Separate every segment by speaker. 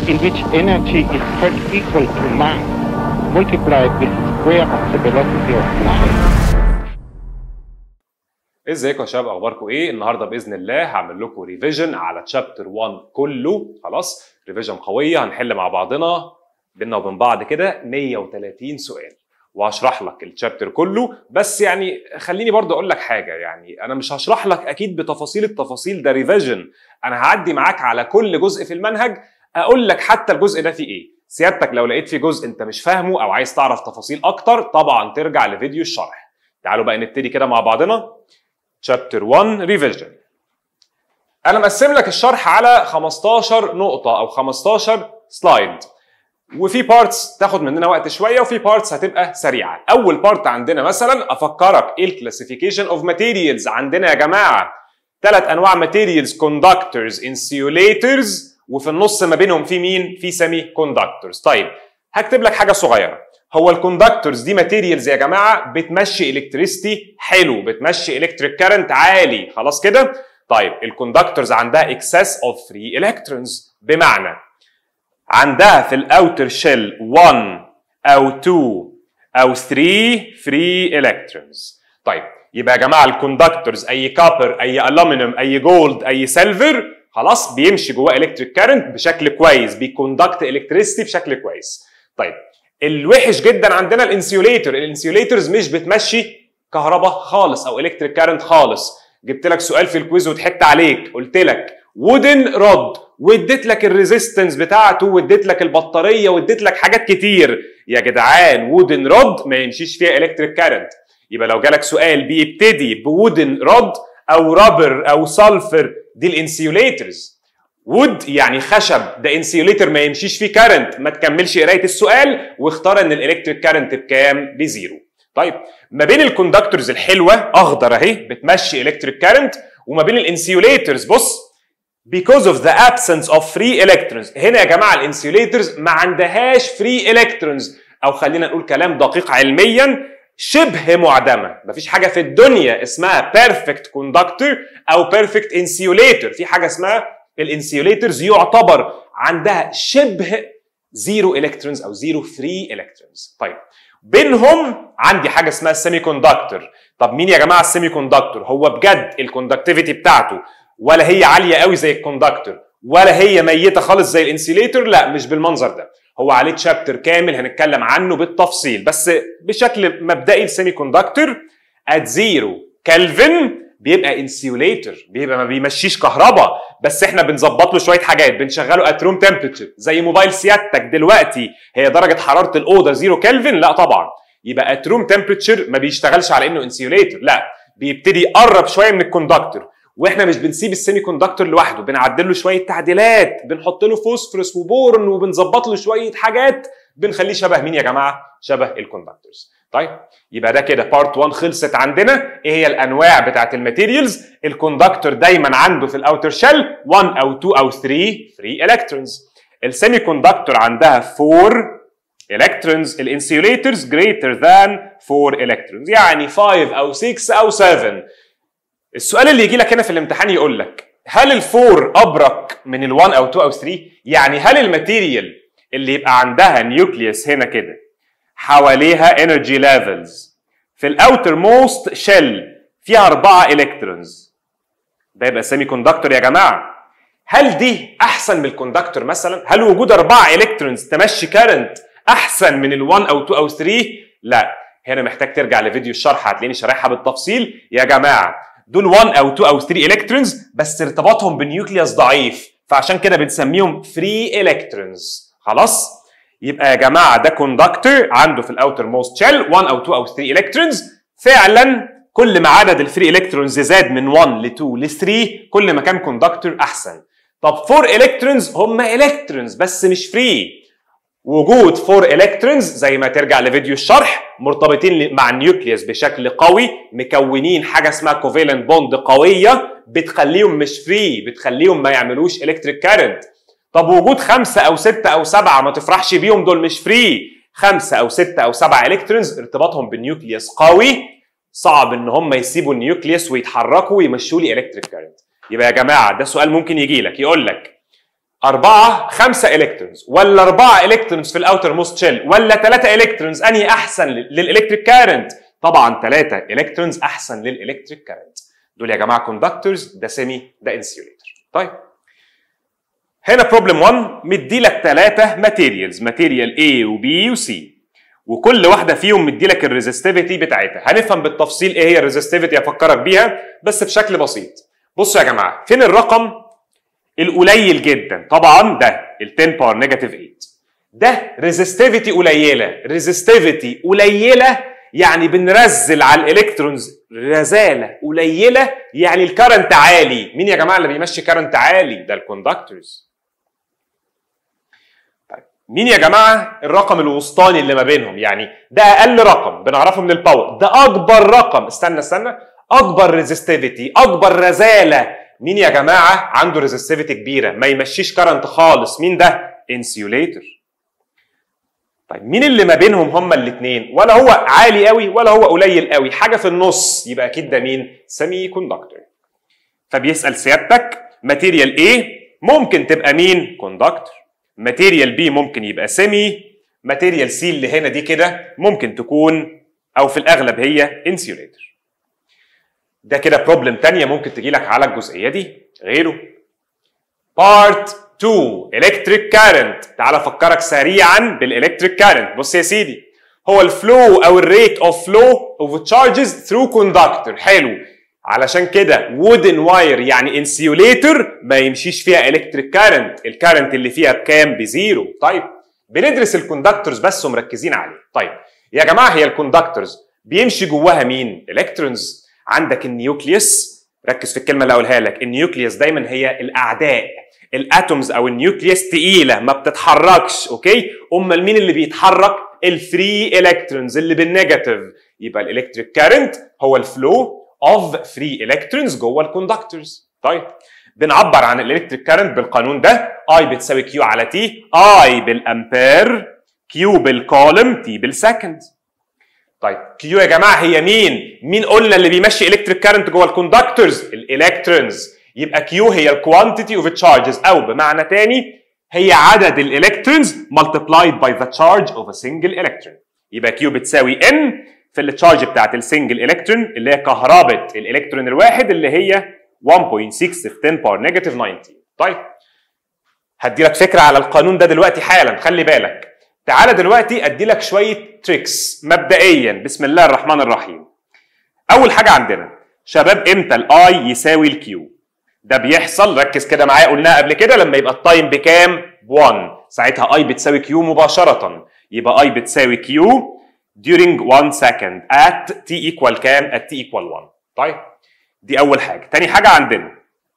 Speaker 1: in which energy is spread equal to mass multiplied with the square of the velocity of light.
Speaker 2: ازيكم يا شباب اخباركم ايه النهارده باذن الله هعمل لكم ريفيجن على تشابتر 1 كله خلاص ريفيجن قويه هنحل مع بعضنا بينا وبين بعض كده 130 سؤال وهشرح لك الشابتر كله بس يعني خليني برضه اقول لك حاجه يعني انا مش هشرح لك اكيد بتفاصيل التفاصيل ده ريفيجن انا هعدي معاك على كل جزء في المنهج اقول لك حتى الجزء ده فيه ايه سيادتك لو لقيت فيه جزء انت مش فاهمه او عايز تعرف تفاصيل اكتر طبعا ترجع لفيديو الشرح تعالوا بقى نبتدي كده مع بعضنا شابتر 1 ريفيجن انا مقسم لك الشرح على 15 نقطه او 15 سلايد وفي بارتس تاخد مننا وقت شويه وفي بارتس هتبقى سريعه اول بارت عندنا مثلا افكرك ايه الكلاسيفيكيشن اوف ماتيريالز عندنا يا جماعه ثلاث انواع ماتيريالز كوندكتورز انسيوليترز وفي النص ما بينهم في مين في سيمي كوندكتورز طيب هكتب لك حاجه صغيره هو الكوندكتورز دي ماتيريالز يا جماعه بتمشي الكتريستي حلو بتمشي الكتريك كارنت عالي خلاص كده طيب الكوندكتورز عندها اكسس اوف فري الكترونز بمعنى عندها في الاوتر شيل 1 او 2 او 3 فري الكترونز طيب يبقى يا جماعه الكوندكتورز اي كابر اي الومنيوم اي جولد اي سيلفر خلاص بيمشي جواه الكتريك كارنت بشكل كويس بيكوندكت الكتريستي بشكل كويس طيب الوحش جدا عندنا الانسيوليتر الانسيوليترز مش بتمشي كهرباء خالص او الكتريك كارنت خالص جبت لك سؤال في الكويز وضحكت عليك قلت لك وودن رود واديت لك الريزيستنس بتاعته واديت لك البطاريه واديت لك حاجات كتير يا جدعان وودن رود ما يمشيش فيها الكتريك كارنت يبقى لو جالك سؤال بيبتدي بودن رود او رابر او سلفر دي الانسيوليترز وود يعني خشب ده انسيوليتر ما يمشيش فيه كارنت ما تكملش قرايه السؤال واختار ان الالكتريك كارنت بكام بزيرو طيب ما بين الكوندكتورز الحلوه اخضر اهي بتمشي الكتريك كارنت وما بين الانسيوليترز بص because of the absence of free electrons هنا يا جماعه الانسيوليترز ما عندهاش free electrons او خلينا نقول كلام دقيق علميا شبه معدمه مفيش حاجه في الدنيا اسمها perfect conductor او perfect insulator في حاجه اسمها الانسيوليترز يعتبر عندها شبه زيرو الكترونز او زيرو فري الكترونز طيب بينهم عندي حاجه اسمها السيمي كوندكتور طب مين يا جماعه السيمي كوندكتور هو بجد الكوندكتيفيتي بتاعته ولا هي عاليه قوي زي الكوندكتور ولا هي ميته خالص زي الانسيوليتور لا مش بالمنظر ده هو عليه تشابتر كامل هنتكلم عنه بالتفصيل بس بشكل مبدئي السيمي كوندكتور ات زيرو كلفن بيبقى انسيوليتر بيبقى ما بيمشيش كهرباء بس احنا بنظبط له شويه حاجات بنشغله ات روم تمبرتشر زي موبايل سيادتك دلوقتي هي درجه حراره الاوضه زيرو كلفن لا طبعا يبقى ات روم تمبرتشر ما بيشتغلش على انه انسيوليتر لا بيبتدي يقرب شويه من الكوندكتور واحنا مش بنسيب السيمي كوندكتور لوحده بنعدل له شويه تعديلات بنحط له فوسفورس وبورن وبنظبط له شويه حاجات بنخليه شبه مين يا جماعه شبه الكوندكتورز طيب يبقى ده كده بارت 1 خلصت عندنا ايه هي الانواع بتاعت الماتيريالز الكوندكتور دايما عنده في الاوتر شيل 1 او 2 او 3 فري الكترونز السيمي كوندكتور عندها 4 الكترونز الانسيوليترز greater than 4 الكترونز يعني 5 او 6 او 7 السؤال اللي يجي لك هنا في الامتحان يقول لك هل الفور ابرك من ال1 او 2 او 3 يعني هل الماتيريال اللي يبقى عندها نيوكليوس هنا كده حواليها انرجي ليفلز في الاوتر موست شيل فيها أربعة الكترونز ده يبقى سيمي كوندكتور يا جماعه هل دي احسن من الكوندكتور مثلا هل وجود أربعة الكترونز تمشي كارنت احسن من ال1 او 2 او 3 لا هنا محتاج ترجع لفيديو الشرح هتلاقيني شارحها بالتفصيل يا جماعه دول 1 او 2 او 3 الكترونز بس ارتباطهم بالنيوكليوس ضعيف فعشان كده بنسميهم فري الكترونز خلاص يبقى يا جماعه ده كوندكتور عنده في الاوتر موست شيل 1 او 2 او 3 الكترونز فعلا كل ما عدد الفري الكترونز زاد من 1 ل 2 ل 3 كل ما كان كوندكتور احسن طب 4 الكترونز هم الكترونز بس مش فري وجود 4 الكترونز زي ما ترجع لفيديو الشرح مرتبطين مع النيوكليوس بشكل قوي مكونين حاجه اسمها كوفيلنت بوند قويه بتخليهم مش فري بتخليهم ما يعملوش الكتريك كارنت طب وجود خمسة أو ستة أو سبعة ما تفرحش بيهم دول مش فري خمسة أو ستة أو سبعة إلكترونز ارتباطهم بالنيوكليوس قوي صعب إن هم يسيبوا النيوكليوس ويتحركوا ويمشوا لي إلكتريك كارنت يبقى يا جماعة ده سؤال ممكن يجي لك يقول لك أربعة خمسة إلكترونز ولا أربعة إلكترونز في الأوتر موست شيل ولا ثلاثة إلكترونز أنهي أحسن للإلكتريك كارنت؟ طبعا ثلاثة إلكترونز أحسن للإلكتريك كارنت دول يا جماعة كوندكتورز ده سيمي ده انسيوليتر طيب هنا بروبلم 1 مدي لك ثلاثة ماتيريالز ماتيريال A و B و C وكل واحدة فيهم مدي لك الريزستيفيتي بتاعتها هنفهم بالتفصيل ايه هي الريزستيفيتي افكرك بيها بس بشكل بسيط بصوا يا جماعة فين الرقم القليل جدا طبعا ده ال 10 باور نيجاتيف 8 ده ريزستيفيتي قليله ريزستيفيتي قليله يعني بنرزل على الالكترونز رزاله قليله يعني الكرنت عالي مين يا جماعه اللي بيمشي كرنت عالي ده الكوندكتورز طيب مين يا جماعه الرقم الوسطاني اللي ما بينهم يعني ده اقل رقم بنعرفه من الباور ده اكبر رقم استنى استنى اكبر ريزستيفيتي اكبر رزاله مين يا جماعه عنده ريزستيفيتي كبيره ما يمشيش كرنت خالص مين ده انسيوليتور طيب مين اللي ما بينهم هما الاثنين ولا هو عالي قوي ولا هو قليل قوي حاجه في النص يبقى اكيد ده مين سيمي كوندكتور فبيسال سيادتك ماتيريال A ممكن تبقى مين كوندكتور ماتيريال B ممكن يبقى سيمي ماتيريال C اللي هنا دي كده ممكن تكون او في الاغلب هي انسيوليتور ده كده بروبلم تانية ممكن تجي لك على الجزئية دي غيره بارت 2 الكتريك كارنت تعال افكرك سريعا بالالكتريك كارنت بص يا سيدي هو الفلو او الريت اوف فلو اوف تشارجز ثرو كوندكتور حلو علشان كده وودن واير يعني انسيوليتور ما يمشيش فيها الكتريك كارنت الكارنت اللي فيها بكام بزيرو طيب بندرس الكوندكتورز بس ومركزين عليه طيب يا جماعه هي الكوندكتورز بيمشي جواها مين الكترونز عندك النيوكليوس ركز في الكلمه اللي هقولها لك النيوكليوس دايما هي الاعداء الاتومز او النيوكليوس تقيله ما بتتحركش اوكي امال مين اللي بيتحرك الفري الكترونز اللي بالنيجاتيف يبقى الالكتريك كارنت هو الفلو اوف فري الكترونز جوه الكوندكتورز طيب بنعبر عن الالكتريك كارنت بالقانون ده اي بتساوي كيو على تي اي بالامبير كيو بالكولم تي بالسكند طيب كيو يا جماعه هي مين؟ مين قلنا اللي بيمشي الكتريك كارنت جوه الكوندكتورز؟ الالكترونز يبقى كيو هي الكوانتيتي اوف تشارجز او بمعنى تاني هي عدد الالكترونز multiplied by the charge of a single electron يبقى كيو بتساوي ان في التشارج بتاعت السنجل الكترون اللي هي كهربة الالكترون الواحد اللي هي 1.6 في 10 باور نيجاتيف 19 طيب هدي لك فكره على القانون ده دلوقتي حالا خلي بالك تعالى دلوقتي ادي لك شويه تريكس مبدئيا بسم الله الرحمن الرحيم اول حاجه عندنا شباب امتى الاي يساوي الكيو ده بيحصل ركز كده معايا قلناها قبل كده لما يبقى التايم بكام ب 1 ساعتها اي بتساوي كيو مباشره يبقى اي بتساوي كيو during 1 second at t equal كام at t equal 1 طيب دي اول حاجه تاني حاجه عندنا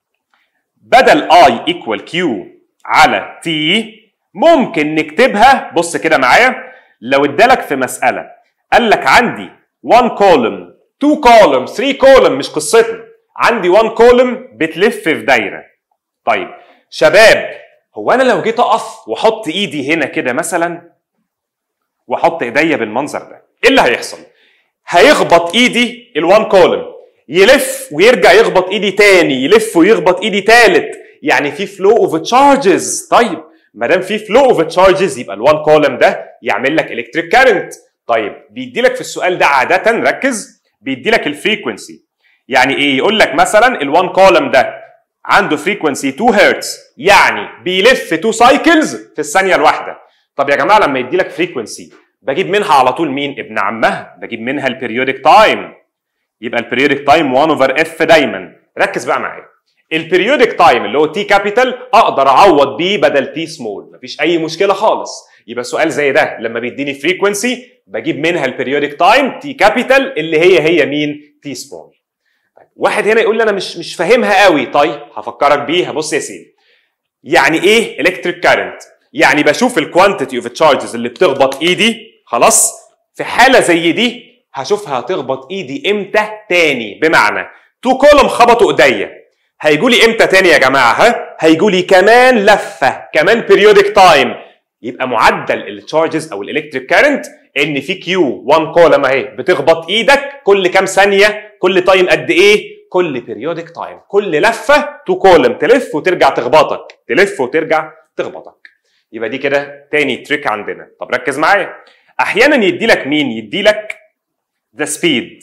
Speaker 2: بدل i equal q على t ممكن نكتبها بص كده معايا لو ادالك في مساله قال لك عندي 1 كولوم 2 كولوم 3 كولوم مش قصتنا عندي 1 كولوم بتلف في دايره طيب شباب هو انا لو جيت اقف واحط ايدي هنا كده مثلا واحط ايديا بالمنظر ده ايه اللي هيحصل هيخبط ايدي ال1 كولوم يلف ويرجع يخبط ايدي تاني يلف ويخبط ايدي تالت يعني في فلو اوف تشارجز طيب ما دام في فلو اوف تشارجز يبقى ال1 كولوم ده يعمل لك الكتريك كارنت طيب بيدي لك في السؤال ده عاده ركز بيدي لك الفريكونسي يعني ايه يقول لك مثلا ال1 كولوم ده عنده فريكونسي 2 هرتز يعني بيلف 2 سايكلز في الثانيه الواحده طب يا جماعه لما يدي لك فريكونسي بجيب منها على طول مين ابن عمها بجيب منها البيريودك تايم يبقى البيريودك تايم 1 اوفر اف دايما ركز بقى معايا البيريودك تايم اللي هو تي كابيتال اقدر اعوض بيه بدل تي سمول مفيش اي مشكله خالص يبقى سؤال زي ده لما بيديني فريكونسي بجيب منها البيريودك تايم تي كابيتال اللي هي هي مين تي سمول واحد هنا يقول لي انا مش مش فاهمها قوي طيب هفكرك بيها بص يا سيدي يعني ايه الكتريك كارنت يعني بشوف الكوانتيتي اوف تشارجز اللي بتخبط ايدي خلاص في حاله زي دي هشوفها هتخبط ايدي امتى تاني بمعنى تو كولوم خبطوا ايديا هيجوا لي امتى تاني يا جماعه ها هيجوا لي كمان لفه كمان بيريودك تايم يبقى معدل التشارجز او الالكتريك كارنت ان في كيو 1 كولوم اهي بتخبط ايدك كل كام ثانيه كل تايم قد ايه كل بيريودك تايم كل لفه تو كولوم تلف وترجع تخبطك تلف وترجع تخبطك يبقى دي كده تاني تريك عندنا طب ركز معايا احيانا يدي لك مين يدي لك ذا سبيد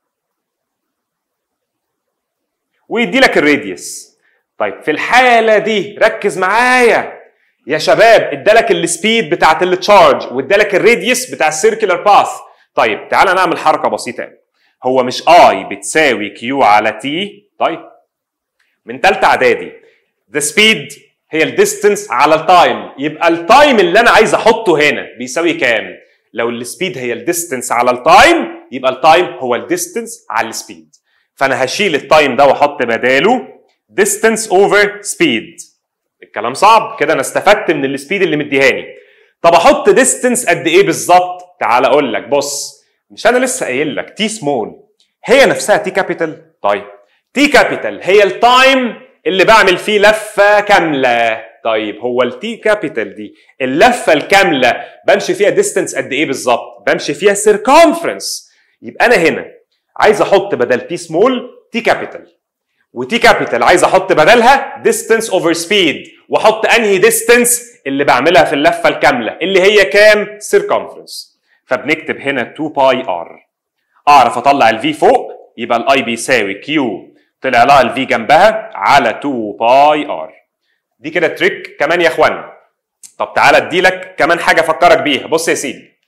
Speaker 2: ويدي لك الراديوس طيب في الحاله دي ركز معايا يا شباب ادالك السبيد بتاعت التشارج وادالك الراديوس بتاع السيركلر باث طيب تعالى نعمل حركه بسيطه قوي هو مش اي بتساوي كيو على تي طيب من ثالثه اعدادي ذا سبيد هي الديستنس على التايم يبقى التايم اللي انا عايز احطه هنا بيساوي كام لو السبيد هي الديستنس على التايم يبقى التايم هو الديستنس على السبيد فانا هشيل التايم ده واحط بداله distance over speed الكلام صعب كده انا استفدت من السبيد اللي مديهاني طب احط distance قد ايه بالظبط تعال اقول لك بص مش انا لسه قايل لك تي سمول هي نفسها تي كابيتال طيب تي كابيتال هي التايم اللي بعمل فيه لفه كامله طيب هو التي كابيتال دي اللفه الكامله بمشي فيها ديستنس قد ايه بالظبط بمشي فيها سيركمفرنس يبقى انا هنا عايز احط بدل تي سمول تي كابيتال وتي كابيتال عايز احط بدلها ديستنس اوفر سبيد واحط انهي ديستنس اللي بعملها في اللفه الكامله اللي هي كام سيركمفرنس فبنكتب هنا 2 باي ار اعرف اطلع الفي فوق يبقى الاي بيساوي كيو طلع لها الفي جنبها على 2 باي ار دي كده تريك كمان يا اخوانا طب تعالى اديلك كمان حاجه افكرك بيها بص يا سيدي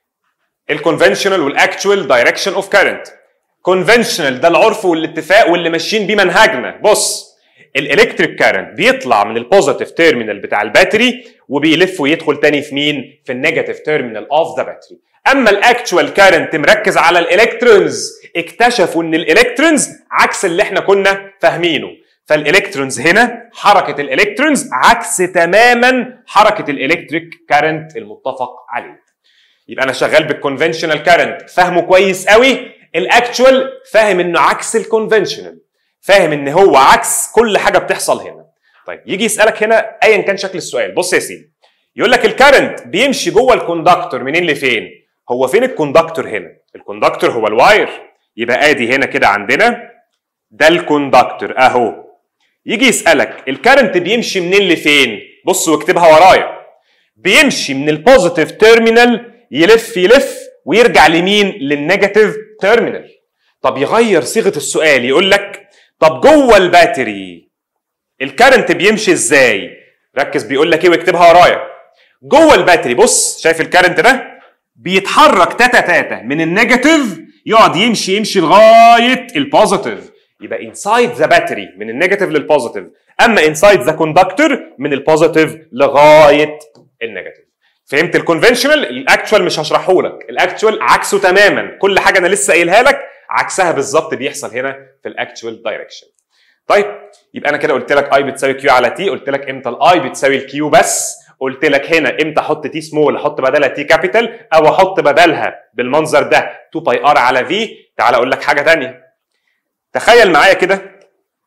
Speaker 2: الكونفنشنال والاكتوال دايركشن اوف كارنت كونفنشنال ده العرف والاتفاق واللي ماشيين بيه منهجنا بص الالكتريك كارنت بيطلع من البوزيتيف تيرمينال بتاع الباتري وبيلف ويدخل تاني في مين في النيجاتيف تيرمينال اوف ذا باتري اما الاكتوال كارنت مركز على الالكترونز اكتشفوا ان الالكترونز عكس اللي احنا كنا فاهمينه فالالكترونز هنا حركه الالكترونز عكس تماما حركه الالكتريك كارنت المتفق عليه يبقى انا شغال بالكونفنشنال كارنت فاهمه كويس قوي الاكتوال فاهم انه عكس الكونفنشنال فاهم ان هو عكس كل حاجه بتحصل هنا طيب يجي يسالك هنا ايا كان شكل السؤال بص يا سيدي يقول لك الكارنت بيمشي جوه الكوندكتور منين لفين هو فين الكوندكتور هنا الكوندكتور هو الواير يبقى ادي هنا كده عندنا ده الكوندكتور اهو يجي يسالك الكارنت بيمشي منين لفين بص واكتبها ورايا بيمشي من البوزيتيف تيرمينال يلف يلف ويرجع لمين للنيجاتيف تيرمينال طب يغير صيغه السؤال يقول لك طب جوه الباتري الكارنت بيمشي ازاي ركز بيقول لك ايه واكتبها ورايا جوه الباتري بص شايف الكارنت ده بيتحرك تاتا تاتا من النيجاتيف يقعد يمشي يمشي لغايه البوزيتيف يبقى انسايد ذا باتري من النيجاتيف للبوزيتيف اما انسايد ذا كوندكتور من البوزيتيف لغايه النيجاتيف فهمت الكونفنشنال الاكتوال مش هشرحه لك الاكتوال عكسه تماما كل حاجه انا لسه قايلها لك عكسها بالظبط بيحصل هنا في الاكتوال دايركشن طيب يبقى انا كده قلت لك اي بتساوي كيو على تي قلت لك امتى الاي بتساوي الكيو بس قلت لك هنا امتى احط تي سمول احط بدلها تي كابيتال او احط بدلها بالمنظر ده 2 باي ار على في تعال اقول لك حاجه ثانيه تخيل معايا كده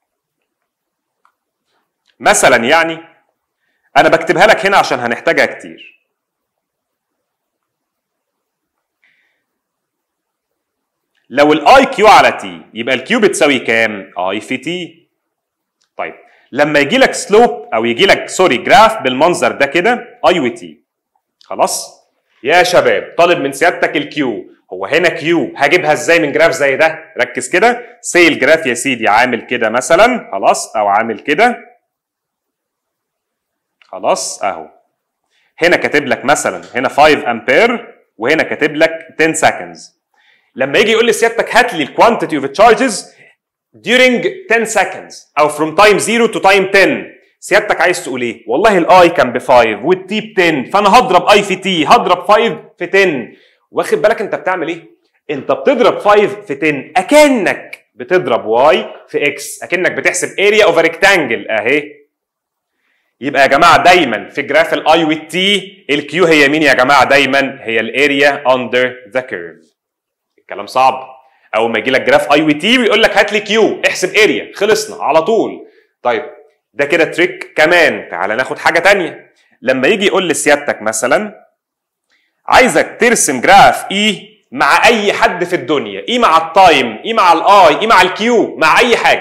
Speaker 2: مثلا يعني انا بكتبها لك هنا عشان هنحتاجها كتير لو الاي كيو على تي يبقى الكيو بتساوي كام اي في تي طيب لما يجي لك سلوب او يجي لك سوري جراف بالمنظر ده كده اي وتي خلاص يا شباب طالب من سيادتك الكيو هو هنا كيو هجيبها ازاي من جراف زي ده ركز كده سي الجراف يا سيدي عامل كده مثلا خلاص او عامل كده خلاص اهو هنا كاتب لك مثلا هنا 5 امبير وهنا كاتب لك 10 seconds لما يجي يقول لي سيادتك هات لي الكوانتيتي اوف تشارجز during 10 seconds او from time 0 to time 10 سيادتك عايز تقول ايه؟ والله الاي كان ب 5 والتي ب 10 فانا هضرب اي في تي هضرب 5 في 10 واخد بالك انت بتعمل ايه؟ انت بتضرب 5 في 10 اكنك بتضرب واي في اكس اكنك بتحسب اريا اوف ريكتانجل اهي يبقى يا جماعه دايما في جراف الاي والتي الكيو هي مين يا جماعه دايما هي الاريا اندر ذا كيرف الكلام صعب اول ما يجي لك جراف اي وتي ويقول لك هات لي كيو احسب اريا خلصنا على طول طيب ده كده تريك كمان تعالى ناخد حاجه تانية لما يجي يقول لسيادتك مثلا عايزك ترسم جراف اي مع اي حد في الدنيا اي مع التايم اي مع الاي اي مع الكيو مع اي حاجه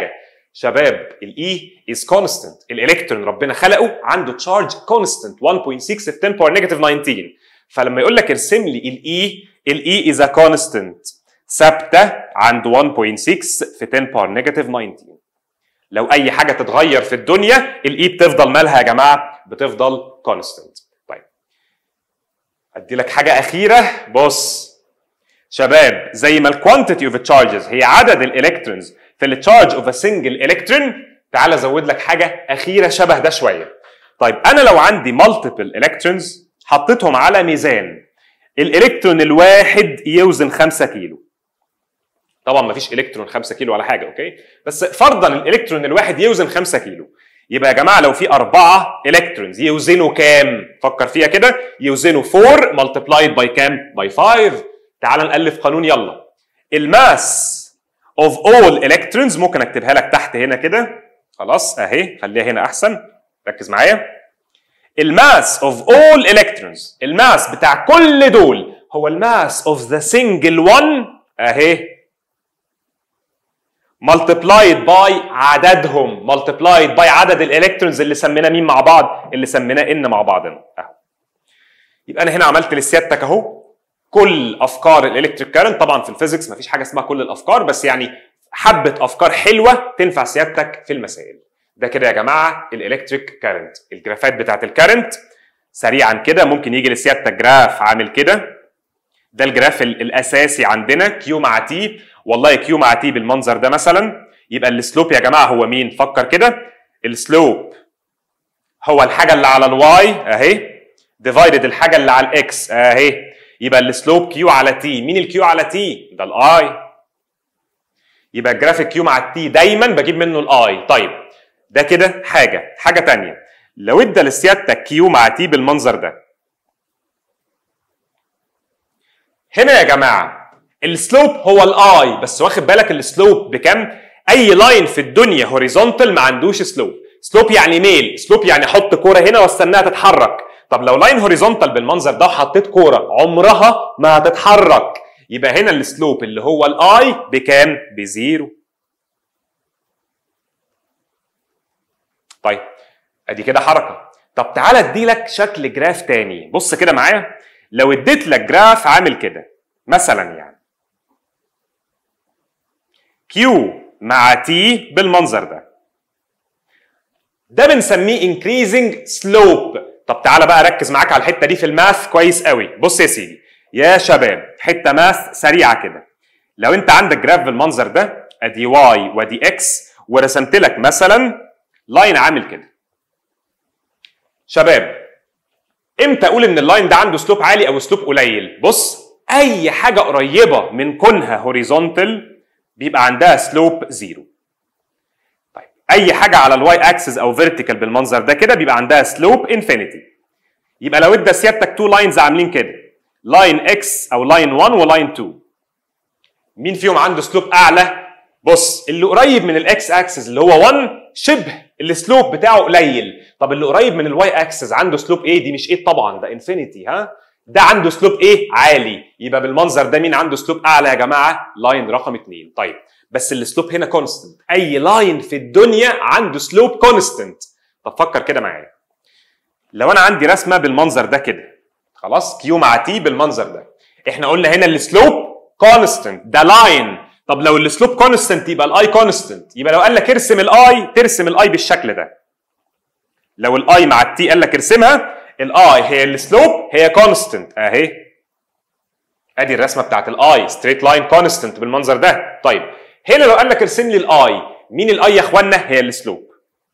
Speaker 2: شباب الاي از كونستنت الالكترون ربنا خلقه عنده تشارج كونستنت 1.6 في 10 باور نيجاتيف 19 فلما يقول لك ارسم لي الاي الاي از كونستنت ثابته عند 1.6 في 10 باور نيجاتيف 19 لو اي حاجه تتغير في الدنيا الاي بتفضل مالها يا جماعه بتفضل كونستنت طيب ادي لك حاجه اخيره بص شباب زي ما الكوانتيتي اوف تشارجز هي عدد الالكترونز في التشارج اوف ا سنجل الكترون تعال ازود لك حاجه اخيره شبه ده شويه طيب انا لو عندي مالتيبل الكترونز حطيتهم على ميزان الالكترون الواحد يوزن 5 كيلو طبعا ما فيش الكترون 5 كيلو ولا حاجه اوكي بس فرضا الالكترون الواحد يوزن 5 كيلو يبقى يا جماعه لو في أربعة الكترونز يوزنوا كام؟ فكر فيها كده يوزنوا 4 ملتبلايد باي كام؟ باي 5 تعال نألف قانون يلا الماس of all electrons ممكن اكتبها لك تحت هنا كده خلاص اهي خليها هنا احسن ركز معايا الماس of all electrons الماس بتاع كل دول هو الماس of the single one اهي multiplied by عددهم multiplied by عدد الالكترونز اللي سمينا مين مع بعض اللي سميناه ان مع بعضنا اهو يبقى انا هنا عملت لسيادتك اهو كل افكار الالكتريك كارنت طبعا في الفيزيكس مفيش حاجه اسمها كل الافكار بس يعني حبه افكار حلوه تنفع سيادتك في المسائل ده كده يا جماعه الالكتريك كارنت الجرافات بتاعت الكارنت سريعا كده ممكن يجي لسيادتك جراف عامل كده ده الجراف الاساسي عندنا كيو مع تي والله كيو مع تي بالمنظر ده مثلا يبقى السلوب يا جماعه هو مين فكر كده السلوب هو الحاجه اللي على الواي اهي ديفايدد الحاجه اللي على الاكس اهي يبقى السلوب كيو على تي مين الكيو على تي ده الاي يبقى الجرافيك كيو مع التي دايما بجيب منه الاي طيب ده كده حاجه حاجه تانية لو ادى لسيادتك كيو مع تي بالمنظر ده هنا يا جماعه السلوب هو الاي بس واخد بالك السلوب بكام اي لاين في الدنيا هوريزونتال ما عندوش سلوب سلوب يعني ميل سلوب يعني احط كوره هنا واستناها تتحرك طب لو لاين هوريزونتال بالمنظر ده وحطيت كوره عمرها ما هتتحرك يبقى هنا السلوب اللي هو الاي بكام بزيرو طيب ادي كده حركه طب تعالى ادي لك شكل جراف تاني بص كده معايا لو اديت لك جراف عامل كده مثلا يعني كيو مع تي بالمنظر ده ده بنسميه increasing slope طب تعالى بقى ركز معاك على الحته دي في الماث كويس قوي بص يا سيدي يا شباب حته ماث سريعه كده لو انت عندك جراف بالمنظر ده ادي واي وادي اكس ورسمت لك مثلا لاين عامل كده شباب امتى اقول ان اللاين ده عنده سلوب عالي او سلوب قليل بص اي حاجه قريبه من كونها هوريزونتال بيبقى عندها سلوب زيرو طيب اي حاجه على الواي اكسس او فيرتيكال بالمنظر ده كده بيبقى عندها سلوب انفينيتي يبقى لو ادى سيادتك تو لاينز عاملين كده لاين اكس او لاين 1 ولاين 2 مين فيهم عنده سلوب اعلى بص اللي قريب من الاكس اكسس اللي هو 1 شبه السلوب بتاعه قليل طب اللي قريب من الواي اكسس عنده سلوب ايه دي مش ايه طبعا ده انفينيتي ها ده عنده سلوب ايه عالي يبقى بالمنظر ده مين عنده سلوب اعلى يا جماعه لاين رقم 2 طيب بس السلوب هنا كونستنت اي لاين في الدنيا عنده سلوب كونستنت طب فكر كده معايا لو انا عندي رسمه بالمنظر ده كده خلاص كيو مع تي بالمنظر ده احنا قلنا هنا السلوب كونستنت ده لاين طب لو السلوب كونستنت يبقى الاي كونستنت يبقى لو قال لك ارسم الاي ترسم الاي بالشكل ده لو الاي مع التي قال لك ارسمها الاي هي السلوب هي كونستنت اهي ادي الرسمه بتاعت الاي ستريت لاين كونستنت بالمنظر ده طيب هنا لو قال لك ارسم لي الاي مين الاي يا اخوانا هي السلوب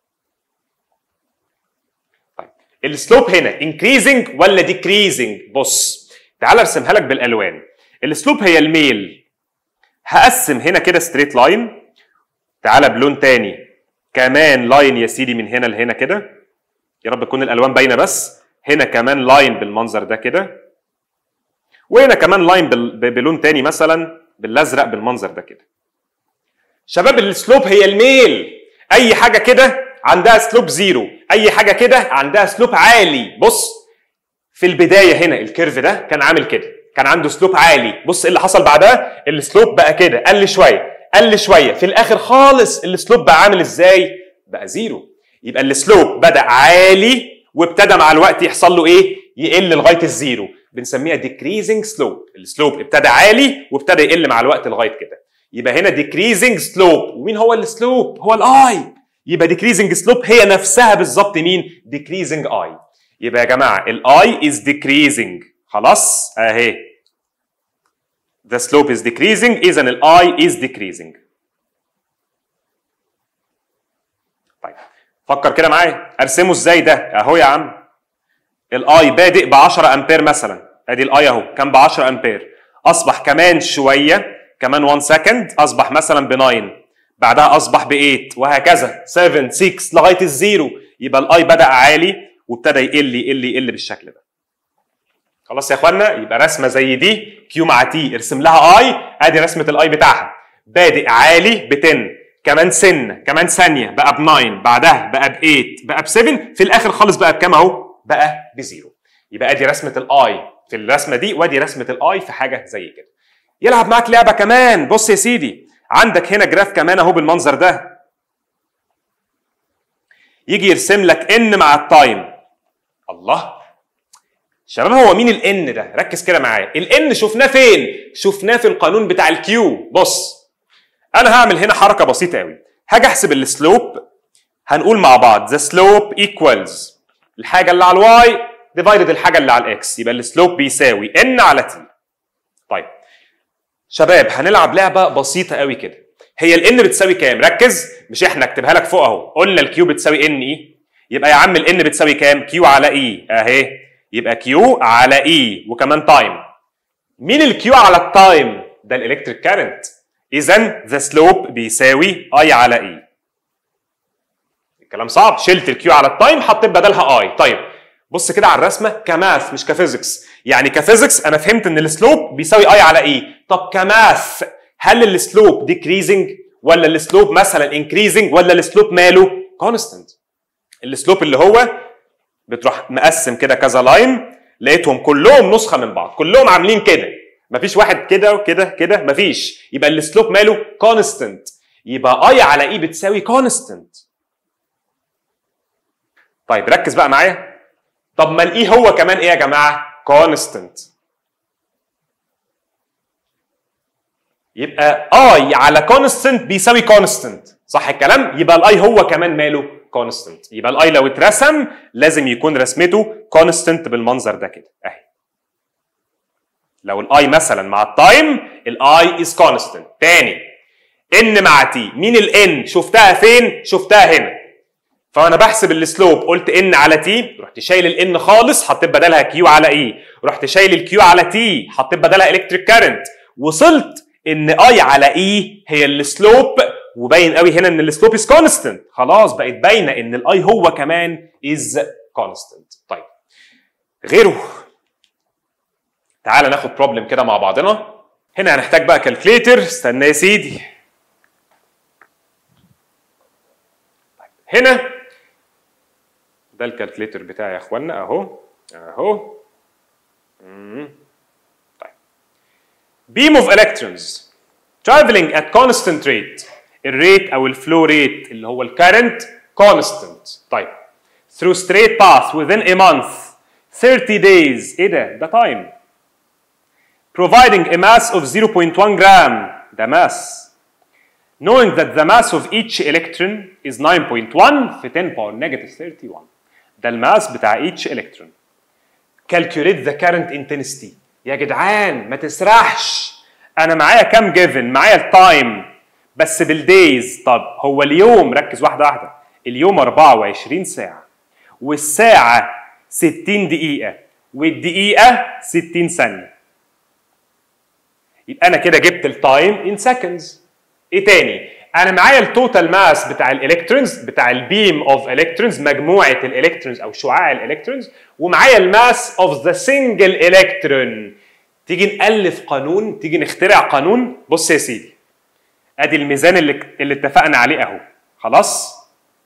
Speaker 2: طيب السلوب هنا انكريزنج ولا ديكريزنج بص تعال ارسمها لك بالالوان السلوب هي الميل هقسم هنا كده ستريت لاين تعالى بلون تاني كمان لاين يا سيدي من هنا لهنا كده يا رب تكون الالوان باينه بس هنا كمان لاين بالمنظر ده كده وهنا كمان لاين بلون تاني مثلا بالازرق بالمنظر ده كده شباب السلوب هي الميل اي حاجه كده عندها سلوب زيرو اي حاجه كده عندها سلوب عالي بص في البدايه هنا الكيرف ده كان عامل كده كان عنده سلوب عالي بص ايه اللي حصل بعدها السلوب بقى كده قل شويه قل شويه في الاخر خالص السلوب بقى عامل ازاي بقى زيرو يبقى السلوب بدا عالي وابتدى مع الوقت يحصل له ايه يقل لغايه الزيرو بنسميها decreasing سلوب السلوب ابتدى عالي وابتدى يقل مع الوقت لغايه كده يبقى هنا decreasing سلوب ومين هو السلوب هو الاي يبقى decreasing سلوب هي نفسها بالظبط مين decreasing اي يبقى يا جماعه الاي is decreasing خلاص اهي the slope is decreasing اذا الاي is decreasing طيب فكر كده معايا ارسمه ازاي ده اهو يا عم الاي بادئ ب 10 امبير مثلا ادي الاي اهو كان ب 10 امبير اصبح كمان شويه كمان 1 سكند اصبح مثلا ب 9 بعدها اصبح ب 8 وهكذا 7 6 لغايه الزيرو يبقى الاي بدا عالي وابتدى يقل يقل يقل بالشكل ده خلاص يا اخوانا يبقى رسمه زي دي كيو مع تي ارسم لها اي ادي رسمه الاي بتاعها بادئ عالي ب 10 كمان سنه كمان ثانيه بقى ب 9 بعدها بقى ب 8 بقى ب 7 في الاخر خالص بقى بكام اهو بقى بزيرو يبقى ادي رسمه الاي في الرسمه دي وادي رسمه الاي في حاجه زي كده يلعب معاك لعبه كمان بص يا سيدي عندك هنا جراف كمان اهو بالمنظر ده يجي يرسم لك ان مع التايم الله شباب هو مين الان ده ركز كده معايا الان شفناه فين شفناه في القانون بتاع الكيو بص انا هعمل هنا حركه بسيطه قوي هاجي احسب السلوب هنقول مع بعض the slope equals الحاجه اللي على الواي ديفايدد الحاجه اللي على الاكس يبقى السلوب بيساوي ان على تي طيب شباب هنلعب لعبه بسيطه قوي كده هي الان بتساوي كام ركز مش احنا اكتبها لك فوق اهو قلنا الكيو بتساوي ان اي يبقى يا عم الان بتساوي كام كيو على اي اهي يبقى كيو على اي وكمان تايم مين الكيو على التايم ده الالكتريك كارنت اذا ذا سلوب بيساوي اي على اي الكلام صعب شلت الكيو على التايم حطيت بدلها اي طيب بص كده على الرسمه كماث مش كفيزكس يعني كفيزكس انا فهمت ان السلوب بيساوي اي على اي طب كماث هل السلوب ديكريزنج ولا السلوب مثلا انكريزنج ولا السلوب ماله كونستنت السلوب اللي هو بتروح مقسم كده كذا لاين لقيتهم كلهم نسخه من بعض كلهم عاملين كده مفيش واحد كده وكده كده مفيش يبقى السلوب ماله كونستنت يبقى اي على اي بتساوي كونستنت طيب ركز بقى معايا طب ما الاي هو كمان ايه يا جماعه كونستنت يبقى اي على كونستنت بيساوي كونستنت صح الكلام يبقى الاي هو كمان ماله كونستنت يبقى الاي لو اترسم لازم يكون رسمته كونستنت بالمنظر ده كده اهي لو الاي مثلا مع التايم الاي از كونستنت تاني ان مع تي مين الان شفتها فين شفتها هنا فانا بحسب السلوب قلت ان على تي رحت شايل الان خالص حطيت بدلها كيو على اي رحت شايل الكيو على تي حطيت بدلها الكتريك كارنت وصلت ان اي على اي هي السلوب وباين قوي هنا ان السلوب از كونستنت خلاص بقت باينه ان الاي هو كمان از كونستنت طيب غيره تعال ناخد بروبلم كده مع بعضنا هنا هنحتاج بقى كالكليتر استنى يا سيدي هنا ده الكالكليتر بتاعي يا اخوانا اهو اهو مم. طيب beam of electrons traveling at constant rate الريت او الفلو ريت اللي هو الكارنت constant طيب through straight path within a month 30 days ايه ده ده time providing a mass of 0.1 gram ده mass knowing that the mass of each electron is 9.1 في 10 power negative 31 ده الماس بتاع each electron calculate the current intensity يا جدعان ما تسرحش انا معايا كام جيفن معايا التايم بس بالدايز طب هو اليوم ركز واحده واحده اليوم 24 ساعه والساعه 60 دقيقه والدقيقه 60 ثانيه يبقى انا كده جبت التايم ان سكندز ايه تاني انا معايا التوتال ماس بتاع الالكترونز بتاع البيم اوف الكترونز مجموعه الالكترونز او شعاع الالكترونز ومعايا الماس اوف ذا سنجل الكترون تيجي نالف قانون تيجي نخترع قانون بص يا سيدي ادي الميزان اللي اللي اتفقنا عليه اهو خلاص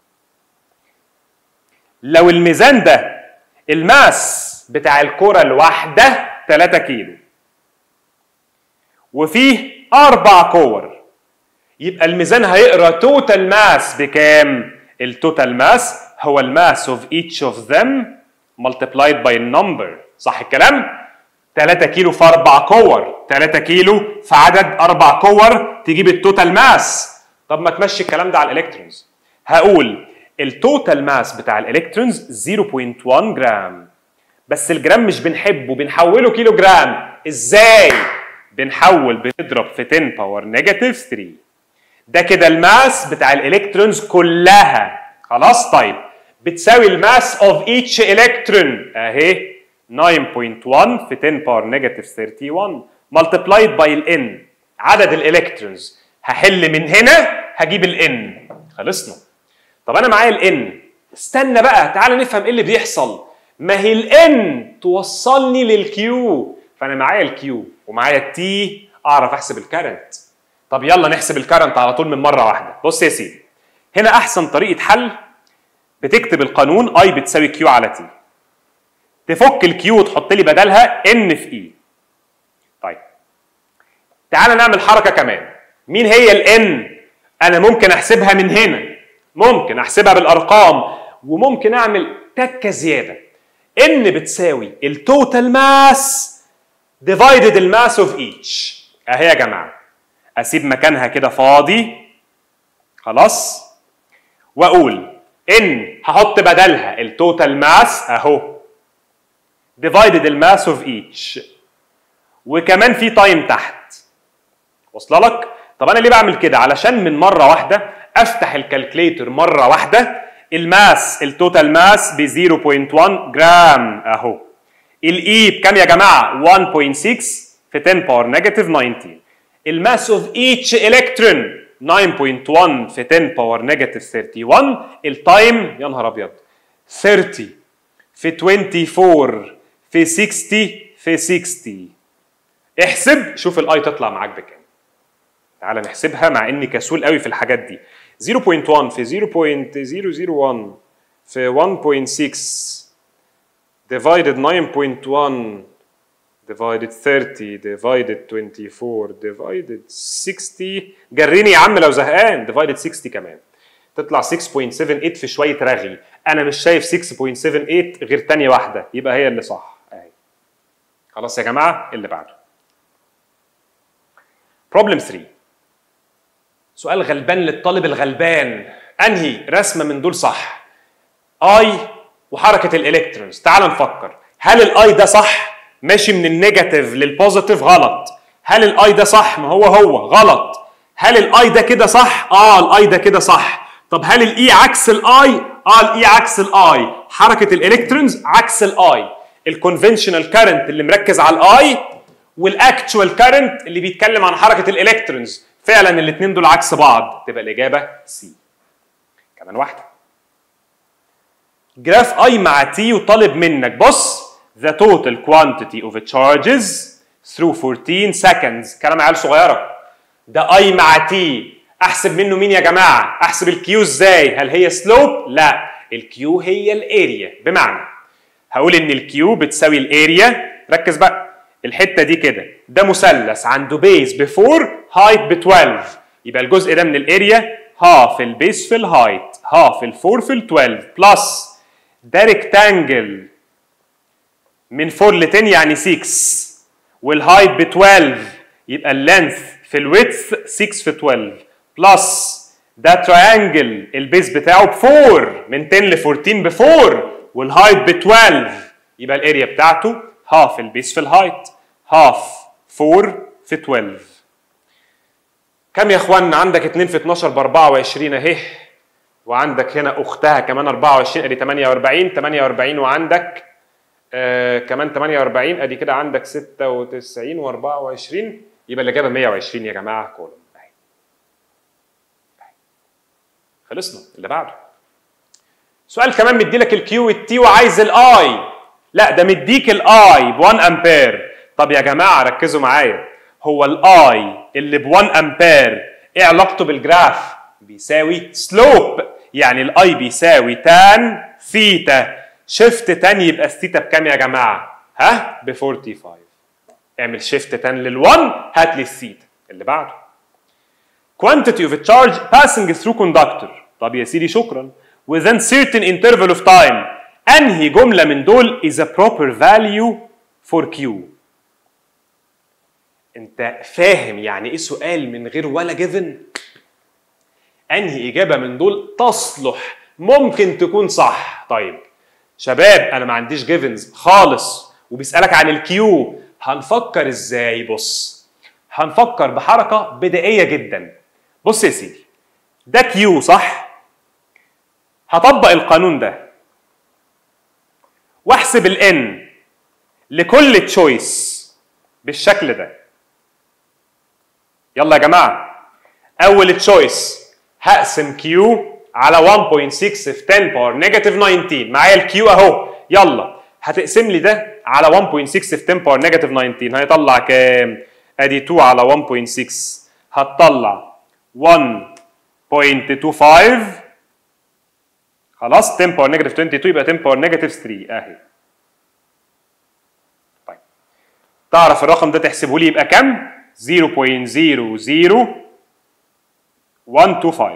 Speaker 2: لو الميزان ده الماس بتاع الكره الواحده 3 كيلو وفيه اربع كور يبقى الميزان هيقرا توتال ماس بكام التوتال ماس هو الماس اوف each of them multiplied by النمبر صح الكلام 3 كيلو في 4 كور 3 كيلو في عدد 4 كور تجيب التوتال ماس طب ما تمشي الكلام ده على الالكترونز هقول التوتال ماس بتاع الالكترونز 0.1 جرام بس الجرام مش بنحبه بنحوله كيلو جرام ازاي بنحول بنضرب في 10 باور نيجاتيف 3 ده كده الماس بتاع الالكترونز كلها خلاص طيب بتساوي الماس اوف ايتش الكترون اهي 9.1 في 10 باور نيجاتيف 31 ملتبلايد باي الان عدد الالكترونز هحل من هنا هجيب الان خلصنا طب انا معايا الان استنى بقى تعالى نفهم ايه اللي بيحصل ما هي الان توصلني للكيو فانا معايا الكيو ومعايا التي اعرف احسب الكرنت طب يلا نحسب الكرنت على طول من مره واحده بص يا سيدي هنا احسن طريقه حل بتكتب القانون اي بتساوي كيو على تي تفك الكيو وتحط لي بدلها ان في اي طيب تعال نعمل حركه كمان مين هي الان انا ممكن احسبها من هنا ممكن احسبها بالارقام وممكن اعمل تكه زياده ان بتساوي التوتال ماس ديفايدد الماس اوف ايتش اهي يا جماعه اسيب مكانها كده فاضي خلاص واقول ان هحط بدلها التوتال ماس اهو ديفايدد الماس اوف ايتش وكمان في تايم تحت واصله لك طب انا ليه بعمل كده علشان من مره واحده افتح الكالكليتر مره واحده الماس التوتال ماس ب 0.1 جرام اهو الاي بكام يا جماعه 1.6 في 10 باور نيجاتيف 19 الماس اوف ايتش الكترون 9.1 في 10 باور نيجاتيف 31 التايم يا نهار ابيض 30 في 24 في 60 في 60 احسب شوف الاي تطلع معاك بكام تعال نحسبها مع اني كسول قوي في الحاجات دي 0.1 في 0.001 في 1.6 divided 9.1 divided 30 divided 24 divided 60 جريني يا عم لو زهقان divided 60 كمان تطلع 6.78 في شويه رغي انا مش شايف 6.78 غير تانية واحده يبقى هي اللي صح اهي خلاص يا جماعه اللي بعده problem 3 سؤال غلبان للطالب الغلبان انهي رسمه من دول صح اي وحركه الالكترونز تعال نفكر هل الاي ده صح ماشي من النيجاتيف للبوزيتيف غلط هل الاي ده صح ما هو هو غلط هل الاي ده كده صح اه الاي ده كده صح طب هل الاي عكس الاي اه الاي عكس الاي حركه الالكترونز عكس الاي الكونفنشنال كارنت اللي مركز على الاي والاكتشوال كارنت اللي بيتكلم عن حركه الالكترونز فعلا الاثنين دول عكس بعض تبقى الاجابه سي كمان واحده جراف اي مع تي وطالب منك بص the total quantity of charges through 14 seconds كلام عيال صغيره ده اي مع تي احسب منه مين يا جماعه احسب الكيو ازاي هل هي سلوب لا الكيو هي الاريا بمعنى هقول ان الكيو بتساوي الاريا ركز بقى الحته دي كده ده مثلث عنده بيز ب 4 هايت ب 12 يبقى الجزء ده من الاريا هاف البيس في الهايت هاف ال 4 في ال 12 بلس ده ريكتانجل من 4 ل 10 يعني 6 والهايت ب 12 يبقى اللينث في الويدث 6 في 12 بلس ده تراينجل البيس بتاعه ب 4 من 10 ل 14 ب 4 والهايت ب 12 يبقى الاريا بتاعته هاف البيس في الهايت هاف 4 في 12 كم يا اخوانا عندك 2 في 12 ب 24 اهي وعندك هنا اختها كمان 24 ادي 48 48 وعندك آه كمان 48 ادي كده عندك 96 و24 يبقى الاجابه 120 يا جماعه كولوم اهي أهي. خلصنا اللي بعده سؤال كمان مديلك الكيو والتي وعايز الاي لا ده مديك الاي ب 1 امبير طب يا جماعه ركزوا معايا هو الاي اللي ب 1 امبير ايه علاقته بالجراف بيساوي سلوب يعني الاي بيساوي تان ثيتا شيفت تان يبقى الثيتا بكام يا جماعه ها ب 45 اعمل شيفت تان لل1 هات لي الثيتا اللي بعده quantity of a charge passing through conductor طب يا سيدي شكرا within certain interval of time انهي جمله من دول is a proper value for Q انت فاهم يعني ايه سؤال من غير ولا جيفن انهي اجابه من دول تصلح ممكن تكون صح طيب شباب انا ما عنديش جيفنز خالص وبيسالك عن الكيو هنفكر ازاي بص هنفكر بحركه بدائيه جدا بص يا سيدي ده كيو صح هطبق القانون ده واحسب الان لكل تشويس بالشكل ده يلا يا جماعه اول تشويس هقسم كيو على 1.6 في 10 باور نيجاتيف 19 معايا الكيو اهو يلا هتقسم لي ده على 1.6 في 10 باور نيجاتيف 19 هيطلع كام؟ ادي 2 على 1.6 هتطلع 1.25 خلاص 10 باور نيجاتيف 22 يبقى 10 باور نيجاتيف 3 اهي طيب تعرف الرقم ده تحسبه لي يبقى كام؟ 0.00125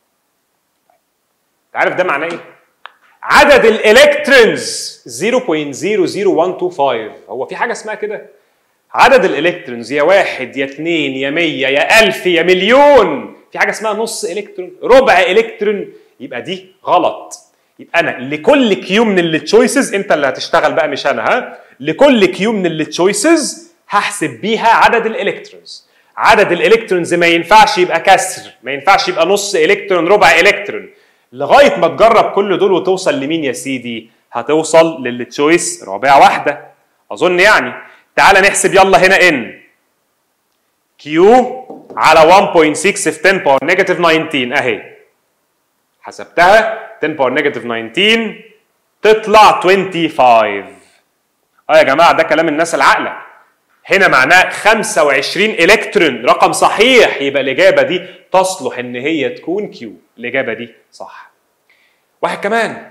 Speaker 2: عارف ده معناه ايه؟ عدد الالكترونز 0.00125 هو في حاجه اسمها كده؟ عدد الالكترونز يا واحد يا اثنين يا مية يا ألف يا مليون في حاجه اسمها نص الكترون ربع الكترون يبقى دي غلط يبقى انا لكل كيو من التشويسز انت اللي هتشتغل بقى مش انا ها لكل كيو من التشويسز هحسب بيها عدد الالكترونز عدد الالكترونز ما ينفعش يبقى كسر ما ينفعش يبقى نص الكترون ربع الكترون لغايه ما تجرب كل دول وتوصل لمين يا سيدي هتوصل للتشويس رابع واحده اظن يعني تعال نحسب يلا هنا ان كيو على 1.6 في 10 باور نيجاتيف 19 اهي حسبتها 10 باور نيجاتيف 19 تطلع 25 اه يا جماعه ده كلام الناس العاقله هنا معناه 25 الكترون رقم صحيح يبقى الاجابه دي تصلح ان هي تكون كيو الاجابه دي صح واحد كمان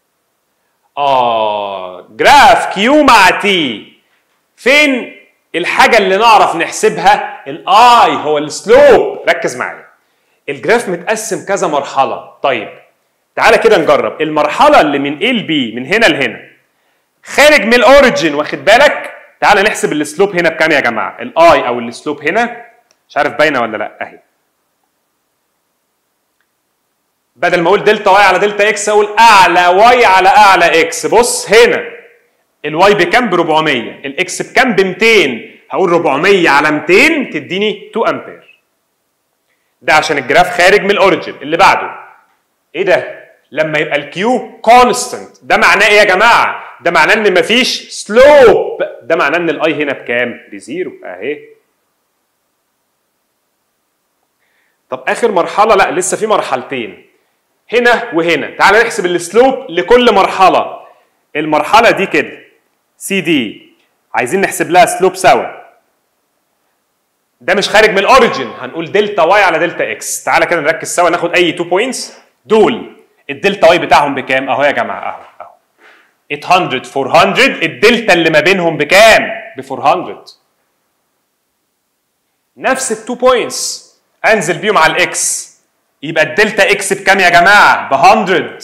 Speaker 2: اه جراف كيو مع تي فين الحاجه اللي نعرف نحسبها الاي هو السلوب ركز معايا الجراف متقسم كذا مرحله طيب تعالى كده نجرب المرحله اللي من A ل B من هنا لهنا خارج من الاوريجن واخد بالك تعالى نحسب السلوب هنا بكام يا جماعه الاي او السلوب هنا مش عارف باينه ولا لا اهي بدل ما اقول دلتا واي على دلتا اكس اقول اعلى واي على اعلى اكس بص هنا الواي بكام ب 400 الاكس بكام ب 200 هقول 400 على 200 تديني 2 امبير ده عشان الجراف خارج من الاوريجن اللي بعده ايه ده لما يبقى الكيو كونستنت ده معناه ايه يا جماعه ده معناه ان مفيش سلوب ده معناه ان الاي هنا بكام بزيرو اهي طب اخر مرحله لا لسه في مرحلتين هنا وهنا تعال نحسب السلوب لكل مرحله المرحله دي كده سي دي عايزين نحسب لها سلوب سوا ده مش خارج من الاوريجن هنقول دلتا واي على دلتا اكس تعالى كده نركز سوا ناخد اي 2 بوينتس دول الدلتا واي بتاعهم بكام اهو يا جماعه اهو اهو 800 400 الدلتا اللي ما بينهم بكام ب 400 نفس ال 2 بوينتس انزل بيهم على الاكس يبقى الدلتا اكس بكام يا جماعه ب 100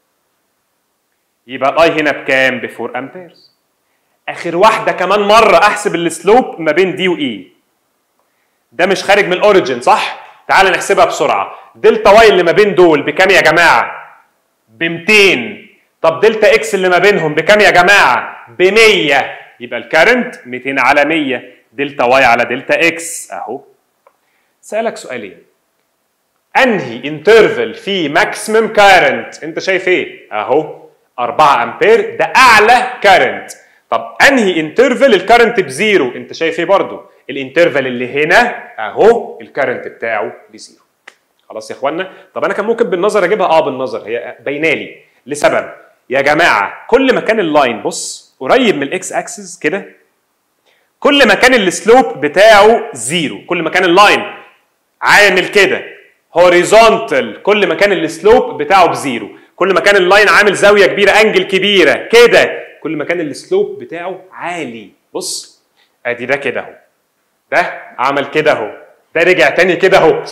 Speaker 2: يبقى الاي هنا بكام ب 4 امبيرز اخر واحده كمان مره احسب السلوب ما بين دي واي ده مش خارج من الاوريجن صح تعال نحسبها بسرعه دلتا واي اللي ما بين دول بكام يا جماعه ب 200 طب دلتا اكس اللي ما بينهم بكام يا جماعه ب 100 يبقى الكارنت 200 على 100 دلتا واي على دلتا اكس اهو سالك سؤالين انهي انترفل فيه ماكسيمم كارنت انت شايف ايه اهو 4 امبير ده اعلى كارنت طب انهي انترفل الكارنت بزيرو انت شايف ايه برضو الانترفل اللي هنا اهو الكارنت بتاعه بزيرو خلاص يا اخوانا طب انا كان ممكن بالنظر اجيبها اه بالنظر هي باينالي لسبب يا جماعه كل ما كان اللاين بص قريب من الاكس اكسس كده كل ما كان السلوب بتاعه زيرو كل ما كان اللاين عامل كده هوريزونتال كل ما كان السلوب بتاعه بزيرو كل ما كان اللاين عامل زاويه كبيره انجل كبيره كده كل ما كان السلوب بتاعه عالي بص ادي ده كده اهو ده عمل كده اهو ده رجع تاني كده اهو صح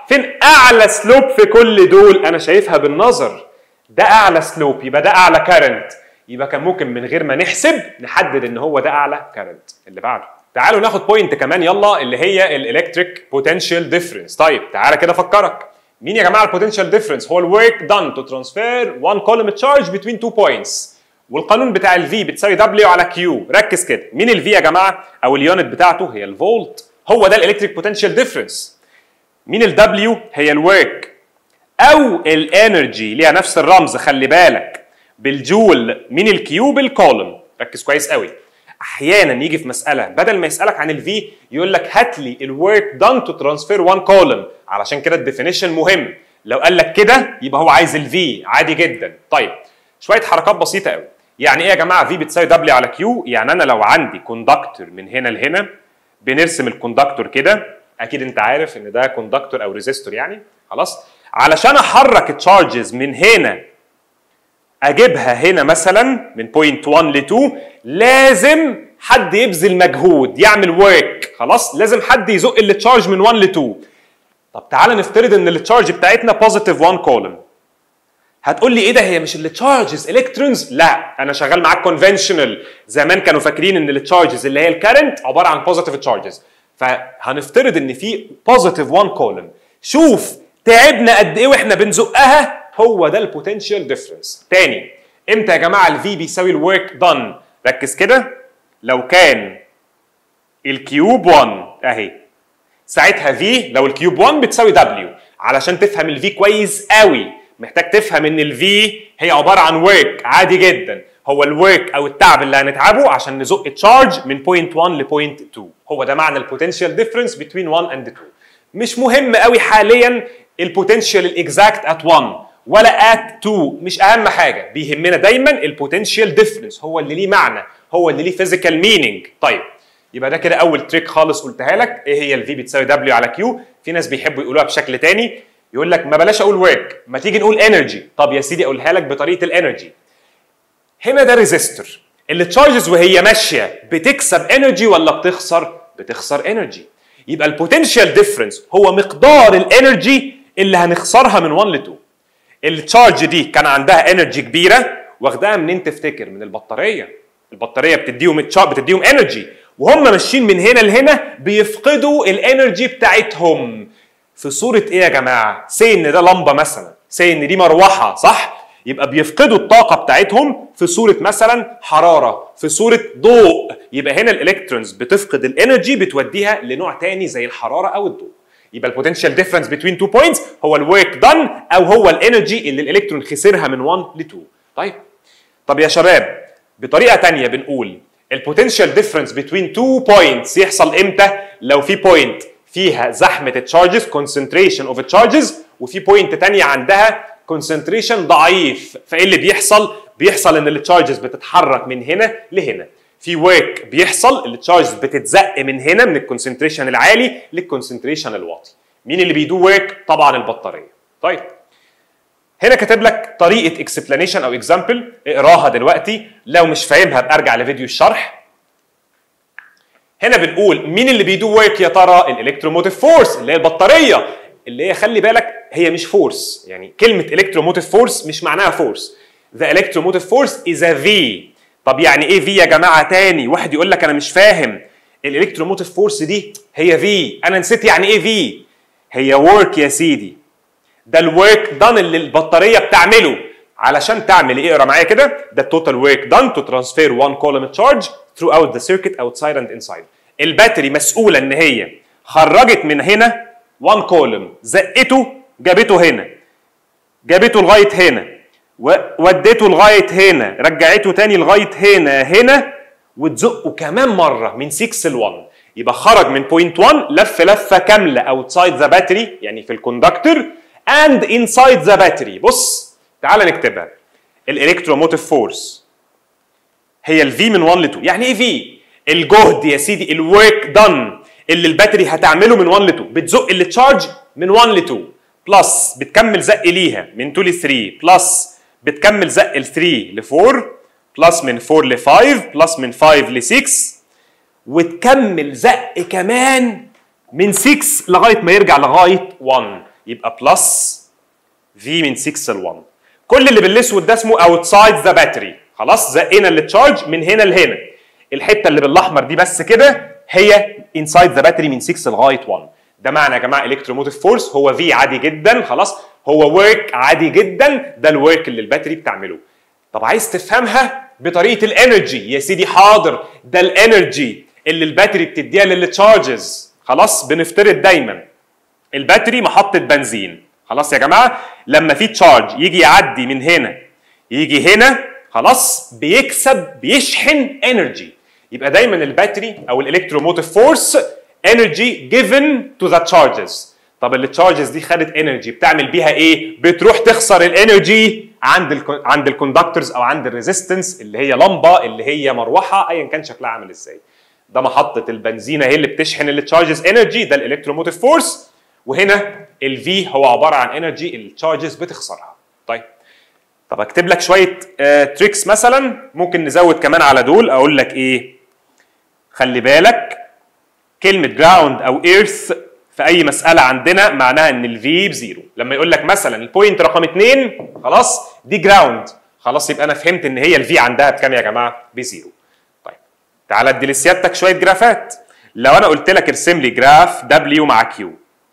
Speaker 2: فين اعلى سلوب في كل دول انا شايفها بالنظر ده اعلى سلوب يبقى ده اعلى كارنت يبقى كان ممكن من غير ما نحسب نحدد ان هو ده اعلى كارنت اللي بعده تعالوا ناخد بوينت كمان يلا اللي هي الالكتريك بوتنشال ديفرنس طيب تعالى كده افكرك مين يا جماعه البوتنشال ديفرنس هو الورك دان تو ترانسفير one column charge between two points والقانون بتاع الفي بتساوي دبليو على كيو ركز كده مين الفي يا جماعه او اليونت بتاعته هي الفولت هو ده الالكتريك بوتنشال ديفرنس مين الدبليو هي الورك او الانرجي ليها نفس الرمز خلي بالك بالجول مين الكيو بالكولوم ركز كويس قوي احيانا يجي في مساله بدل ما يسالك عن الفي يقول لك هات لي الورك دان تو ترانسفير وان كولوم علشان كده الديفينيشن مهم لو قال لك كده يبقى هو عايز الفي عادي جدا طيب شويه حركات بسيطه قوي يعني ايه يا جماعه في بتساوي دبليو على كيو يعني انا لو عندي كوندكتور من هنا لهنا بنرسم الكوندكتور كده اكيد انت عارف ان ده كوندكتور او ريزيستور يعني خلاص علشان احرك التشارجز من هنا اجيبها هنا مثلا من بوينت 1 ل 2 لازم حد يبذل مجهود يعمل ورك خلاص لازم حد يزق التشارج من 1 ل 2 طب تعالى نفترض ان التشارج بتاعتنا بوزيتيف 1 كولوم هتقول لي ايه ده هي مش التشارجز الكترونز لا انا شغال معاك كونفنشنال زمان كانوا فاكرين ان التشارجز اللي هي الكارنت عباره عن بوزيتيف تشارجز فهنفترض ان في بوزيتيف 1 كولوم شوف تعبنا قد ايه واحنا بنزقها هو ده البوتنشال ديفرنس تاني امتى يا جماعه الفي بيساوي الورك دان ركز كده لو كان الكيوب 1 اهي ساعتها في لو الكيوب 1 بتساوي دبليو علشان تفهم الفي كويس قوي محتاج تفهم ان الفي هي عباره عن ورك عادي جدا هو الورك او التعب اللي هنتعبه عشان نزق تشارج من بوينت 1 لبوينت 2 هو ده معنى البوتنشال ديفرنس بين 1 اند 2 مش مهم قوي حاليا البوتنشال الاكزاكت ات 1 ولا ات 2 مش اهم حاجه بيهمنا دايما البوتنشال ديفرنس هو اللي ليه معنى هو اللي ليه فيزيكال مينينج طيب يبقى ده كده اول تريك خالص قلتها لك ايه هي الفي بتساوي دبليو على كيو في ناس بيحبوا يقولوها بشكل تاني يقول لك ما بلاش اقول ورك ما تيجي نقول انرجي طب يا سيدي اقولها لك بطريقه الانرجي هنا ده ريزيستور اللي تشارجز وهي ماشيه بتكسب انرجي ولا بتخسر بتخسر انرجي يبقى البوتنشال ديفرنس هو مقدار الانرجي اللي هنخسرها من 1 ل 2 التشارج دي كان عندها انرجي كبيره واخداها منين تفتكر من البطاريه البطاريه بتديهم بتديهم انرجي وهم ماشيين من هنا لهنا بيفقدوا الانرجي بتاعتهم في صوره ايه يا جماعه سي ان ده لمبه مثلا سي ان دي مروحه صح يبقى بيفقدوا الطاقه بتاعتهم في صوره مثلا حراره في صوره ضوء يبقى هنا الالكترونز بتفقد الانرجي بتوديها لنوع تاني زي الحراره او الضوء يبقى البوتنشال ديفرنس بين تو بوينتس هو الورك دان او هو الانرجي اللي الالكترون خسرها من 1 ل 2 طيب طب يا شباب بطريقه تانية بنقول البوتنشال ديفرنس بين تو بوينتس يحصل امتى لو في بوينت فيها زحمه التشارجز كونسنتريشن اوف التشارجز وفي بوينت تانية عندها كونسنتريشن ضعيف فايه اللي بيحصل بيحصل ان التشارجز بتتحرك من هنا لهنا في ورك بيحصل التشارجز بتتزق من هنا من الكونسنتريشن العالي للكونسنتريشن الواطي مين اللي بيدو ورك طبعا البطاريه طيب هنا كاتب لك طريقه اكسبلانيشن او اكزامبل اقراها دلوقتي لو مش فاهمها بارجع لفيديو الشرح هنا بنقول مين اللي بيدو ورك يا ترى الالكتروموتيف فورس اللي هي البطاريه اللي هي خلي بالك هي مش فورس يعني كلمه الكتروموتيف فورس مش معناها فورس the electromotive force is a V طب يعني ايه في يا جماعه تاني واحد يقول لك انا مش فاهم الالكتروموتيف فورس دي هي في انا نسيت يعني ايه في هي ورك يا سيدي ده الورك دان اللي البطاريه بتعمله علشان تعمل ايه اقرا معايا كده ده التوتال ورك دان تو ترانسفير 1 كولوم تشارج throughout the circuit outside and inside الباتري مسؤوله ان هي خرجت من هنا 1 كولوم زقته جابته هنا جابته لغايه هنا وديته لغايه هنا رجعته تاني لغايه هنا هنا وتزقه كمان مره من 6 ل 1 يبقى خرج من بوينت 1 لف لفه كامله اوتسايد ذا باتري يعني في الكوندكتور اند انسايد ذا باتري بص تعال نكتبها الالكتروموتيف فورس هي الفي من 1 ل 2 يعني ايه في الجهد يا سيدي الورك دان اللي الباتري هتعمله من 1 ل 2 بتزق التشارج من 1 ل 2 بلس بتكمل زق ليها من 2 ل 3 بلس بتكمل زق ل 3 ل 4 بلس من 4 ل 5 بلس من 5 ل 6 وتكمل زق كمان من 6 لغايه ما يرجع لغايه 1 يبقى بلس في من 6 ل 1 كل اللي بالاسود ده اسمه اوتسايد ذا باتري خلاص زقنا التشارج من هنا لهنا الحته اللي بالاحمر دي بس كده هي انسايد ذا باتري من 6 لغايه 1 ده معنى يا جماعه الكتروموتيف فورس هو في عادي جدا خلاص هو ورك عادي جدا ده الورك اللي الباتري بتعمله طب عايز تفهمها بطريقه الانرجي يا سيدي حاضر ده الانرجي اللي الباتري بتديها للتشارجز خلاص بنفترض دايما الباتري محطه بنزين خلاص يا جماعه لما في تشارج يجي يعدي من هنا يجي هنا خلاص بيكسب بيشحن انرجي يبقى دايما الباتري او الالكتروموتيف فورس انرجي جيفن تو ذا تشارجز طب التشارجز دي خدت انرجي بتعمل بيها ايه بتروح تخسر الانرجي عند ال عند الكوندكتورز او عند الريزيستنس اللي هي لمبه اللي هي مروحه ايا كان شكلها عامل ازاي ده محطه البنزينه هي اللي بتشحن التشارجز انرجي ده الالكتروموتيف فورس وهنا الفي هو عباره عن انرجي التشارجز بتخسرها طيب طب اكتب لك شويه آه تريكس مثلا ممكن نزود كمان على دول اقول لك ايه خلي بالك كلمه جراوند او ايرث في اي مساله عندنا معناها ان الفي بزيرو لما يقول لك مثلا البوينت رقم اثنين خلاص دي جراوند خلاص يبقى انا فهمت ان هي الفي عندها بكام يا جماعه بزيرو طيب تعالى ادي لسيادتك شويه جرافات لو انا قلت لك ارسم لي جراف دبليو مع كيو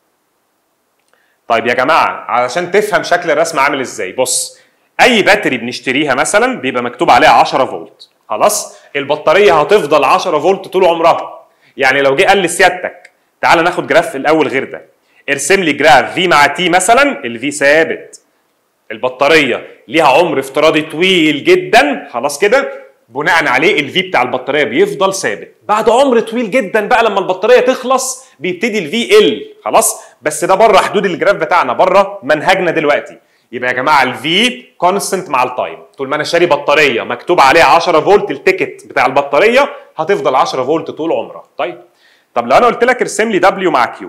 Speaker 2: طيب يا جماعه علشان تفهم شكل الرسم عامل ازاي بص اي باتري بنشتريها مثلا بيبقى مكتوب عليها 10 فولت خلاص البطاريه هتفضل 10 فولت طول عمرها يعني لو جه قال لي سيادتك تعال ناخد جراف الاول غير ده ارسم لي جراف في مع تي مثلا الفي ثابت البطاريه ليها عمر افتراضي طويل جدا خلاص كده بناء عليه الفي بتاع البطاريه بيفضل ثابت بعد عمر طويل جدا بقى لما البطاريه تخلص بيبتدي الفي ال خلاص بس ده بره حدود الجراف بتاعنا بره منهجنا دلوقتي يبقى يا جماعه الفي كونستنت مع التايم طول ما انا شاري بطاريه مكتوب عليها 10 فولت التيكت بتاع البطاريه هتفضل 10 فولت طول عمرها طيب طب لو انا قلت لك ارسم لي دبليو مع كيو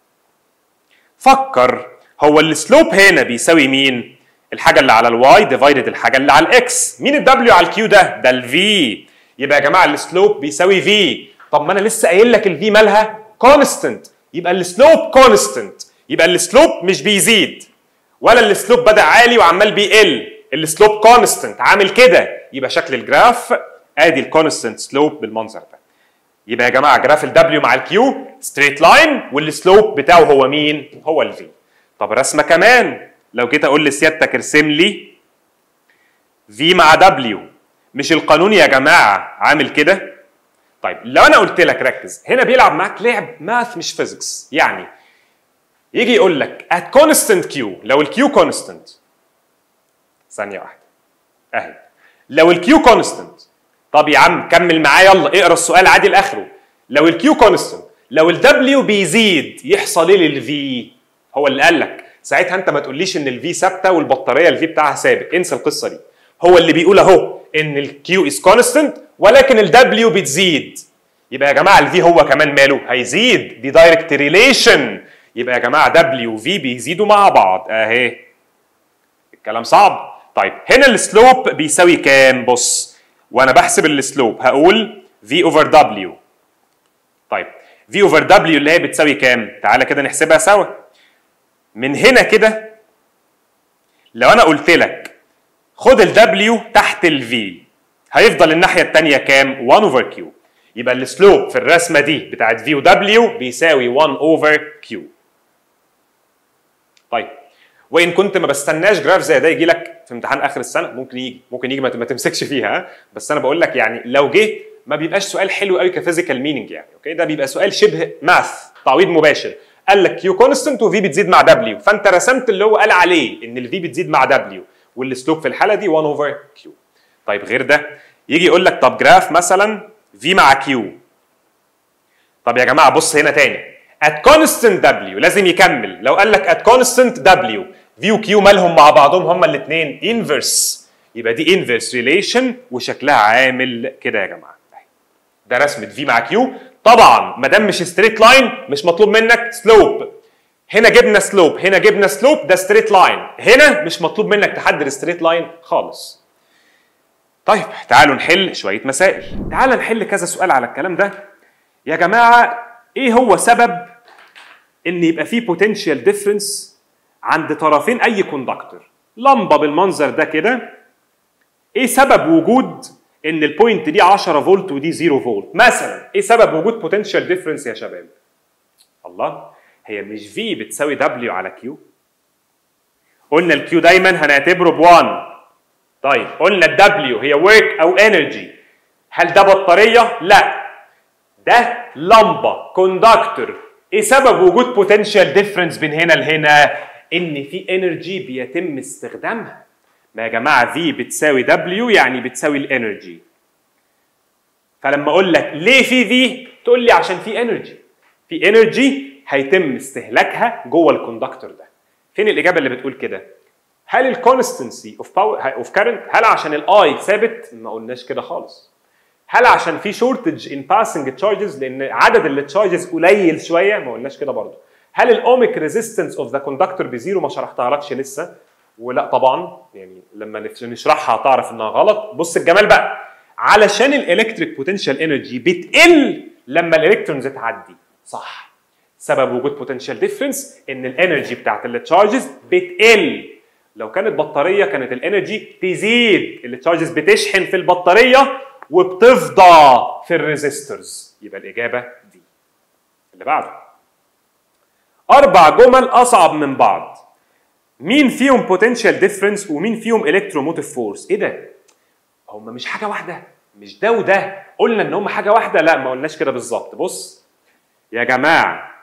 Speaker 2: فكر هو السلوب هنا بيساوي مين الحاجه اللي على الواي ديفايدد الحاجه اللي على الاكس مين الدبليو على الكيو ده ده الفي يبقى يا جماعه السلوب بيساوي في طب ما انا لسه قايل لك الفي مالها كونستنت يبقى السلوب كونستنت يبقى السلوب مش بيزيد ولا السلوب بدا عالي وعمال بيقل السلوب كونستنت عامل كده يبقى شكل الجراف ادي الكونستنت سلوب بالمنظر ده يبقى يا جماعه جراف الدبليو مع الكيو ستريت لاين والسلوب بتاعه هو مين هو الفي طب رسمه كمان لو جيت اقول لسيادتك ارسم لي في مع دبليو مش القانون يا جماعه عامل كده طيب لو انا قلت لك ركز هنا بيلعب معاك لعب ماث مش فيزيكس يعني يجي يقول لك at constant q لو الكيو كونستنت ثانيه واحده اهي لو الكيو كونستنت طب يا عم كمل معايا يلا اقرا السؤال عادي لاخره لو الكيو كونستنت لو الدبليو بيزيد يحصل ايه للفي هو اللي قال لك ساعتها انت ما تقوليش ان الفي ثابته والبطاريه الفي بتاعها ثابت انسى القصه دي هو اللي بيقول اهو ان الكيو از كونستنت ولكن الدبليو بتزيد يبقى يا جماعه الفي هو كمان ماله هيزيد دي دايركت ريليشن يبقى يا جماعه دبليو وفي بيزيدوا مع بعض اهي الكلام صعب طيب هنا السلوب بيساوي كام بص وانا بحسب السلوب هقول في اوفر دبليو طيب في اوفر دبليو اللي هي بتساوي كام تعالى كده نحسبها سوا من هنا كده لو انا قلت لك خد الدبليو تحت الفي هيفضل الناحيه الثانيه كام 1 اوفر كيو يبقى السلوب في الرسمه دي بتاعت في ودبليو بيساوي 1 اوفر كيو طيب وان كنت ما بستناش جراف زي ده يجي لك في امتحان اخر السنه ممكن يجي ممكن يجي ما تمسكش فيها بس انا بقول لك يعني لو جه ما بيبقاش سؤال حلو قوي كفيزيكال مينينج يعني اوكي ده بيبقى سؤال شبه ماث تعويض مباشر قال لك كيو كونستنت وفي بتزيد مع دبليو فانت رسمت اللي هو قال عليه ان الفي بتزيد مع دبليو والسلوب في الحاله دي 1 اوفر كيو طيب غير ده يجي يقول لك طب جراف مثلا في مع كيو طب يا جماعه بص هنا تاني at constant W لازم يكمل لو قال لك at constant W V و Q مالهم مع بعضهم هما الاثنين inverse يبقى دي inverse relation وشكلها عامل كده يا جماعه ده رسمه V مع Q طبعا ما دام مش ستريت لاين مش مطلوب منك سلوب هنا جبنا سلوب هنا جبنا سلوب ده ستريت لاين هنا مش مطلوب منك تحدد ستريت لاين خالص طيب تعالوا نحل شويه مسائل تعال نحل كذا سؤال على الكلام ده يا جماعه ايه هو سبب ان يبقى في potential difference عند طرفين اي كوندكتور لمبه بالمنظر ده كده ايه سبب وجود ان البوينت دي 10 فولت ودي 0 فولت مثلا ايه سبب وجود بوتنشال ديفرنس يا شباب الله هي مش في بتساوي دبليو على كيو قلنا الكيو دايما هنعتبره ب 1 طيب قلنا الدبليو هي ورك او انرجي هل ده بطاريه لا ده لمبه كوندكتور ايه سبب وجود بوتنشال ديفرنس بين هنا لهنا ان في انرجي بيتم استخدامها ما يا جماعه في بتساوي دبليو يعني بتساوي الانرجي فلما اقول لك ليه في في تقول لي عشان في انرجي في انرجي هيتم استهلاكها جوه الكوندكتور ده فين الاجابه اللي بتقول كده هل الكونستنسي اوف باور اوف كارنت هل عشان الاي ثابت ما قلناش كده خالص هل عشان في شورتج ان باسنج تشارجز لان عدد التشارجز قليل شويه ما قلناش كده برضه هل الاوميك ريزيستنس اوف ذا كوندكتور بزيرو ما شرحتها لكش لسه ولا طبعا يعني لما نشرحها هتعرف انها غلط بص الجمال بقى علشان الالكتريك بوتنشال انرجي بتقل لما الالكترونز تعدي صح سبب وجود بوتنشال ديفرنس ان الانرجي بتاعت التشارجز بتقل لو كانت بطاريه كانت الانرجي تزيد التشارجز بتشحن في البطاريه وبتفضى في الريزيستورز يبقى الاجابه دي اللي بعده اربع جمل اصعب من بعض مين فيهم بوتنشال ديفرنس ومين فيهم الكتروموتيف فورس ايه ده هم مش حاجه واحده مش ده وده قلنا ان هم حاجه واحده لا ما قلناش كده بالظبط بص يا جماعه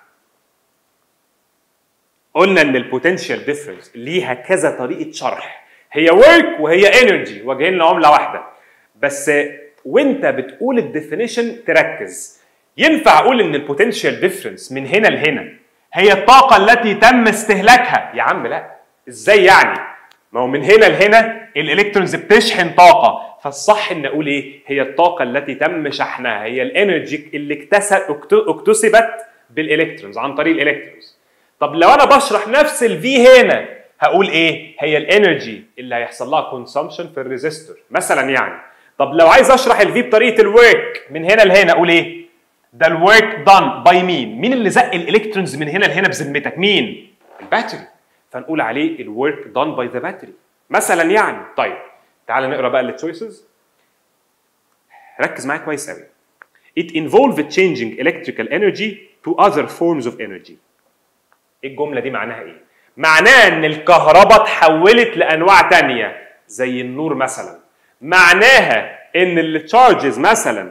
Speaker 2: قلنا ان البوتنشال ديفرنس ليها كذا طريقه شرح هي ورك وهي انرجي وجهين لعمله واحده بس وانت بتقول الديفينيشن تركز ينفع اقول ان البوتنشال ديفرنس من هنا لهنا هي الطاقه التي تم استهلاكها يا عم لا ازاي يعني ما هو من هنا لهنا الالكترونز بتشحن طاقه فالصح ان اقول ايه هي الطاقه التي تم شحنها هي الانرجي اللي اكتسب اكتسبت بالالكترونز عن طريق الالكترونز طب لو انا بشرح نفس الفي هنا هقول ايه هي الانرجي اللي هيحصل لها كونسامشن في الريزيستور مثلا يعني طب لو عايز اشرح الفي بطريقه الورك من هنا لهنا اقول ايه ده الورك دان باي مين مين اللي زق الالكترونز من هنا لهنا بذمتك مين الباتري فنقول عليه الورك دان باي ذا باتري مثلا يعني طيب تعال نقرا بقى التشويسز ركز معايا كويس قوي it involved changing electrical energy to other forms of energy ايه الجمله دي معناها ايه معناها ان الكهرباء اتحولت لانواع تانية زي النور مثلا معناها ان التشارجز مثلا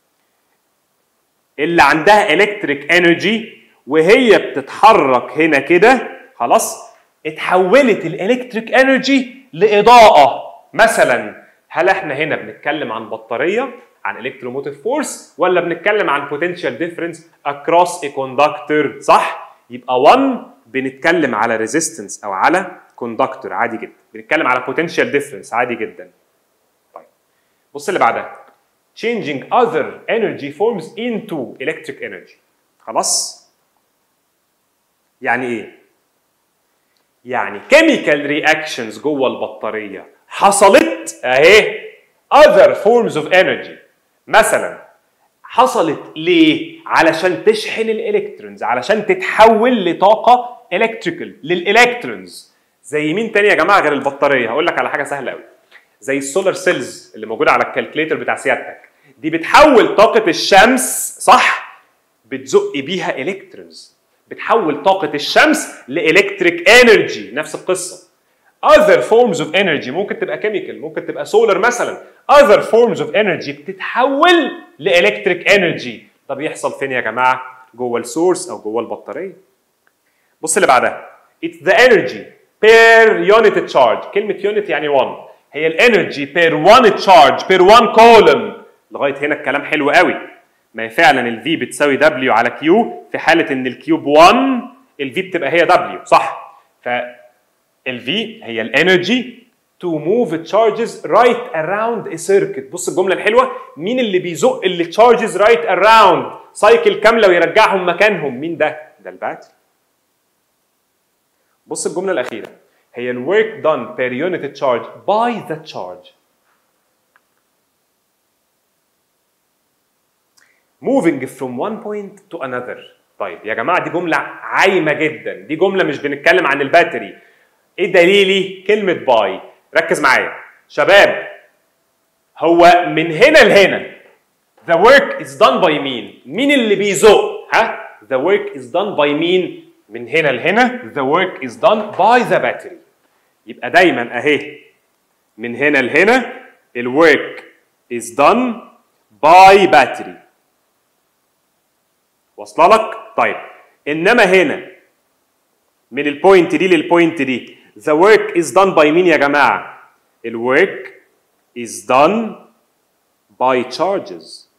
Speaker 2: اللي عندها الكتريك انرجي وهي بتتحرك هنا كده خلاص اتحولت الالكتريك انرجي لاضاءه مثلا هل احنا هنا بنتكلم عن بطاريه عن الكتروموتيف فورس ولا بنتكلم عن بوتنشال ديفرنس اكروس ا كوندكتور صح يبقى 1 بنتكلم على ريزيستنس او على كوندكتور عادي جدا بنتكلم على بوتنشال ديفرنس عادي جدا طيب بص اللي بعدها changing other energy forms into electric energy خلاص يعني ايه يعني chemical reactions جوه البطاريه حصلت اهي other forms of energy مثلا حصلت ليه؟ علشان تشحن الالكترونز علشان تتحول لطاقه الكتريكال للالكترونز زي مين تاني يا جماعه غير البطاريه؟ هقول لك على حاجه سهله قوي زي السولار سيلز اللي موجوده على الكالكليتر بتاع سيادتك دي بتحول طاقه الشمس صح؟ بتزق بيها الكترونز بتحول طاقه الشمس لالكتريك انرجي نفس القصه other forms of energy ممكن تبقى chemical ممكن تبقى solar مثلا other forms of energy بتتحول لالكتريك انرجي طب يحصل فين يا جماعه جوه السورس او جوه البطاريه بص اللي بعدها it's the energy per unit charge كلمه unit يعني 1 هي الانرجي per one charge per one column لغايه هنا الكلام حلو قوي ما هي فعلا الفي بتساوي دبليو على كيو في حاله ان الكيوب 1 الفي بتبقى هي دبليو صح ف الفي هي الانرجي to move charges right around a circuit بص الجمله الحلوه مين اللي بيزق التشارجز right around سايكل كامله ويرجعهم مكانهم مين ده ده الباتري بص الجمله الاخيره هي الورك done per unit charge by the charge moving from one point to another طيب يا جماعه دي جمله عايمه جدا دي جمله مش بنتكلم عن الباتري ايه دليلي كلمه باي ركز معايا شباب هو من هنا لهنا the work is done by مين مين اللي بيزق ها the work is done by مين من هنا لهنا the work is done by the battery يبقى دايما اهي من هنا لهنا الورك is done by battery واصله لك طيب انما هنا من البوينت دي للبوينت دي the work is done by مين يا جماعه الورك is done by charges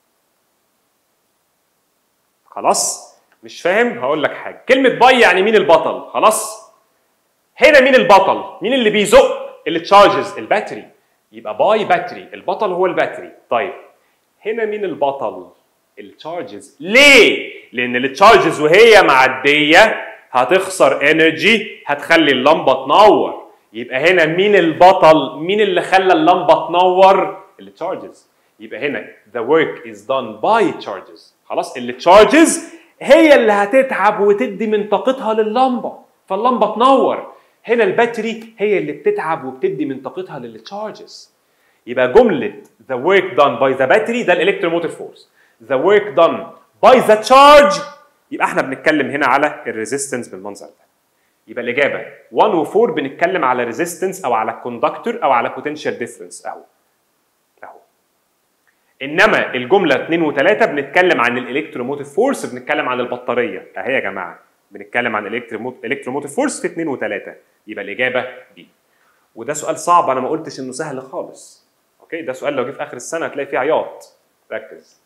Speaker 2: خلاص مش فاهم هقول لك حاجه كلمه باي يعني مين البطل خلاص هنا مين البطل مين اللي بيزق اللي تشارجز الباتري يبقى باي باتري البطل هو الباتري طيب هنا مين البطل التشارجز ليه لان التشارجز وهي معديه هتخسر انرجي هتخلي اللمبه تنور يبقى هنا مين البطل مين اللي خلى اللمبه تنور التشارجز يبقى هنا the work is done by charges خلاص التشارجز هي اللي هتتعب وتدي من طاقتها لللمبه فاللمبه تنور هنا الباتري هي اللي بتتعب وبتدي من طاقتها للتشارجز يبقى جمله the work done by the battery ده الالكتروموتيف فورس the work done by the charge يبقى احنا بنتكلم هنا على الريزيستنس بالمنظر ده يبقى الاجابه 1 و 4 بنتكلم على ريزيستنس او على كوندكتور او على بوتنشال ديفرنس اهو اهو انما الجمله 2 و3 بنتكلم عن الالكتروموتيف فورس بنتكلم عن البطاريه اهي يا جماعه بنتكلم عن الالكتروموتيف فورس في 2 و3 يبقى الاجابه دي وده سؤال صعب انا ما قلتش انه سهل خالص اوكي ده سؤال لو جه في اخر السنه هتلاقي فيه عياط ركز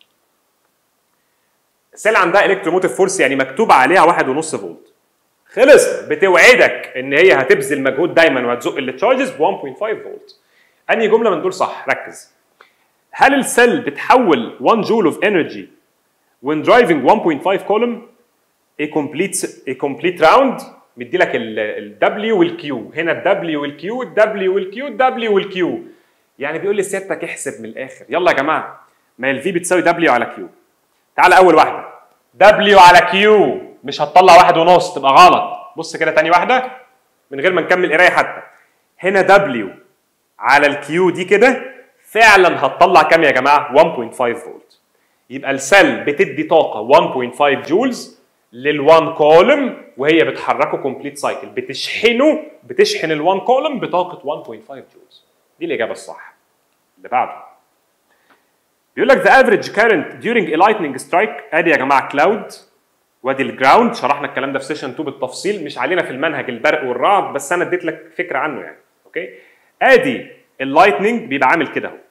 Speaker 2: السيل عندها الكتروموتيف فورس يعني مكتوب عليها واحد ونص فولت خلص بتوعدك ان هي هتبذل مجهود دايما وهتزق التشارجز ب 1.5 فولت انهي جمله من دول صح ركز هل السيل بتحول 1 جول اوف انرجي when driving 1.5 column a complete a complete round مدي لك ال W والكيو هنا ال W والكيو ال W والكيو ال W والكيو يعني بيقول لي سيادتك احسب من الاخر يلا يا جماعه ما ال V بتساوي W على كيو تعالى اول واحده W على كيو مش هتطلع واحد ونص تبقى غلط بص كده تاني واحده من غير ما نكمل قرايه حتى هنا W على الكيو دي كده فعلا هتطلع كام يا جماعه 1.5 فولت يبقى السيل بتدي طاقه 1.5 جولز لل1 كولم وهي بتحركه كومبليت سايكل بتشحنه بتشحن ال1 كولم بطاقه 1.5 جولز دي الاجابه الصح اللي بعده بيقول لك the average current during a lightning strike ادي يا جماعه كلاود وادي الجراوند شرحنا الكلام ده في سيشن 2 بالتفصيل مش علينا في المنهج البرق والرعد بس انا اديت لك فكره عنه يعني اوكي ادي اللايتنينج بيبقى عامل كده اهو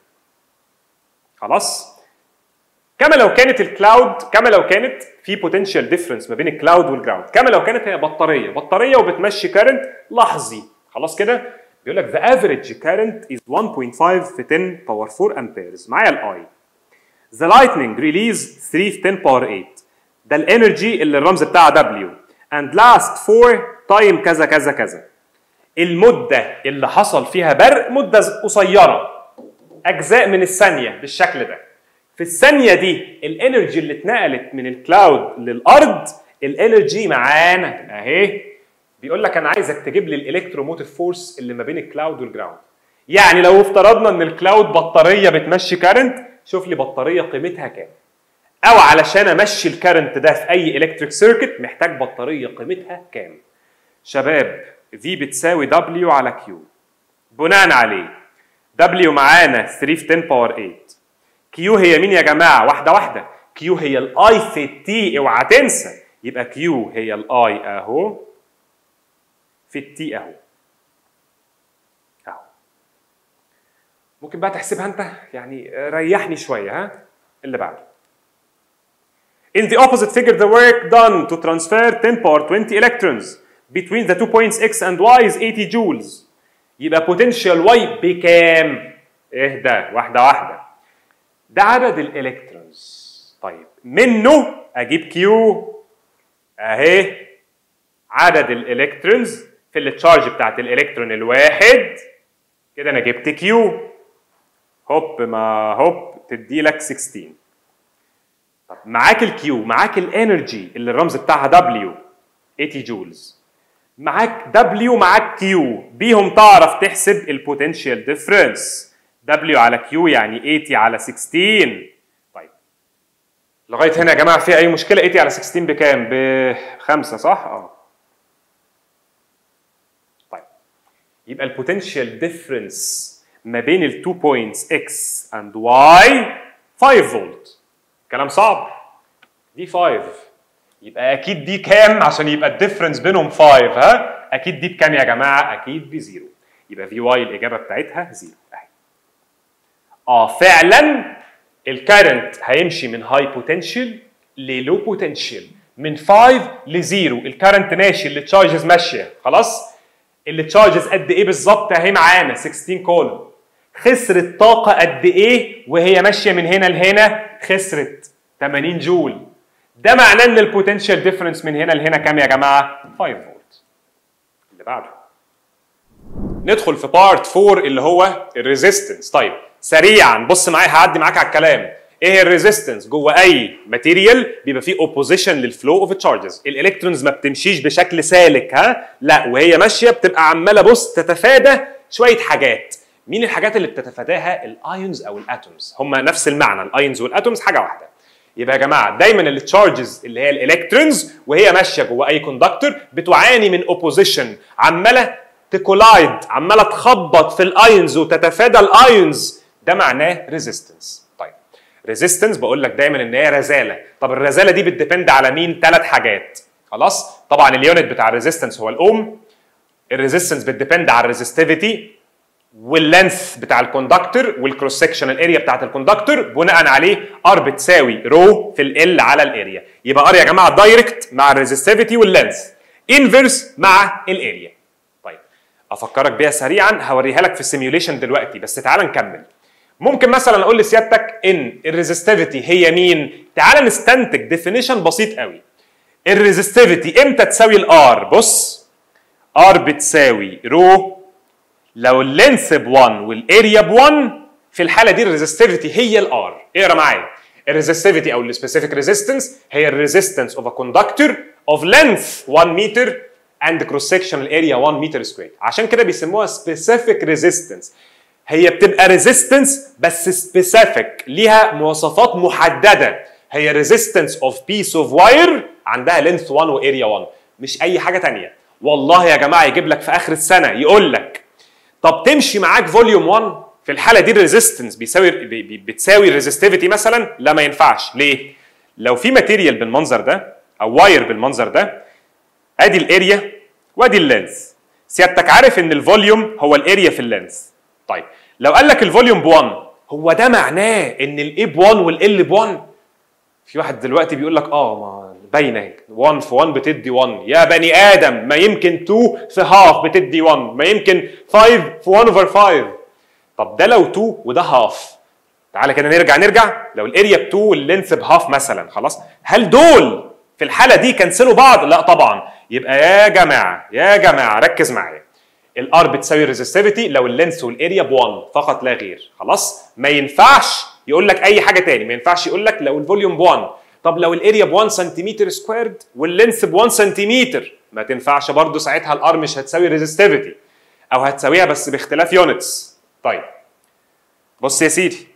Speaker 2: خلاص كما لو كانت الكلاود كما لو كانت في بوتنشال ديفرنس ما بين الكلاود والجراوند كما لو كانت هي بطاريه بطاريه وبتمشي كارنت لحظي خلاص كده بيقول لك the average current is 1.5 في 10 باور 4 امبيرز معايا الاي the lightning release 3 في 10 باور 8 ده الانرجي اللي الرمز بتاعها W and last for time كذا كذا كذا المده اللي حصل فيها برق مده قصيره اجزاء من الثانيه بالشكل ده في الثانيه دي الانرجي اللي اتنقلت من الكلاود للارض الانرجي معانا اهي بيقول لك انا عايزك تجيب لي الالكتروموتيف فورس اللي ما بين الكلاود والجراوند يعني لو افترضنا ان الكلاود بطاريه بتمشي كارنت شوف لي بطاريه قيمتها كام او علشان امشي الكارنت ده في اي الكتريك سيركت محتاج بطاريه قيمتها كام شباب في بتساوي دبليو على كيو بناء عليه دبليو معانا 3 في 10 باور 8 كيو هي مين يا جماعه واحده واحده كيو هي الاي في التي اوعى تنسى يبقى كيو هي الاي اهو في التي اهو اهو ممكن بقى تحسبها انت يعني ريحني شويه ها اللي بعده In the opposite figure, the work done to transfer 10 power 20 electrons between the two points x and y is 80 joules. يبقى potential y بكام؟ اهدى واحدة واحدة. ده عدد الالكترونز. طيب منه اجيب كيو اهي عدد الالكترونز في التشارج بتاعت الالكترون الواحد كده انا جبت كيو هوب ما هوب تدي لك 16 طب معاك الكيو معاك الانرجي اللي الرمز بتاعها دبليو 80 جولز معاك دبليو معاك كيو بيهم تعرف تحسب البوتنشال ديفرنس دبليو على كيو يعني 80 على 16 طيب لغايه هنا يا جماعه في اي مشكله 80 على 16 بكام بخمسة صح اه طيب يبقى البوتنشال ديفرنس ما بين التو بوينتس اكس اند واي 5 فولت كلام صعب دي 5 يبقى اكيد دي كام عشان يبقى الديفرنس بينهم 5 ها اكيد دي بكام يا جماعه اكيد بزيرو يبقى في واي الاجابه بتاعتها زيرو اهي اه فعلا الكارنت هيمشي من هاي بوتنشال للو بوتنشال من 5 لزيرو الكارنت ماشي اللي تشارجز ماشيه خلاص اللي تشارجز قد ايه بالظبط اهي معانا 16 كولوم خسرت طاقه قد ايه وهي ماشيه من هنا لهنا خسرت 80 جول ده معناه ان البوتنشال ديفرنس من هنا لهنا كام يا جماعه 5 فولت اللي بعده ندخل في بارت 4 اللي هو الريزيستنس طيب سريعا بص معايا هعدي معاك على الكلام ايه الريزيستنس جوه اي ماتيريال بيبقى فيه اوبوزيشن للفلو اوف تشارجز الالكترونز ما بتمشيش بشكل سالك ها لا وهي ماشيه بتبقى عماله بص تتفادى شويه حاجات مين الحاجات اللي بتتفاداها الايونز او الاتومز هم نفس المعنى الايونز والاتومز حاجه واحده يبقى يا جماعه دايما التشارجز اللي هي الالكترونز وهي ماشيه جوه اي كوندكتور بتعاني من اوبوزيشن عماله تكولايد عماله تخبط في الايونز وتتفادى الايونز ده معناه ريزيستنس طيب ريزيستنس بقول لك دايما ان هي رزاله طب الرزاله دي بتديبند على مين ثلاث حاجات خلاص طبعا اليونت بتاع الريزيستنس هو الاوم الريزيستنس بتديبند على الريزستيفيتي واللينث بتاع الكوندكتور والكروس سكشنال اريا بتاعت الكوندكتور بناء عليه ار بتساوي رو في ال على الاريا يبقى ار يا جماعه دايركت مع الريزستيفيتي واللينث انفرس مع الاريا طيب افكرك بيها سريعا هوريها لك في السيميوليشن دلوقتي بس تعال نكمل ممكن مثلا اقول لسيادتك ان الريزستيفيتي هي مين تعال نستنتج ديفينيشن بسيط قوي الريزستيفيتي امتى تساوي الار بص ار بتساوي رو لو اللينث ب 1 والاريا ب 1 في الحاله دي الريزستيفيتي هي الار اقرا معايا الريزستيفيتي او السبيسيفيك ريزيستنس هي الريزيستنس اوف ا كوندكتور اوف لينث 1 متر اند كروس سكشنال اريا 1 متر سكوير عشان كده بيسموها سبيسيفيك ريزيستنس هي بتبقى ريزيستنس بس سبيسيفيك ليها مواصفات محدده هي ريزيستنس اوف بيس اوف واير عندها لينث 1 واريا 1 مش اي حاجه تانية والله يا جماعه يجيب لك في اخر السنه يقول لك طب تمشي معاك فوليوم 1 في الحاله دي الريزيستنس بيساوي بي- بي- بتساوي الريزستيفيتي مثلا لا ما ينفعش ليه لو في ماتيريال بالمنظر ده او واير بالمنظر ده ادي الاريا وادي اللينث سيادتك عارف ان الفوليوم هو الاريا في اللينث طيب لو قال لك الفوليوم ب 1 هو ده معناه ان الاي ب 1 والال ب 1 في واحد دلوقتي بيقول لك اه ما باينه اهي 1 في 1 بتدي 1 يا بني ادم ما يمكن 2 في هاف بتدي 1 ما يمكن 5 في 1 اوفر 5 طب ده لو 2 وده هاف تعالى كده نرجع نرجع لو الاريا ب 2 واللينث بهاف مثلا خلاص هل دول في الحاله دي كنسلوا بعض لا طبعا يبقى يا جماعه يا جماعه ركز معايا الار بتساوي الريزستيفيتي لو اللينث والاريا ب 1 فقط لا غير خلاص ما ينفعش يقول لك اي حاجه تاني ما ينفعش يقول لك لو الفوليوم ب 1 طب لو الاريا ب 1 سنتيمتر سكويرد واللينث ب 1 سنتيمتر ما تنفعش برضه ساعتها الار مش هتساوي ريزستيفيتي او هتساويها بس باختلاف يونتس طيب بص يا سيدي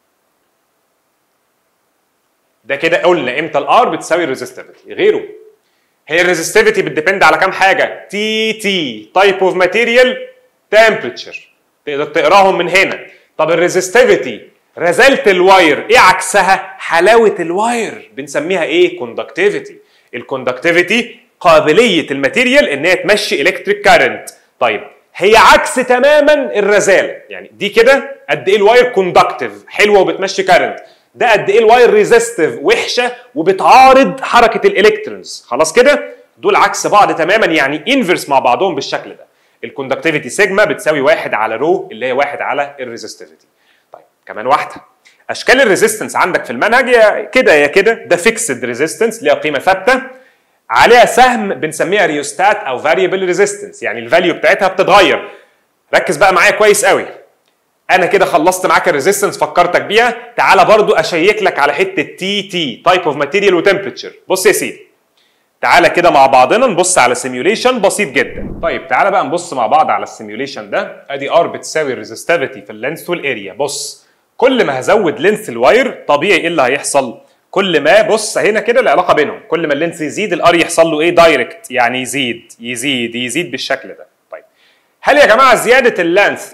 Speaker 2: ده كده قلنا امتى الار بتساوي الريزستيفيتي غيره هي الريزستيفيتي بتديبند على كام حاجه تي تي تايب اوف ماتيريال تمبريتشر تقدر تقراهم من هنا طب الريزستيفيتي رزاله الواير ايه عكسها حلاوه الواير بنسميها ايه كوندكتيفيتي الكوندكتيفيتي قابليه الماتيريال ان هي تمشي الكتريك كارنت طيب هي عكس تماما الرزاله يعني دي كده قد ايه الواير كوندكتيف حلوه وبتمشي كارنت ده قد ايه الواير ريزيستيف وحشه وبتعارض حركه الالكترونز خلاص كده دول عكس بعض تماما يعني انفرس مع بعضهم بالشكل ده الكوندكتيفيتي سيجما بتساوي واحد على رو اللي هي واحد على الريزستيفيتي طيب كمان واحده اشكال الريزيستنس عندك في المنهج يا كده يا كده ده فيكسد ريزيستنس ليها قيمه ثابته عليها سهم بنسميها ريوستات او فاريبل ريزيستنس يعني الفاليو بتاعتها بتتغير ركز بقى معايا كويس قوي انا كده خلصت معاك الريزيستنس فكرتك بيها تعالى برضو اشيك لك على حته تي تي تايب اوف ماتيريال وتمبرتشر بص يا سيدي تعالى كده مع بعضنا نبص على سيميوليشن بسيط جدا طيب تعالى بقى نبص مع بعض على السيميوليشن ده ادي ار بتساوي الريزستيفيتي في اللينث والاريا بص كل ما هزود لينث الواير طبيعي ايه اللي هيحصل كل ما بص هنا كده العلاقه بينهم كل ما اللينث يزيد الار يحصل له ايه دايركت يعني يزيد يزيد يزيد بالشكل ده طيب هل يا جماعه زياده اللينث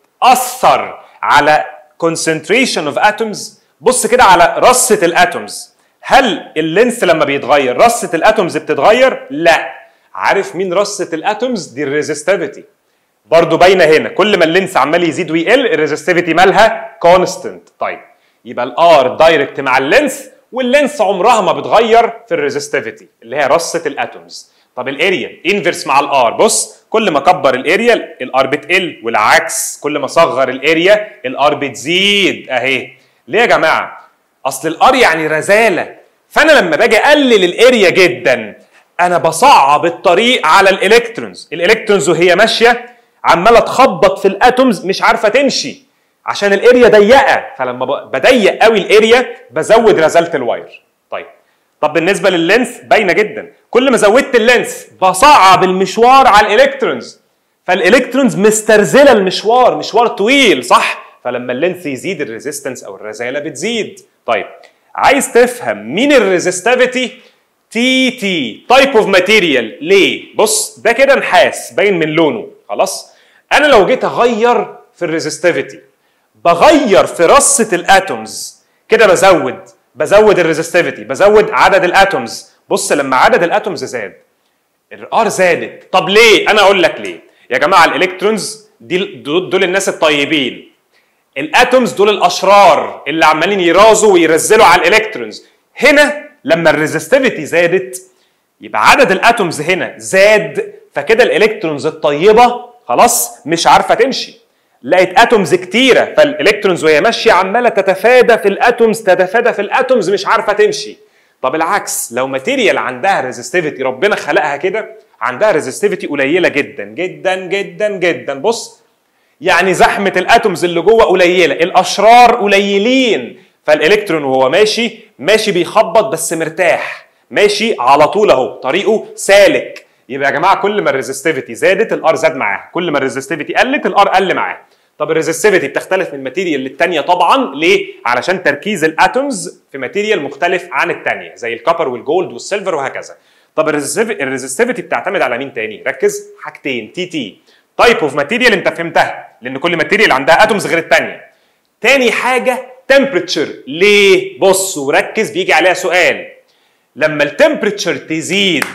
Speaker 2: بتاثر على concentration of atoms بص كده على رصه الاتومز هل اللينث لما بيتغير رصه الاتومز بتتغير لا عارف مين رصه الاتومز دي الريزستيفيتي برضو باينه هنا كل ما اللينث عمال يزيد ويقل الريزستيفيتي مالها كونستنت طيب يبقى الار دايركت مع اللينث واللينث عمرها ما بتغير في الريزستيفيتي اللي هي رصه الاتومز طب الاريا انفرس مع الار بص كل ما كبر الاريا الار بتقل والعكس كل ما صغر الاريا الار بتزيد اهي ليه يا جماعه اصل الار يعني رزاله فانا لما باجي اقلل الاريا جدا انا بصعب الطريق على الالكترونز الالكترونز وهي ماشيه عماله تخبط في الاتومز مش عارفه تمشي عشان الاريا ضيقه فلما بضيق قوي الاريا بزود رزاله الواير طيب طب بالنسبه لللينث باينه جدا كل ما زودت اللينث بصعب المشوار على الالكترونز فالالكترونز مسترزله المشوار مشوار طويل صح فلما اللينث يزيد الريزيستنس او الرزاله بتزيد طيب عايز تفهم مين الريزستيفيتي تي تي تايب اوف ماتيريال ليه بص ده كده نحاس باين من لونه خلاص انا لو جيت اغير في الريزستيفيتي بغير في رصه الاتومز كده بزود بزود الريزستيفيتي بزود عدد الاتومز بص لما عدد الاتومز زاد الار زادت طب ليه انا اقول لك ليه يا جماعه الالكترونز دي دول, دول الناس الطيبين الاتومز دول الاشرار اللي عمالين يرازوا ويرزلوا على الالكترونز هنا لما الريزستيفيتي زادت يبقى عدد الاتومز هنا زاد فكده الالكترونز الطيبه خلاص مش عارفه تمشي لقيت اتومز كتيره فالالكترونز وهي ماشيه عماله تتفادى في الاتومز تتفادى في الاتومز مش عارفه تمشي طب العكس لو ماتيريال عندها ريزستيفيتي ربنا خلقها كده عندها ريزستيفيتي قليله جدا جدا جدا جدا بص يعني زحمه الاتومز اللي جوه قليله الاشرار قليلين فالالكترون وهو ماشي ماشي بيخبط بس مرتاح ماشي على طول اهو طريقه سالك يبقى يا جماعه كل ما الريزستيفيتي زادت الار زاد معاها كل ما الريزستيفيتي قلت الار قل معاها طب الريزستيفيتي بتختلف من ماتيريال للتانيه طبعا ليه علشان تركيز الاتومز في ماتيريال مختلف عن التانيه زي الكوبر والجولد والسيلفر وهكذا طب الريزستيفيتي بتعتمد على مين تاني ركز حاجتين تي تي تايب اوف ماتيريال انت فهمتها لان كل ماتيريال عندها اتومز غير الثانيه تاني حاجه تمبريتشر ليه بص وركز بيجي عليها سؤال لما التمبريتشر تزيد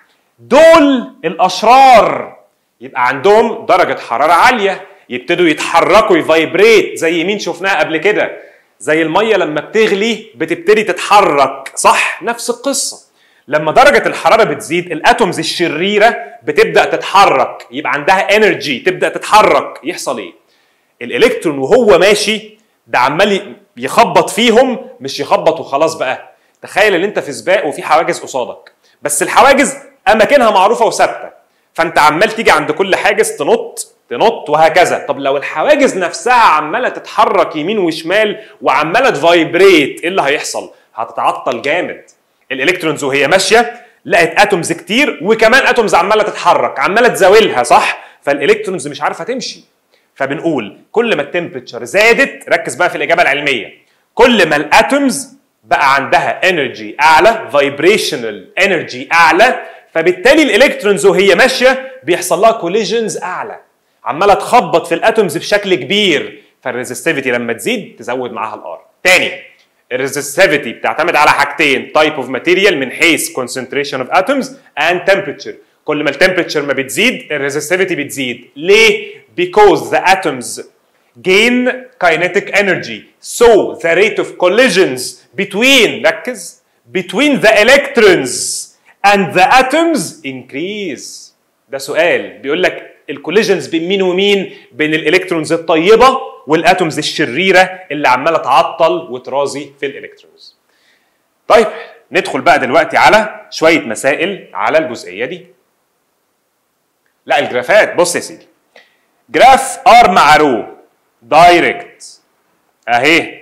Speaker 2: دول الاشرار يبقى عندهم درجه حراره عاليه يبتدوا يتحركوا يفايبريت زي مين شفناها قبل كده زي الميه لما بتغلي بتبتدي تتحرك صح نفس القصه لما درجة الحرارة بتزيد الاتومز الشريرة بتبدأ تتحرك يبقى عندها انرجي تبدأ تتحرك يحصل ايه؟ الالكترون وهو ماشي ده عمال يخبط فيهم مش يخبط وخلاص بقى تخيل ان انت في سباق وفي حواجز قصادك بس الحواجز اماكنها معروفة وثابتة فانت عمال تيجي عند كل حاجز تنط تنط وهكذا طب لو الحواجز نفسها عمالة تتحرك يمين وشمال وعمالة تفايبريت ايه اللي هيحصل؟ هتتعطل جامد الالكترونز وهي ماشيه لقت اتومز كتير وكمان اتومز عماله تتحرك عماله تزاولها صح فالالكترونز مش عارفه تمشي فبنقول كل ما التمبريتشر زادت ركز بقى في الاجابه العلميه كل ما الاتومز بقى عندها انرجي اعلى فايبريشنال انرجي اعلى فبالتالي الالكترونز وهي ماشيه بيحصل لها كوليجنز اعلى عماله تخبط في الاتومز بشكل كبير فالريزستيفيتي لما تزيد تزود معاها الار تاني الريزستيفيتي بتعتمد على حاجتين تايب اوف ماتيريال من حيث concentration اوف اتومز اند temperature كل ما التمبريتشر ما بتزيد الريزستيفيتي بتزيد ليه because the atoms gain kinetic energy so the rate of collisions between ركز between the electrons and the atoms increase ده سؤال بيقول لك الكوليجنز بين مين ومين بين الالكترونز الطيبه والاتومز الشريره اللي عماله تعطل وترازي في الالكترونز. طيب ندخل بقى دلوقتي على شويه مسائل على الجزئيه دي. لا الجرافات بص يا سيدي. جراف ار مع رو دايركت اهي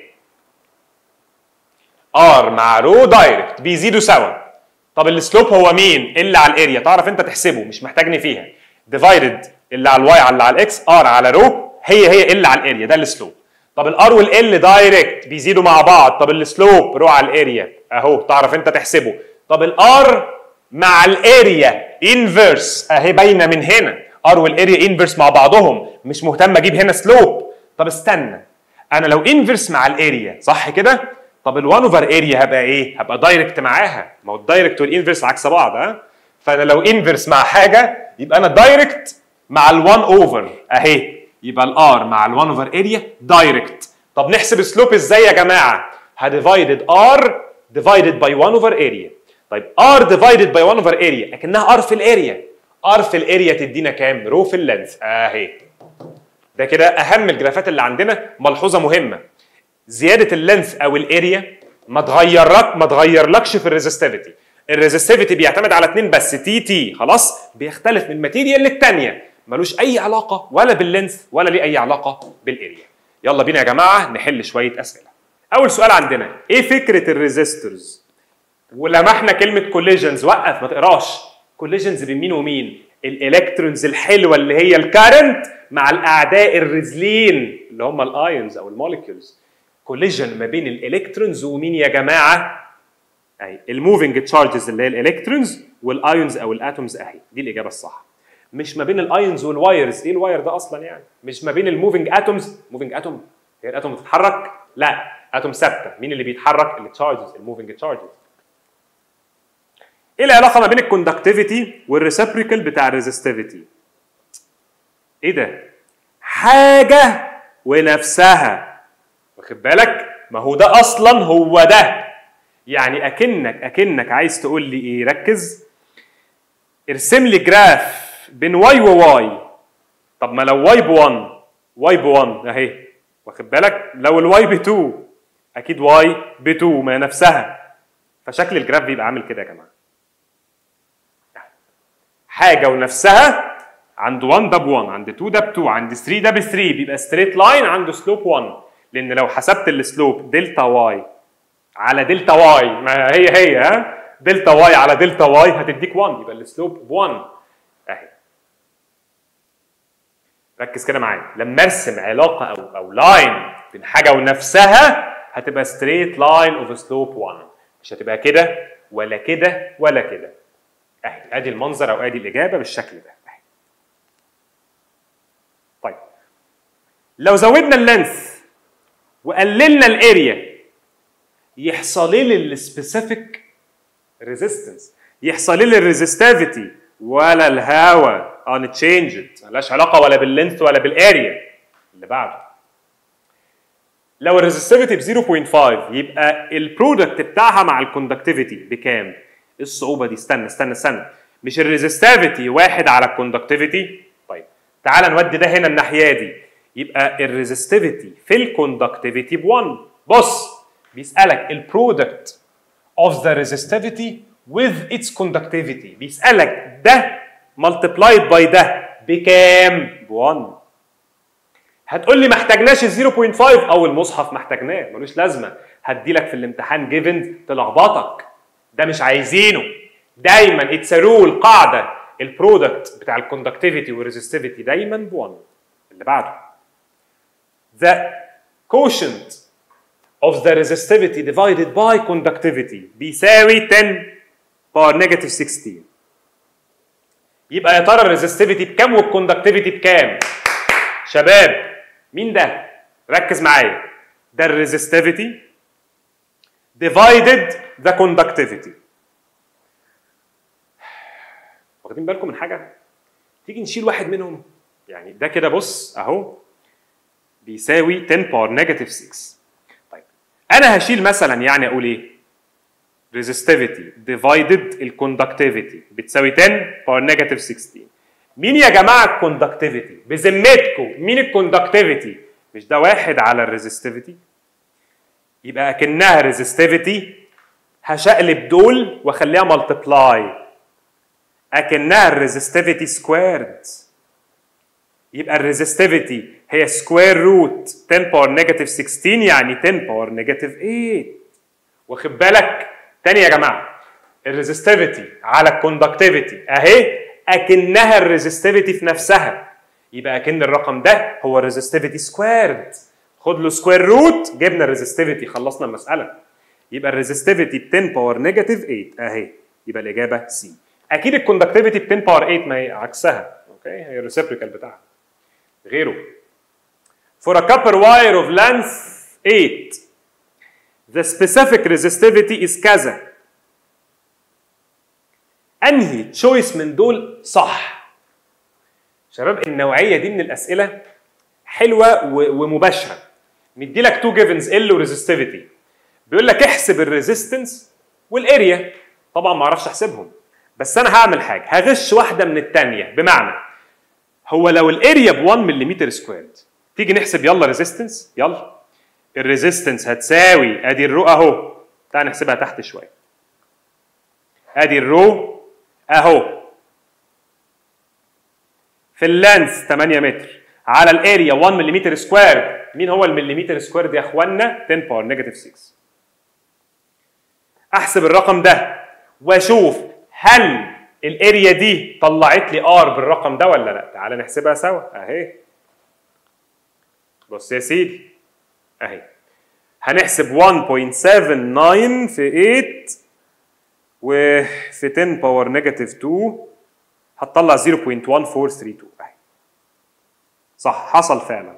Speaker 2: ار مع رو دايركت بيزيدوا سوا طب السلوب هو مين اللي على الاريا تعرف انت تحسبه مش محتاجني فيها ديفايدد اللي على الواي على اللي على الاكس ار على رو هي هي اللي على الاريا ده السلوب طب الار والال دايركت بيزيدوا مع بعض طب السلوب رو على الاريا اهو تعرف انت تحسبه طب الار مع الاريا انفرس اهي باينه من هنا ار والاريا انفرس مع بعضهم مش مهتم اجيب هنا سلوب طب استنى انا لو انفرس مع الاريا صح كده طب ال1 اوفر اريا هبقى ايه هبقى دايركت معاها ما هو الدايركت والانفرس عكس بعض ها فانا لو انفرس مع حاجه يبقى انا دايركت مع ال1 اوفر اهي يبقى الار مع ال1 اوفر اريا دايركت طب نحسب السلوب ازاي يا جماعه هديفايدد ار ديفايدد باي 1 اوفر اريا طيب ار ديفايدد باي 1 اوفر اريا اكنها ار في الاريا ار في الاريا تدينا كام رو في اللينث اهي ده كده اهم الجرافات اللي عندنا ملحوظه مهمه زياده اللينث او الاريا ما تغيرك ما تغيرلكش في الريزستيفيتي الريزستيفيتي بيعتمد على اتنين بس تي تي خلاص بيختلف من ماتيريال للتانيه ملوش اي علاقه ولا باللينث ولا ليه اي علاقه بالاريا يلا بينا يا جماعه نحل شويه اسئله اول سؤال عندنا ايه فكره الريزستورز ولمحنا كلمه كوليجنز وقف ما تقراش كوليجنز بين مين ومين الالكترونز الحلوه اللي هي الكارنت مع الاعداء الرزلين اللي هم الايونز او الموليكيولز كوليجن ما بين الالكترونز ومين يا جماعه اهي الموفينج تشارجز اللي هي الالكترونز والايونز او الاتومز اهي دي الاجابه الصح مش ما بين الايونز والوايرز ايه الواير ده اصلا يعني مش ما بين الموفينج اتومز موفينج اتوم هي الاتوم بتتحرك لا اتوم ثابته مين اللي بيتحرك التشارجز الموفينج تشارجز ايه العلاقه ما بين الكوندكتيفيتي والريسبريكال بتاع الريزستيفيتي ايه ده حاجه ونفسها واخد بالك ما هو ده اصلا هو ده يعني اكنك اكنك عايز تقول لي ايه ركز ارسم لي جراف بين واي وواي طب ما لو واي ب1 واي ب1 اهي واخد بالك لو الواي ب2 اكيد واي ب2 ما نفسها فشكل الجراف بيبقى عامل كده يا جماعه حاجه ونفسها عند 1 ده ب1 عند 2 ده ب2 عند 3 ده ب3 بيبقى ستريت لاين عنده سلوب 1 لان لو حسبت السلوب دلتا واي على دلتا واي ما هي هي ها دلتا واي على دلتا واي هتديك 1 يبقى السلوب ب 1 اهي ركز كده معايا لما ارسم علاقه او او لاين بين حاجه ونفسها هتبقى ستريت لاين اوف سلوب 1 مش هتبقى كده ولا كده ولا كده اهي ادي المنظر او ادي الاجابه بالشكل ده اهي طيب لو زودنا اللينث وقللنا الاريا يحصل ايه للسبيسيفيك ريزيستنس يحصل ايه للريزستيفيتي ولا الهوا unchanged ملهاش علاقه ولا باللينث ولا بالاريا اللي بعده لو الريزستيفيتي ب 0.5 يبقى البرودكت بتاعها مع الكوندكتيفيتي بكام؟ ايه الصعوبه دي؟ استنى استنى استنى مش الريزستيفيتي واحد على الكوندكتيفيتي؟ طيب تعال نودي ده هنا الناحيه دي يبقى الريزستيفيتي في الكوندكتيفيتي ب 1 بص بيسالك البرودكت of the resistivity with its conductivity بيسالك ده multiplied by ده بكام؟ ب 1 هتقول لي ما احتاجناش ال 0.5 او المصحف ما احتاجناه ملوش لازمه هدي لك في الامتحان جيفن تلخبطك ده مش عايزينه دايما اتس رول قاعده البرودكت بتاع الكوندكتيفيتي والريزستيفيتي دايما ب 1 اللي بعده the quotient of the resistivity divided by conductivity بيساوي 10 باور نيجاتيف 16 يبقى يا ترى الريزستيفيتي بكام والكوندكتيفيتي بكام؟ شباب مين ده؟ ركز معايا ده الريزستيفيتي divided the conductivity واخدين بالكم من حاجه؟ تيجي نشيل واحد منهم يعني ده كده بص اهو بيساوي 10 باور نيجاتيف 6 طيب انا هشيل مثلا يعني اقول ايه؟ resistivity divided الكوندكتيفيتي بتساوي 10 باور نيجاتيف 16 مين يا جماعه الكوندكتيفيتي بذمتكم مين الكوندكتيفيتي مش ده واحد على الريزستيفيتي يبقى اكنها ريزستيفيتي هشقلب دول واخليها ملتبلاي اكنها الريزستيفيتي سكويرد يبقى الريزستيفيتي هي سكوير روت 10 باور نيجاتيف 16 يعني 10 باور نيجاتيف 8 واخد بالك تاني يا جماعه الريزستيفيتي على الكوندكتيفيتي اهي اكنها الريزستيفيتي في نفسها يبقى اكن الرقم ده هو الريزستيفيتي سكويرد خد له سكوير روت جبنا الريزستيفيتي خلصنا المساله يبقى الريزستيفيتي ب 10 باور نيجاتيف 8 اهي يبقى الاجابه سي اكيد الكوندكتيفيتي ب 10 باور 8 ما هي عكسها اوكي هي الريسيبريكال بتاعها غيره for a copper wire of length 8 the specific resistivity is كذا انهي تشويس من دول صح شباب النوعيه دي من الاسئله حلوه و- ومباشره مدي لك تو جيفنز ال وريزستيفيتي بيقول لك احسب الريزيستنس والاريا طبعا ما اعرفش احسبهم بس انا هعمل حاجه هغش واحده من الثانيه بمعنى هو لو الاريا ب 1 ملم سكويرد تيجي نحسب يلا ريزيستنس يلا الريزيستنس هتساوي ادي الرو اهو تعال نحسبها تحت شويه ادي الرو اهو في اللانس 8 متر على الاريا 1 ملم سكوير مين هو المليمتر سكوير يا اخوانا 10 باور نيجاتيف 6 احسب الرقم ده واشوف هل الاريا دي طلعت لي ار بالرقم ده ولا لا تعال نحسبها سوا اهي بص يا سيدي اهي هنحسب 1.79 في 8 وفي 10 باور نيجاتيف 2 هتطلع 0.1432 اهي صح حصل فعلا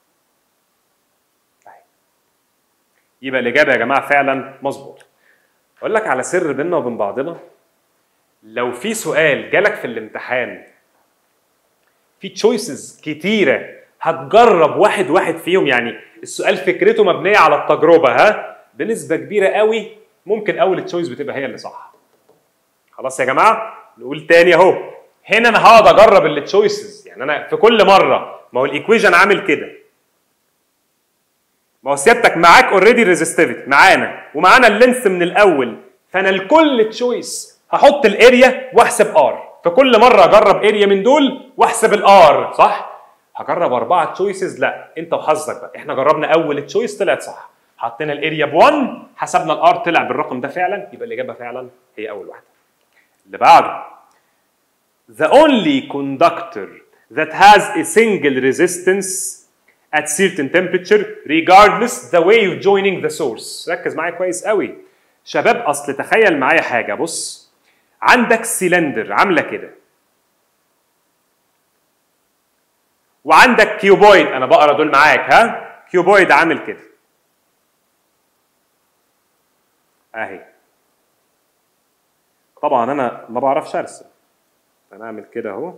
Speaker 2: اهي يبقى الاجابه يا جماعه فعلا مظبوطه اقول لك على سر بيننا وبين بعضنا لو في سؤال جالك في الامتحان في تشويسز كتيره هتجرب واحد واحد فيهم يعني السؤال فكرته مبنيه على التجربه ها بنسبه كبيره قوي ممكن اول تشويس بتبقى هي اللي صح خلاص يا جماعه نقول تاني اهو هنا انا هقعد اجرب التشويسز يعني انا في كل مره ما هو الايكويشن عامل كده ما هو سيادتك معاك اوريدي ريزيستيفيتي معانا ومعانا اللينس من الاول فانا لكل تشويس هحط الاريا واحسب ار فكل مره اجرب اريا من دول واحسب الار صح هجرب اربعه تشويسز لا انت وحظك بقى احنا جربنا اول تشويس طلعت صح حطينا الاريا ب 1 حسبنا الار طلع بالرقم ده فعلا يبقى الاجابه فعلا هي اول واحده اللي بعده the only conductor that has a single resistance at certain temperature regardless the way of joining the source ركز معايا كويس قوي شباب اصل تخيل معايا حاجه بص عندك سيلندر عامله كده وعندك كيوبويد انا بقرا دول معاك ها كيوبويد عامل كده اهي طبعا انا ما بعرفش ارسم انا اعمل كده اهو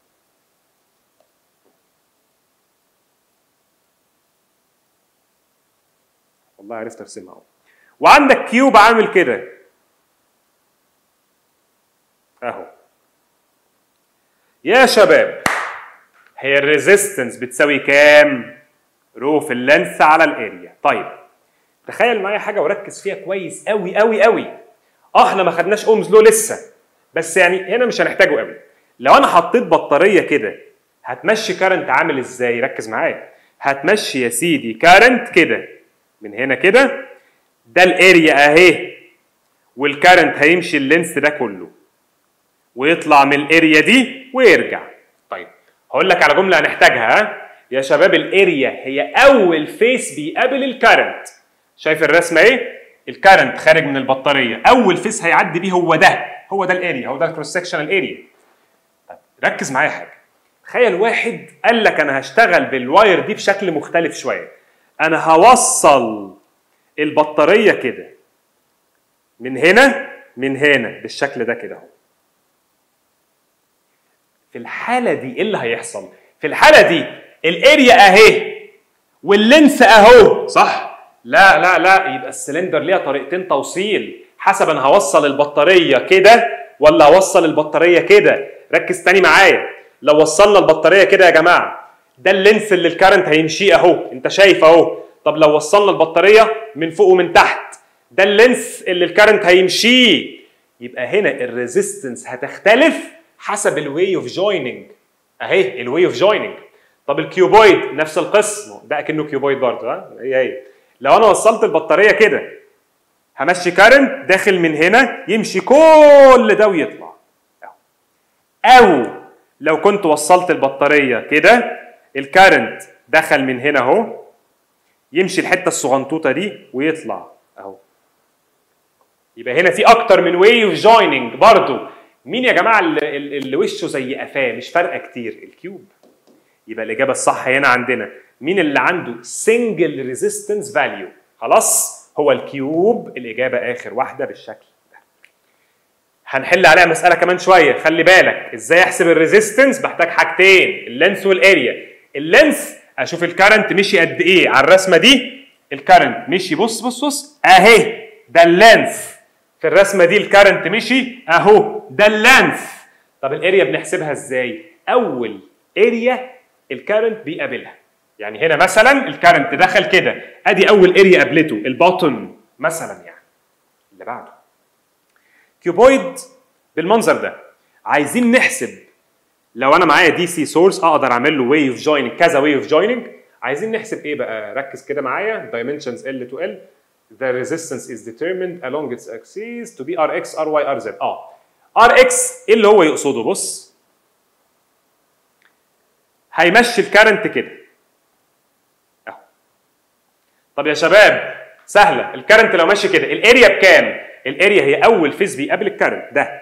Speaker 2: والله عرفت ارسمها اهو وعندك كيوب عامل كده اهو يا شباب هي الريزيستنس بتساوي كام رو في اللينث على الاريا طيب تخيل معايا حاجه وركز فيها كويس قوي قوي قوي اه احنا ما خدناش اومز لو لسه بس يعني هنا مش هنحتاجه قوي لو انا حطيت بطاريه كده هتمشي كارنت عامل ازاي ركز معايا هتمشي يا سيدي كارنت كده من هنا كده ده الاريا اهي والكارنت هيمشي اللينس ده كله ويطلع من الاريا دي ويرجع طيب هقول لك على جمله هنحتاجها ها يا شباب الاريا هي اول فيس بيقابل الكارنت شايف الرسمه ايه الكارنت خارج من البطاريه اول فيس هيعدي بيه هو ده هو ده الاريا هو ده الكروس سكشنال اريا طيب ركز معايا حاجه تخيل واحد قال لك انا هشتغل بالواير دي بشكل مختلف شويه انا هوصل البطاريه كده من هنا من هنا بالشكل ده كده اهو في الحاله دي ايه اللي هيحصل في الحاله دي الاريا اهي واللينس اهو صح لا لا لا يبقى السلندر ليها طريقتين توصيل حسب انا هوصل البطاريه كده ولا هوصل البطاريه كده ركز تاني معايا لو وصلنا البطاريه كده يا جماعه ده اللينس اللي الكارنت هيمشيه اهو انت شايف اهو طب لو وصلنا البطاريه من فوق ومن تحت ده اللينس اللي الكارنت هيمشيه يبقى هنا الريزيستنس هتختلف حسب الواي اوف جويننج اهي الواي اوف جويننج طب الكيوبويد نفس القسم ده اكنه كيوبويد برضه ها هي هي لو انا وصلت البطاريه كده همشي كارنت داخل من هنا يمشي كل ده ويطلع او لو كنت وصلت البطاريه كده الكارنت دخل من هنا اهو يمشي الحته الصغنطوطه دي ويطلع اهو يبقى هنا في اكتر من واي اوف جويننج برضو مين يا جماعه اللي, اللي وشه زي قفاه مش فارقه كتير الكيوب يبقى الاجابه الصح هنا عندنا مين اللي عنده سنجل ريزيستنس فاليو خلاص هو الكيوب الاجابه اخر واحده بالشكل ده هنحل عليها مساله كمان شويه خلي بالك ازاي احسب الريزيستنس بحتاج حاجتين اللينس والاريا اللينس اشوف الكارنت مشي قد ايه على الرسمه دي الكارنت مشي بص بص بص اهي ده اللينس في الرسمه دي الكارنت مشي اهو ده اللينس طب الاريا بنحسبها ازاي اول اريا الكارنت بيقابلها يعني هنا مثلا الكارنت دخل كده ادي اول اريا قابلته البوتن مثلا يعني اللي بعده كيوبويد بالمنظر ده عايزين نحسب لو انا معايا دي سي سورس اقدر اعمل له واي اوف جويننج كذا واي اوف جويننج عايزين نحسب ايه بقى ركز كده معايا dimensions L to L the resistance is determined along its axis to be Rx Ry Rz اه Rx ايه اللي هو يقصده بص هيمشي الكارنت كده اهو طب يا شباب سهله الكارنت لو ماشي كده الاريا بكام الاريا هي اول فيز بيقابل الكارنت ده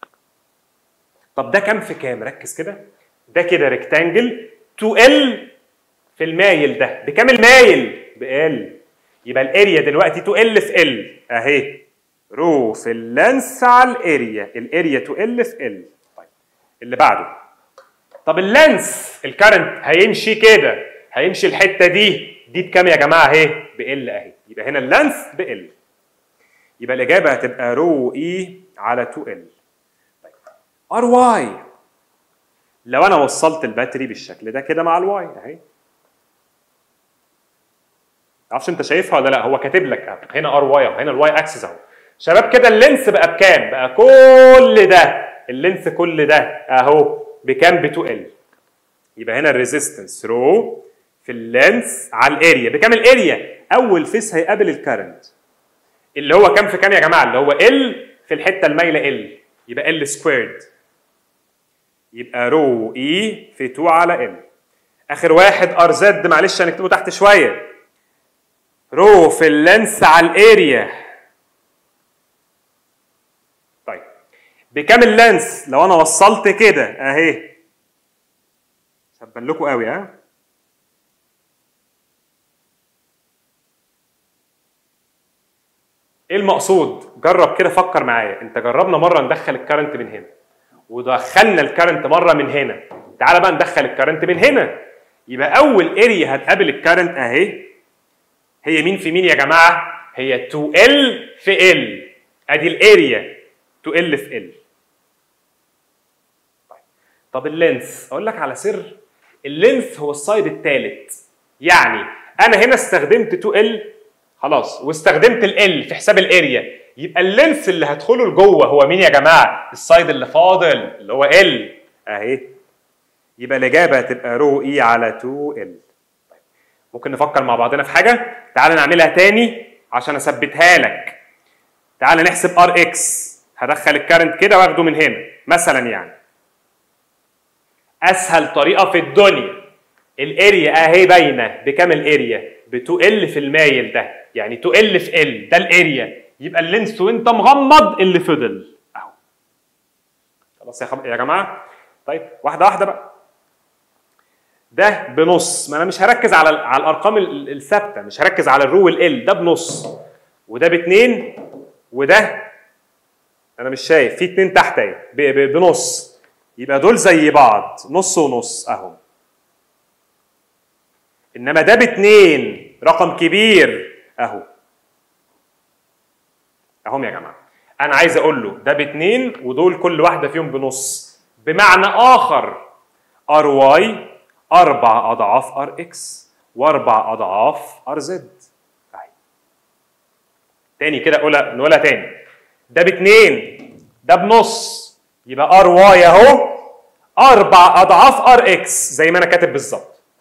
Speaker 2: طب ده كام في كام ركز كده ده كده ريكتانجل 2L في المايل ده بكام المايل بال يبقى الاريا دلوقتي 2L في L اهي رو في اللانس على الاريا الاريا 2L في L طيب اللي بعده طب اللانس الكارنت هيمشي كده هيمشي الحته دي دي بكام يا جماعه اهي بال اهي يبقى هنا اللانس بال يبقى الاجابه هتبقى رو اي على 2 ال ار واي لو انا وصلت الباتري بالشكل ده كده مع الواي اهي معرفش انت شايفها ولا لا هو كاتب لك أهو. هنا ار واي اهو هنا الواي اكسس اهو شباب كده اللينس بقى بكام بقى كل ده اللينس كل ده اهو بكام ب 2 ال يبقى هنا الريزيستنس رو في اللينس على الاريا بكام الاريا اول فيس هيقابل الكرنت اللي هو كام في كام يا جماعه اللي هو ال في الحته المايله ال يبقى ال سكويرد يبقى رو اي في 2 على ال اخر واحد ار زد معلش هنكتبه تحت شويه رو في اللينس على الاريا طيب بكام اللينس لو انا وصلت كده اهي هبان لكم قوي ها ايه المقصود جرب كده فكر معايا انت جربنا مره ندخل الكرنت من هنا ودخلنا الكرنت مره من هنا تعالى بقى ندخل الكرنت من هنا يبقى اول اريا هتقابل الكرنت اهي هي مين في مين يا جماعه هي 2L في L ادي الاريا 2L في L طيب طب اللينس اقول لك على سر اللينس هو السايد الثالث يعني انا هنا استخدمت 2L خلاص واستخدمت ال في حساب الاريا يبقى اللينس اللي هدخله لجوه هو مين يا جماعه السايد اللي فاضل اللي هو ال اهي يبقى الاجابه هتبقى رو اي على 2 ال ممكن نفكر مع بعضنا في حاجه تعال نعملها تاني عشان اثبتها لك تعال نحسب ار اكس هدخل الكارنت كده واخده من هنا مثلا يعني اسهل طريقه في الدنيا الاريا اهي باينه بكام الاريا ب 2 ال في المايل ده يعني 2 ال في ال ده الاريا يبقى اللينس وانت مغمض اللي فضل اهو خلاص يا خب... يا جماعه طيب واحده واحده بقى ده بنص ما انا مش هركز على على الارقام ال- الثابته مش هركز على الرو والال ده بنص وده باتنين وده انا مش شايف في اتنين تحت اهي ب- ب- بنص يبقى دول زي بعض نص ونص اهو انما ده باتنين رقم كبير اهو اهم يا جماعه انا عايز اقول له ده باتنين ودول كل واحده فيهم بنص بمعنى اخر ار واي اربع اضعاف ار اكس واربع اضعاف ار زد اهي تاني كده قولها نقولها تاني ده باتنين ده بنص يبقى ار واي اهو اربع اضعاف ار اكس زي ما انا كاتب بالظبط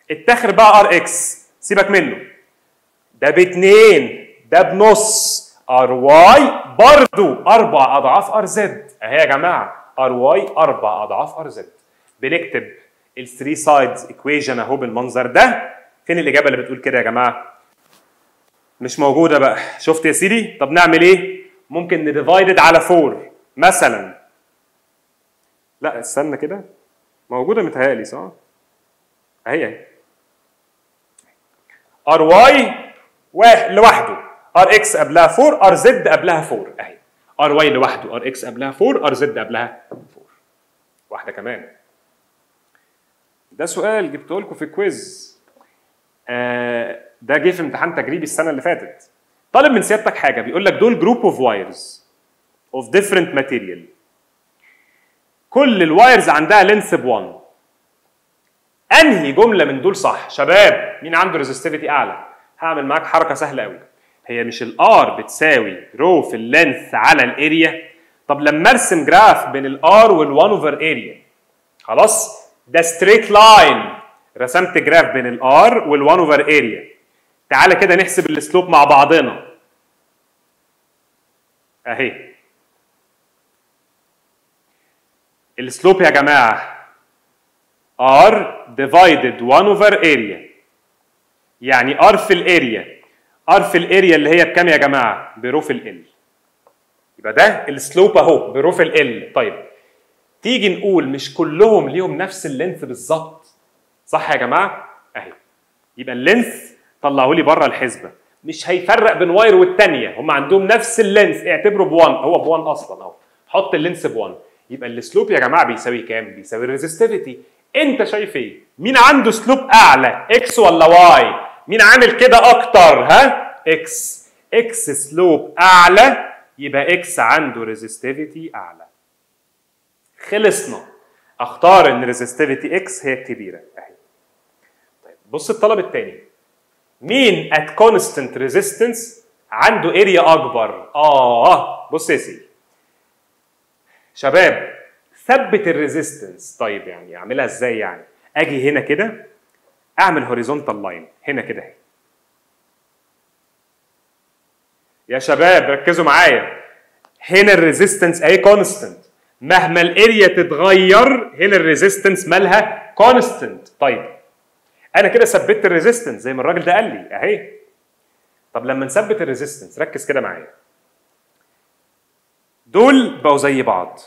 Speaker 2: اتاخر بقى ار اكس سيبك منه ده باتنين ده بنص ار واي برضو اربع اضعاف ار زد اهي يا جماعه ار واي اربع اضعاف ار زد بنكتب الثري سايدز ايكويشن اهو بالمنظر ده فين الاجابه اللي بتقول كده يا جماعه مش موجوده بقى شفت يا سيدي طب نعمل ايه ممكن نديفايدد على 4 مثلا لا استنى كده موجوده متهيألي صح اهي اهي ار واي لوحده ار اكس قبلها 4 ار زد قبلها 4 اهي ار واي لوحده ار اكس قبلها 4 ار زد قبلها 4 واحده كمان ده سؤال جبته لكم في كويز آه ده جه في امتحان تجريبي السنه اللي فاتت طالب من سيادتك حاجه بيقول لك دول جروب اوف وايرز اوف ديفرنت ماتيريال كل الوايرز عندها لينث ب 1 انهي جمله من دول صح شباب مين عنده ريزستيفيتي اعلى هعمل معاك حركه سهله قوي هي مش الار بتساوي رو في اللينث على الاريا طب لما ارسم جراف بين الار وال1 اوفر اريا خلاص ده ستريت لاين رسمت جراف بين الار وال1 اوفر اريا تعالى كده نحسب السلوب مع بعضنا اهي السلوب يا جماعه r divided 1 over area يعني r في الاريا r في الاريا اللي هي بكام يا جماعه برو في ال يبقى ده السلوب اهو برو في ال طيب تيجي نقول مش كلهم ليهم نفس اللينث بالظبط صح يا جماعه اهي يبقى اللينث طلعوا لي بره الحسبه مش هيفرق بين واير والثانيه هم عندهم نفس اللينث اعتبره ب 1 هو ب 1 اصلا اهو حط اللينث ب 1 يبقى السلوب يا جماعه بيساوي كام بيساوي الريزستيفيتي انت شايف ايه مين عنده سلوب اعلى اكس ولا واي مين عامل كده اكتر ها اكس اكس سلوب اعلى يبقى اكس عنده ريزستيفيتي اعلى خلصنا اختار ان ريزستيفيتي اكس هي الكبيره اهي طيب بص الطلب الثاني مين ات كونستنت ريزيستنس عنده اريا اكبر اه بص يا سيدي شباب ثبت الريزيستنس طيب يعني اعملها ازاي يعني اجي هنا كده اعمل هوريزونتال لاين هنا كده اهي يا شباب ركزوا معايا هنا الريزيستنس اهي كونستنت مهما الاريا تتغير هنا الريزيستنس مالها كونستنت طيب انا كده ثبت الريزيستنس زي ما الراجل ده قال لي اهي طب لما نثبت الريزيستنس ركز كده معايا دول بقوا زي بعض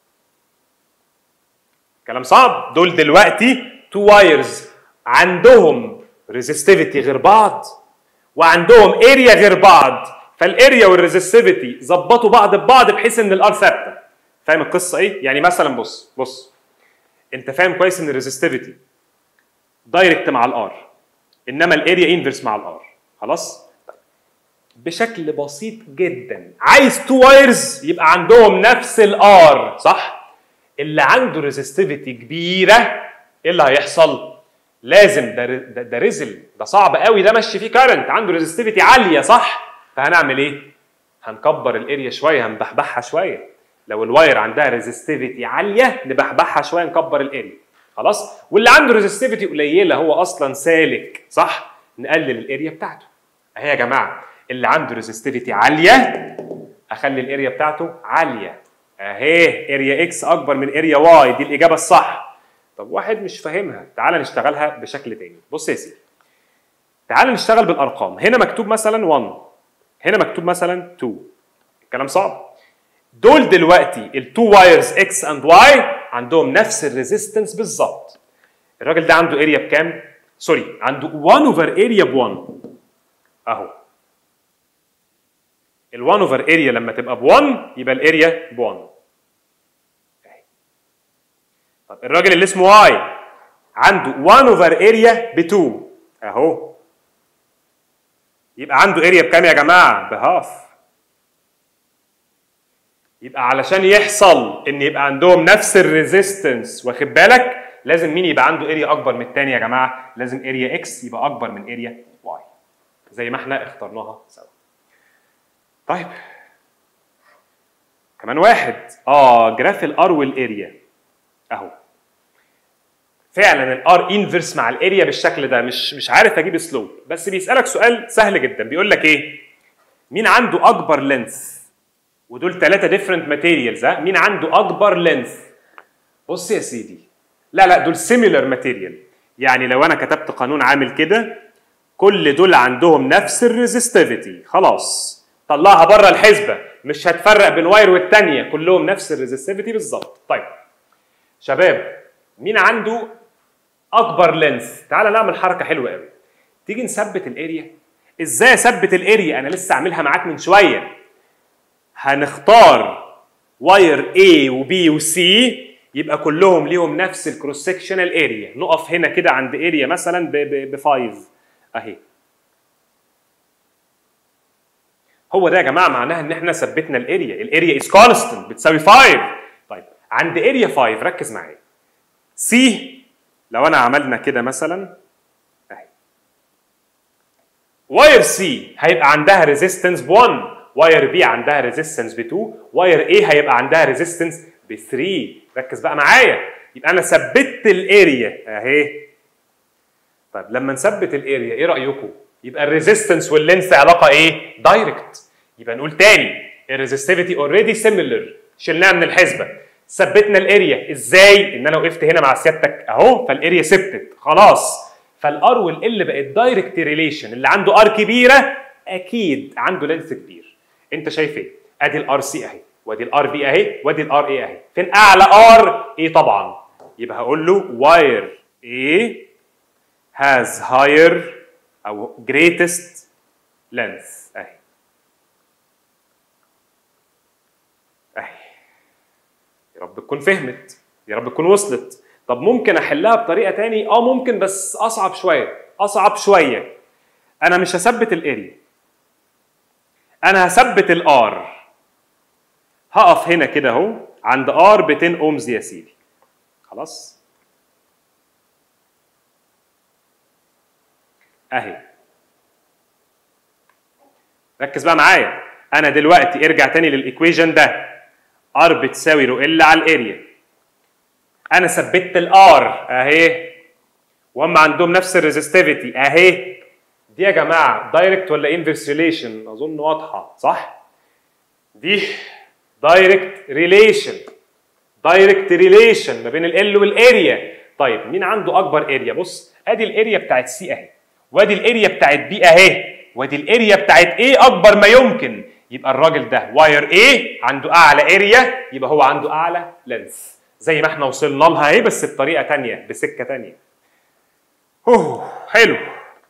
Speaker 2: كلام صعب دول دلوقتي تو وايرز عندهم ريزستيفيتي غير بعض وعندهم اريا غير بعض فالاريا والريزستيفيتي ظبطوا بعض ببعض بحيث ان الار ثابته فاهم القصه ايه يعني مثلا بص بص انت فاهم كويس ان الريزستيفيتي دايركت مع الار انما الاريا انفرس مع الار خلاص بشكل بسيط جدا عايز تو وايرز يبقى عندهم نفس الار صح اللي عنده ريزستيفيتي كبيره ايه اللي هيحصل لازم ده ده, ده ريزل ده صعب قوي ده مشي فيه كارنت عنده ريزستيفيتي عاليه صح فهنعمل ايه هنكبر الاريا شويه هنبحبحها شويه لو الواير عندها ريزستيفيتي عاليه نبحبحها شويه نكبر الاريا خلاص واللي عنده ريزستيفيتي قليله هو اصلا سالك صح نقلل الاريا بتاعته اهي يا جماعه اللي عنده ريزستيفيتي عاليه اخلي الاريا بتاعته عاليه اهي اريا اكس اكبر من اريا واي دي الاجابه الصح طب واحد مش فاهمها تعال نشتغلها بشكل تاني بص يا سيدي تعال نشتغل بالارقام هنا مكتوب مثلا 1 هنا مكتوب مثلا 2 الكلام صعب دول دلوقتي التو وايرز اكس اند واي عندهم نفس الريزيستنس بالظبط الراجل ده عنده اريا بكام سوري عنده 1 اوفر اريا ب 1 اهو ال1 اوفر اريا لما تبقى ب 1 يبقى الاريا ب 1 طب الراجل اللي اسمه واي عنده 1 اوفر اريا ب 2 اهو يبقى عنده اريا بكام يا جماعه بهاف يبقى علشان يحصل ان يبقى عندهم نفس الريزيستنس واخد بالك لازم مين يبقى عنده اريا اكبر من الثاني يا جماعه لازم اريا اكس يبقى اكبر من اريا واي زي ما احنا اخترناها سوا طيب كمان واحد اه جراف الار والاريا اهو فعلا الار انفرس مع الاريا بالشكل ده مش مش عارف اجيب سلوب بس بيسالك سؤال سهل جدا بيقول لك ايه مين عنده اكبر لينث ودول ثلاثه ديفرنت ماتيريالز ها مين عنده اكبر لينث بص يا سيدي لا لا دول سيميلر ماتيريال يعني لو انا كتبت قانون عامل كده كل دول عندهم نفس الريزستيفيتي خلاص طلعها بره الحسبه مش هتفرق بين واير والتانيه كلهم نفس الريزستيفيتي بالظبط طيب شباب مين عنده اكبر لينث تعال نعمل حركه حلوه قوي تيجي نثبت الاريا ازاي اثبت الاريا انا لسه عاملها معاك من شويه هنختار واير A و B و C يبقى كلهم ليهم نفس الكروس سكشنال اريا نقف هنا كده عند اريا مثلا ب 5 اهي هو ده يا جماعه معناها ان احنا ثبتنا الاريا الاريا از كونستنت بتساوي 5 طيب عند اريا 5 ركز معايا سي لو انا عملنا كده مثلا اهي واير سي هيبقى عندها ريزيستنس ب 1 واير بي عندها ريزيستنس ب 2 واير اي هيبقى عندها ريزيستنس ب 3 ركز بقى معايا يبقى انا ثبت الاريا اهي طيب لما نثبت الاريا ايه رايكم يبقى الريزيستنس واللينث علاقه ايه دايركت يبقى نقول تاني الريزستيفيتي اوريدي سيميلر شلناها من الحسبه ثبتنا الاريا ازاي ان انا وقفت هنا مع سيادتك اهو فالاريا ثبتت خلاص فالار والال بقت دايركت ريليشن اللي عنده ار كبيره اكيد عنده لينث كبير انت شايف ايه ادي الار سي اهي وادي الار بي اهي وادي الار اي اهي فين اعلى ار ايه طبعا يبقى هقول له واير ايه has higher او greatest length اهي اهي يا رب تكون فهمت يا رب تكون وصلت طب ممكن احلها بطريقه تاني اه ممكن بس اصعب شويه اصعب شويه انا مش هثبت الاريا انا هثبت الار هقف هنا كده اهو عند ار ب 10 اومز يا سيدي خلاص اهي ركز بقى معايا انا دلوقتي ارجع تاني للايكويجن ده ار بتساوي رو ال على الاريا انا ثبت الار اهي وهم عندهم نفس الريزستيفيتي اهي دي يا جماعه دايركت ولا انفرس ريليشن اظن واضحه صح دي دايركت ريليشن دايركت ريليشن ما بين ال والاريا طيب مين عنده اكبر اريا بص ادي الاريا بتاعت سي اهي وادي الاريا بتاعت بي اهي وادي الاريا بتاعت ايه اكبر ما يمكن يبقى الراجل ده واير ايه عنده اعلى اريا يبقى هو عنده اعلى لينث زي ما احنا وصلنا لها اهي بس بطريقه تانية بسكه تانية اوه حلو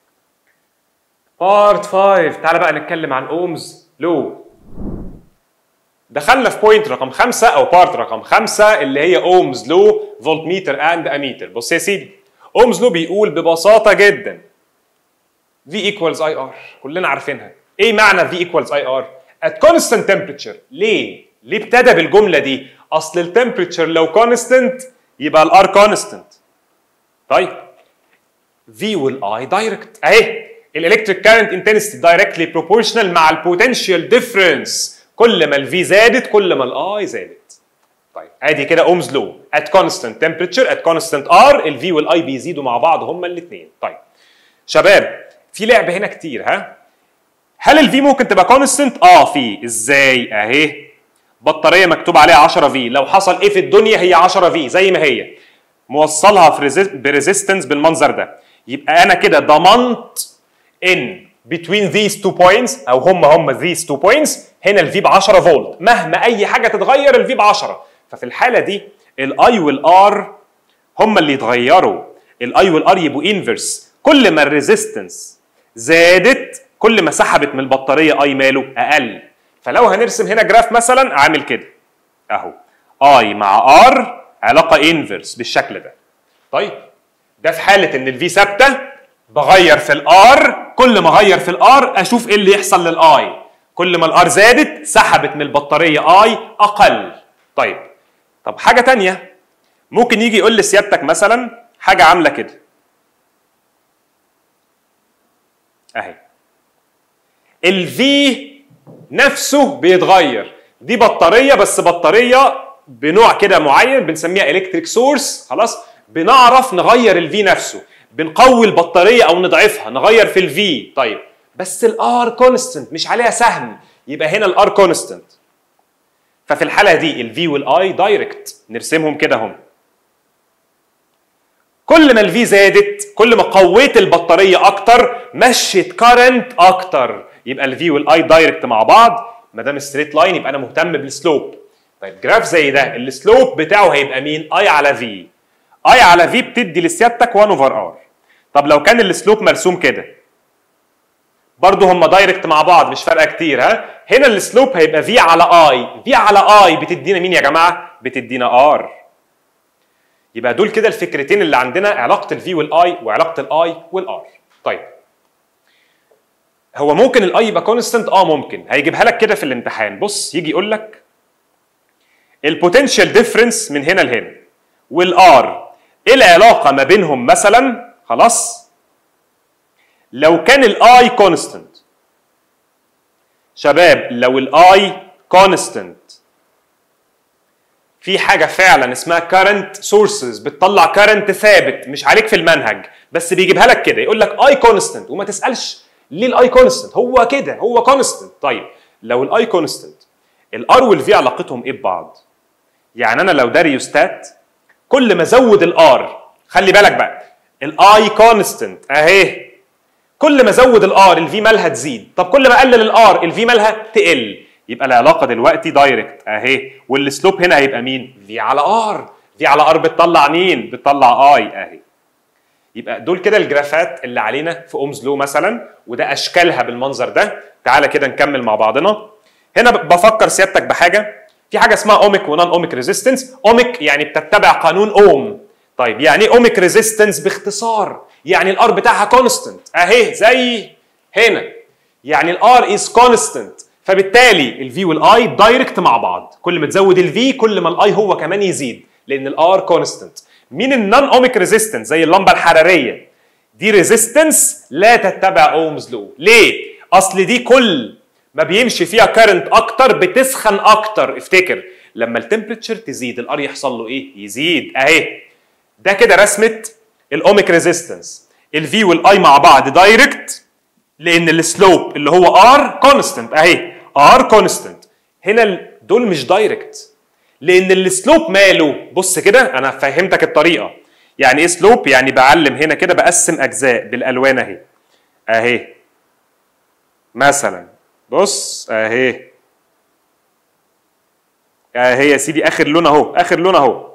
Speaker 2: بارت 5 تعالى بقى نتكلم عن اومز لو دخلنا في بوينت رقم خمسة او بارت رقم خمسة اللي هي اومز لو فولت ميتر اند اميتر بص يا سيدي اومز لو بيقول ببساطه جدا V equals IR كلنا عارفينها ايه معنى V equals IR at constant temperature ليه ليه ابتدى بالجمله دي اصل التمبريتشر لو constant يبقى الار constant طيب V والاي دايركت اهي الالكتريك كارنت انتنسيتي دايركتلي بروبورشنال مع البوتنشال ديفرنس كل ما الفي زادت كل ما الاي زادت طيب ادي كده اومز لو at constant temperature at constant R الفي والاي بيزيدوا مع بعض هما الاثنين طيب شباب في لعب هنا كتير ها هل الفي ممكن تبقى كونستنت اه في ازاي اهي بطاريه مكتوب عليها 10 في لو حصل ايه في الدنيا هي 10 في زي ما هي موصلها في ريزي- بريزيستنس بالمنظر ده يبقى انا كده ضمنت ان between these two points او هم هم these two points هنا الفي ب 10 فولت مهما اي حاجه تتغير الفي ب 10 ففي الحاله دي الاي والار هم اللي يتغيروا الاي والار يبقوا انفرس كل ما الريزيستنس زادت كل ما سحبت من البطاريه اي ماله اقل فلو هنرسم هنا جراف مثلا عامل كده اهو اي مع ار علاقه انفرس بالشكل ده طيب ده في حاله ان الفي ثابته بغير في الار كل ما اغير في الار اشوف ايه اللي يحصل للاي كل ما الار زادت سحبت من البطاريه اي اقل طيب طب حاجه تانية ممكن يجي يقول لسيادتك مثلا حاجه عامله كده اهي الفي نفسه بيتغير دي بطاريه بس بطاريه بنوع كده معين بنسميها الكتريك سورس خلاص بنعرف نغير الفي نفسه بنقوي البطاريه او نضعفها نغير في الفي طيب بس الار كونستنت مش عليها سهم يبقى هنا الار كونستنت ففي الحاله دي الفي والاي دايركت نرسمهم كده هم كل ما الفي زادت كل ما قويت البطاريه اكتر مشيت كارنت اكتر يبقى الفي والاي دايركت مع بعض ما دام ستريت لاين يبقى انا مهتم بالسلوب طيب جراف زي ده السلوب بتاعه هيبقى مين اي على في اي على في بتدي لسيادتك 1 اوفر ار طب لو كان السلوب مرسوم كده برضه هم دايركت مع بعض مش فارقه كتير ها هنا السلوب هيبقى في على اي في على اي بتدينا مين يا جماعه بتدينا ار يبقى دول كده الفكرتين اللي عندنا علاقه الفي والاي وعلاقه الاي والار طيب هو ممكن الاي يبقى كونستنت اه ممكن هيجيبها لك كده في الامتحان بص يجي يقول لك البوتنشال ديفرنس من هنا لهنا والار ايه العلاقه ما بينهم مثلا خلاص لو كان الاي كونستنت شباب لو الاي كونستنت في حاجه فعلا اسمها كارنت سورسز بتطلع كارنت ثابت مش عليك في المنهج بس بيجيبها لك كده يقول لك اي كونستنت وما تسالش ليه الاي كونستنت هو كده هو كونستنت طيب لو الاي كونستنت الار والفي علاقتهم ايه ببعض يعني انا لو ده ريوستات كل ما ازود الار خلي بالك بقى الاي كونستنت اهي كل ما ازود الار الفي مالها تزيد طب كل ما اقلل الار الفي مالها تقل يبقى العلاقه دلوقتي دايركت اهي والسلوب هنا هيبقى مين في على ار في على ار بتطلع مين بتطلع اي اهي يبقى دول كده الجرافات اللي علينا في اومز لو مثلا وده اشكالها بالمنظر ده تعالى كده نكمل مع بعضنا هنا بفكر سيادتك بحاجه في حاجه اسمها اوميك ونون اوميك ريزيستنس اوميك يعني بتتبع قانون اوم طيب يعني ايه اوميك ريزيستنس باختصار يعني الار بتاعها كونستنت اهي زي هنا يعني الار از كونستنت فبالتالي الفي والاي دايركت مع بعض كل ما تزود الفي كل ما الاي هو كمان يزيد لان الار كونستنت مين النون اوميك ريزيستنس زي اللمبه الحراريه دي ريزيستنس لا تتبع اومز لو ليه اصل دي كل ما بيمشي فيها كارنت اكتر بتسخن اكتر افتكر لما التمبريتشر تزيد الار يحصل له ايه يزيد اهي ده كده رسمه الاوميك ريزيستنس الفي والاي مع بعض دايركت لان السلوب اللي هو ار كونستنت اهي ار كونستنت هنا دول مش دايركت لان السلوب ماله بص كده انا فهمتك الطريقه يعني ايه سلوب يعني بعلم هنا كده بقسم اجزاء بالالوان اهي اهي مثلا بص اهي اهي يا سيدي اخر لون اهو اخر لون اهو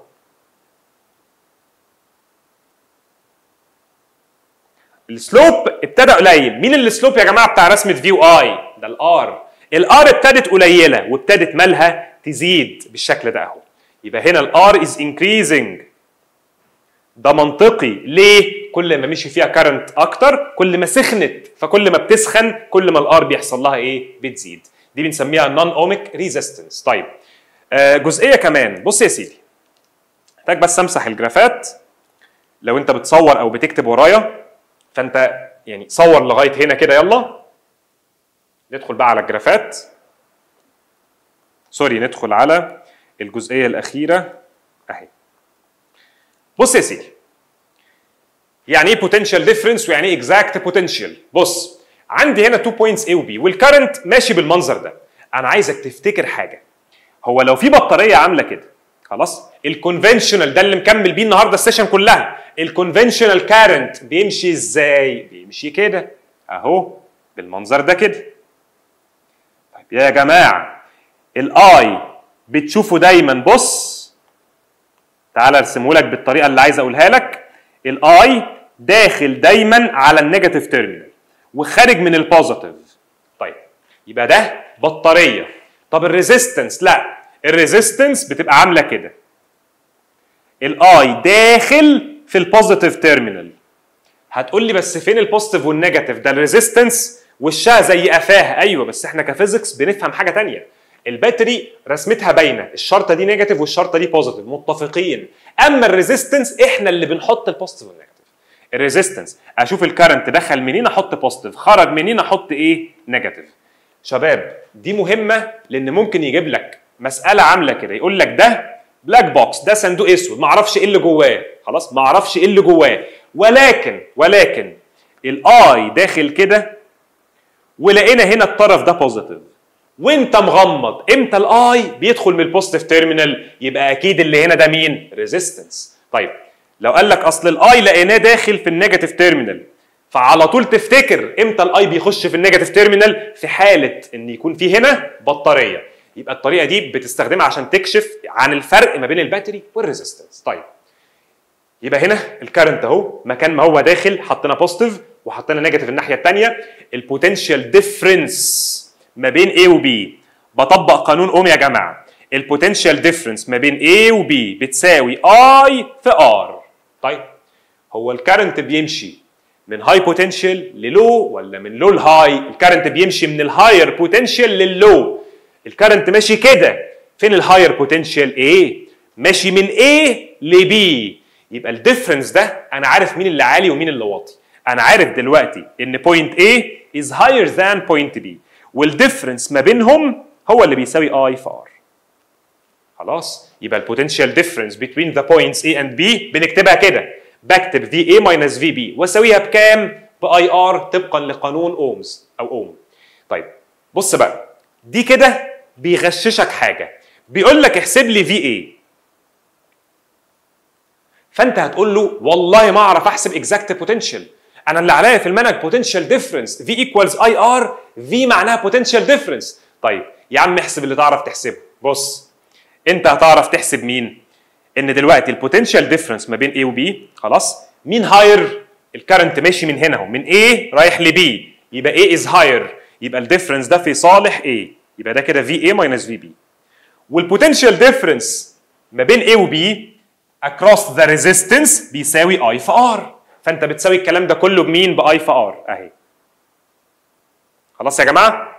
Speaker 2: السلوب ابتدى قليل مين السلوب يا جماعه بتاع رسمه فيو اي ده الار الار ابتدت قليله وابتدت مالها تزيد بالشكل ده اهو يبقى هنا الار از انكريزنج ده منطقي ليه كل ما مشي فيها كارنت اكتر كل ما سخنت فكل ما بتسخن كل ما الار بيحصل لها ايه بتزيد دي بنسميها نون اوميك ريزيستنس طيب آه جزئيه كمان بص يا سيدي محتاج بس امسح الجرافات لو انت بتصور او بتكتب ورايا فانت يعني صور لغايه هنا كده يلا ندخل بقى على الجرافات سوري ندخل على الجزئيه الاخيره اهي بص يا سيدي يعني ايه بوتنشال ديفرنس ويعني ايه اكزاكت بوتنشال بص عندي هنا تو بوينتس A وبي والكرنت ماشي بالمنظر ده انا عايزك تفتكر حاجه هو لو في بطاريه عامله كده خلاص الكونفنشنال ده اللي مكمل بيه النهارده السيشن كلها الكونفنشنال كارنت بيمشي ازاي بيمشي كده اهو بالمنظر ده كده طيب يا جماعه الاي بتشوفه دايما بص تعال ارسمه لك بالطريقه اللي عايز اقولها لك الاي داخل دايما على النيجاتيف تيرمينال وخارج من البوزيتيف طيب يبقى ده بطاريه طب الريزيستنس لا الريزيستنس بتبقى عامله كده الاي داخل في البوزيتيف تيرمينال هتقول لي بس فين البوزيتيف والنيجاتيف ده الريزيستنس وشها زي قفاها ايوه بس احنا كفيزكس بنفهم حاجه تانية الباتري رسمتها باينه الشرطه دي نيجاتيف والشرطه دي بوزيتيف متفقين اما الريزيستنس احنا اللي بنحط البوزيتيف والنيجاتيف الريزيستنس اشوف الكرنت دخل منين احط بوزيتيف خرج منين احط ايه نيجاتيف شباب دي مهمه لان ممكن يجيب لك مساله عامله كده يقول لك ده بلاك بوكس ده صندوق اسود ما اعرفش ايه اللي جواه خلاص ما اعرفش ايه اللي جواه ولكن ولكن الاي داخل كده ولقينا هنا الطرف ده بوزيتيف وانت مغمض امتى الاي بيدخل من البوزيتيف تيرمينال يبقى اكيد اللي هنا ده مين ريزيستنس طيب لو قال لك اصل الاي لقيناه داخل في النيجاتيف تيرمينال فعلى طول تفتكر امتى الاي بيخش في النيجاتيف تيرمينال في حاله ان يكون في هنا بطاريه يبقى الطريقه دي بتستخدمها عشان تكشف عن الفرق ما بين الباتري والريزيستنس طيب يبقى هنا الكرنت اهو مكان ما هو داخل حطينا بوزيتيف وحطينا نيجاتيف الناحيه الثانيه البوتنشال ديفرنس ما بين A و B بطبق قانون اوم يا جماعه البوتنشال ديفرنس ما بين A و B بتساوي I في R طيب هو الكرنت بيمشي من هاي بوتنشال للو ولا من لو لهاي الكرنت بيمشي من الهاير بوتنشال لللو الكرنت ماشي كده فين الهاير بوتنشال A ماشي من A ل B يبقى الديفرنس ده انا عارف مين اللي عالي ومين اللي واطي انا عارف دلوقتي ان بوينت A is higher than point B والديفرنس ما بينهم هو اللي بيساوي I في R خلاص يبقى البوتنشال ديفرنس between the points A and B بنكتبها كده بكتب VA minus VB واساويها بكام؟ باي ار طبقا لقانون اومز او اوم طيب بص بقى دي كده بيغششك حاجه بيقول لك احسب لي في اي فانت هتقول له والله ما اعرف احسب اكزاكت بوتنشال انا اللي عليا في المنهج بوتنشال ديفرنس في ايكوالز اي ار في معناها بوتنشال ديفرنس طيب يا عم احسب اللي تعرف تحسبه بص انت هتعرف تحسب مين ان دلوقتي البوتنشال ديفرنس ما بين A و B خلاص مين هاير الكرنت ماشي من هنا اهو من A رايح ل B يبقى A is higher يبقى الديفرنس ده في صالح A يبقى ده كده VA minus VB والبوتنشال ديفرنس ما بين A و B across the resistance بيساوي I في R فانت بتساوي الكلام ده كله بمين ب I في R اهي خلاص يا جماعه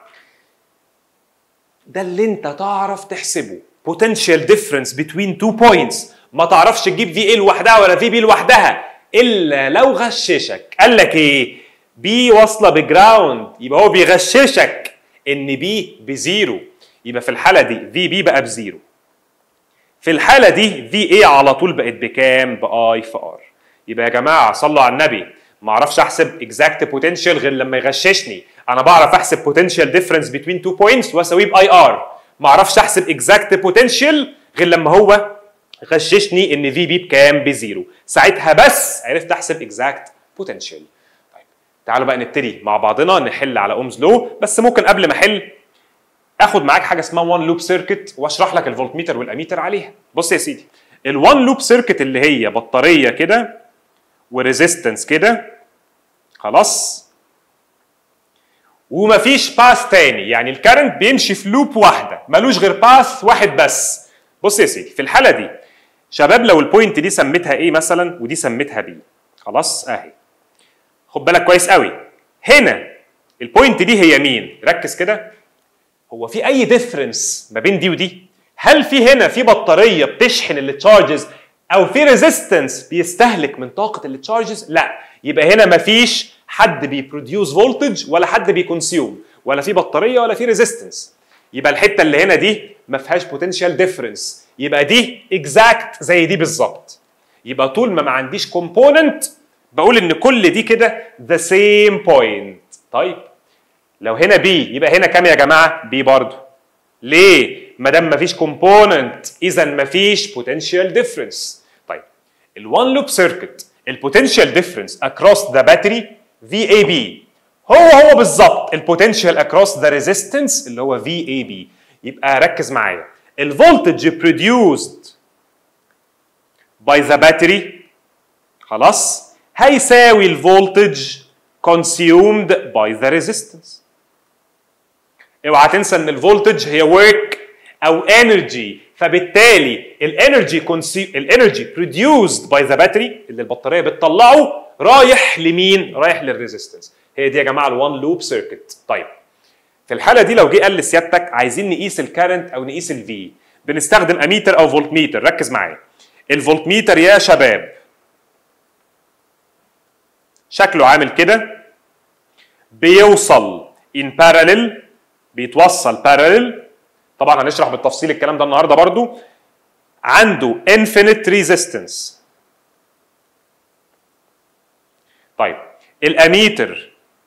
Speaker 2: ده اللي انت تعرف تحسبه potential difference between two points ما تعرفش تجيب في ايه لوحدها ولا في بي لوحدها الا لو غششك قال لك ايه بي واصله بجراوند يبقى هو بيغششك ان بي بزيرو يبقى في الحاله دي في بي بقى بزيرو في الحاله دي في ايه على طول بقت بكام باي في ار يبقى يا جماعه صلوا على النبي ما اعرفش احسب اكزاكت بوتنشال غير لما يغششني انا بعرف احسب بوتنشال ديفرنس بين تو بوينتس واساويه باي ار ما اعرفش احسب اكزاكت بوتنشال غير لما هو غششني ان في بي بكام بزيرو ساعتها بس عرفت احسب اكزاكت بوتنشال طيب تعالوا بقى نبتدي مع بعضنا نحل على اومز لو بس ممكن قبل ما احل اخد معاك حاجه اسمها وان لوب سيركت واشرح لك الفولتميتر والاميتر عليها بص يا سيدي الوان لوب سيركت اللي هي بطاريه كده وريزيستنس كده خلاص ومفيش باث تاني يعني الكرنت بيمشي في لوب واحده ملوش غير باث واحد بس بص يا سيدي في الحاله دي شباب لو البوينت دي سميتها ايه مثلا ودي سميتها بي خلاص اهي خد بالك كويس قوي هنا البوينت دي هي مين ركز كده هو في اي ديفرنس ما بين دي ودي هل في هنا في بطاريه بتشحن التشارجز او في ريزيستنس بيستهلك من طاقه التشارجز لا يبقى هنا مفيش حد بيبروديوس فولتج ولا حد بيكونسيوم ولا في بطاريه ولا في ريزيستنس يبقى الحته اللي هنا دي ما فيهاش بوتنشال ديفرنس يبقى دي اكزاكت زي دي بالظبط يبقى طول ما ما عنديش كومبوننت بقول ان كل دي كده ذا سيم بوينت طيب لو هنا بي يبقى هنا كام يا جماعه بي برضه ليه ما دام ما فيش كومبوننت اذا ما فيش بوتنشال ديفرنس طيب الوان لوب سيركت البوتنشال ديفرنس اكروس ذا باتري في اي بي هو هو بالظبط البوتنشال اكروس ذا ريزيستنس اللي هو في اي بي يبقى ركز معايا الفولتج produced by the battery خلاص هيساوي الفولتج consumed by the resistance اوعى تنسى ان الفولتج هي work او energy فبالتالي الانرجي الانرجي produced by the battery اللي البطاريه بتطلعه رايح لمين؟ رايح للريزيستنس هي دي يا جماعه الوان لوب سيركت طيب في الحاله دي لو جه قال لسيادتك عايزين نقيس الكارنت او نقيس الفي بنستخدم اميتر او فولت ميتر ركز معايا الفولت ميتر يا شباب شكله عامل كده بيوصل ان باراليل بيتوصل باراليل طبعا هنشرح بالتفصيل الكلام ده النهارده برضو عنده infinite resistance طيب الاميتر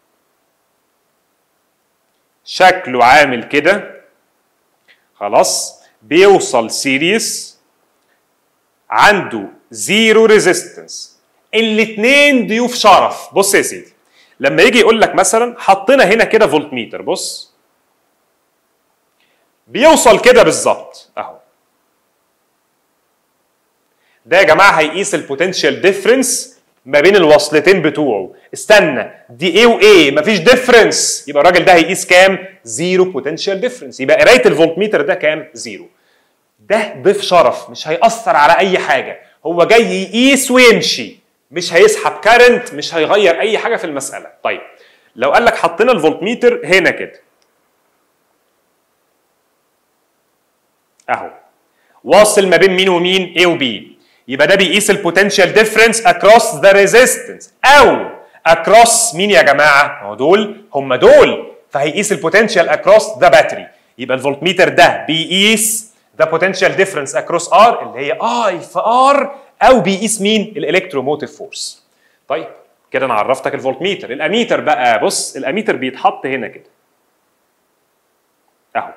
Speaker 2: شكله عامل كده خلاص بيوصل سيريس عنده زيرو ريزيستنس الاثنين ضيوف شرف بص يا سيدي لما يجي يقول لك مثلا حطينا هنا كده فولت ميتر بص بيوصل كده بالظبط اهو ده يا جماعه هيقيس البوتنشال ديفرنس ما بين الوصلتين بتوعه استنى دي ايه وايه مفيش ديفرنس يبقى الراجل ده هيقيس كام زيرو بوتنشال ديفرنس يبقى قرايه الفولت ميتر ده كام زيرو ده ضيف شرف مش هيأثر على أي حاجة هو جاي يقيس ويمشي مش هيسحب كارنت مش هيغير أي حاجة في المسألة طيب لو قال لك حطينا الفولت ميتر هنا كده أهو واصل ما بين مين ومين A و B يبقى ده بيقيس البوتنشال ديفرنس across the resistance أو across مين يا جماعة؟ هو دول هم دول فهيقيس البوتنشال across the battery يبقى الفولت ميتر ده بيقيس ده بوتنشال ديفرنس اكروس ار اللي هي اي في ار او بيقيس مين الالكتروموتيف فورس طيب كده انا عرفتك الفولت ميتر الاميتر بقى بص الاميتر بيتحط هنا كده اهو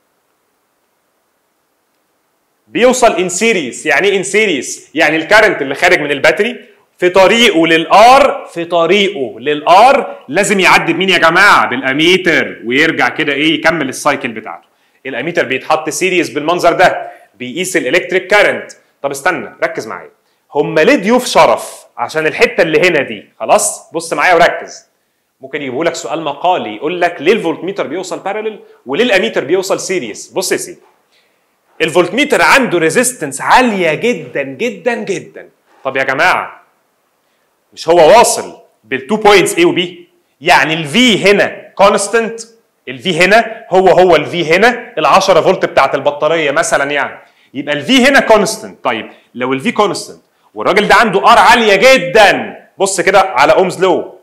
Speaker 2: بيوصل ان سيريس يعني ايه ان سيريس يعني الكارنت اللي خارج من الباتري في طريقه للار في طريقه للار لازم يعدي بمين يا جماعه بالاميتر ويرجع كده ايه يكمل السايكل بتاعته الاميتر بيتحط سيريس بالمنظر ده بيقيس الالكتريك كارنت طب استنى ركز معايا هم ليه ضيوف شرف عشان الحته اللي هنا دي خلاص بص معايا وركز ممكن يجيبوا لك سؤال مقالي يقول لك ليه الفولت ميتر بيوصل بارلل وليه الاميتر بيوصل سيريس بص يا سيدي الفولت ميتر عنده ريزيستنس عاليه جدا جدا جدا طب يا جماعه مش هو واصل بالتو بوينتس A و B يعني الفي هنا كونستنت الفي هنا هو هو الفي هنا ال 10 فولت بتاعت البطاريه مثلا يعني يبقى الفي هنا كونستنت طيب لو الفي كونستنت والراجل ده عنده ار عاليه جدا بص كده على اومز لو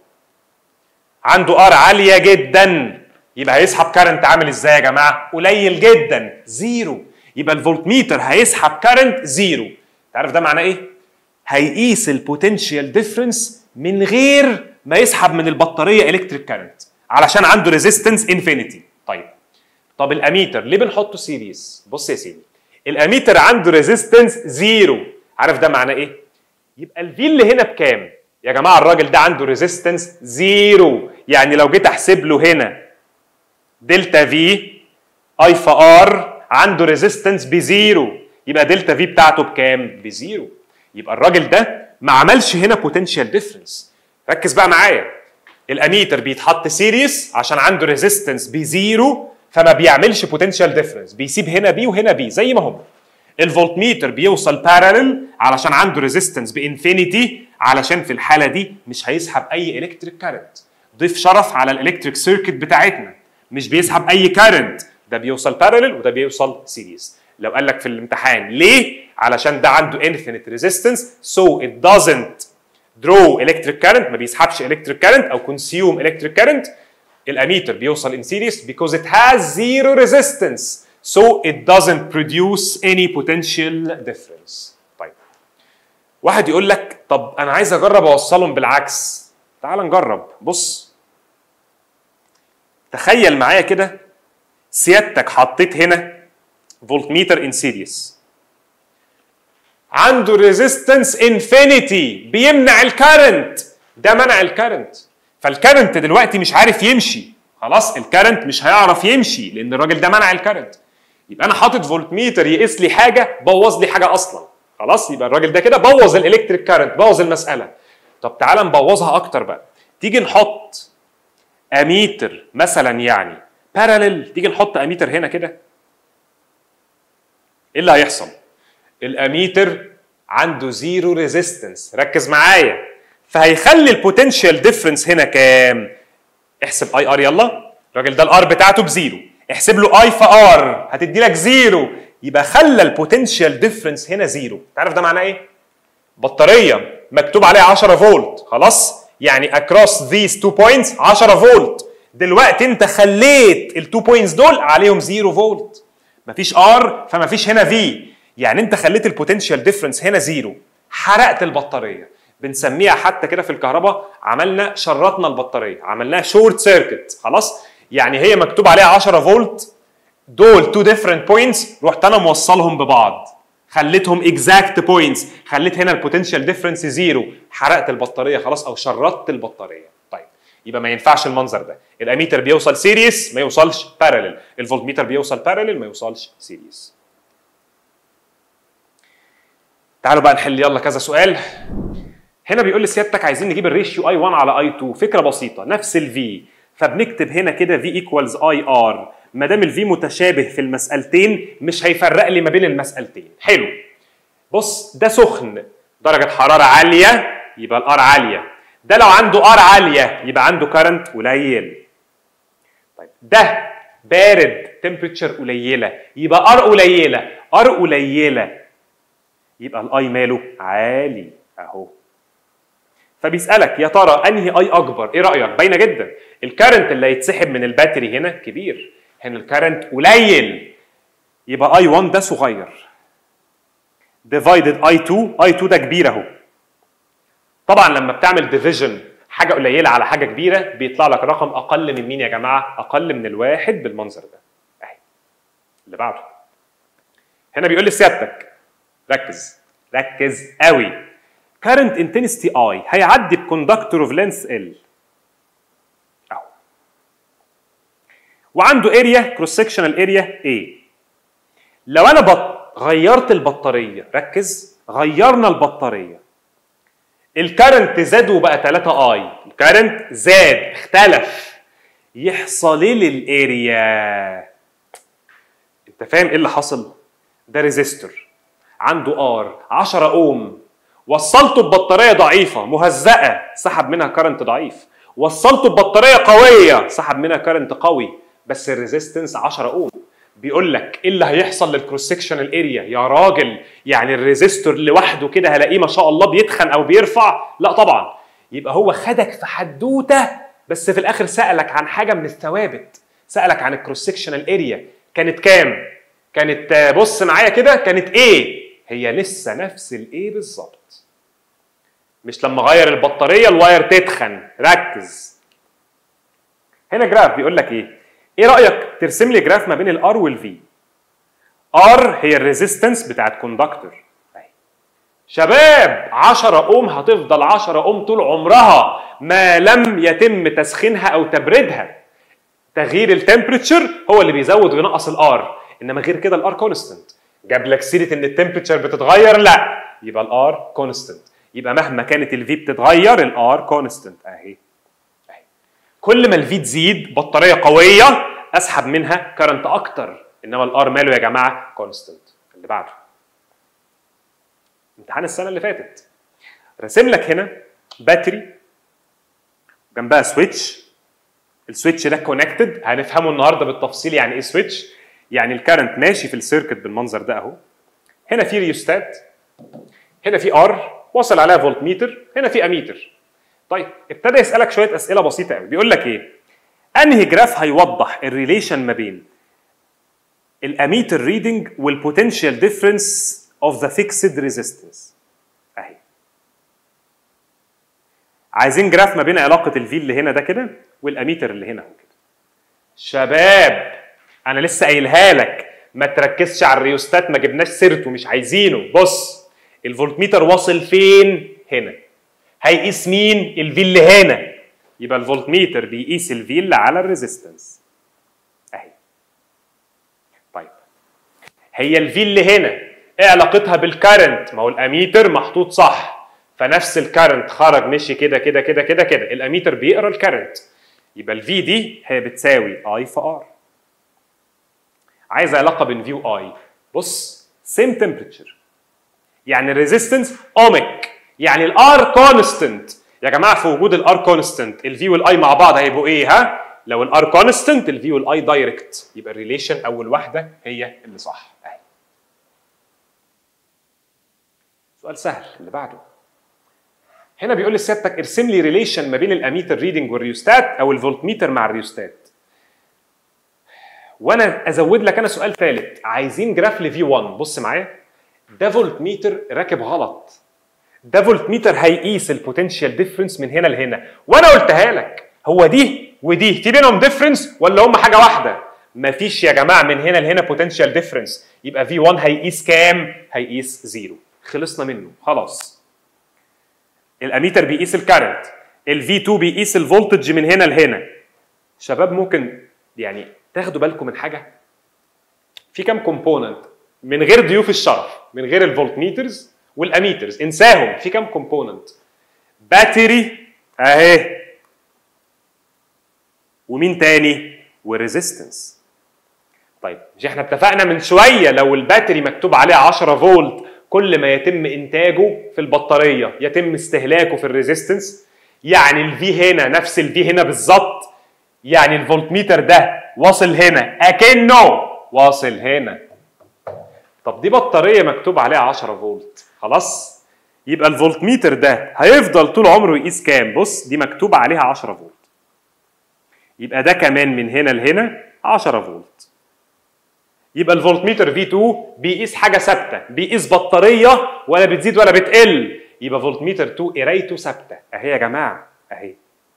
Speaker 2: عنده ار عاليه جدا يبقى هيسحب كارنت عامل ازاي يا جماعه قليل جدا زيرو يبقى الفولت ميتر هيسحب كارنت زيرو تعرف ده معناه ايه هيقيس البوتنشال ديفرنس من غير ما يسحب من البطاريه الكتريك كارنت علشان عنده ريزيستنس انفينيتي طيب طب الاميتر ليه بنحطه سيريس بص يا سيدي الاميتر عنده ريزيستنس زيرو عارف ده معناه ايه يبقى الفي اللي هنا بكام يا جماعه الراجل ده عنده ريزيستنس زيرو يعني لو جيت احسب له هنا دلتا في اي في ار عنده ريزيستنس بزيرو يبقى دلتا في بتاعته بكام بزيرو يبقى الراجل ده ما عملش هنا بوتنشال ديفرنس ركز بقى معايا الاميتر بيتحط سيريس عشان عنده ريزيستنس بزيرو فما بيعملش بوتنشال ديفرنس بيسيب هنا بي وهنا بي زي ما هم الفولت ميتر بيوصل بارلل علشان عنده ريزيستنس بانفينيتي علشان في الحاله دي مش هيسحب اي الكتريك كارنت ضيف شرف على الالكتريك سيركت بتاعتنا مش بيسحب اي كارنت ده بيوصل بارلل وده بيوصل سيريس لو قال لك في الامتحان ليه علشان ده عنده infinite resistance so it doesn't draw electric current ما بيسحبش electric current او consume electric current الاميتر بيوصل in series because it has zero resistance so it doesn't produce any potential difference طيب واحد يقول لك طب انا عايز اجرب اوصلهم بالعكس تعال نجرب بص تخيل معايا كده سيادتك حطيت هنا فولت ميتر ان سيريس عنده ريزيستنس انفينيتي بيمنع الكارنت ده منع الكارنت فالكارنت دلوقتي مش عارف يمشي خلاص الكارنت مش هيعرف يمشي لان الراجل ده منع الكارنت يبقى انا حاطط فولت ميتر يقيس لي حاجه بوظ لي حاجه اصلا خلاص يبقى الراجل ده كده بوظ الالكتريك كارنت بوظ المساله طب تعالى نبوظها اكتر بقى تيجي نحط اميتر مثلا يعني باراليل تيجي نحط اميتر هنا كده ايه اللي هيحصل الاميتر عنده زيرو ريزيستنس ركز معايا فهيخلي البوتنشال ديفرنس هنا كام احسب اي ار يلا الراجل ده الار بتاعته بزيرو احسب له اي في ار هتدي لك زيرو يبقى خلى البوتنشال ديفرنس هنا زيرو تعرف ده معناه ايه بطاريه مكتوب عليها 10 فولت خلاص يعني across these two points 10 فولت دلوقتي انت خليت التو بوينتس دول عليهم 0 فولت مفيش ار فمفيش هنا في يعني انت خليت البوتنشال ديفرنس هنا زيرو حرقت البطاريه بنسميها حتى كده في الكهرباء عملنا شرطنا البطاريه عملناها شورت سيركت خلاص يعني هي مكتوب عليها 10 فولت دول تو ديفرنت بوينتس رحت انا موصلهم ببعض خليتهم اكزاكت بوينتس خليت هنا البوتنشال ديفرنس زيرو حرقت البطاريه خلاص او شرطت البطاريه طيب يبقى ما ينفعش المنظر ده الاميتر بيوصل سيريس ما يوصلش بارلل الفولت ميتر بيوصل بارلل ما يوصلش سيريس تعالوا بقى نحل يلا كذا سؤال هنا بيقول لي سيادتك عايزين نجيب الريشيو اي 1 على اي 2 فكره بسيطه نفس الفي فبنكتب هنا كده في ايكوالز اي ار ما دام الفي متشابه في المسالتين مش هيفرق لي ما بين المسالتين حلو بص ده سخن درجه حراره عاليه يبقى الار عاليه ده لو عنده ار عاليه يبقى عنده كارنت قليل طيب ده بارد تمبريتشر قليله يبقى ار قليله ار قليله يبقى الاي ماله عالي اهو فبيسالك يا ترى انهي اي اكبر ايه رايك باينه جدا الكارنت اللي هيتسحب من الباتري هنا كبير هنا الكارنت قليل يبقى اي 1 ده صغير ديفايدد اي 2 اي 2 ده كبير اهو طبعا لما بتعمل ديفيجن حاجه قليله على حاجه كبيره بيطلع لك رقم اقل من مين يا جماعه اقل من الواحد بالمنظر ده اهي اللي بعده هنا بيقول لي سيادتك ركز ركز قوي current intensity I هيعدي بكوندكتور اوف لينث L اهو وعنده اريا كروس سكشنال اريا A لو انا بط... غيرت البطاريه ركز غيرنا البطاريه الكرنت زاد وبقى 3 اي الكرنت زاد اختلف يحصل ايه للاريا انت فاهم ايه اللي حصل ده ريزيستور عنده ار 10 اوم وصلته ببطاريه ضعيفه مهزأه سحب منها كرنت ضعيف وصلته ببطاريه قويه سحب منها كرنت قوي بس الريزيستنس 10 اوم بيقول لك ايه اللي هيحصل للكروس سكشنال اريا يا راجل يعني الريزيستور لوحده كده هلاقيه ما شاء الله بيتخن او بيرفع لا طبعا يبقى هو خدك في حدوته بس في الاخر سالك عن حاجه من الثوابت سالك عن الكروس سكشنال اريا كانت كام كانت بص معايا كده كانت ايه هي لسه نفس الايه بالظبط مش لما اغير البطاريه الواير تتخن ركز هنا جراف بيقول لك ايه ايه رايك ترسم لي جراف ما بين الار والفي ار هي الريزيستنس بتاعت كوندكتور شباب 10 اوم هتفضل 10 اوم طول عمرها ما لم يتم تسخينها او تبريدها تغيير التمبريتشر هو اللي بيزود وينقص الار انما غير كده الار كونستنت جاب لك سيره ان التمبريتشر بتتغير لا يبقى الار كونستنت يبقى مهما كانت الفي بتتغير الار كونستنت اهي اهي كل ما الفي تزيد بطاريه قويه اسحب منها كرنت اكتر انما الار ماله يا جماعه كونستنت اللي بعده امتحان السنه اللي فاتت راسم لك هنا باتري جنبها سويتش السويتش ده كونكتد هنفهمه النهارده بالتفصيل يعني ايه سويتش يعني الكرنت ماشي في السيركت بالمنظر ده اهو هنا في ريوستات هنا في ار وصل عليها فولت ميتر هنا في اميتر طيب ابتدى يسالك شويه اسئله بسيطه قوي بيقول لك ايه انهي جراف هيوضح الريليشن ما بين الاميتر ريدنج والبوتنشال ديفرنس اوف ذا فيكسد ريزيستنس اهي عايزين جراف ما بين علاقه الفي اللي هنا ده كده والاميتر اللي هنا كده شباب انا لسه قايلها لك ما تركزش على الريوستات ما جبناش سيرته مش عايزينه بص الفولتميتر واصل فين هنا هيقيس مين الفي اللي هنا يبقى الفولتميتر بيقيس الفي اللي على الريزيستنس اهي طيب هي الفي اللي هنا ايه علاقتها بالكارنت ما هو الاميتر محطوط صح فنفس الكارنت خرج مشي كده كده كده كده كده الاميتر بيقرا الكارنت يبقى الفي دي هي بتساوي اي في ار عايز علاقه بين في واي بص سيم تمبريتشر يعني الريزيستنس اوميك يعني الار كونستنت يا جماعه في وجود الار كونستنت الفي والاي مع بعض هيبقوا ايه ها لو الار كونستنت الفي والاي دايركت يبقى الريليشن اول واحده هي اللي صح اهي سؤال سهل اللي بعده هنا بيقول لي سيادتك ارسم لي ريليشن ما بين الاميتر ريدنج والريوستات او الفولتميتر مع الريوستات وانا ازود لك انا سؤال ثالث عايزين جراف لفي 1 بص معايا ده فولت ميتر راكب غلط ده فولت ميتر هيقيس البوتنشال ديفرنس من هنا لهنا وانا قلتها لك هو دي ودي في بينهم ديفرنس ولا هم حاجه واحده مفيش يا جماعه من هنا لهنا بوتنشال ديفرنس يبقى في 1 هيقيس كام هيقيس زيرو خلصنا منه خلاص الاميتر بيقيس الكارنت الفي 2 بيقيس الفولتج من هنا لهنا شباب ممكن يعني تاخدوا بالكم من حاجه في كام كومبوننت من غير ضيوف الشرف من غير الفولت ميترز والاميترز انساهم في كام كومبوننت باتري اهي ومين تاني والريزيستنس طيب مش احنا اتفقنا من شويه لو الباتري مكتوب عليه 10 فولت كل ما يتم انتاجه في البطاريه يتم استهلاكه في الريزيستنس يعني الفي هنا نفس الفي هنا بالظبط يعني الفولت ميتر ده واصل هنا اكنه واصل هنا طب دي بطاريه مكتوب عليها 10 فولت خلاص يبقى الفولت ميتر ده هيفضل طول عمره يقيس كام بص دي مكتوب عليها 10 فولت يبقى ده كمان من هنا لهنا 10 فولت يبقى الفولت ميتر في 2 بيقيس حاجه ثابته بيقيس بطاريه ولا بتزيد ولا بتقل يبقى فولت ميتر 2 قرايته ثابته اهي يا جماعه اهي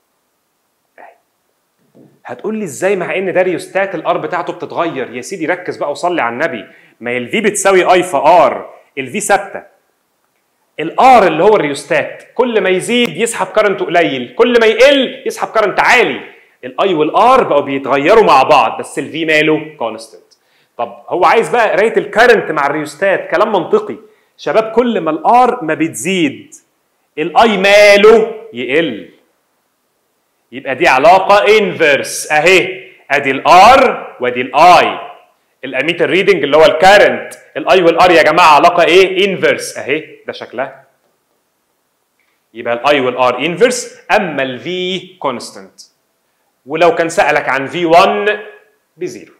Speaker 2: اهي هتقول لي ازاي مع ان ده ريوستات الار بتاعته بتتغير يا سيدي ركز بقى وصلي على النبي ما هي الفي بتساوي اي في ار الفي ثابته الار اللي هو الريوستات كل ما يزيد يسحب كرنت قليل كل ما يقل يسحب كرنت عالي الاي والار بقوا بيتغيروا مع بعض بس الفي ماله كونستنت طب هو عايز بقى قرايه الكرنت مع الريوستات كلام منطقي شباب كل ما الار ما بتزيد الاي ماله يقل يبقى دي علاقه انفرس اهي ادي الار وادي الاي الاميتر ريدنج اللي هو الكارنت الاي والار يا جماعه علاقه ايه انفرس اهي ده شكلها يبقى الاي والار انفرس اما الفي كونستنت ولو كان سالك عن في 1 بزيرو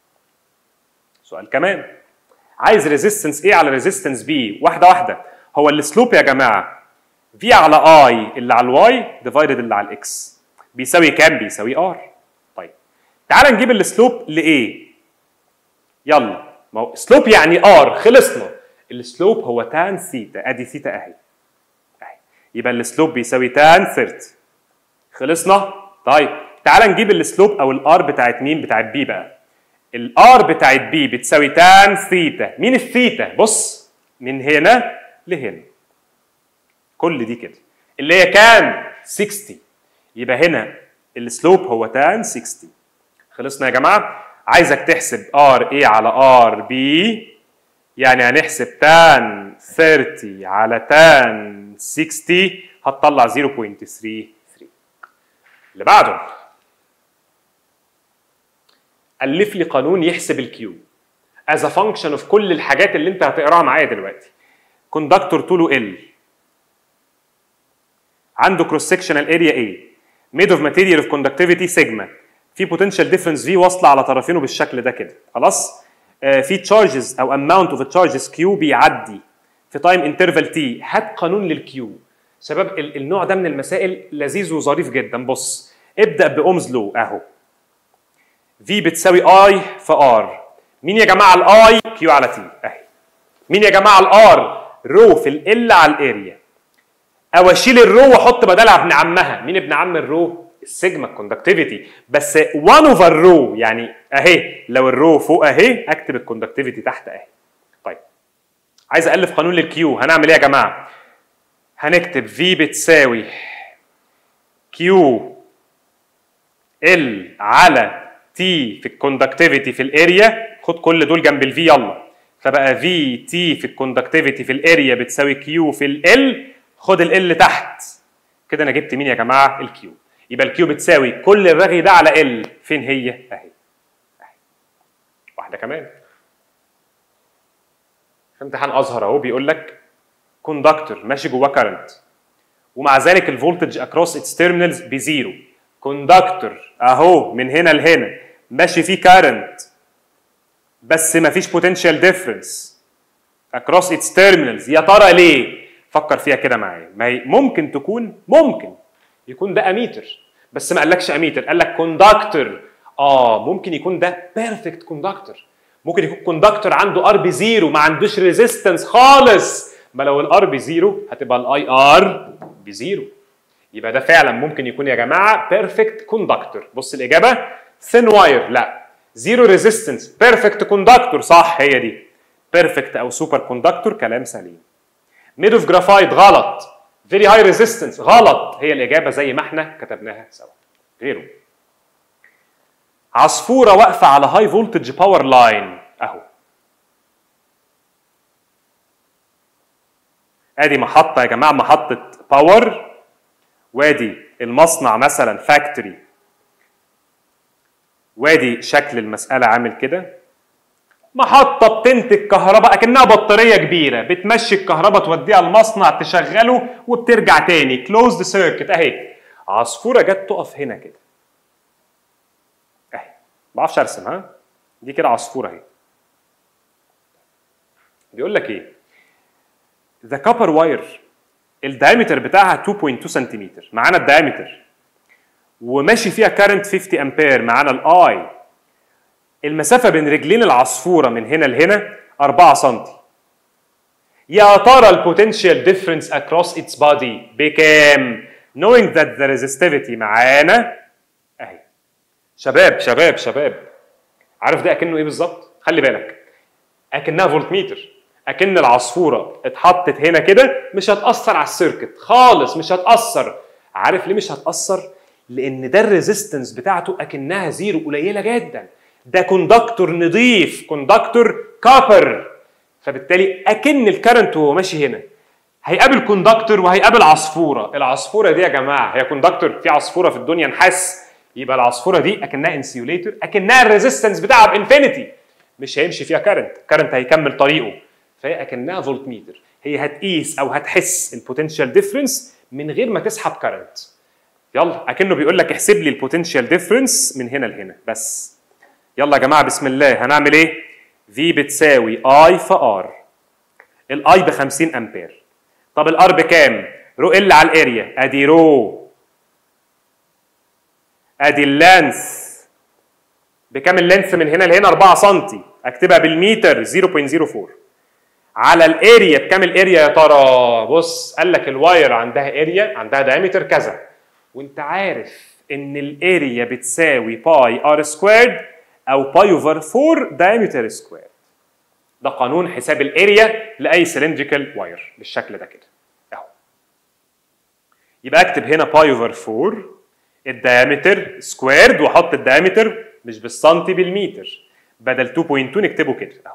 Speaker 2: سؤال كمان عايز ريزيستنس ايه على ريزيستنس بي واحده واحده هو السلوب يا جماعه في على اي اللي على الواي ديفايدد اللي على الاكس بيساوي كام بيساوي ار طيب تعال نجيب السلوب لايه يلا ما هو سلوب يعني ار خلصنا السلوب هو تان ثيتا ادي ثيتا اهي اهي يبقى السلوب بيساوي تان 30 خلصنا طيب تعال نجيب السلوب او الار بتاعت مين بتاعت بي بقى الار بتاعت بي بتساوي تان ثيتا مين الثيتا بص من هنا لهنا كل دي كده اللي هي كام 60 يبقى هنا السلوب هو تان 60 خلصنا يا جماعه عايزك تحسب ار ايه على ار بي يعني هنحسب تان 30 على تان 60 هتطلع 0.33 اللي بعده الف لي قانون يحسب الكيو as a function of كل الحاجات اللي انت هتقراها معايا دلوقتي كوندكتور طوله ال عنده كروس سكشنال اريا A made of material of conductivity سيجما في potential difference V واصله على طرفينه بالشكل ده كده خلاص آه في تشارجز او amount of charges Q بيعدي في تايم انترفال T هات قانون للكيو شباب ال- النوع ده من المسائل لذيذ وظريف جدا بص ابدا باومز لو اهو في بتساوي اي في ار مين يا جماعه الاي كيو على تي اهي مين يا جماعه الار رو في ال على الاريا او اشيل الرو واحط بدلها ابن عمها مين ابن عم الرو السيجما الكوندكتيفيتي بس 1 اوفر رو يعني اهي لو الرو فوق اهي اكتب الكوندكتيفيتي تحت اهي طيب عايز الف قانون للكيو هنعمل ايه يا جماعه هنكتب في بتساوي كيو ال على تي في الكوندكتيفيتي في الاريا خد كل دول جنب الفي يلا فبقى في تي في الكوندكتيفيتي في الاريا بتساوي كيو في ال خد ال تحت كده انا جبت مين يا جماعه الكيو يبقى الكيو بتساوي كل الرغي ده على ال فين هي اهي اهي واحده كمان في امتحان ازهر اهو بيقول لك كوندكتور ماشي جواه كارنت ومع ذلك الفولتج اكروس اتس تيرمينالز بزيرو كوندكتور اهو من هنا لهنا ماشي فيه كارنت بس ما فيش بوتنشال ديفرنس اكروس اتس تيرمينالز يا ترى ليه فكر فيها كده معايا ما هي ممكن تكون ممكن يكون ده اميتر بس ما قالكش اميتر قال لك كوندكتور اه ممكن يكون ده بيرفكت كوندكتور ممكن يكون كوندكتور عنده ار بي زيرو ما عندوش ريزيستنس خالص ما لو الار بي زيرو هتبقى الاي ار بزيرو يبقى ده فعلا ممكن يكون يا جماعه بيرفكت كوندكتور بص الاجابه ثين واير لا زيرو ريزيستنس بيرفكت كوندكتور صح هي دي بيرفكت او سوبر كوندكتور كلام سليم ميد اوف جرافايت غلط فيري هاي ريزيستنس غلط هي الاجابه زي ما احنا كتبناها سوا غيره عصفوره واقفه على هاي فولتج باور لاين اهو ادي محطه يا جماعه محطه باور وادي المصنع مثلا فاكتوري وادي شكل المساله عامل كده محطه بتنتج كهرباء اكنها بطاريه كبيره بتمشي الكهرباء توديها المصنع تشغله وبترجع تاني كلوزد سيركت اهي عصفوره جت تقف هنا كده اهي ما بعرفش ارسم ها دي كده عصفوره اهي بيقول لك ايه ذا كابر واير الدايمتر بتاعها 2.2 سنتيمتر معانا الدايمتر وماشي فيها كارنت 50 امبير معانا الاي المسافه بين رجلين العصفوره من هنا لهنا 4 سم يا ترى البوتنشال ديفرنس اكروس اتس بادي بكام knowing that the resistivity معانا اهي شباب شباب شباب عارف ده اكنه ايه بالظبط خلي بالك اكنها فولت ميتر اكن العصفوره اتحطت هنا كده مش هتاثر على السيركت خالص مش هتاثر عارف ليه مش هتاثر لان ده الريزيستنس بتاعته اكنها زيرو قليله جدا ده كوندكتور نظيف كوندكتور كابر فبالتالي اكن الكرنت وهو ماشي هنا هيقابل كوندكتور وهيقابل عصفوره العصفوره دي يا جماعه هي كوندكتور في عصفوره في الدنيا نحاس يبقى العصفوره دي اكنها انسيوليتور اكنها الريزيستنس بتاعها بانفينيتي مش هيمشي فيها كرنت كرنت هيكمل طريقه فهي اكنها فولت ميتر هي هتقيس او هتحس البوتنشال ديفرنس من غير ما تسحب كرنت يلا اكنه بيقول لك احسب لي البوتنشال ديفرنس من هنا لهنا بس يلا يا جماعه بسم الله هنعمل ايه في بتساوي اي في ار الاي ب 50 امبير طب الار بكام رو ال على الاريا ادي رو ادي اللانس بكام اللينث من هنا لهنا 4 سم اكتبها بالمتر 0.04 على الاريا بكام الاريا يا ترى بص قال لك الواير عندها اريا عندها دايمتر كذا وانت عارف ان الاريا بتساوي باي ار سكويرد او باي اوفر 4 دايمتر سكويرد ده قانون حساب الاريا لاي سلندريكال واير بالشكل ده كده اهو يبقى اكتب هنا باي اوفر 4 الدايمتر سكويرد واحط الدايمتر مش بالسنتي بالمتر بدل 2.2 نكتبه كده اهو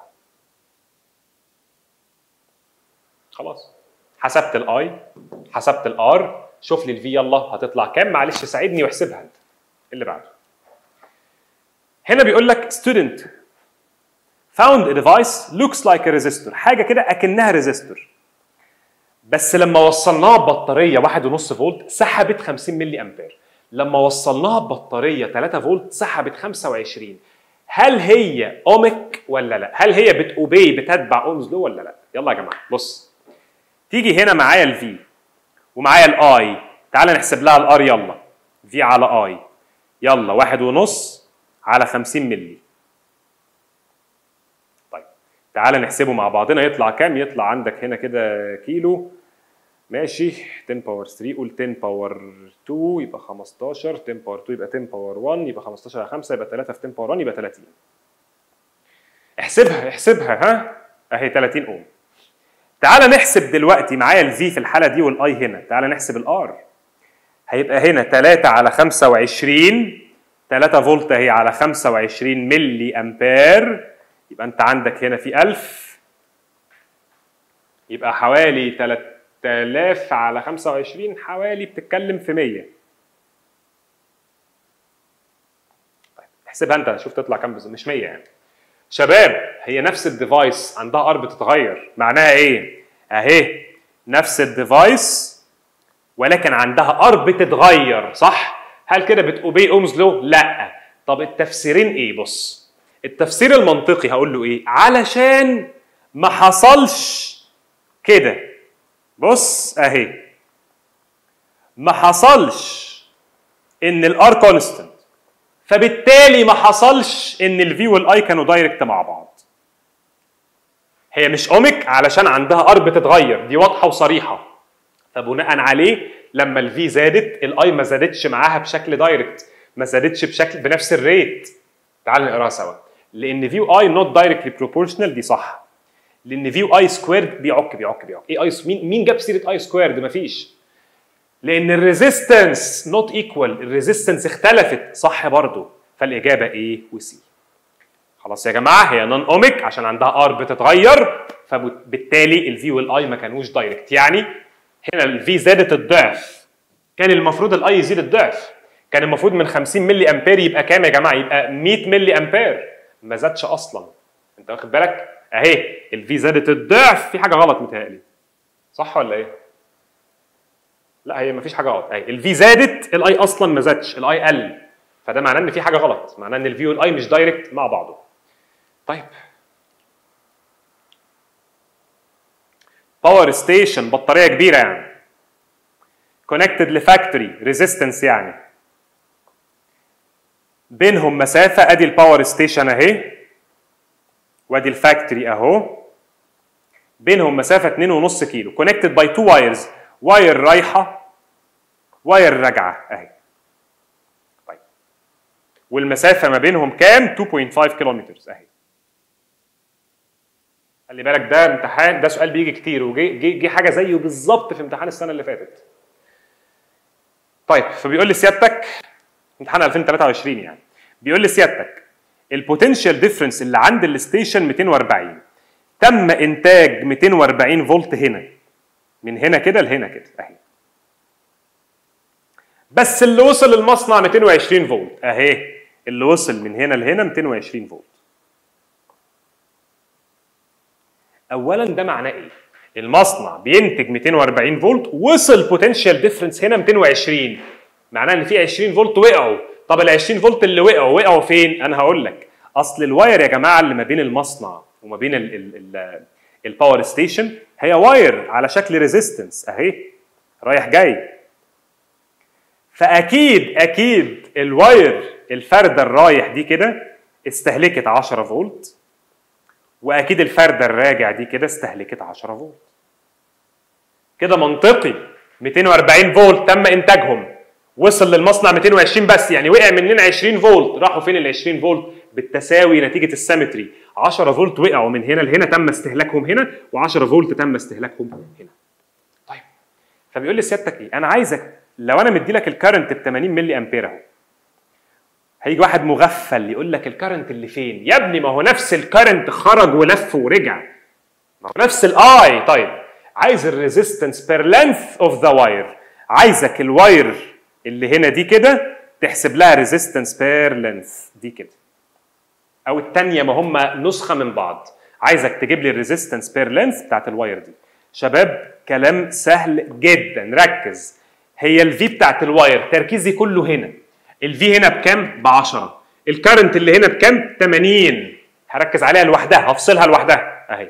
Speaker 2: خلاص حسبت الاي حسبت الار شوف لي الفي يلا هتطلع كام معلش ساعدني واحسبها انت اللي بعده هنا بيقول لك student found a device looks like a resistor حاجه كده اكنها ريزيستور بس لما وصلناها ببطاريه 1.5 فولت سحبت 50 ملي امبير لما وصلناها ببطاريه 3 فولت سحبت 25 هل هي اوميك ولا لا هل هي بتوبي بتتبع اومز لو ولا لا يلا يا جماعه بص تيجي هنا معايا الفي ومعايا الاي تعال نحسب لها الار يلا في على اي يلا واحد ونص على 50 ملي طيب تعال نحسبه مع بعضنا يطلع كام يطلع عندك هنا كده كيلو ماشي 10 باور 3 قول 10 باور 2 يبقى 15 10 باور 2 يبقى 10 باور 1 يبقى 15 على 5 يبقى 3 في 10 باور 1 يبقى 30 احسبها احسبها ها اهي 30 اوم تعال نحسب دلوقتي معايا الفي في الحاله دي والاي هنا تعال نحسب الار هيبقى هنا 3 على 25 3 فولت اهي على 25 ملي امبير يبقى انت عندك هنا في 1000 يبقى حوالي 3000 على 25 حوالي بتتكلم في 100 طيب احسبها انت شوف تطلع كام بالظبط مش 100 يعني شباب هي نفس الديفايس عندها ار بتتغير معناها ايه اهي نفس الديفايس ولكن عندها ار بتتغير صح هل كده بتوبي اومز لو لا طب التفسيرين ايه بص التفسير المنطقي هقول له ايه علشان ما حصلش كده بص اهي ما حصلش ان الار كونستنت فبالتالي ما حصلش ان الفي والاي كانوا دايركت مع بعض هي مش اوميك علشان عندها ار بتتغير دي واضحه وصريحه فبناء عليه لما الفي زادت الاي ما زادتش معاها بشكل دايركت ما زادتش بشكل بنفس الريت تعال نقراها سوا لان في اي نوت دايركتلي بروبورشنال دي صح لان في اي سكويرد بيعك بيعك بيعك ايه اي مين مين جاب سيره اي سكويرد مفيش لان الريزيستنس نوت ايكوال الريزيستنس اختلفت صح برضه فالاجابه ايه وسي خلاص يا جماعه هي نون اوميك عشان عندها ار بتتغير فبالتالي الفي والاي ما كانوش دايركت يعني هنا الفي زادت الضعف كان المفروض الاي يزيد الضعف كان المفروض من 50 ملي امبير يبقى كام يا جماعه يبقى 100 ملي امبير ما زادش اصلا انت واخد بالك اهي الفي زادت الضعف في حاجه غلط متهيألي صح ولا ايه لا هي ما فيش حاجه غلط اهي الفي زادت الاي اصلا ما زادش الاي قل فده معناه ان في حاجه غلط معناه ان الفي والاي مش دايركت مع بعضه طيب باور ستيشن بطاريه كبيره يعني كونكتد لفاكتوري ريزيستنس يعني بينهم مسافه ادي الباور ستيشن اهي وادي الفاكتوري اهو بينهم مسافه 2.5 كيلو كونكتد باي تو وايرز واير رايحه واير راجعه اهي طيب والمسافه ما بينهم كام 2.5 كيلومتر اهي خلي بالك ده امتحان ده سؤال بيجي كتير وجي جي, جي حاجه زيه بالظبط في امتحان السنه اللي فاتت طيب فبيقول لي سيادتك امتحان 2023 يعني بيقول لي سيادتك البوتنشال ديفرنس اللي عند الستيشن 240 تم انتاج 240 فولت هنا من هنا كده لهنا كده اهي بس اللي وصل المصنع 220 فولت اهي اللي وصل من هنا لهنا 220 فولت اولا ده معناه ايه المصنع بينتج 240 فولت وصل بوتنشال ديفرنس هنا 220 معناه ان في 20 فولت وقعوا طب ال 20 فولت اللي وقعوا وقعوا فين انا هقول لك اصل الواير يا جماعه اللي ما بين المصنع وما بين الباور ستيشن هي واير على شكل ريزيستنس اهي رايح جاي فاكيد اكيد الواير الفرده الرايح دي كده استهلكت 10 فولت واكيد الفرده الراجع دي كده استهلكت 10 فولت كده منطقي 240 فولت تم انتاجهم وصل للمصنع 220 بس يعني وقع مننا 20 فولت راحوا فين ال 20 فولت بالتساوي نتيجه السيمتري 10 فولت وقعوا من هنا لهنا تم استهلاكهم هنا و10 فولت تم استهلاكهم هنا طيب فبيقول لي سيادتك ايه انا عايزك لو انا مدي لك الكرنت ب 80 ملي امبير اهو هيجي واحد مغفل يقول لك الكرنت اللي فين يا ابني ما هو نفس الكرنت خرج ولف ورجع ما هو نفس الاي طيب عايز الريزيستنس بير لينث اوف ذا واير عايزك الواير اللي هنا دي كده تحسب لها ريزيستنس بير لينث دي كده او الثانيه ما هم نسخه من بعض عايزك تجيب لي الريزيستنس بير لينث بتاعت الواير دي شباب كلام سهل جدا ركز هي الفي بتاعت الواير تركيزي كله هنا الفي هنا بكام ب 10 الكرنت اللي هنا بكام 80 هركز عليها لوحدها هفصلها لوحدها اهي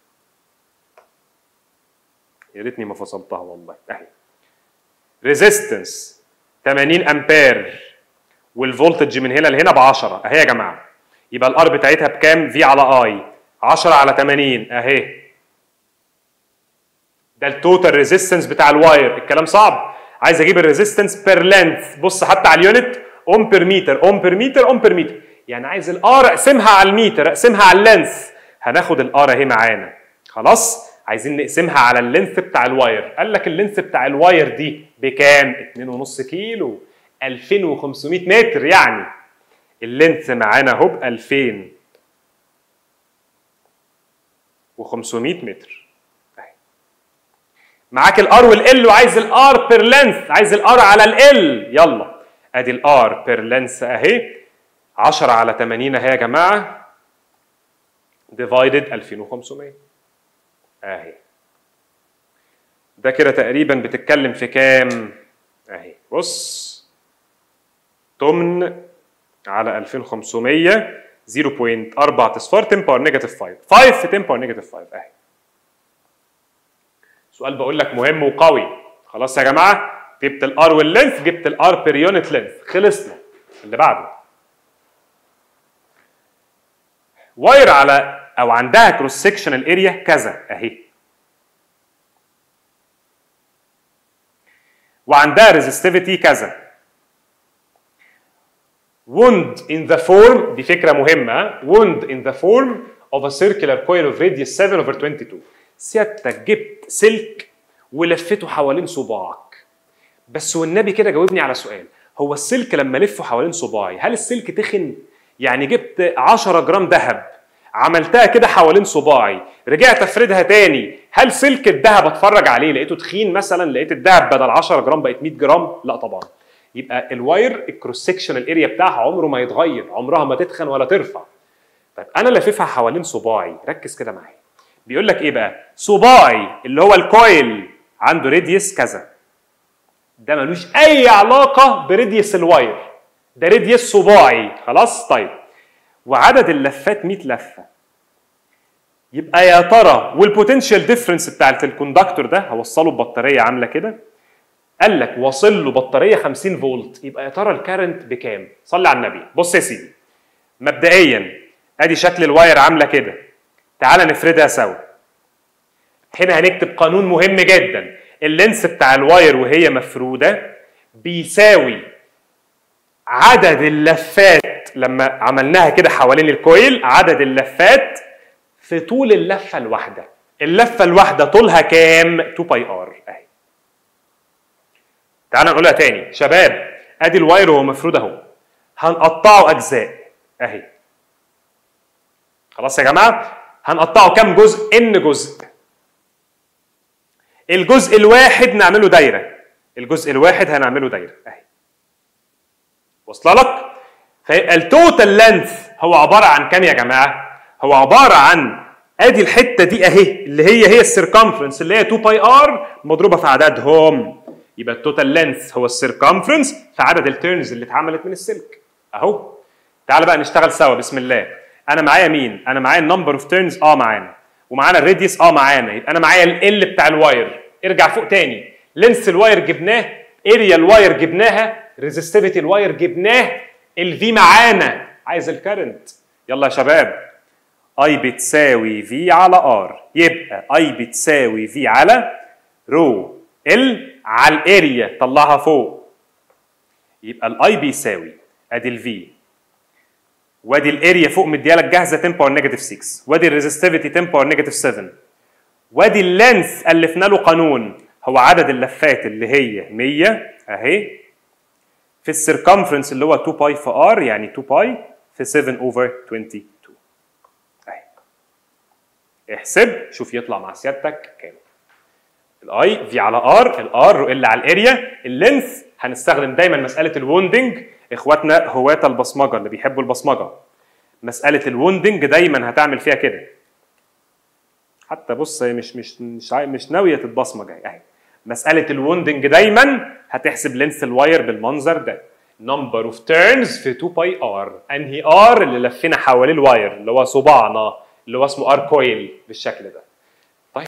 Speaker 2: يا ريتني ما فصلتها والله اهي ريزيستنس 80 امبير والفولتج من هنا لهنا ب 10 اهي يا جماعه يبقى الار بتاعتها بكام في على اي 10 على 80 اهي ده التوتال ريزيستنس بتاع الواير الكلام صعب عايز اجيب الريزيستنس بير لينث بص حتى على اليونت اوم بير متر اوم بير متر اوم بير متر يعني عايز الار اقسمها على المتر اقسمها على اللينث هناخد الار اهي معانا خلاص عايزين نقسمها على اللينث بتاع الواير قال لك اللينث بتاع الواير دي بكام 2.5 كيلو 2500 متر يعني اللينث معانا اهو ب 2500 متر معاك الار والال وعايز الار بير لينث عايز الار على ال يلا ادي الار بير لينث اهي 10 على 80 اهي يا جماعه ديفايدد 2500 اهي ده كده تقريبا بتتكلم في كام اهي بص تمن على 2500 0.4 اصفار 10 باور نيجاتيف 5 5 في 10 باور نيجاتيف 5 اهي سؤال بقول لك مهم وقوي خلاص يا جماعه جبت الار واللينث جبت الار بير يونت لينث خلصنا اللي بعده واير على او عندها كروس سكشنال اريا كذا اهي وعندها ريزستيفيتي كذا wound in the form دي فكره مهمه wound in the form of a circular coil of radius 7 over 22 سيادتك جبت سلك ولفته حوالين صباعك بس والنبي كده جاوبني على سؤال هو السلك لما لفه حوالين صباعي هل السلك تخن يعني جبت 10 جرام ذهب عملتها كده حوالين صباعي رجعت افردها تاني هل سلك الذهب اتفرج عليه لقيته تخين مثلا لقيت الذهب بدل 10 جرام بقت 100 جرام لا طبعا يبقى الواير الكروس سكشنال اريا بتاعها عمره ما يتغير عمرها ما تتخن ولا ترفع طيب انا لاففها حوالين صباعي ركز كده معايا بيقول لك ايه بقى صباعي اللي هو الكويل عنده راديوس كذا ده ملوش اي علاقه براديوس الواير ده راديوس صباعي خلاص طيب وعدد اللفات 100 لفه يبقى يا ترى والبوتنشال ديفرنس بتاعت الكوندكتور ده هوصله ببطاريه عامله كده قال لك واصل له بطاريه 50 فولت يبقى يا ترى الكارنت بكام؟ صلي على النبي بص يا سيدي مبدئيا ادي شكل الواير عامله كده تعال نفردها سوا هنا هنكتب قانون مهم جدا اللينس بتاع الواير وهي مفروده بيساوي عدد اللفات لما عملناها كده حوالين الكويل عدد اللفات في طول اللفه الواحده اللفه الواحده طولها كام 2 باي ار اهي تعال نقولها تاني شباب ادي الواير وهو مفرود اهو هنقطعه اجزاء اهي خلاص يا جماعه هنقطعه كام جزء ان جزء الجزء الواحد نعمله دايره الجزء الواحد هنعمله دايره اهي واصله لك فيبقى التوتال لينث هو عباره عن كام يا جماعه هو عباره عن ادي الحته دي اهي اللي هي هي السيركمفرنس اللي هي 2 باي ار مضروبه في عددهم يبقى التوتال لينث هو السيركمفرنس في عدد التيرنز اللي اتعملت من السلك اهو تعال بقى نشتغل سوا بسم الله انا معايا مين انا معايا النمبر اوف تيرنز اه معانا ومعانا الراديوس اه معانا يبقى انا معايا ال بتاع الواير ارجع فوق تاني لينس الواير جبناه اريا الواير جبناها ريزستيفيتي الواير جبناه الفي معانا عايز الكرنت يلا يا شباب اي بتساوي في على ار يبقى اي بتساوي في على رو ال على الاريا طلعها فوق يبقى الاي بيساوي ادي الفي وادي الاريا فوق مديالك جاهزه 10 باور نيجاتيف 6 وادي الريزستيفيتي 10 باور نيجاتيف 7 وادي اللينث الفنا له قانون هو عدد اللفات اللي هي 100 اهي في السيركمفرنس اللي هو 2 باي في ار يعني 2 باي في 7 اوفر 22 اهي احسب شوف يطلع مع سيادتك كام الاي في على ار الار ال على الاريا اللينث هنستخدم دايما مساله الوندنج اخواتنا هواة البصمجه اللي بيحبوا البصمجه مساله الوندنج دايما هتعمل فيها كده حتى بص هي مش مش مش عاي- مش ناويه تتبصمج اهي اهي مساله الوندنج دايما هتحسب لينث الواير بالمنظر ده نمبر اوف تيرنز في 2 باي ار انهي ار اللي لفينا حواليه الواير اللي هو صباعنا اللي هو اسمه ار كويل بالشكل ده طيب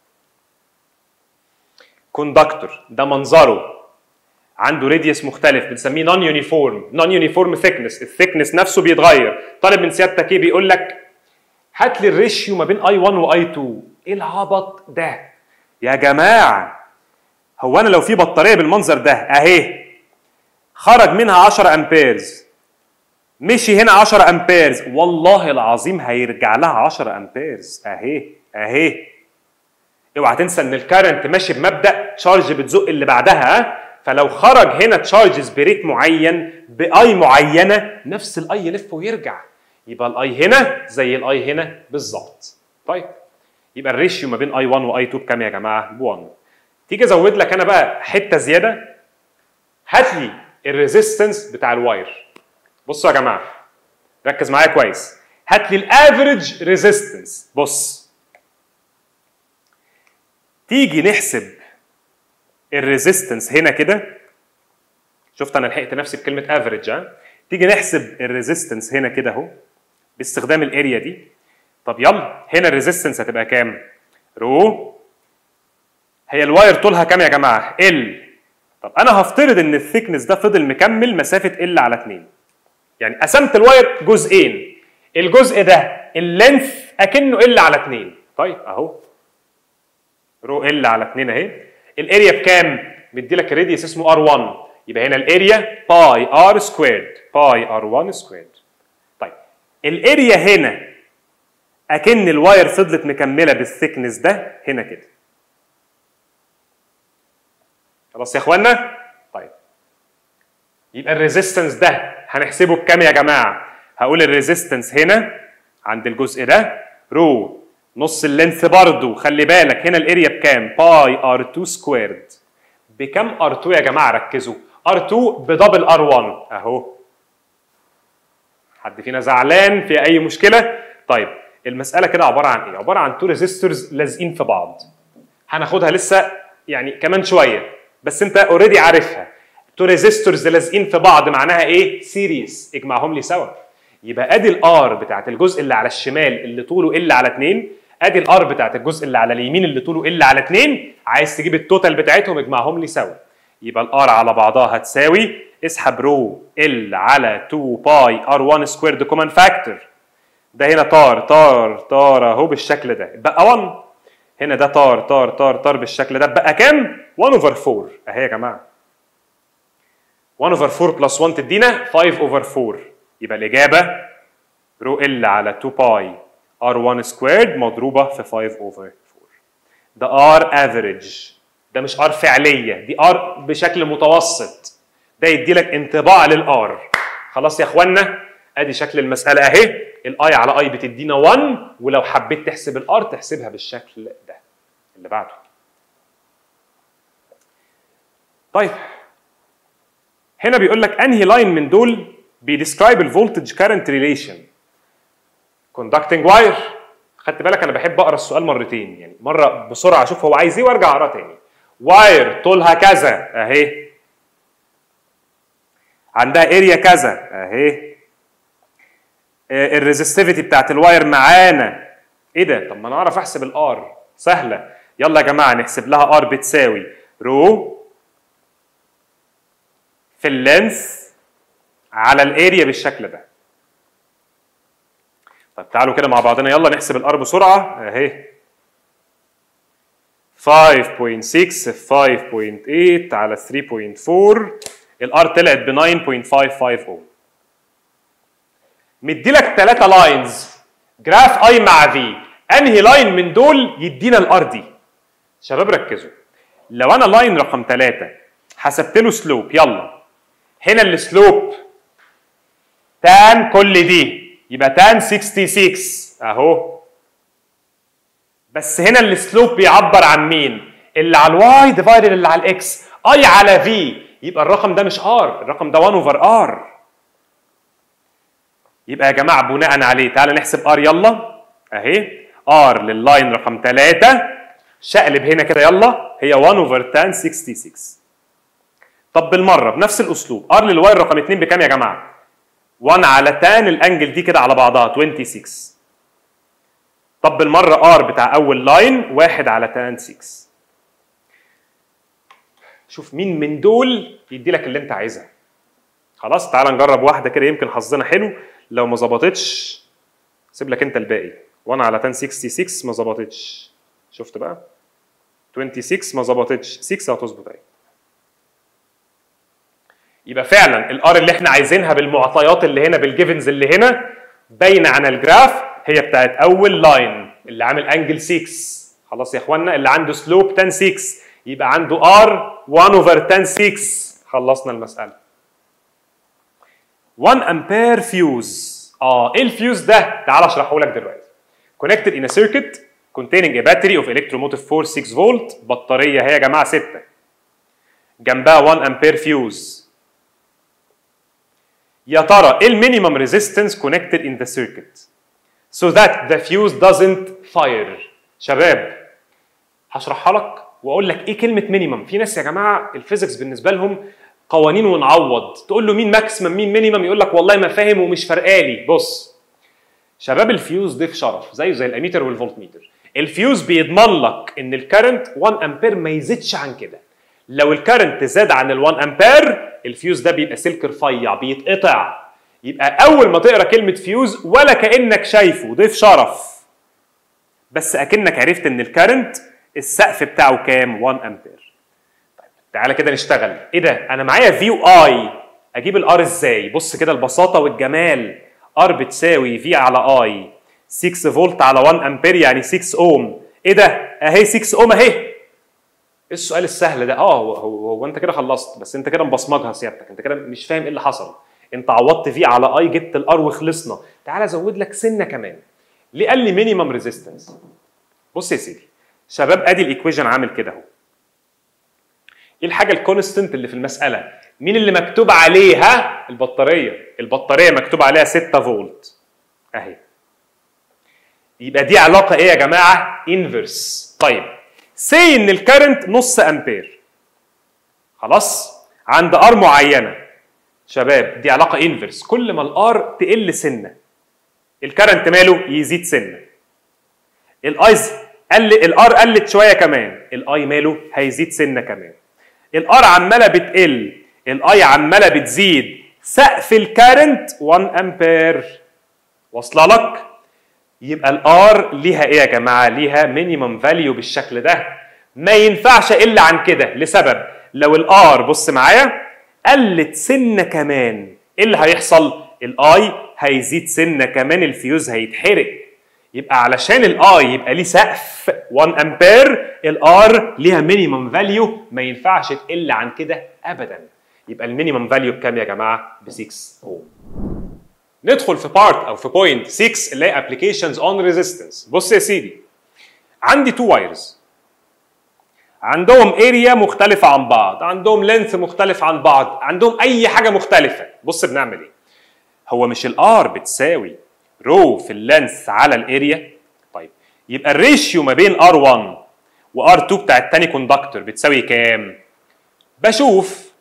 Speaker 2: كوندكتور ده منظره عنده راديوس مختلف بنسميه نون يونيفورم نون يونيفورم ثيكنس الثيكنس نفسه بيتغير طالب من سيادتك ايه بيقول لك هات لي الريشيو ما بين اي 1 واي 2 ايه العبط ده يا جماعه هو انا لو في بطاريه بالمنظر ده اهي خرج منها 10 امبيرز مشي هنا 10 امبيرز والله العظيم هيرجع لها 10 امبيرز اهي اهي اوعى تنسى ان الكارنت ماشي بمبدا تشارج بتزق اللي بعدها ها؟ فلو خرج هنا تشارجز بريت معين باي معينه نفس الاي يلف ويرجع يبقى الاي هنا زي الاي هنا بالظبط طيب يبقى الريشيو ما بين اي 1 واي 2 بكام يا جماعه ب 1 تيجي ازود لك انا بقى حته زياده هات لي الريزيستنس بتاع الواير بصوا يا جماعه ركز معايا كويس هات لي الافريج ريزيستنس بص تيجي نحسب الريزيستنس هنا كده شفت انا لحقت نفسي بكلمه افريج ها تيجي نحسب الريزيستنس هنا كده اهو باستخدام الاريا دي طب يلا هنا الريزيستنس هتبقى كام رو هي الواير طولها كام يا جماعه ال طب انا هفترض ان الثيكنس ده فضل مكمل مسافه ال على 2 يعني قسمت الواير جزئين الجزء ده اللينث اكنه ال على 2 طيب اهو رو ال على 2 اهي الاريا بكام؟ مدي لك الراديوس اسمه ار1 يبقى هنا الاريا باي ار سكويرد باي ار1 سكويرد طيب الاريا هنا اكن الواير فضلت مكمله بالثيكنس ده هنا كده خلاص يا اخوانا طيب يبقى الريزيستنس ده هنحسبه بكام يا جماعه هقول الريزيستنس هنا عند الجزء ده رو نص اللينث برضو خلي بالك هنا الاريا بكام باي ار 2 سكويرد بكام ار 2 يا جماعه ركزوا ار 2 بدبل ار 1 اهو حد فينا زعلان في اي مشكله طيب المساله كده عباره عن ايه عباره عن تو ريزيستورز لازقين في بعض هناخدها لسه يعني كمان شويه بس انت اوريدي عارفها تو ريزيستورز لازقين في بعض معناها ايه سيريس اجمعهم لي سوا يبقى ادي الار بتاعت الجزء اللي على الشمال اللي طوله ال على 2 ادي الار بتاعت الجزء اللي على اليمين اللي طوله ال على 2 عايز تجيب التوتال بتاعتهم اجمعهم لي سوا يبقى الار على بعضها هتساوي اسحب رو ال على 2 باي ار 1 سكويرد كومن فاكتور ده هنا طار طار طار اهو بالشكل ده بقى 1 هنا ده طار طار طار طار بالشكل ده بقى كام 1 اوفر 4 اهي يا جماعه 1 اوفر 4 بلس 1 تدينا 5 اوفر 4 يبقى الاجابه رو ال على 2 باي ار 1 سكويرد مضروبه في 5 اوفر 4 ده ار افريج ده مش ار فعليه دي ار بشكل متوسط ده يدي لك انطباع للار خلاص يا اخوانا ادي شكل المساله اهي الاي على اي بتدينا 1 ولو حبيت تحسب الار تحسبها بالشكل ده اللي بعده طيب هنا بيقول لك انهي لاين من دول بيديسكرايب الفولتج كارنت ريليشن كوندكتنج واير خدت بالك انا بحب اقرا السؤال مرتين يعني مره بسرعه اشوف هو عايز ايه وارجع اقراه تاني واير طولها كذا اهي عندها اريا كذا اهي الريزستيفيتي بتاعت الواير معانا ايه ده طب ما انا اعرف احسب الار سهله يلا يا جماعه نحسب لها ار بتساوي رو في اللينث على الاريا بالشكل ده طب تعالوا كده مع بعضنا يلا نحسب الار بسرعه اهي 5.6 في 5.8 على 3.4 الار طلعت ب 9.550 مدي لك ثلاثه لاينز جراف اي مع في انهي لاين من دول يدينا الار دي شباب ركزوا لو انا لاين رقم ثلاثة حسبت له سلوب يلا هنا السلوب تان كل دي يبقى تان 66 اهو بس هنا السلوب بيعبر عن مين اللي على الواي ديفايدد اللي على الاكس اي على في يبقى الرقم ده مش ار الرقم ده 1 اوفر ار يبقى يا جماعه بناء عليه تعالى نحسب ار يلا اهي ار لللاين رقم 3 شقلب هنا كده يلا هي 1 اوفر تان 66 طب بالمره بنفس الاسلوب ار للواير رقم 2 بكام يا جماعه 1 على تان الانجل دي كده على بعضها 26 طب بالمره ار بتاع اول لاين 1 على تان 6 شوف مين من دول يدي لك اللي انت عايزها خلاص تعال نجرب واحده كده يمكن حظنا حلو لو ما ظبطتش سيب لك انت الباقي 1 على 10 66 ما ظبطتش شفت بقى 26 ما ظبطتش 6 هتظبط اهي يبقى فعلا الار اللي احنا عايزينها بالمعطيات اللي هنا بالجيفنز اللي هنا باينه عن الجراف هي بتاعت اول لاين اللي عامل انجل 6 خلاص يا اخوانا اللي عنده سلوب 10 6 يبقى عنده ار 1 اوفر 10 6 خلصنا المساله 1 امبير فيوز اه ايه الفيوز ده تعال اشرحه لك دلوقتي connected in a circuit containing a battery of electromotive force 6 فولت بطاريه هي يا جماعه 6 جنبها 1 امبير فيوز يا ترى ايه المينيمم ريزيستنس connected in the circuit so that the fuse doesn't fire شباب هشرحها لك واقول لك ايه كلمه مينيمم في ناس يا جماعه الفيزيكس بالنسبه لهم قوانين ونعوض تقول له مين ماكسيمم مين مينيمم يقول لك والله ما فاهم ومش فارقالي بص شباب الفيوز ضيف شرف زيه زي الاميتر والفولتميتر الفيوز بيضمن لك ان الكرنت 1 امبير ما يزيدش عن كده لو الكرنت زاد عن ال 1 امبير الفيوز ده بيبقى سلك رفيع بيتقطع يبقى اول ما تقرا كلمه فيوز ولا كانك شايفه ضيف شرف بس اكنك عرفت ان الكرنت السقف بتاعه كام 1 امبير طيب تعالى كده نشتغل ايه ده انا معايا في اي اجيب الار ازاي بص كده البساطه والجمال ار بتساوي في على اي 6 فولت على 1 امبير يعني 6 اوم ايه ده اهي 6 اوم اهي ايه السؤال السهل ده اه هو, هو, هو انت كده خلصت بس انت كده مبصمجها سيادتك انت كده مش فاهم ايه اللي حصل انت عوضت في على اي جبت الار وخلصنا تعالى ازود لك سنه كمان ليه قال لي مينيمم ريزيستنس بص يا سيدي شباب ادي الايكويشن عامل كده اهو ايه الحاجه الكونستنت اللي في المساله مين اللي مكتوب عليها البطاريه البطاريه مكتوب عليها 6 فولت اهي يبقى دي علاقه ايه يا جماعه انفرس طيب سي ان الكرنت نص امبير خلاص عند ار معينه شباب دي علاقه انفرس كل ما الار تقل سنه الكرنت ماله يزيد سنه الايز قل الار قلت شويه كمان الاي ماله هيزيد سنه كمان الار عماله بتقل الاي عماله بتزيد سقف الكرنت 1 امبير واصله لك يبقى الار ليها ايه يا جماعه ليها مينيمم فاليو بالشكل ده ما ينفعش اقل عن كده لسبب لو الار بص معايا قلت سنه كمان ايه اللي هيحصل الاي هيزيد سنه كمان الفيوز هيتحرق يبقى علشان الاي يبقى ليه سقف 1 امبير الار ليها مينيمم فاليو ما ينفعش تقل عن كده ابدا يبقى المينيمم فاليو بكام يا جماعه ب 6 اوم ندخل في بارت او في بوينت 6 اللي هي ابلكيشنز اون ريزيستنس بص يا سيدي عندي تو وايرز عندهم اريا مختلفة عن بعض، عندهم لينث مختلف عن بعض، عندهم أي حاجة مختلفة، بص بنعمل إيه؟ هو مش الار بتساوي رو في اللينث على الاريا؟ طيب يبقى الريشيو ما بين ار1 وار2 بتاع التاني كوندكتور بتساوي كام؟ بشوف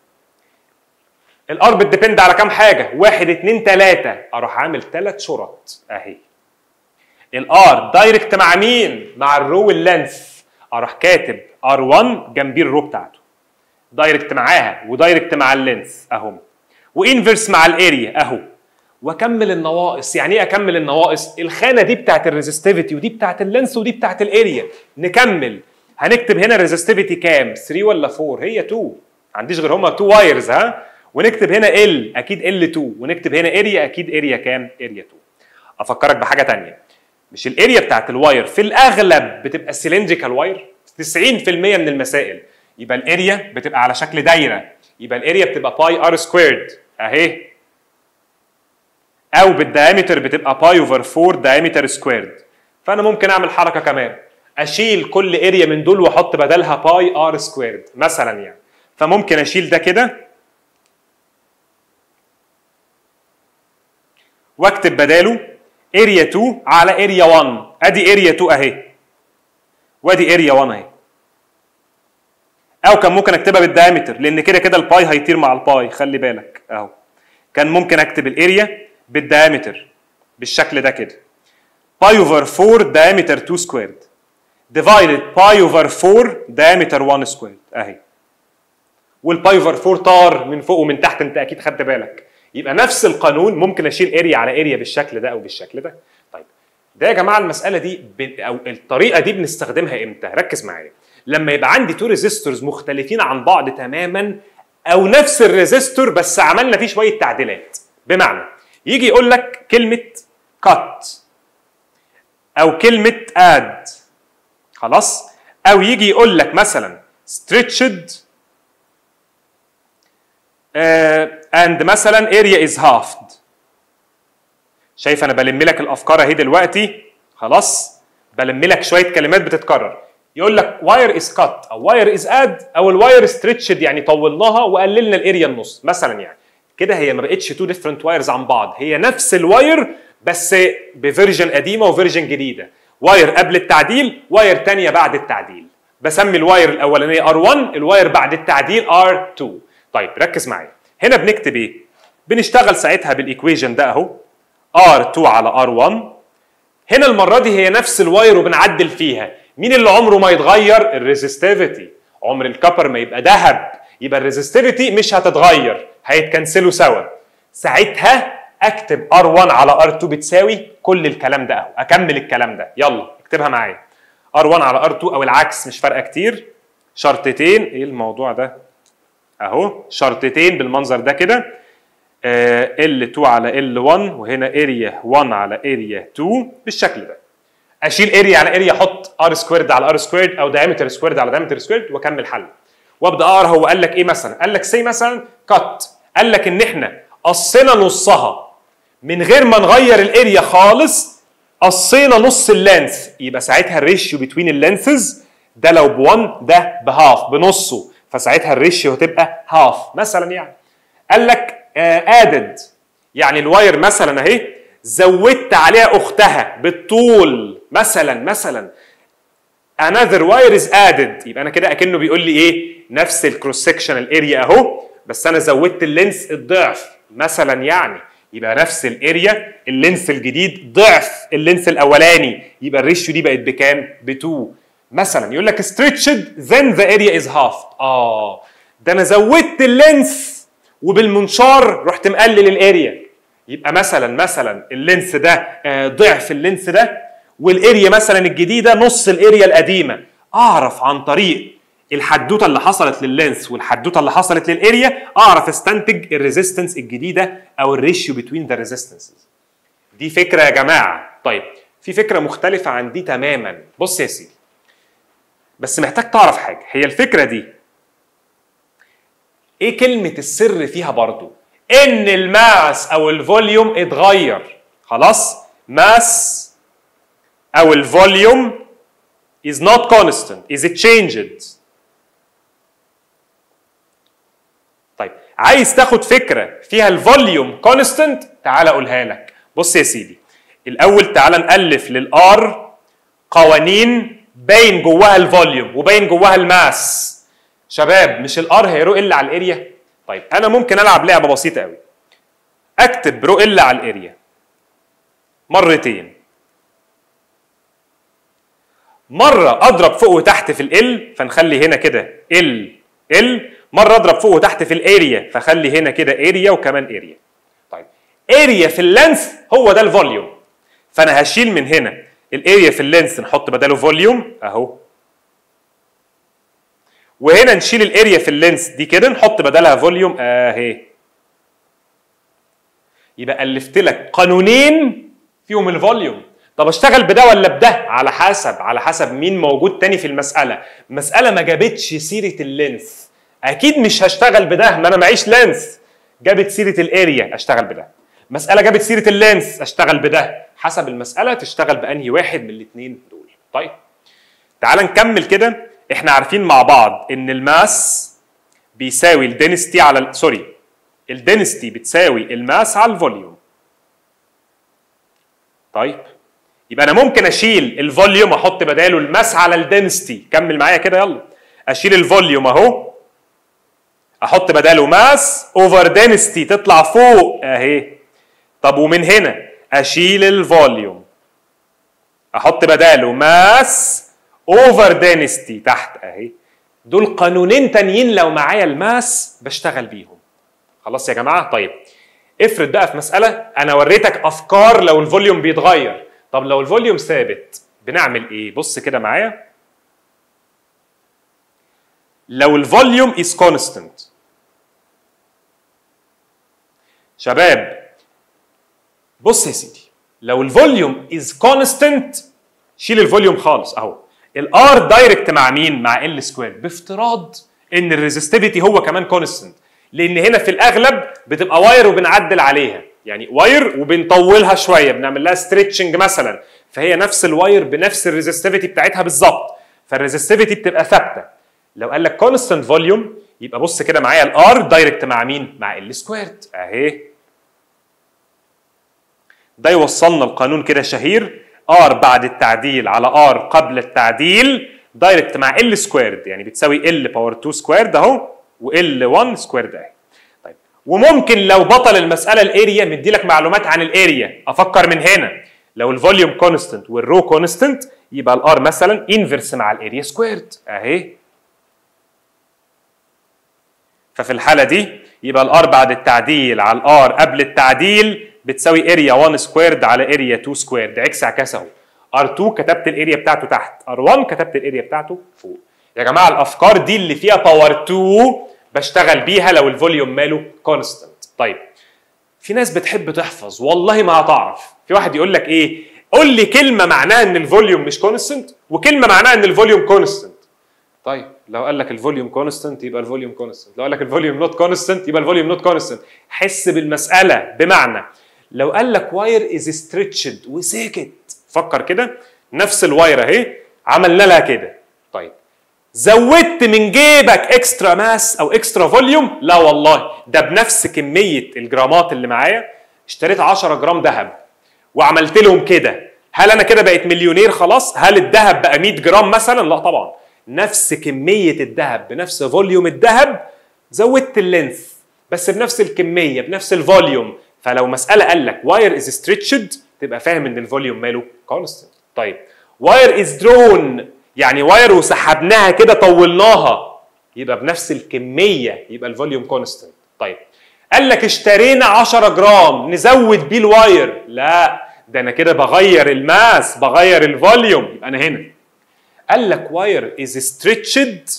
Speaker 2: الار بتديبند على كام حاجه؟ واحد اتنين تلاته اروح عامل ثلاث شرط اهي. الار دايركت مع مين؟ مع الرو واللينث اروح كاتب ار1 جنبيه الرو بتاعته. دايركت معاها ودايركت مع اللينث اهم. وانفرس مع الاريا اهو. واكمل النواقص، يعني ايه اكمل النواقص؟ الخانه دي بتاعت الريزستيفيتي ودي بتاعت اللينث ودي بتاعت الاريا. نكمل هنكتب هنا الريزستيفيتي كام؟ 3 ولا 4؟ هي 2 ما عنديش غير هما 2 وايرز ها؟ ونكتب هنا ال اكيد ال 2 ونكتب هنا اريا اكيد اريا كام؟ اريا 2. افكرك بحاجه ثانيه مش الاريا بتاعت الواير في الاغلب بتبقى سيلندريكال واير 90% من المسائل يبقى الاريا بتبقى على شكل دايره يبقى الاريا بتبقى باي ار سكويرد اهي او بالدايمتر بتبقى باي اوفر 4 دايمتر سكويرد فانا ممكن اعمل حركه كمان اشيل كل اريا من دول واحط بدلها باي ار سكويرد مثلا يعني فممكن اشيل ده كده واكتب بداله اريا 2 على اريا 1 ادي اريا 2 اهي وادي اريا 1 اهي او كان ممكن اكتبها بالدايمتر لان كده كده الباي هيطير مع الباي خلي بالك اهو كان ممكن اكتب الاريا بالدايمتر بالشكل ده كده باي اوفر 4 دايمتر 2 سكويرد ديفايدد باي اوفر 4 دايمتر 1 سكويرد اهي والباي اوفر 4 طار من فوق ومن تحت انت اكيد خدت بالك يبقى نفس القانون ممكن اشيل اريا على اريا بالشكل ده او بالشكل ده طيب ده يا جماعه المساله دي ب... او الطريقه دي بنستخدمها امتى ركز معايا لما يبقى عندي تو ريزيستورز مختلفين عن بعض تماما او نفس الريزيستور بس عملنا فيه شويه تعديلات بمعنى يجي يقول لك كلمه كات او كلمه اد خلاص او يجي يقول لك مثلا stretched اند مثلا اريا از هافد شايف انا بلم لك الافكار اهي دلوقتي خلاص بلم لك شويه كلمات بتتكرر يقول لك واير از كات او واير از اد او الواير ستريتشد يعني طولناها وقللنا الاريا النص مثلا يعني كده هي ما بقتش تو ديفرنت وايرز عن بعض هي نفس الواير بس بفيرجن قديمه وفيرجن جديده واير قبل التعديل واير تانية بعد التعديل بسمي الواير الاولانيه ار1 الواير بعد التعديل ار2 طيب ركز معايا هنا بنكتب ايه بنشتغل ساعتها بالايكويجن ده اهو R2 على R1 هنا المرة دي هي نفس الواير وبنعدل فيها مين اللي عمره ما يتغير الريزستيفيتي عمر الكبر ما يبقى ذهب يبقى الريزستيفيتي مش هتتغير هيتكنسلوا سوا ساعتها اكتب R1 على R2 بتساوي كل الكلام ده اهو اكمل الكلام ده يلا اكتبها معايا R1 على R2 او العكس مش فارقه كتير شرطتين ايه الموضوع ده اهو شرطتين بالمنظر ده كده آه L2 على L1 وهنا اريا 1 على اريا 2 بالشكل ده اشيل اريا على اريا احط ار سكويرد على ار سكويرد او دايمتر سكويرد على دايمتر سكويرد واكمل حل وابدا اقرا هو قال لك ايه مثلا قال لك سي مثلا كات قال لك ان احنا قصينا نصها من غير ما نغير الاريا خالص قصينا نص اللينث يبقى ساعتها الريشيو بتوين اللينثز ده لو ب1 ده بهاف بنصه فساعتها الريشيو هتبقى هاف مثلا يعني قال لك ادد يعني الواير مثلا اهي زودت عليها اختها بالطول مثلا مثلا another wire is added يبقى انا كده اكنه بيقول لي ايه نفس الكروس سكشنال اريا اهو بس انا زودت اللينس الضعف مثلا يعني يبقى نفس الاريا اللينس الجديد ضعف اللينس الاولاني يبقى الريشيو دي بقت بكام؟ ب 2 مثلا يقول لك stretched then the area is half اه ده انا زودت اللينس وبالمنشار رحت مقلل الاريا يبقى مثلا مثلا اللينس ده آه، ضعف اللينس ده والاريا مثلا الجديده نص الاريا القديمه اعرف عن طريق الحدوته اللي حصلت لللينس والحدوته اللي حصلت للاريا اعرف استنتج الريزيستنس الجديده او الريشيو بتوين ذا ريزيستنسز دي فكره يا جماعه طيب في فكره مختلفه عن دي تماما بص يا سيدي بس محتاج تعرف حاجه هي الفكره دي ايه كلمه السر فيها برضو ان الماس او الفوليوم اتغير خلاص ماس او الفوليوم is not constant is it changed طيب عايز تاخد فكره فيها الفوليوم كونستنت تعال اقولها لك بص يا سيدي الاول تعال نالف للار قوانين باين جواها الفوليوم وباين جواها الماس شباب مش الار هيرو الا على الاريا طيب انا ممكن العب لعبه بسيطه قوي اكتب رو الا على الاريا مرتين مره اضرب فوق وتحت في ال فنخلي هنا كده ال ال مره اضرب فوق وتحت في الاريا فخلي هنا كده اريا وكمان اريا طيب اريا في اللينث هو ده الفوليوم فانا هشيل من هنا الاريا في اللينث نحط بداله فوليوم اهو وهنا نشيل الاريا في اللينث دي كده نحط بدلها فوليوم اهي يبقى الفت لك قانونين فيهم الفوليوم طب اشتغل بده ولا بده على حسب على حسب مين موجود تاني في المساله المساله ما جابتش سيره اللينث اكيد مش هشتغل بده ما انا معيش لينث جابت سيره الاريا اشتغل بده مساله جابت سيره اللينث اشتغل بده حسب المساله تشتغل بانهي واحد من الاثنين دول طيب تعال نكمل كده احنا عارفين مع بعض ان الماس بيساوي الدنستي على ال- سوري الدنستي بتساوي الماس على الفوليوم طيب يبقى انا ممكن اشيل الفوليوم احط بداله الماس على الدنستي كمل معايا كده يلا اشيل الفوليوم اهو احط بداله ماس اوفر دنستي تطلع فوق اهي طب ومن هنا اشيل الفوليوم احط بداله ماس اوفر دنستي تحت اهي دول قانونين تانيين لو معايا الماس بشتغل بيهم خلاص يا جماعه طيب افرض بقى في مساله انا وريتك افكار لو الفوليوم بيتغير طب لو الفوليوم ثابت بنعمل ايه بص كده معايا لو الفوليوم از كونستنت شباب بص يا سيدي لو الفوليوم از كونستنت شيل الفوليوم خالص اهو الار دايركت مع مين مع ال سكوير بافتراض ان الريزستيفيتي هو كمان كونستنت لان هنا في الاغلب بتبقى واير وبنعدل عليها يعني واير وبنطولها شويه بنعمل لها ستريتشنج مثلا فهي نفس الواير بنفس الريزستيفيتي بتاعتها بالظبط فالريزستيفيتي بتبقى ثابته لو قال لك كونستنت فوليوم يبقى بص كده معايا الار دايركت مع مين مع ال سكويرد اهي ده يوصلنا لقانون كده شهير ار بعد التعديل على ار قبل التعديل دايركت مع ال سكويرد يعني بتساوي ال باور 2 سكويرد اهو وال 1 سكويرد اهي طيب وممكن لو بطل المساله الاريا مدي لك معلومات عن الاريا افكر من هنا لو الفوليوم كونستنت والرو كونستنت يبقى الار مثلا انفرس مع الاريا سكويرد اهي ففي الحاله دي يبقى الار بعد التعديل على الار قبل التعديل بتساوي اريا 1 سكويرد على اريا 2 سكويرد عكس عكاس اهو R2 كتبت الاريا بتاعته تحت R1 كتبت الاريا بتاعته فوق يا جماعه الافكار دي اللي فيها باور 2 بشتغل بيها لو الفوليوم ماله كونستنت طيب في ناس بتحب تحفظ والله ما هتعرف في واحد يقول لك ايه قول لي كلمه معناها ان الفوليوم مش كونستنت وكلمه معناها ان الفوليوم كونستنت طيب لو قال لك الفوليوم كونستنت يبقى الفوليوم كونستنت لو قال لك الفوليوم نوت كونستنت يبقى الفوليوم نوت كونستنت حس بالمساله بمعنى لو قال لك واير از ستريتشد وسكت فكر كده نفس الواير اهي عملنا لها كده طيب زودت من جيبك اكسترا ماس او اكسترا فوليوم لا والله ده بنفس كميه الجرامات اللي معايا اشتريت 10 جرام ذهب وعملت لهم كده هل انا كده بقيت مليونير خلاص هل الذهب بقى 100 جرام مثلا لا طبعا نفس كميه الذهب بنفس فوليوم الذهب زودت اللينث بس بنفس الكميه بنفس الفوليوم فلو مساله قال لك واير از ستريتشد تبقى فاهم ان الفوليوم ماله كونستنت طيب واير از درون يعني واير وسحبناها كده طولناها يبقى بنفس الكميه يبقى الفوليوم كونستنت طيب قال لك اشترينا 10 جرام نزود بيه الواير لا ده انا كده بغير الماس بغير الفوليوم يبقى انا هنا قال لك واير از stretched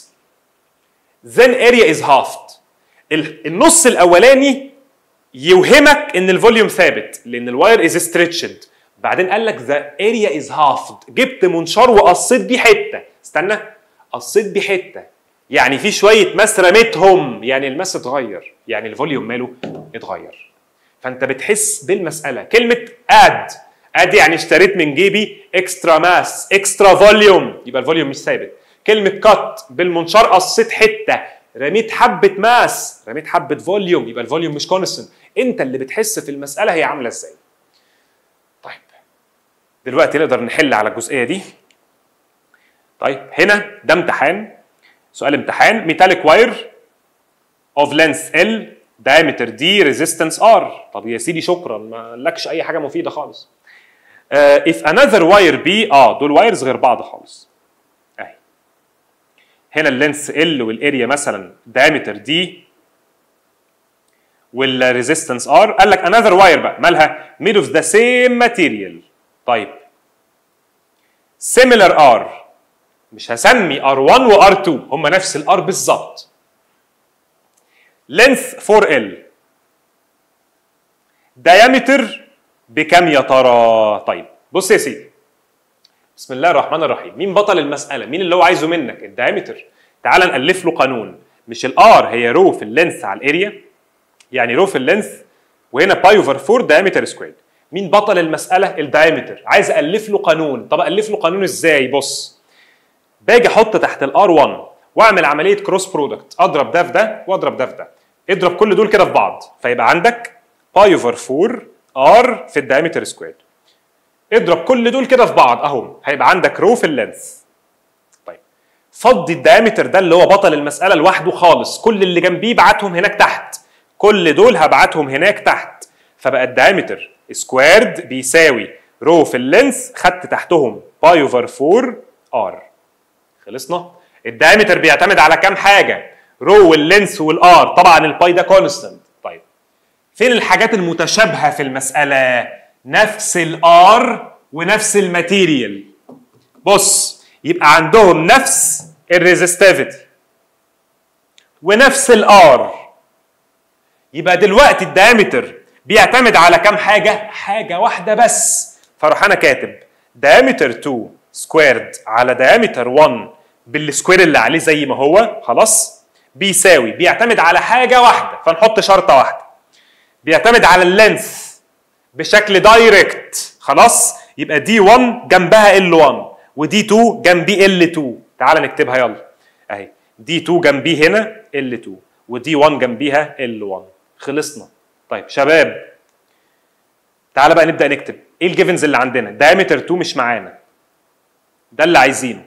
Speaker 2: then area is halved ال- النص الاولاني يوهمك ان الفوليوم ثابت لان الواير از stretched بعدين قال لك ذا اريا از halved جبت منشار وقصيت بيه حته استنى قصيت بيه حته يعني في شويه ماس رميتهم يعني الماس اتغير يعني الفوليوم ماله اتغير فانت بتحس بالمساله كلمه اد اد يعني اشتريت من جيبي اكسترا ماس اكسترا فوليوم يبقى الفوليوم مش ثابت كلمه كات بالمنشار قصيت حته رميت حبه ماس رميت حبه فوليوم يبقى الفوليوم مش كونستنت انت اللي بتحس في المساله هي عامله ازاي طيب دلوقتي نقدر نحل على الجزئيه دي طيب هنا ده امتحان سؤال امتحان ميتاليك واير اوف لينث ال diameter دي ريزيستنس ار طب يا سيدي شكرا ما لكش اي حاجه مفيده خالص uh, if another wire B اه دول وايرز غير بعض خالص اهي هنا اللينث ال والاريا مثلا diameter دي والريزيستنس ار قال لك another wire بقى مالها made of the same material طيب similar R مش هسمي R1 و R2 هم نفس الار بالظبط length 4L diameter بكام يا ترى طيب بص يا سيدي بسم الله الرحمن الرحيم مين بطل المساله مين اللي هو عايزه منك الدايمتر تعال نالف له قانون مش الار هي رو في اللينث على الاريا يعني رو في اللينث وهنا باي اوفر 4 دايمتر سكوير مين بطل المساله الدايمتر عايز الف له قانون طب الف له قانون ازاي بص باجي احط تحت الار 1 واعمل عمليه كروس برودكت اضرب ده في ده واضرب ده في ده اضرب كل دول كده في بعض فيبقى عندك باي اوفر 4 ار في الدايمتر سكوير اضرب كل دول كده في بعض اهو هيبقى عندك رو في اللينث طيب فضي الدايمتر ده اللي هو بطل المساله لوحده خالص كل اللي جنبيه بعتهم هناك تحت كل دول هبعتهم هناك تحت فبقى الدايمتر سكويرد بيساوي رو في اللينث خدت تحتهم باي اوفر 4 ار خلصنا الدايمتر بيعتمد على كام حاجه رو واللينث والار طبعا الباي ده كونستنت طيب فين الحاجات المتشابهه في المساله نفس الار ونفس الماتيريال بص يبقى عندهم نفس الريزستيفيتي ونفس الار يبقى دلوقتي الدايمتر بيعتمد على كام حاجه حاجه واحده بس فاروح انا كاتب diameter 2 سكويرد على diameter 1 بالسكوير اللي عليه زي ما هو خلاص بيساوي بيعتمد على حاجه واحده فنحط شرطه واحده بيعتمد على اللينث بشكل دايركت خلاص يبقى دي 1 جنبها ال 1 ودي 2 جنبي ال 2 تعال نكتبها يلا اهي دي 2 جنبيه هنا ال 2 ودي 1 جنبيها ال 1 خلصنا طيب شباب تعال بقى نبدا نكتب ايه الجيفنز اللي عندنا diameter 2 مش معانا ده اللي عايزينه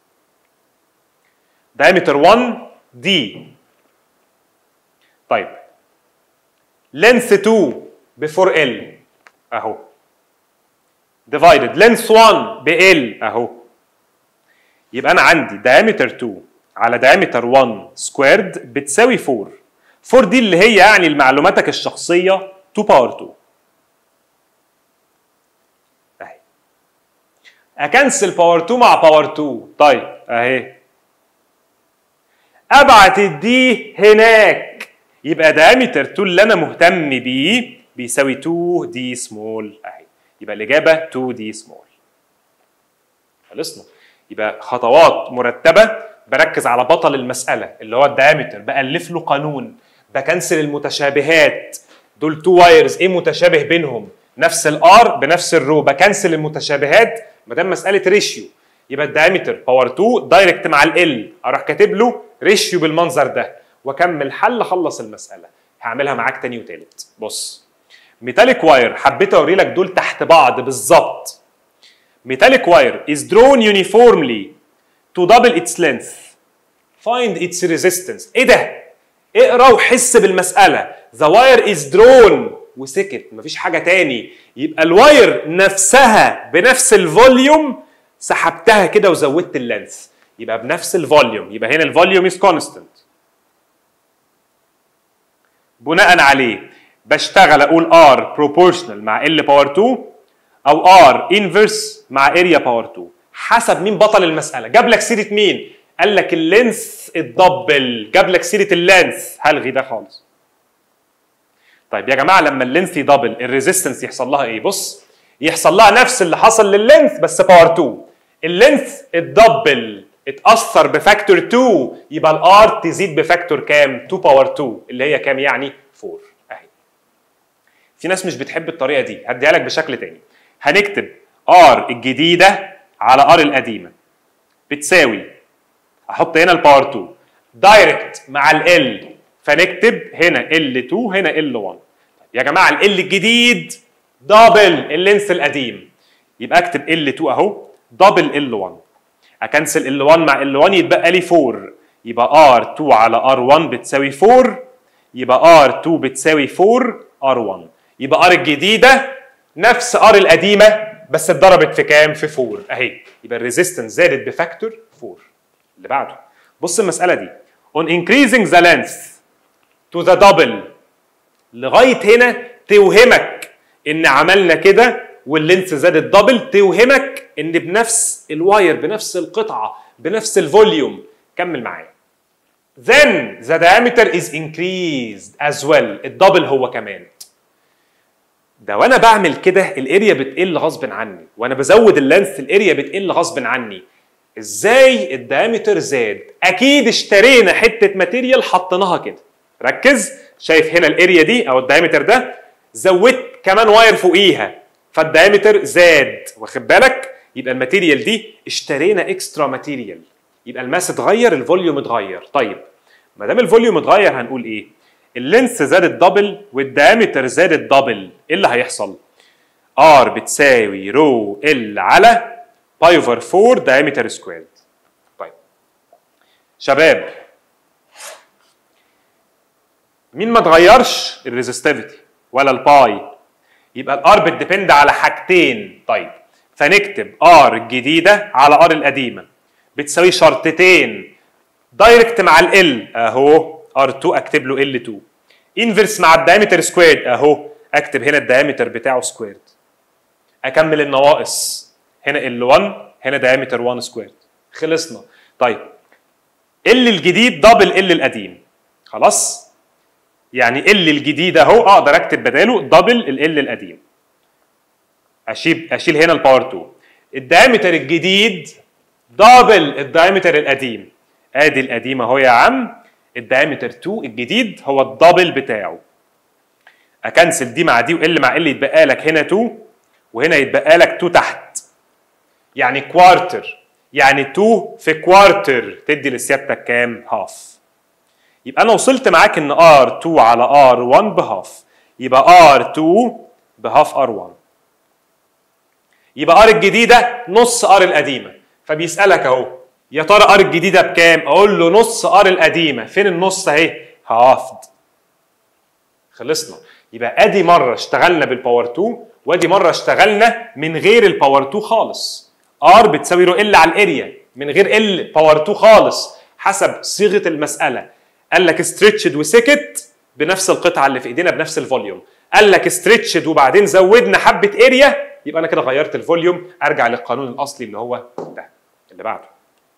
Speaker 2: diameter 1 دي طيب length 2 ب 4L اهو divided length 1 ب L اهو يبقى انا عندي diameter 2 على diameter 1 squared بتساوي 4 4 دي اللي هي يعني لمعلوماتك الشخصيه 2 باور 2 اهي اكنسل باور 2 مع باور 2 طيب اهي ابعت الدي هناك يبقى دايمتر 2 اللي انا مهتم بيه بيساوي 2 دي سمول اهي يبقى الاجابه 2 دي سمول خلصنا يبقى خطوات مرتبه بركز على بطل المساله اللي هو الدايمتر بالف له قانون بكنسل المتشابهات دول تو وايرز ايه متشابه بينهم نفس الار بنفس الرو بكنسل المتشابهات ما دام مساله ريشيو يبقى الدايمتر باور 2 دايركت مع ال اروح كاتب له ريشيو بالمنظر ده واكمل حل اخلص المساله هعملها معاك تاني وتالت بص ميتاليك واير حبيت اوري لك دول تحت بعض بالظبط metallic wire is drawn uniformly to double its length find its resistance ايه ده اقرا وحس بالمساله the wire is drawn وسكت مفيش حاجه تاني يبقى الواير نفسها بنفس الفوليوم سحبتها كده وزودت اللينث يبقى بنفس الفوليوم يبقى هنا الفوليوم is constant بناء عليه بشتغل اقول R proportional مع L باور 2 او R inverse مع area باور 2 حسب مين بطل المساله جاب لك سيره مين قال لك اللينث اتدبل جاب لك سيره اللينث هلغي ده خالص طيب يا جماعه لما اللينث يدبل الريزيستنس يحصل لها ايه بص يحصل لها نفس اللي حصل لللينث بس باور 2 اللينث اتدبل اتاثر بفاكتور 2 يبقى الار تزيد بفاكتور كام 2 باور 2 اللي هي كام يعني 4 اهي في ناس مش بتحب الطريقه دي هديها لك بشكل تاني هنكتب ار الجديده على ار القديمه بتساوي احط هنا الباور 2 دايركت مع ال فنكتب هنا ال2 هنا ال1 يا جماعه ال الجديد دبل اللينس القديم يبقى اكتب ال2 اهو دبل ال1 اكنسل ال1 مع ال1 يتبقى لي 4 يبقى R2 على R1 بتساوي 4 يبقى R2 بتساوي 4 R1 يبقى R الجديده نفس R القديمه بس اتضربت في كام؟ في 4 اهي يبقى الريزيستنس زادت بفاكتور 4 اللي بعده بص المساله دي on increasing the length to the double لغايه هنا توهمك ان عملنا كده واللينس زاد الدبل توهمك ان بنفس الواير بنفس القطعه بنفس الفوليوم كمل معايا then the diameter is increased as well الدبل هو كمان ده وانا بعمل كده الاريا بتقل غصب عني وانا بزود اللينث الاريا بتقل غصب عني ازاي الدايمتر زاد اكيد اشترينا حته ماتيريال حطيناها كده ركز شايف هنا الاريا دي او الدايمتر ده زودت كمان واير فوقيها فالدايمتر زاد واخد بالك يبقى الماتيريال دي اشترينا اكسترا ماتيريال يبقى الماس اتغير الفوليوم اتغير طيب ما دام الفوليوم اتغير هنقول ايه اللينس زاد الدبل والدايمتر زاد الدبل ايه اللي هيحصل ار بتساوي رو ال على باي اوفر 4 دايمتر سكويرد طيب شباب مين ما اتغيرش الريزستيفيتي ولا الباي يبقى الار بتديبند على حاجتين طيب فنكتب ار الجديده على ار القديمه بتساوي شرطتين دايركت مع ال اهو ار2 اكتب له ال2 انفرس مع الدايمتر سكويرد اهو اكتب هنا الدايمتر بتاعه سكويرد اكمل النواقص هنا ال1 هنا دايمتر 1 سكويرد خلصنا طيب ال الجديد دبل ال القديم خلاص يعني ال الجديد اهو اقدر اكتب بداله دبل ال القديم اشيل اشيل هنا الباور 2 الدايمتر الجديد دبل الدايمتر القديم ادي القديم اهو يا عم الدايمتر 2 الجديد هو الدبل بتاعه اكنسل دي مع دي وال مع ال يتبقى لك هنا 2 وهنا يتبقى لك 2 تحت يعني كوارتر يعني 2 في كوارتر تدي لسيادتك كام هاف يبقى انا وصلت معاك ان R2 على R1 بهاف يبقى R2 بهاف R1 يبقى R الجديدة نص R القديمة فبيسألك اهو يا ترى R الجديدة بكام؟ أقول له نص R القديمة فين النص اهي؟ هافد خلصنا يبقى ادي مرة اشتغلنا بالباور 2 وادي مرة اشتغلنا من غير الباور 2 خالص R بتساوي رو ال على الاريا من غير ال باور 2 خالص حسب صيغة المسألة قال لك ستريتشد وسكت بنفس القطعه اللي في ايدينا بنفس الفوليوم قال لك ستريتشد وبعدين زودنا حبه اريا يبقى انا كده غيرت الفوليوم ارجع للقانون الاصلي اللي هو ده اللي بعده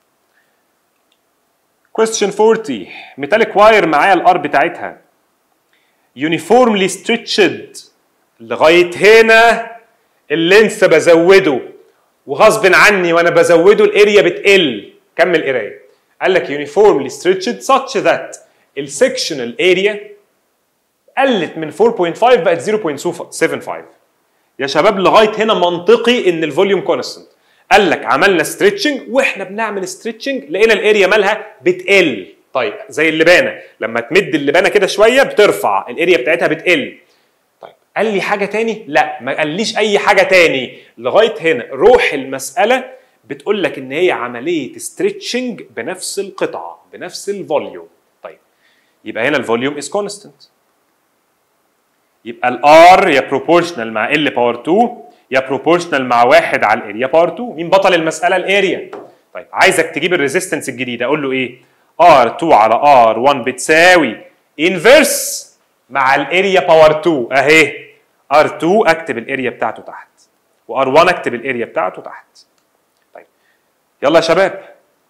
Speaker 2: question 40 ميتاليك واير معايا الار بتاعتها uniformly stretched لغايه هنا اللينس بزوده وغصب عني وانا بزوده الاريا بتقل كمل قرايه قال لك uniformly stretched such that السكشنال اريا قلت من 4.5 بقت 0.75 يا شباب لغايه هنا منطقي ان الفوليوم كونستنت قال لك عملنا ستريتشنج واحنا بنعمل ستريتشنج لقينا الاريا مالها بتقل طيب زي اللبانه لما تمد اللبانه كده شويه بترفع الاريا بتاعتها بتقل طيب قال لي حاجه تاني لا ما قاليش اي حاجه تاني لغايه هنا روح المساله بتقول لك ان هي عمليه ستريتشنج بنفس القطعه بنفس الفوليوم طيب يبقى هنا الفوليوم از كونستنت يبقى الار يا بروبورشنال مع ال باور 2 يا بروبورشنال مع واحد على الاريا باور 2 مين بطل المساله الاريا طيب عايزك تجيب الريزيستنس الجديد اقول له ايه R2 على R1 بتساوي انفرس مع الاريا باور 2 اهي R2 اكتب الاريا بتاعته تحت وR1 اكتب الاريا بتاعته تحت طيب يلا يا شباب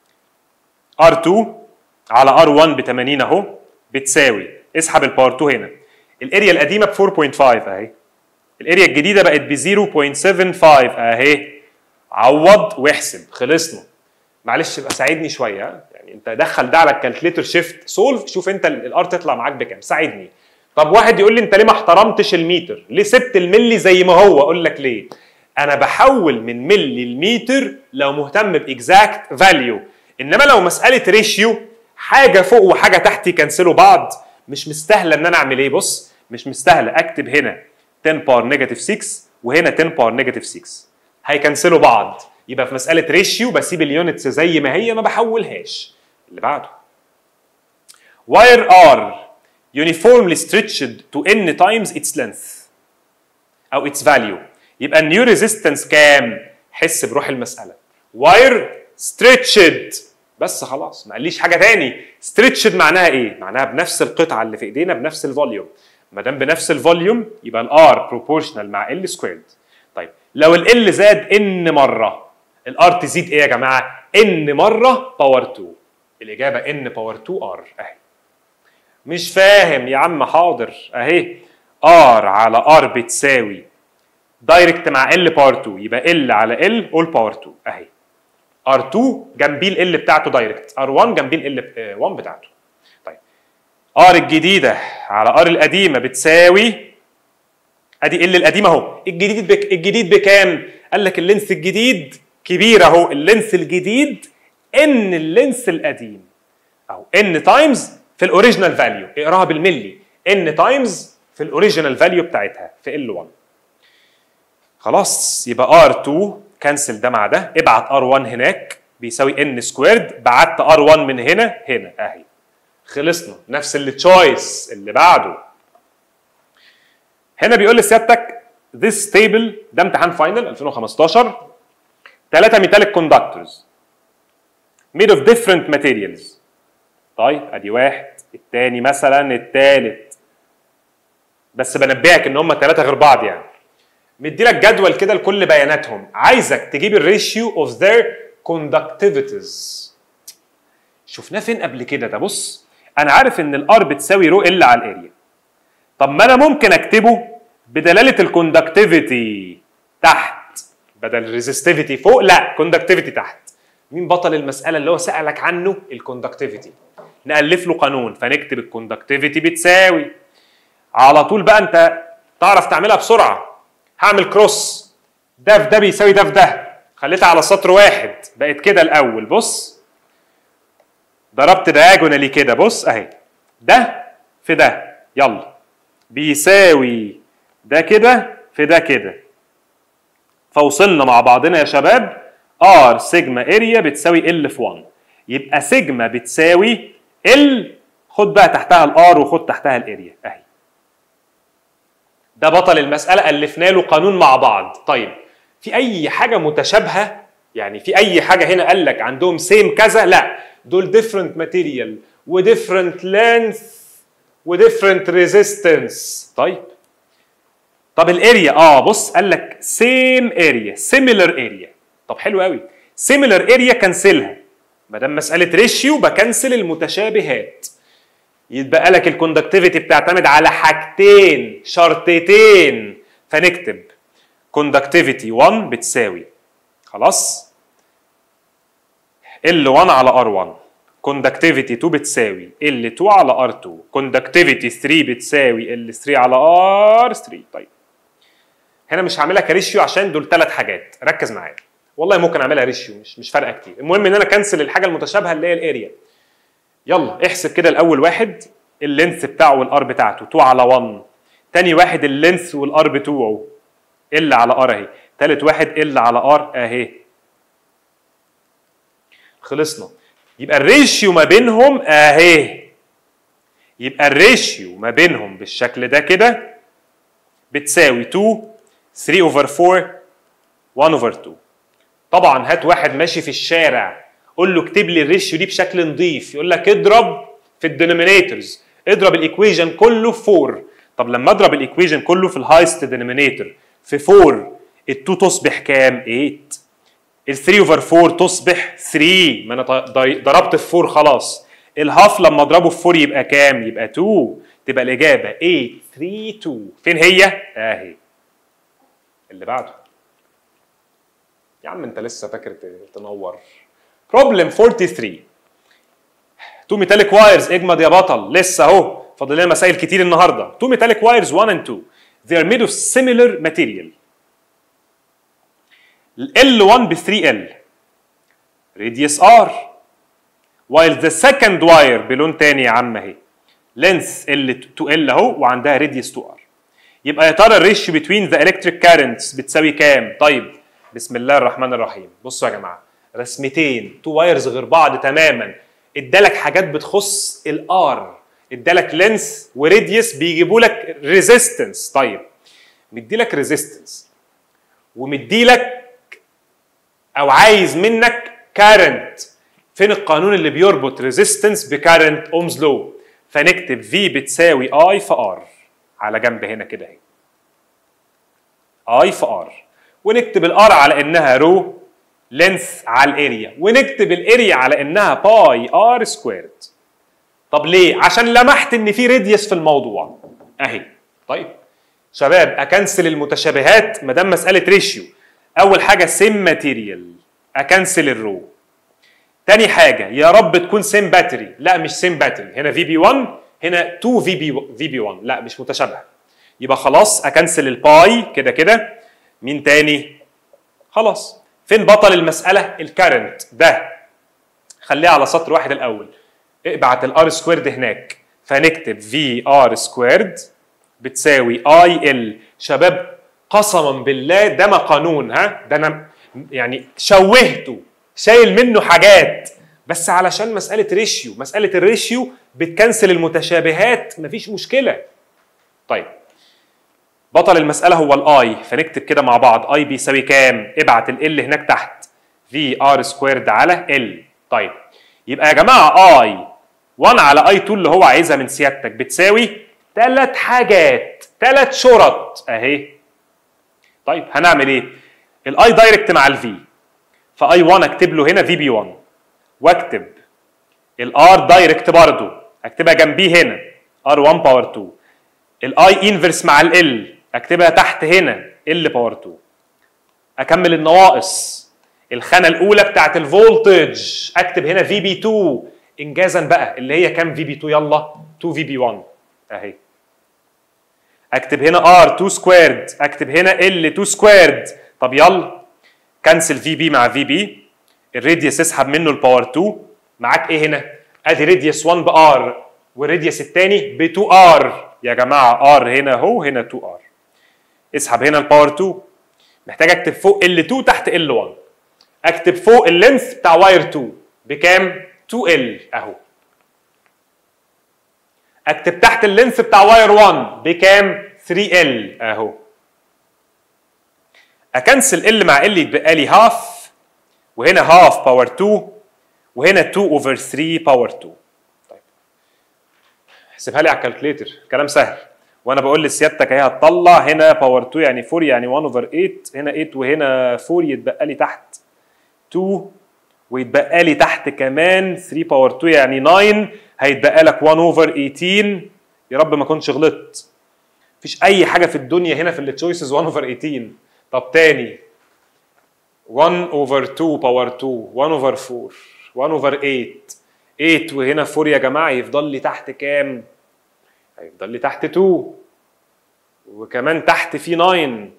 Speaker 2: R2 على R1 ب 80 اهو بتساوي اسحب الباور 2 هنا الاريا القديمه ب 4.5 اهي الاريا الجديده بقت ب 0.75 اهي عوض واحسب خلصنا معلش يبقى ساعدني شويه ها؟ يعني انت دخل ده على الكالكليتر شيفت سولف شوف انت الار تطلع معاك بكام ساعدني طب واحد يقول لي انت ليه ما احترمتش الميتر ليه سبت الملي زي ما هو اقول لك ليه انا بحول من ملي لمتر لو مهتم باكزاكت فاليو انما لو مساله ريشيو حاجه فوق وحاجه تحت يكنسلوا بعض مش مستاهله ان انا اعمل ايه بص مش مستاهله اكتب هنا 10 باور نيجاتيف 6 وهنا 10 باور نيجاتيف 6 هيكنسلوا بعض يبقى في مساله ريشيو بسيب اليونتس زي ما هي ما بحولهاش اللي بعده wire R uniformly stretched to n times its length او its value يبقى النيو ريزيستنس كام؟ حس بروح المساله wire stretched بس خلاص ما قاليش حاجه تاني stretched معناها ايه؟ معناها بنفس القطعه اللي في ايدينا بنفس الفوليوم ما دام بنفس الفوليوم يبقى الار بروبورشنال مع ال سكويرد طيب لو ال زاد ان مره الار تزيد ايه يا جماعه؟ ان مره باور 2 الاجابه ان باور 2 ار اهي مش فاهم يا عم حاضر اهي ار على ار بتساوي دايركت مع ال باور 2 يبقى ال على ال اول باور 2 اهي ار2 جنبيه ال بتاعته دايركت ار1 جنبيه ال 1 بتاعته طيب ار الجديده على ار القديمه بتساوي ادي ال القديمه اهو الجديد بك الجديد بكام قال لك اللينس الجديد كبير اهو اللينس الجديد ان اللينس القديم اهو ان تايمز في الاوريجينال فاليو اقراها بالملي ان تايمز في الاوريجينال فاليو بتاعتها في ال 1 خلاص يبقى R2 كنسل ده مع ده ابعت R1 هناك بيساوي ان سكويرد بعت R1 من هنا هنا اهي خلصنا نفس التشويس اللي بعده هنا بيقول لسيادتك this table ده امتحان فاينل 2015 ثلاثة metallic conductors made of different materials طيب ادي واحد التاني مثلا التالت بس بنبهك ان هم ثلاثة غير بعض يعني مدي لك جدول كده لكل بياناتهم عايزك تجيب الريشيو اوف their conductivities شفناه فين قبل كده ده بص انا عارف ان الار بتساوي رو ال على الاريا طب ما انا ممكن اكتبه بدلاله الكوندكتيفيتي تحت بدل الريزستيفيتي فوق لا كوندكتيفيتي تحت مين بطل المساله اللي هو سالك عنه الكوندكتيفيتي نالف له قانون فنكتب الكوندكتيفيتي بتساوي على طول بقى انت تعرف تعملها بسرعه هعمل كروس ده في ده بيساوي ده في ده خليتها على سطر واحد بقت كده الاول بص ضربت دايجونالي كده بص اهي ده في ده يلا بيساوي ده كده في ده كده فوصلنا مع بعضنا يا شباب ار سيجما اريا بتساوي ال في 1 يبقى سيجما بتساوي ال خد بقى تحتها الار وخد تحتها الاريا اهي ده بطل المسألة ألفنا له قانون مع بعض طيب في أي حاجة متشابهة يعني في أي حاجة هنا قال لك عندهم سيم كذا لا دول different material و different length و different resistance طيب طب الاريا اه بص قال لك سيم اريا سيميلر اريا طب حلو قوي سيميلر اريا كنسلها ما دام مساله ريشيو بكنسل المتشابهات يتبقى لك الكوندكتيفيتي بتعتمد على حاجتين شرطتين فنكتب كوندكتيفيتي 1 بتساوي خلاص L1 على R1 كوندكتيفيتي 2 بتساوي L2 على R2 كوندكتيفيتي 3 بتساوي L3 على R3 طيب هنا مش هعملها كريشيو عشان دول ثلاث حاجات ركز معايا والله ممكن اعملها ريشيو مش مش فارقه كتير المهم ان انا كنسل الحاجه المتشابهه اللي هي الاريا يلا احسب كده الاول واحد اللينث بتاعه والار بتاعته 2 على 1 تاني واحد اللينث والار بتوعه ال على ار اهي تالت واحد ال على ار اهي خلصنا يبقى الريشيو ما بينهم اهي يبقى الريشيو ما بينهم بالشكل ده كده بتساوي 2 3 اوفر 4 1 اوفر 2 طبعا هات واحد ماشي في الشارع قول له اكتب لي الريشيو دي بشكل نظيف يقول لك اضرب في الدينومينيتورز اضرب الايكويجن كله في 4 طب لما اضرب الايكويجن كله في الهايست دينومينيتور في 4 ال2 تصبح كام 8 ال3 اوفر 4 تصبح 3 ما انا ض- ضربت في 4 خلاص الهاف لما اضربه في 4 يبقى كام يبقى 2 تبقى الاجابه 8 3 2 فين هي اهي اللي بعده يا عم انت لسه فاكر ت- تنور بروبلم 43 تو ميتاليك وايرز اجمد يا بطل لسه اهو فاضل لنا مسائل كتير النهارده تو ميتاليك وايرز 1 and 2 they are made of similar material ال L1 ب 3L radius R while the second wire بلون تاني يا عم اهي length L2L اهو وعندها radius 2R يبقى يا ترى الريشيو بتوين ذا الكتريك كارنتس بتساوي كام؟ طيب بسم الله الرحمن الرحيم بصوا يا جماعه رسمتين تو وايرز غير بعض تماما ادالك حاجات بتخص الار ادالك لينس وريديوس بيجيبوا لك ريزيستنس طيب مديلك ريزيستنس ومديلك او عايز منك كارنت فين القانون اللي بيربط ريزيستنس بكارنت اومز لو فنكتب في بتساوي اي في ار على جنب هنا كده اهي اي في ار ونكتب الار على انها رو لينث على الاريا ونكتب الاريا على انها باي ار سكويرد طب ليه عشان لمحت ان في راديوس في الموضوع اهي طيب شباب اكنسل المتشابهات ما دام مساله ريشيو اول حاجه سيم ماتيريال اكنسل الرو تاني حاجه يا رب تكون سيم باتري لا مش سيم باتري هنا في بي 1 هنا 2 في بي في بي 1 لا مش متشابهه يبقى خلاص اكنسل الباي كده كده مين تاني خلاص فين بطل المساله الكارنت ده خليها على سطر واحد الاول ابعت الار سكويرد هناك فنكتب في ار سكويرد بتساوي اي ال شباب قسما بالله ده ما قانون ها ده انا يعني شوهته شايل منه حاجات بس علشان مساله ريشيو مساله الريشيو بتكنسل المتشابهات مفيش مشكله طيب بطل المساله هو الاي فنكتب كده مع بعض اي بيساوي كام ابعت ال هناك تحت في ار سكويرد على ال طيب يبقى يا جماعه اي 1 على اي 2 اللي هو عايزها من سيادتك بتساوي ثلاث حاجات ثلاث شرط اهي طيب هنعمل ايه الاي دايركت مع الفي فاي 1 اكتب له هنا في بي 1 واكتب الار دايركت برضو اكتبها جنبيه هنا ار 1 باور 2 الاي انفرس مع ال اكتبها تحت هنا ال باور 2 اكمل النواقص الخانه الاولى بتاعت الفولتج اكتب هنا في بي 2 انجازا بقى اللي هي كام في بي 2 يلا 2 في بي 1 اهي اكتب هنا ار 2 سكويرد اكتب هنا ال 2 سكويرد طب يلا كنسل في بي مع في بي الراديوس اسحب منه الباور 2 معاك ايه هنا ادي راديوس 1 بار والراديوس الثاني ب 2 ار يا جماعه ار هنا اهو هنا 2 ار اسحب هنا الباور 2 محتاج اكتب فوق ال 2 تحت ال 1 اكتب فوق اللينث بتاع واير 2 بكام 2 ال اهو اكتب تحت اللينث بتاع واير 1 بكام 3 ال اهو اكنسل ال مع ال يتبقى لي هاف وهنا هاف باور 2 وهنا 2 اوفر 3 باور 2 طيب احسبها لي على الكالكليتر كلام سهل وانا بقول لسيادتك اهي هتطلع هنا باور 2 يعني 4 يعني 1 اوفر 8 هنا 8 وهنا 4 يتبقى لي تحت 2 ويتبقى لي تحت كمان 3 باور 2 يعني 9 هيتبقى لك 1 اوفر 18 يا رب ما كنتش غلطت مفيش اي حاجه في الدنيا هنا في التشويسز 1 اوفر 18 طب تاني 1 اوفر 2 باور 2 1 اوفر 4 1 اوفر 8 8 وهنا 4 يا جماعه يفضل لي تحت كام؟ هيفضل لي تحت 2 وكمان تحت في 9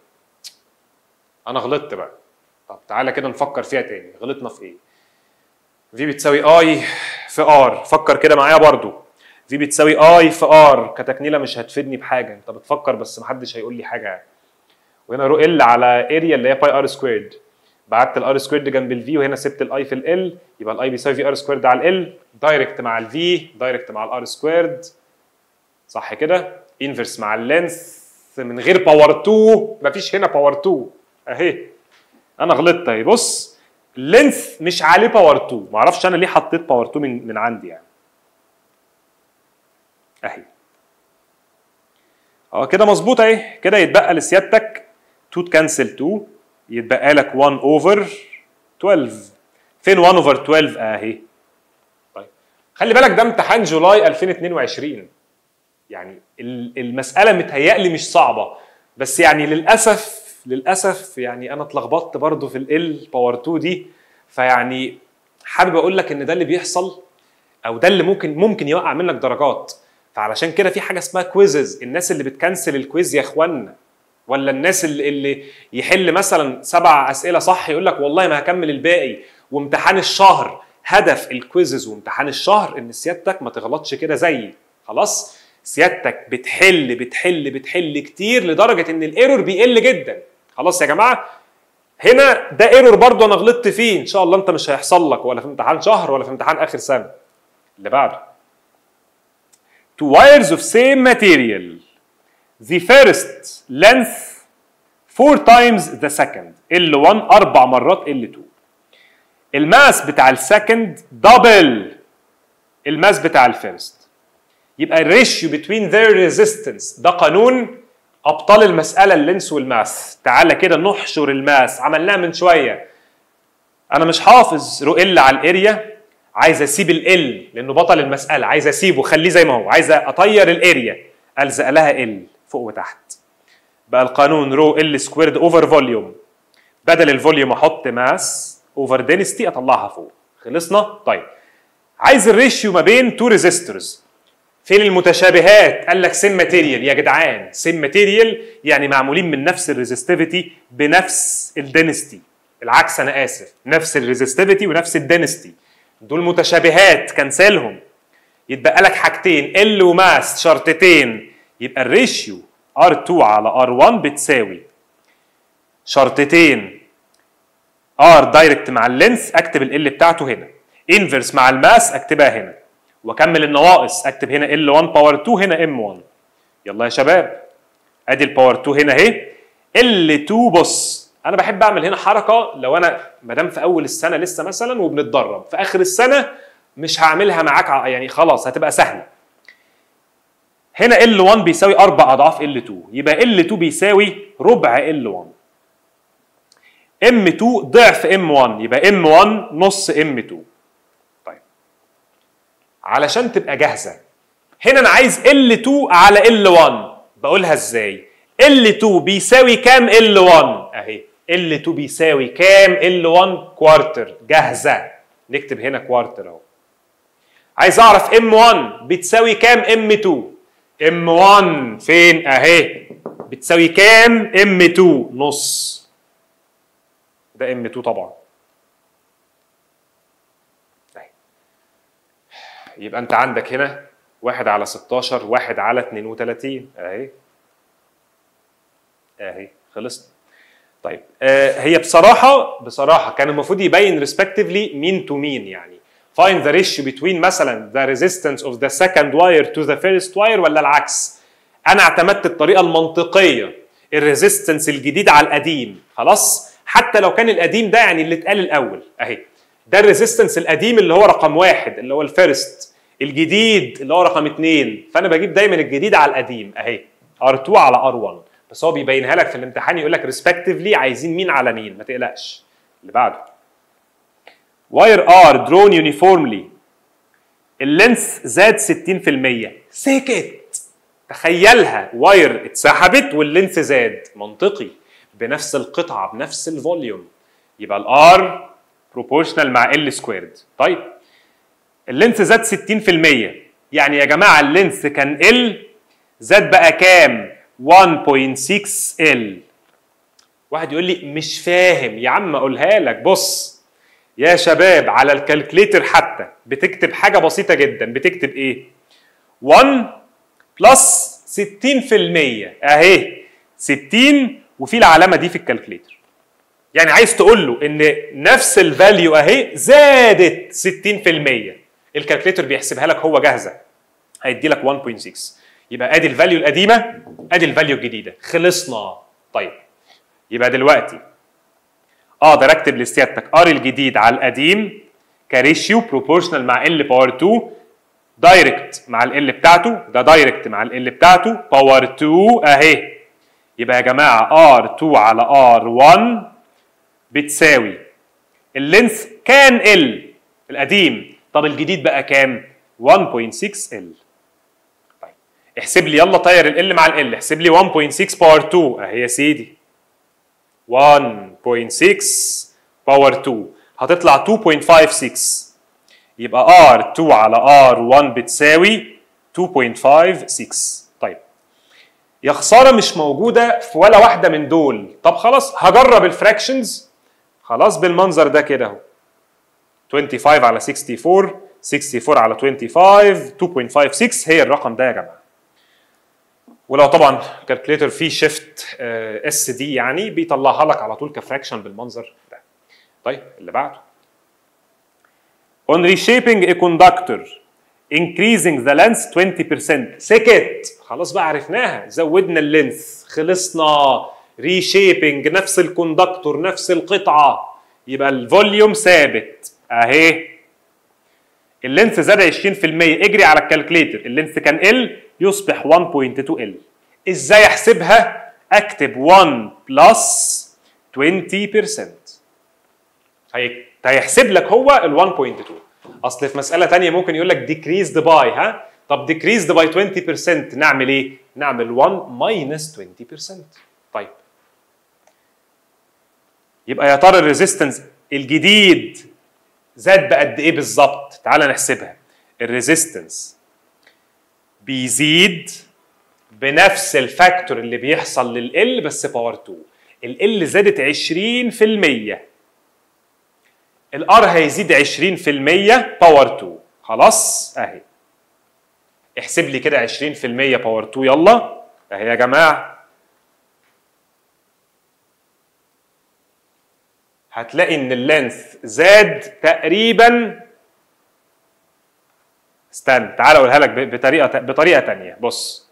Speaker 2: انا غلطت بقى طب تعالى كده نفكر فيها تاني غلطنا في ايه؟ في بتساوي اي في ار فكر كده معايا برضو في بتساوي اي في ار كتكنيله مش هتفيدني بحاجه انت بتفكر بس محدش هيقول لي حاجه وهنا رو ال على اريا اللي هي باي ار سكويرد بعت الار سكويرد جنب الفي وهنا سبت الاي في ال يبقى الاي بيساوي في ار سكويرد على ال دايركت مع الفي دايركت مع الار سكويرد صح كده انفرس مع اللينس من غير باور 2 مفيش هنا باور 2 اهي انا غلطت اهي بص اللينث مش عليه باور 2 معرفش انا ليه حطيت باور 2 من من عندي يعني اهي اه كده مظبوط اهي كده يتبقى لسيادتك 2 تكنسل 2 يتبقى لك 1 اوفر 12 فين 1 اوفر 12 اهي طيب خلي بالك ده امتحان جولاي 2022 يعني ال- المساله متهيألي مش صعبه بس يعني للاسف للاسف يعني انا اتلخبطت برضو في ال باور 2 دي فيعني حابب اقول لك ان ده اللي بيحصل او ده اللي ممكن ممكن يوقع منك درجات فعلشان كده في حاجه اسمها كويزز الناس اللي بتكنسل الكويز يا اخوانا ولا الناس اللي, اللي يحل مثلا سبع اسئله صح يقول لك والله ما هكمل الباقي وامتحان الشهر هدف الكويزز وامتحان الشهر ان سيادتك ما تغلطش كده زيي خلاص سيادتك بتحل بتحل بتحل كتير لدرجه ان الايرور بيقل جدا خلاص يا جماعه هنا ده ايرور برضه انا غلطت فيه ان شاء الله انت مش هيحصل لك ولا في امتحان شهر ولا في امتحان اخر سنه اللي بعده two wires of same material the first length four times the second L1 أربع مرات L2 الماس بتاع السكند دبل الماس بتاع الفيرست يبقى الريشيو between their resistance ده قانون أبطال المسألة اللينس والماس تعالى كده نحشر الماس عملناها من شوية أنا مش حافظ رو ال على الاريا عايز اسيب ال لانه بطل المساله عايز اسيبه خليه زي ما هو عايز اطير الاريا الزق لها ال فوق وتحت بقى القانون رو ال سكويرد اوفر فوليوم بدل الفوليوم احط ماس اوفر دينستي اطلعها فوق خلصنا طيب عايز الريشيو ما بين تو ريزيستورز فين المتشابهات قال لك سيم ماتيريال يا جدعان سيم ماتيريال يعني معمولين من نفس الريزستيفيتي بنفس الدينستي العكس انا اسف نفس الريزستيفيتي ونفس الدينستي دول متشابهات كنسلهم يتبقى لك حاجتين ال وماس شرطتين يبقى الريشيو R2 على R1 بتساوي شرطتين R دايركت مع اللينس اكتب ال بتاعته هنا انفرس مع الماس اكتبها هنا واكمل النواقص اكتب هنا L1 باور 2 هنا M1 يلا يا شباب ادي الباور 2 هنا اهي L2 بص انا بحب اعمل هنا حركه لو انا ما دام في اول السنه لسه مثلا وبنتدرب في اخر السنه مش هعملها معاك ع- يعني خلاص هتبقى سهله هنا L1 بيساوي اربع اضعاف L2 يبقى L2 بيساوي ربع L1 M2 ضعف M1 يبقى M1 نص M2 طيب علشان تبقى جاهزه هنا انا عايز L2 على L1 بقولها ازاي L2 بيساوي كام L1 اهي L2 بيساوي كام L1 كوارتر جاهزه نكتب هنا كوارتر اهو عايز اعرف M1 بتساوي كام M2 M1 فين اهي بتساوي كام M2 نص ده M2 طبعا أهي. يبقى انت عندك هنا واحد على 16 واحد على 32 اهي اهي خلصنا طيب آه هي بصراحه بصراحه كان المفروض يبين respectively مين تو مين يعني find the ratio between مثلا the resistance of the second wire to the first wire ولا العكس انا اعتمدت الطريقه المنطقيه الريزيستنس الجديد على القديم خلاص حتى لو كان القديم ده يعني اللي اتقال الاول اهي ده الريزيستنس القديم اللي هو رقم واحد اللي هو الفيرست الجديد اللي هو رقم اثنين فانا بجيب دايما الجديد على القديم اهي R2 على R1 بس هو بيبينها لك في الامتحان يقول لك ريسبكتيفلي عايزين مين على مين ما تقلقش اللي بعده واير ار درون يونيفورملي اللينس زاد 60% سكت تخيلها واير اتسحبت واللينس زاد منطقي بنفس القطعه بنفس الفوليوم يبقى الار بروبورشنال مع ال سكويرد طيب اللينس زاد 60% يعني يا جماعه اللينس كان ال زاد بقى كام 1.6 ال واحد يقول لي مش فاهم يا عم اقولها لك بص يا شباب على الكالكليتر حتى بتكتب حاجه بسيطه جدا بتكتب ايه 1 بلس 60% اهي 60 وفي العلامه دي في الكالكليتر يعني عايز تقول له ان نفس الفاليو اهي زادت 60% الكالكليتر بيحسبها لك هو جاهزه هيدي لك 1.6 يبقى ادي الفاليو القديمه ادي الفاليو الجديده خلصنا طيب يبقى دلوقتي اقدر اكتب لسيادتك ار الجديد على القديم كريشيو بروبورشنال مع ال باور 2 دايركت مع ال بتاعته ده دايركت مع ال بتاعته باور 2 اهي يبقى يا جماعه ار 2 على ار 1 بتساوي اللينس كان ال القديم طب الجديد بقى كام 1.6 ال طيب احسب لي يلا طير ال مع ال احسب لي 1.6 باور 2 اهي يا سيدي 1.6 باور 2 هتطلع 2.56 يبقى R2 على R1 بتساوي 2.56 طيب يا خسارة مش موجودة في ولا واحدة من دول طب خلاص هجرب الفراكشنز خلاص بالمنظر ده كده اهو 25 على 64 64 على 25 2.56 هي الرقم ده يا جماعة ولو طبعا كالكوليتر فيه شيفت اس دي يعني بيطلعها لك على طول كفراكشن بالمنظر ده طيب اللي بعده on reshaping a conductor increasing the length 20% سكت خلاص بقى عرفناها زودنا اللينث خلصنا reshaping نفس الكوندكتور نفس القطعه يبقى الفوليوم ثابت اهي اللينث زاد 20% اجري على الكالكليتر اللينث كان ال يصبح 1.2 ال ازاي احسبها اكتب 1 بلس 20% هي- هيحسب لك هو ال 1.2 اصل في مساله تانية ممكن يقول لك decreased by ها طب decreased by 20% نعمل ايه نعمل 1 minus 20% طيب يبقى يا ترى الريزيستنس الجديد زاد بقد ايه بالظبط تعال نحسبها الريزيستنس بيزيد بنفس الفاكتور اللي بيحصل لل بس باور 2 ال زادت 20% الار هيزيد 20% باور 2 خلاص اهي احسب لي كده 20% باور 2 يلا اهي يا جماعه هتلاقي ان اللينث زاد تقريبا استنى تعال اقولها لك ب- بطريقه بطريقه تانية بص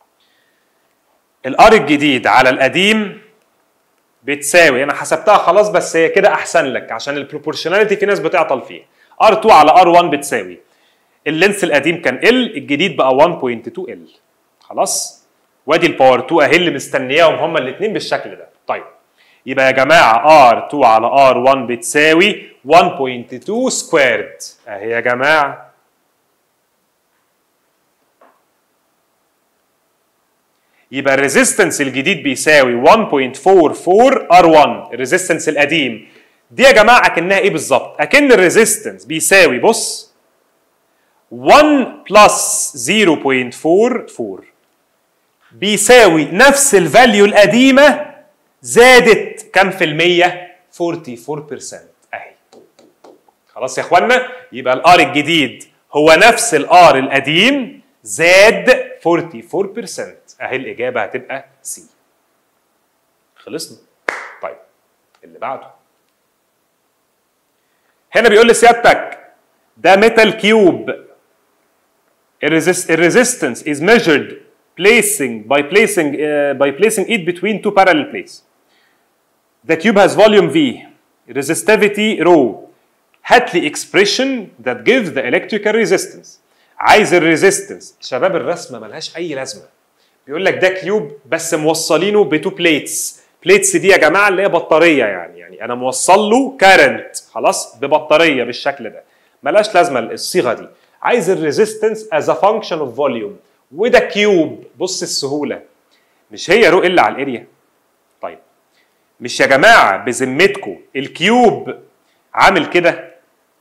Speaker 2: الار الجديد على القديم بتساوي انا حسبتها خلاص بس هي كده احسن لك عشان البروبورشناليتي في ناس بتعطل فيها R2 على R1 بتساوي اللينس القديم كان L الجديد بقى 1.2 L خلاص وادي الباور 2 اهي اللي مستنياهم هما الاثنين بالشكل ده طيب يبقى يا جماعه R2 على R1 بتساوي 1.2 سكويرد اهي يا جماعه يبقى الريزيستنس الجديد بيساوي 1.44 R1 الريزيستنس القديم دي يا جماعه اكنها ايه بالظبط؟ اكن الريزيستنس بيساوي بص 1 بلس 0.44 بيساوي نفس الفاليو القديمه زادت كام في المية؟ 44% اهي خلاص يا اخوانا يبقى الار الجديد هو نفس الار القديم زاد 44% اهي الاجابه هتبقى سي خلصنا طيب اللي بعده هنا بيقول لسيادتك ده ميتال كيوب الريزيستنس is measured placing by placing uh, by placing it between two parallel plates the cube has volume V resistivity rho هات لي expression that gives the electrical resistance عايز الريزيستنس شباب الرسمه ملهاش اي لازمه بيقول لك ده كيوب بس موصلينه بتو بليتس بليتس دي يا جماعه اللي هي بطاريه يعني يعني انا موصل له كارنت خلاص ببطاريه بالشكل ده ملاش لازمه الصيغه دي عايز الريزيستنس از ا فانكشن اوف فوليوم وده كيوب بص السهوله مش هي رو ال على الاريا طيب مش يا جماعه بذمتكم الكيوب عامل كده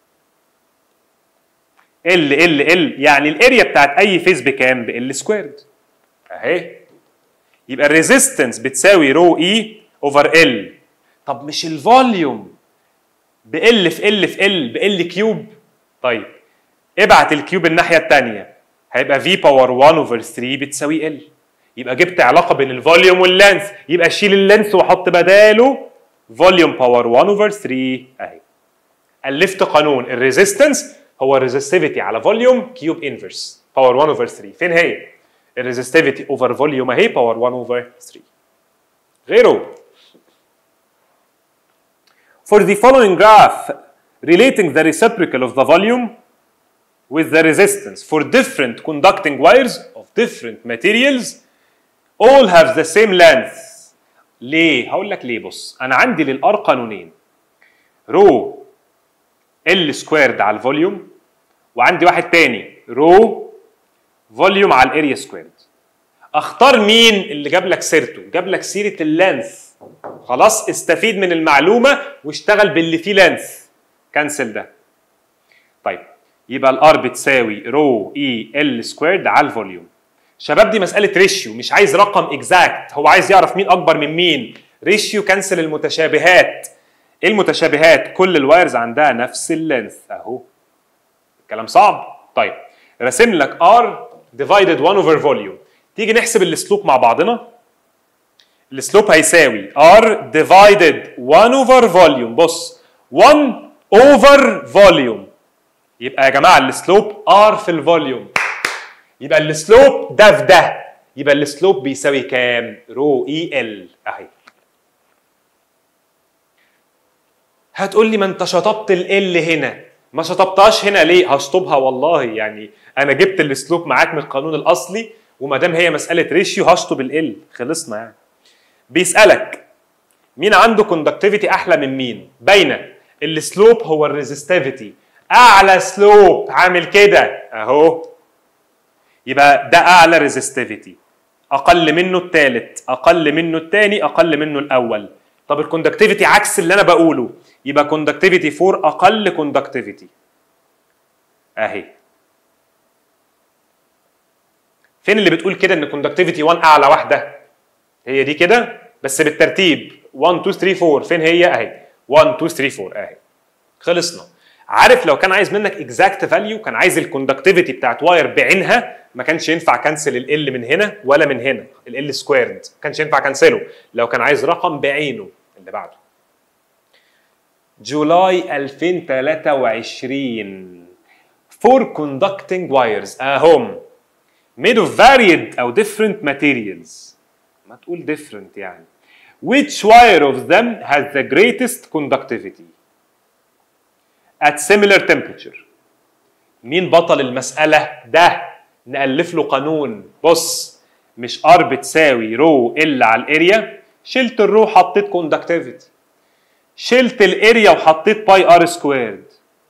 Speaker 2: ال ال ال يعني الاريا بتاعت اي فيز بكام؟ بال سكويرد اهي يبقى الريزيستنس بتساوي رو اي اوفر ال طب مش الفوليوم بال في ال في ال بال كيوب طيب ابعت الكيوب الناحيه الثانيه هيبقى في باور 1 اوفر 3 بتساوي ال يبقى جبت علاقه بين الفوليوم واللينث يبقى شيل اللينث وحط بداله فوليوم باور 1 اوفر 3 اهي الفت قانون الريزيستنس هو الريزستيفيتي على فوليوم كيوب انفرس باور 1 اوفر 3 فين هي؟ الريزستيفيتي اوفر فوليوم اهي باور 1 اوفر 3 غيره For the following graph relating the reciprocal of the volume with the resistance for different conducting wires of different materials all have the same length ليه؟ هقول لك ليه بص انا عندي للار قانونين رو ال سكويرد على الفوليوم وعندي واحد تاني رو فوليوم على الاريا سكويرد اختار مين اللي جاب لك سيرته جاب لك سيره اللينث خلاص استفيد من المعلومه واشتغل باللي فيه لينث كنسل ده طيب يبقى الار بتساوي رو اي ال سكويرد على الفوليوم شباب دي مساله ريشيو مش عايز رقم اكزاكت هو عايز يعرف مين اكبر من مين ريشيو كنسل المتشابهات ايه المتشابهات كل الوايرز عندها نفس اللينث اهو الكلام صعب طيب راسم لك ار ديفايدد 1 اوفر فوليوم تيجي نحسب السلوب مع بعضنا السلوب هيساوي ار ديفايدد 1 اوفر فوليوم بص 1 اوفر فوليوم يبقى يا جماعه السلوب ار في الفوليوم يبقى السلوب ده في ده يبقى السلوب بيساوي كام رو اي ال اهي هتقول لي ما انت شطبت ال هنا ما شطبتهاش هنا ليه هشطبها والله يعني انا جبت السلوب معاك من القانون الاصلي وما دام هي مساله ريشيو هشطب ال خلصنا يعني بيسالك مين عنده كوندكتيفيتي احلى من مين باينه السلوب هو الريزستيفيتي اعلى سلوب عامل كده اهو يبقى ده اعلى ريزستيفيتي اقل منه الثالث اقل منه الثاني اقل منه الاول طب الكوندكتيفيتي عكس اللي انا بقوله يبقى كوندكتيفيتي 4 اقل كوندكتيفيتي اهي فين اللي بتقول كده ان كوندكتيفيتي 1 اعلى واحده هي دي كده بس بالترتيب 1 2 3 4 فين هي اهي 1 2 3 4 اهي خلصنا عارف لو كان عايز منك اكزاكت فاليو كان عايز الكوندكتيفيتي بتاعت واير بعينها ما كانش ينفع كنسل ال من هنا ولا من هنا ال سكويرد ما كانش ينفع كنسله لو كان عايز رقم بعينه اللي بعده جولاي 2023 for conducting wires اهم made of varied او different materials ما تقول different يعني which wire of them has the greatest conductivity at similar temperature مين بطل المسألة ده نألف له قانون بص مش ار بتساوي رو ال على الاريا شلت الرو حطيت كوندكتيفيتي شلت الاريا وحطيت باي ار سكويرد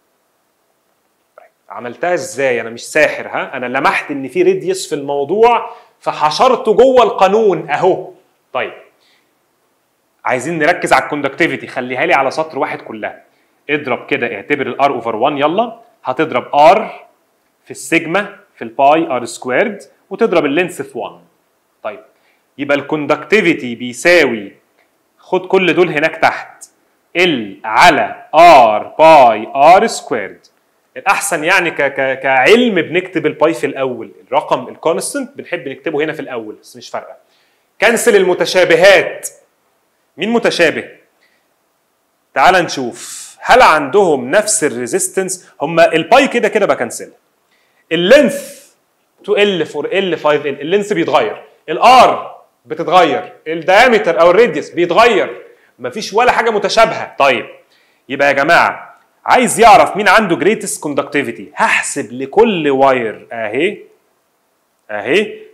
Speaker 2: عملتها ازاي انا مش ساحر ها انا لمحت ان في ريديوس في الموضوع فحشرته جوه القانون اهو طيب عايزين نركز على الكوندكتيفيتي خليها لي على سطر واحد كلها اضرب كده اعتبر الار اوفر 1 يلا هتضرب ار في السيجما في الباي ار سكويرد وتضرب اللينس في 1 طيب يبقى الكوندكتيفيتي بيساوي خد كل دول هناك تحت ال على ار باي ار سكويرد الاحسن يعني ك ك كعلم بنكتب الباي في الاول الرقم الكونستنت بنحب نكتبه هنا في الاول بس مش فارقه كنسل المتشابهات مين متشابه تعال نشوف هل عندهم نفس الريزيستنس هم الباي كده كده بكنسلها اللينث 2 ال 4 ال 5 ال اللينث بيتغير الار بتتغير الدايمتر او الراديوس بيتغير مفيش ولا حاجه متشابهه طيب يبقى يا جماعه عايز يعرف مين عنده جريتست كوندكتيفيتي هحسب لكل واير اهي اهي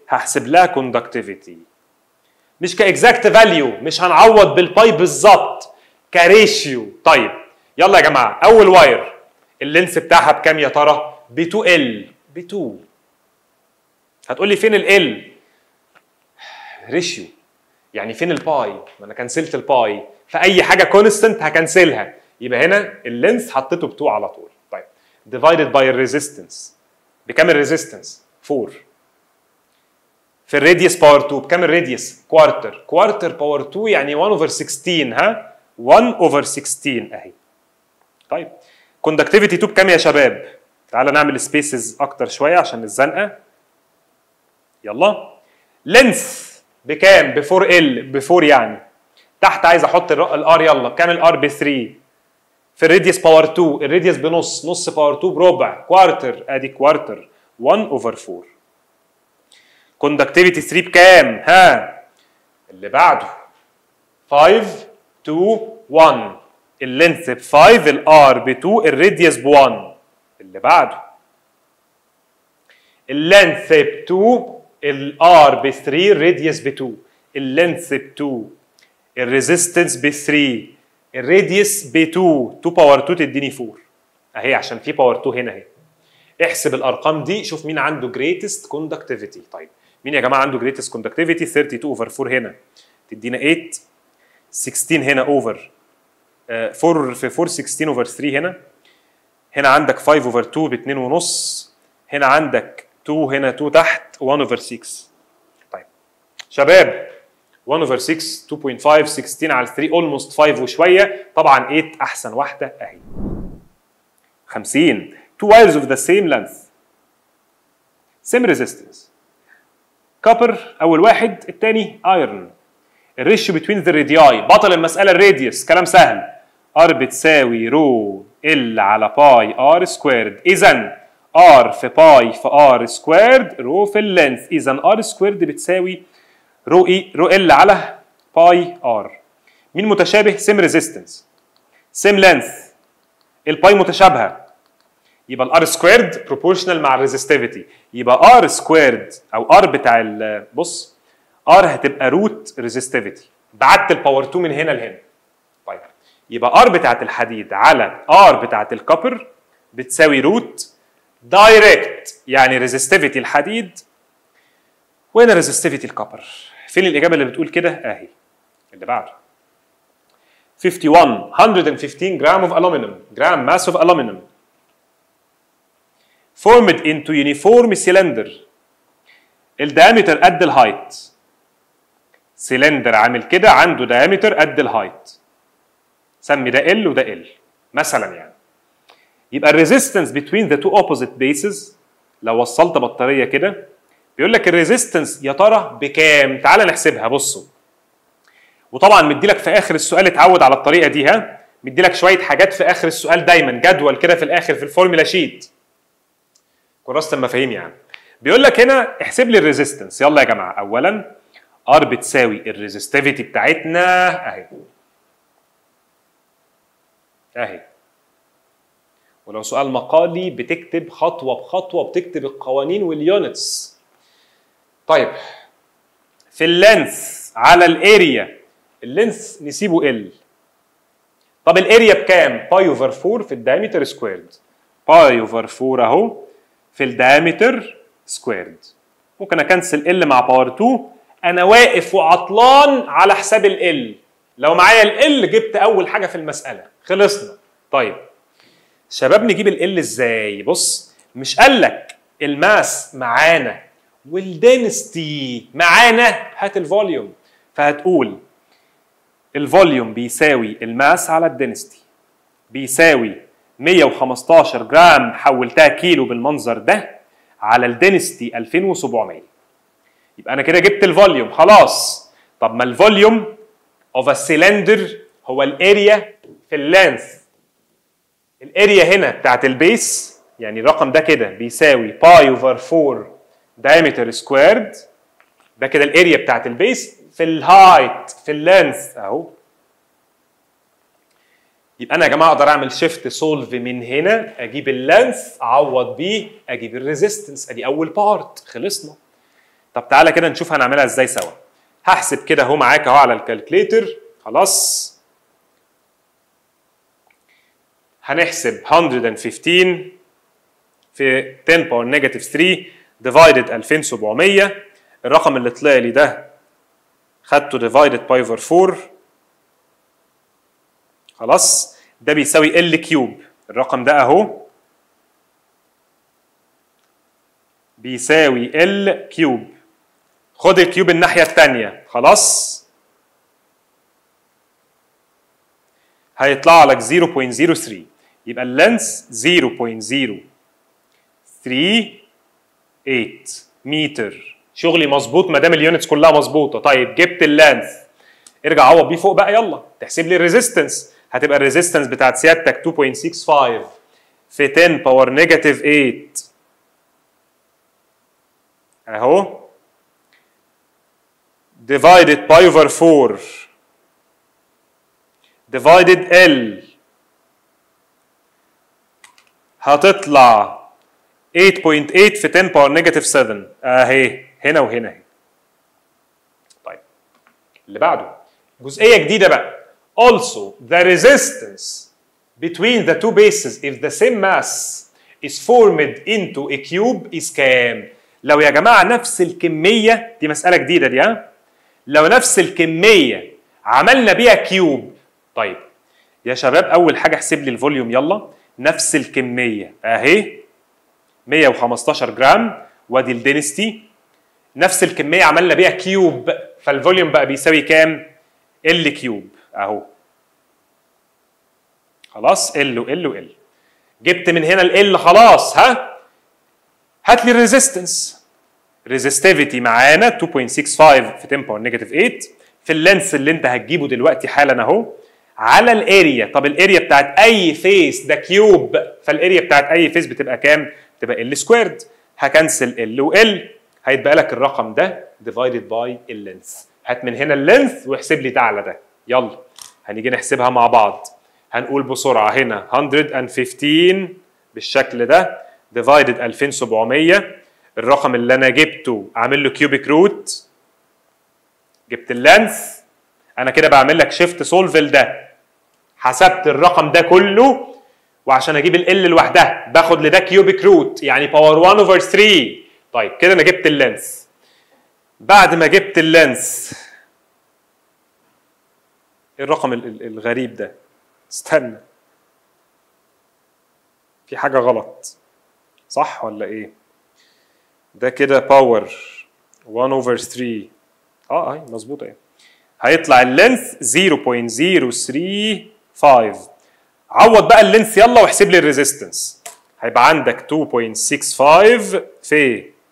Speaker 2: هحسب لها كوندكتيفيتي مش كاكزاكت فاليو مش هنعوض بالباي بالظبط كريشيو طيب يلا يا جماعه اول واير اللينس بتاعها بكام يا ترى ب 2 ال ب 2 هتقول لي فين ال ريشيو يعني فين الباي ما انا كنسلت الباي فاي حاجه كونستنت هكنسلها يبقى هنا اللينس حطيته ب 2 على طول طيب divided by الريزيستنس بكام الريزيستنس 4 في الراديوس باور 2 بكام الراديوس كوارتر كوارتر باور 2 يعني 1 اوفر 16 ها 1 اوفر 16 اهي طيب كوندكتيفيتي 2 بكام يا شباب تعالى نعمل سبيسز اكتر شويه عشان الزنقه يلا لينس بكام ب 4 ال ب 4 يعني تحت عايز احط الار يلا بكام الار ب 3 في الراديوس باور 2 الراديوس بنص نص باور 2 بربع كوارتر ادي كوارتر 1 اوفر 4 كوندكتيفيتي 3 بكام ها اللي بعده 5 2 1 اللينث ب 5 الار ب 2 الراديوس ب 1 اللي بعده اللينث ب 2 الار ب 3 الراديوس ب 2 اللينث ب 2 الريزيستنس ب 3 الراديوس ب 2 2 باور 2 تديني 4 اهي عشان في باور 2 هنا اهي احسب الارقام دي شوف مين عنده جريتست كوندكتيفيتي طيب مين يا جماعه عنده جريتست كوندكتيفيتي 32 اوفر 4 هنا تدينا 8 16 هنا اوفر 4 في 4 16 اوفر 3 هنا هنا عندك 5 اوفر 2 ب 2 ونص هنا عندك 2 هنا 2 تحت 1 اوفر 6 طيب شباب 1 اوفر 6 2.5 16 على 3 اولموست 5 وشويه طبعا 8 احسن واحده اهي 50 two wires of the same length same resistance copper اول واحد الثاني ايرون الريشيو بتوين ذا رادياي بطل المساله الراديوس كلام سهل ار بتساوي رو ال على باي ار سكويرد اذا ار في باي في ار سكويرد رو في اللينث اذا ار سكويرد بتساوي رو اي رو ال على باي ار مين متشابه سيم ريزيستنس سيم لينث الباي متشابهه يبقى الار سكويرد بروبورشنال مع الريزستيفيتي يبقى ار سكويرد او ار بتاع ال- بص ار هتبقى روت ريزستيفيتي بعدت الباور 2 من هنا لهنا طيب يبقى ار بتاعت الحديد على ار بتاعت الكوبر بتساوي روت دايركت يعني ريزستيفيتي الحديد وهنا ريزستيفيتي الكوبر فين الاجابه اللي بتقول كده اهي اللي بعده 51 115 جرام of aluminum جرام mass of aluminum formed into uniform cylinder الدايمتر قد الهايت سلندر عامل كده عنده دايمتر قد الهايت سمي ده ال وده ال مثلا يعني يبقى الريزيستنس between the two opposite bases لو وصلت بطاريه كده بيقول لك الريزيستنس يا ترى بكام تعال نحسبها بصوا وطبعا مديلك في اخر السؤال اتعود على الطريقه دي ها مديلك شويه حاجات في اخر السؤال دايما جدول كده في الاخر في الفورمولا شيت كراسه المفاهيم يعني بيقول لك هنا احسب لي الريزيستنس يلا يا جماعه اولا ار بتساوي الريزستيفيتي بتاعتنا اهي اهي ولو سؤال مقالي بتكتب خطوه بخطوه بتكتب القوانين واليونتس طيب في اللينث على الاريا اللينث نسيبه ال طب الاريا بكام باي اوفر 4 في الدايمتر سكويرد باي اوفر 4 اهو في الدايمتر سكويرد ممكن اكنسل ال مع باور 2 انا واقف وعطلان على حساب ال لو معايا ال جبت اول حاجه في المساله خلصنا طيب شباب نجيب ال ازاي بص مش قال لك الماس معانا والدنستي معانا هات الفوليوم فهتقول الفوليوم بيساوي الماس على الدنستي بيساوي 115 جرام حولتها كيلو بالمنظر ده على الدنستي 2700 يبقى انا كده جبت الفوليوم خلاص طب ما الفوليوم اوف ا سيلندر هو الاريا في اللينث الاريا هنا بتاعت البيس يعني الرقم ده كده بيساوي باي اوفر 4 diameter سكويرد ده كده الاريا بتاعت البيس في الهايت في اللينث اهو يبقى انا يا جماعه اقدر اعمل شيفت سولف من هنا اجيب اللينث اعوض بيه اجيب الريزيستنس ادي اول بارت خلصنا طب تعالى كده نشوف هنعملها ازاي سوا هحسب كده اهو معاك اهو على الكالكليتر خلاص هنحسب 115 في 10 باور نيجاتيف 3 ديفايدد 2700 الرقم اللي طلع لي ده خدته ديفايدد باي اوفر 4 خلاص ده بيساوي ال كيوب الرقم ده اهو بيساوي ال كيوب خد الكيوب الناحيه الثانيه خلاص هيطلع لك 0.03 يبقى اللينس 0.038 متر شغلي مظبوط ما دام اليونتس كلها مظبوطه طيب جبت اللينث ارجع عوض بيه فوق بقى يلا تحسب لي الريزيستنس هتبقى الريزيستنس بتاعت سيادتك 2.65 في 10 باور نيجاتيف 8 اهو divided pi over 4 divided L هتطلع 8.8 في 10 باور نيجاتيف 7 اهي هنا وهنا اهي طيب اللي بعده جزئيه جديده بقى also the resistance between the two bases if the same mass is formed into a cube is كام لو يا جماعه نفس الكميه دي مساله جديده دي ها لو نفس الكميه عملنا بيها كيوب طيب يا شباب اول حاجه احسب لي الفوليوم يلا نفس الكميه اهي 115 جرام وادي الدينستي نفس الكميه عملنا بيها كيوب فالفوليوم بقى بيساوي كام ال كيوب اهو خلاص ال وال وال جبت من هنا ال خلاص ها هات لي الريزيستنس ريزيستيفيتي معانا 2.65 في 10 باور نيجاتيف 8 في اللينس اللي انت هتجيبه دلوقتي حالا اهو على الاريا طب الاريا بتاعت اي فيس ده كيوب فالاريا بتاعت اي فيس بتبقى كام تبقى ال سكويرد هكنسل ال وال هيتبقى لك الرقم ده ديفايدد باي اللينث هات من هنا اللينث واحسب لي ده على ده يلا هنيجي نحسبها مع بعض هنقول بسرعه هنا 115 بالشكل ده ديفايدد 2700 الرقم اللي انا جبته اعمل له كيوبيك روت جبت اللينث انا كده بعمل لك شيفت سولف ده حسبت الرقم ده كله وعشان اجيب ال لوحدها باخد لده كيوبيك روت يعني باور 1 اوفر 3 طيب كده انا جبت اللينس بعد ما جبت اللينس ايه الرقم ال- ال- الغريب ده استنى في حاجة غلط صح ولا ايه ده كده باور 1 اوفر 3 اه اهي مظبوطه اهي هيطلع اللينث 0.035 عوض بقى اللينث يلا واحسب لي الريزيستنس هيبقى عندك 2.65 في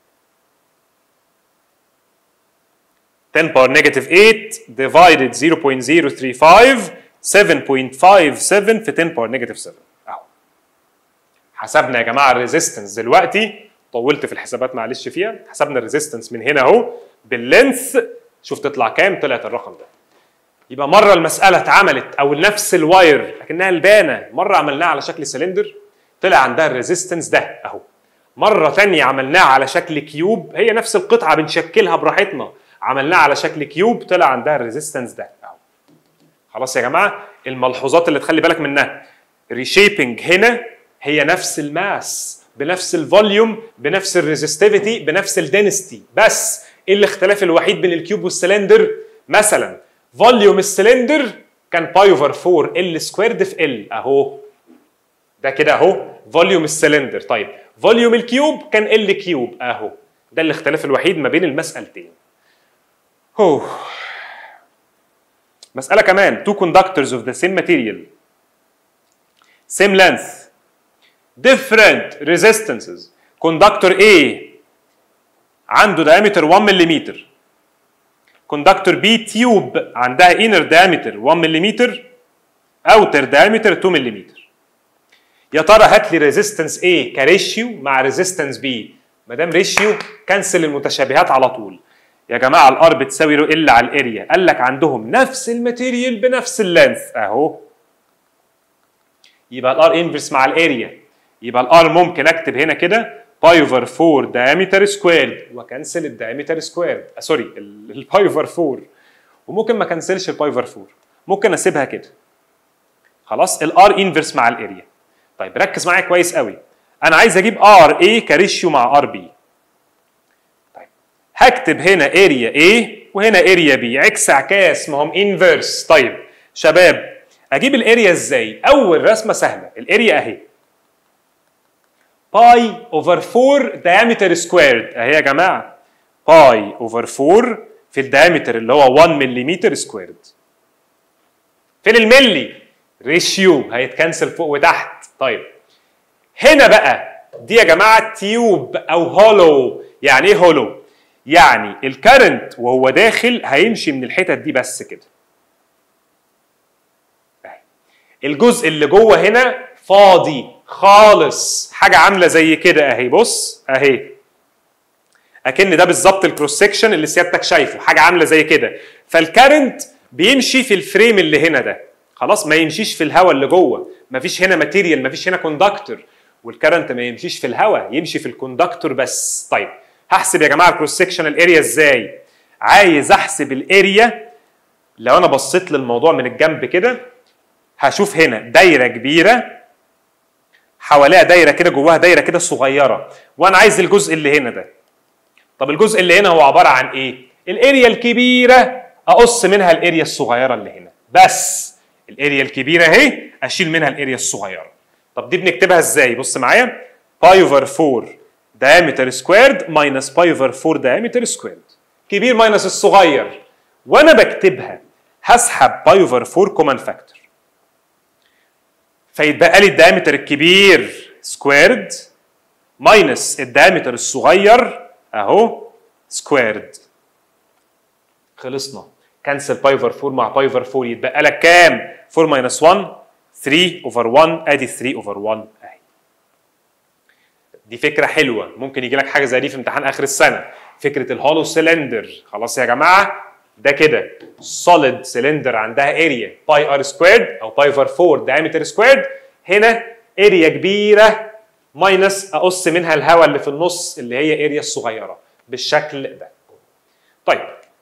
Speaker 2: 10 باور نيجاتيف 8 ديفايدد 0.035 7.57 في 10 باور نيجاتيف 7 اهو حسبنا يا جماعه الريزيستنس دلوقتي طولت في الحسابات معلش فيها حسبنا الريزيستنس من هنا اهو باللينث شوف تطلع كام طلعت الرقم ده يبقى مره المساله اتعملت او نفس الواير لكنها البانه مره عملناها على شكل سلندر طلع عندها الريزيستنس ده اهو مره ثانيه عملناها على شكل كيوب هي نفس القطعه بنشكلها براحتنا عملناها على شكل كيوب طلع عندها الريزيستنس ده اهو خلاص يا جماعه الملحوظات اللي تخلي بالك منها ريشيبنج هنا هي نفس الماس بنفس الفوليوم بنفس الريزستيفيتي بنفس الدنستي بس ايه الاختلاف الوحيد بين الكيوب والسلندر مثلا فوليوم السلندر كان باي اوفر 4 ال سكويرد في ال اهو ده كده اهو فوليوم السلندر طيب فوليوم الكيوب كان ال كيوب اهو ده الاختلاف الوحيد ما بين المسألتين أوه. مسألة كمان two conductors of the same material same length different resistances conductor A عنده diameter 1 ملم conductor B tube عندها inner diameter 1 ملم outer diameter 2 ملم يا ترى هات لي ريزيستنس A كريشيو مع ريزيستنس B ما دام ريشيو كنسل المتشابهات على طول يا جماعه الار بتساوي رو ال على الاريا قال لك عندهم نفس الماتيريال بنفس اللينث اهو يبقى الار انفرس مع الاريا يبقى الار ممكن اكتب هنا كده باي اوفر 4 diameter سكويرد وكنسل الدايمتر سكويرد آه سوري الباي اوفر 4 وممكن ما كنسلش الباي اوفر 4 ممكن اسيبها كده خلاص الار انفرس مع الاريا طيب ركز معايا كويس قوي انا عايز اجيب ار اي كريشيو مع ار بي طيب هكتب هنا اريا اي وهنا اريا بي عكس عكاس ما هم انفرس طيب شباب اجيب الاريا ازاي اول رسمه سهله الاريا اهي باي اوفر 4 diameter سكويرد اهي يا جماعه باي اوفر 4 في الدايمتر اللي هو 1 ملم سكويرد فين الملي ريشيو هيتكنسل فوق وتحت طيب هنا بقى دي يا جماعه تيوب او هولو يعني ايه هولو يعني الكرنت وهو داخل هيمشي من الحتت دي بس كده أهي. الجزء اللي جوه هنا فاضي خالص حاجه عامله زي كده اهي بص اهي اكن ده بالظبط الكروس سكشن اللي سيادتك شايفه حاجه عامله زي كده فالكرنت بيمشي في الفريم اللي هنا ده خلاص ما يمشيش في الهواء اللي جوه ما فيش هنا ماتيريال ما فيش هنا كوندكتور والكرنت ما يمشيش في الهواء يمشي في الكوندكتور بس طيب هحسب يا جماعه الكروس سكشن الاريا ازاي عايز احسب الاريا لو انا بصيت للموضوع من الجنب كده هشوف هنا دايره كبيره حواليها دايره كده جواها دايره كده صغيره وانا عايز الجزء اللي هنا ده طب الجزء اللي هنا هو عباره عن ايه الاريا الكبيره اقص منها الاريا الصغيره اللي هنا بس الاريا الكبيره اهي اشيل منها الاريا الصغيره طب دي بنكتبها ازاي بص معايا باي اوفر 4 diameter سكويرد ماينس باي اوفر 4 diameter سكويرد كبير ماينس الصغير وانا بكتبها هسحب باي اوفر 4 كومن فاكتور فيتبقى لي الدايمتر الكبير سكويرد ماينس الدايمتر الصغير اهو سكويرد خلصنا كنسل باي اوفر 4 مع باي اوفر 4 يتبقى لك كام 4 ماينس 1 3 اوفر 1 ادي 3 اوفر 1 اهي دي فكره حلوه ممكن يجي لك حاجه زي دي في امتحان اخر السنه فكره الهولو سيلندر خلاص يا جماعه ده كده سوليد سيلندر عندها اريا باي ار سكويرد او باي اوفر 4 diameter سكويرد هنا اريا كبيره ماينس اقص منها الهواء اللي في النص اللي هي اريا الصغيره بالشكل ده طيب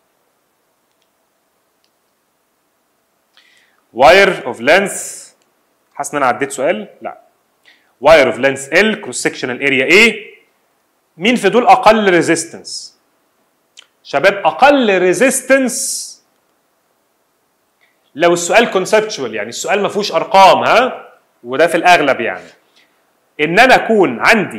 Speaker 2: واير اوف لينث حاسس ان انا عديت سؤال لا واير اوف لينث ال كروس سكشنال اريا ايه مين في دول اقل ريزيستنس شباب اقل ريزيستنس لو السؤال كونسبتشوال يعني السؤال ما فيهوش ارقام ها وده في الاغلب يعني ان انا اكون عندي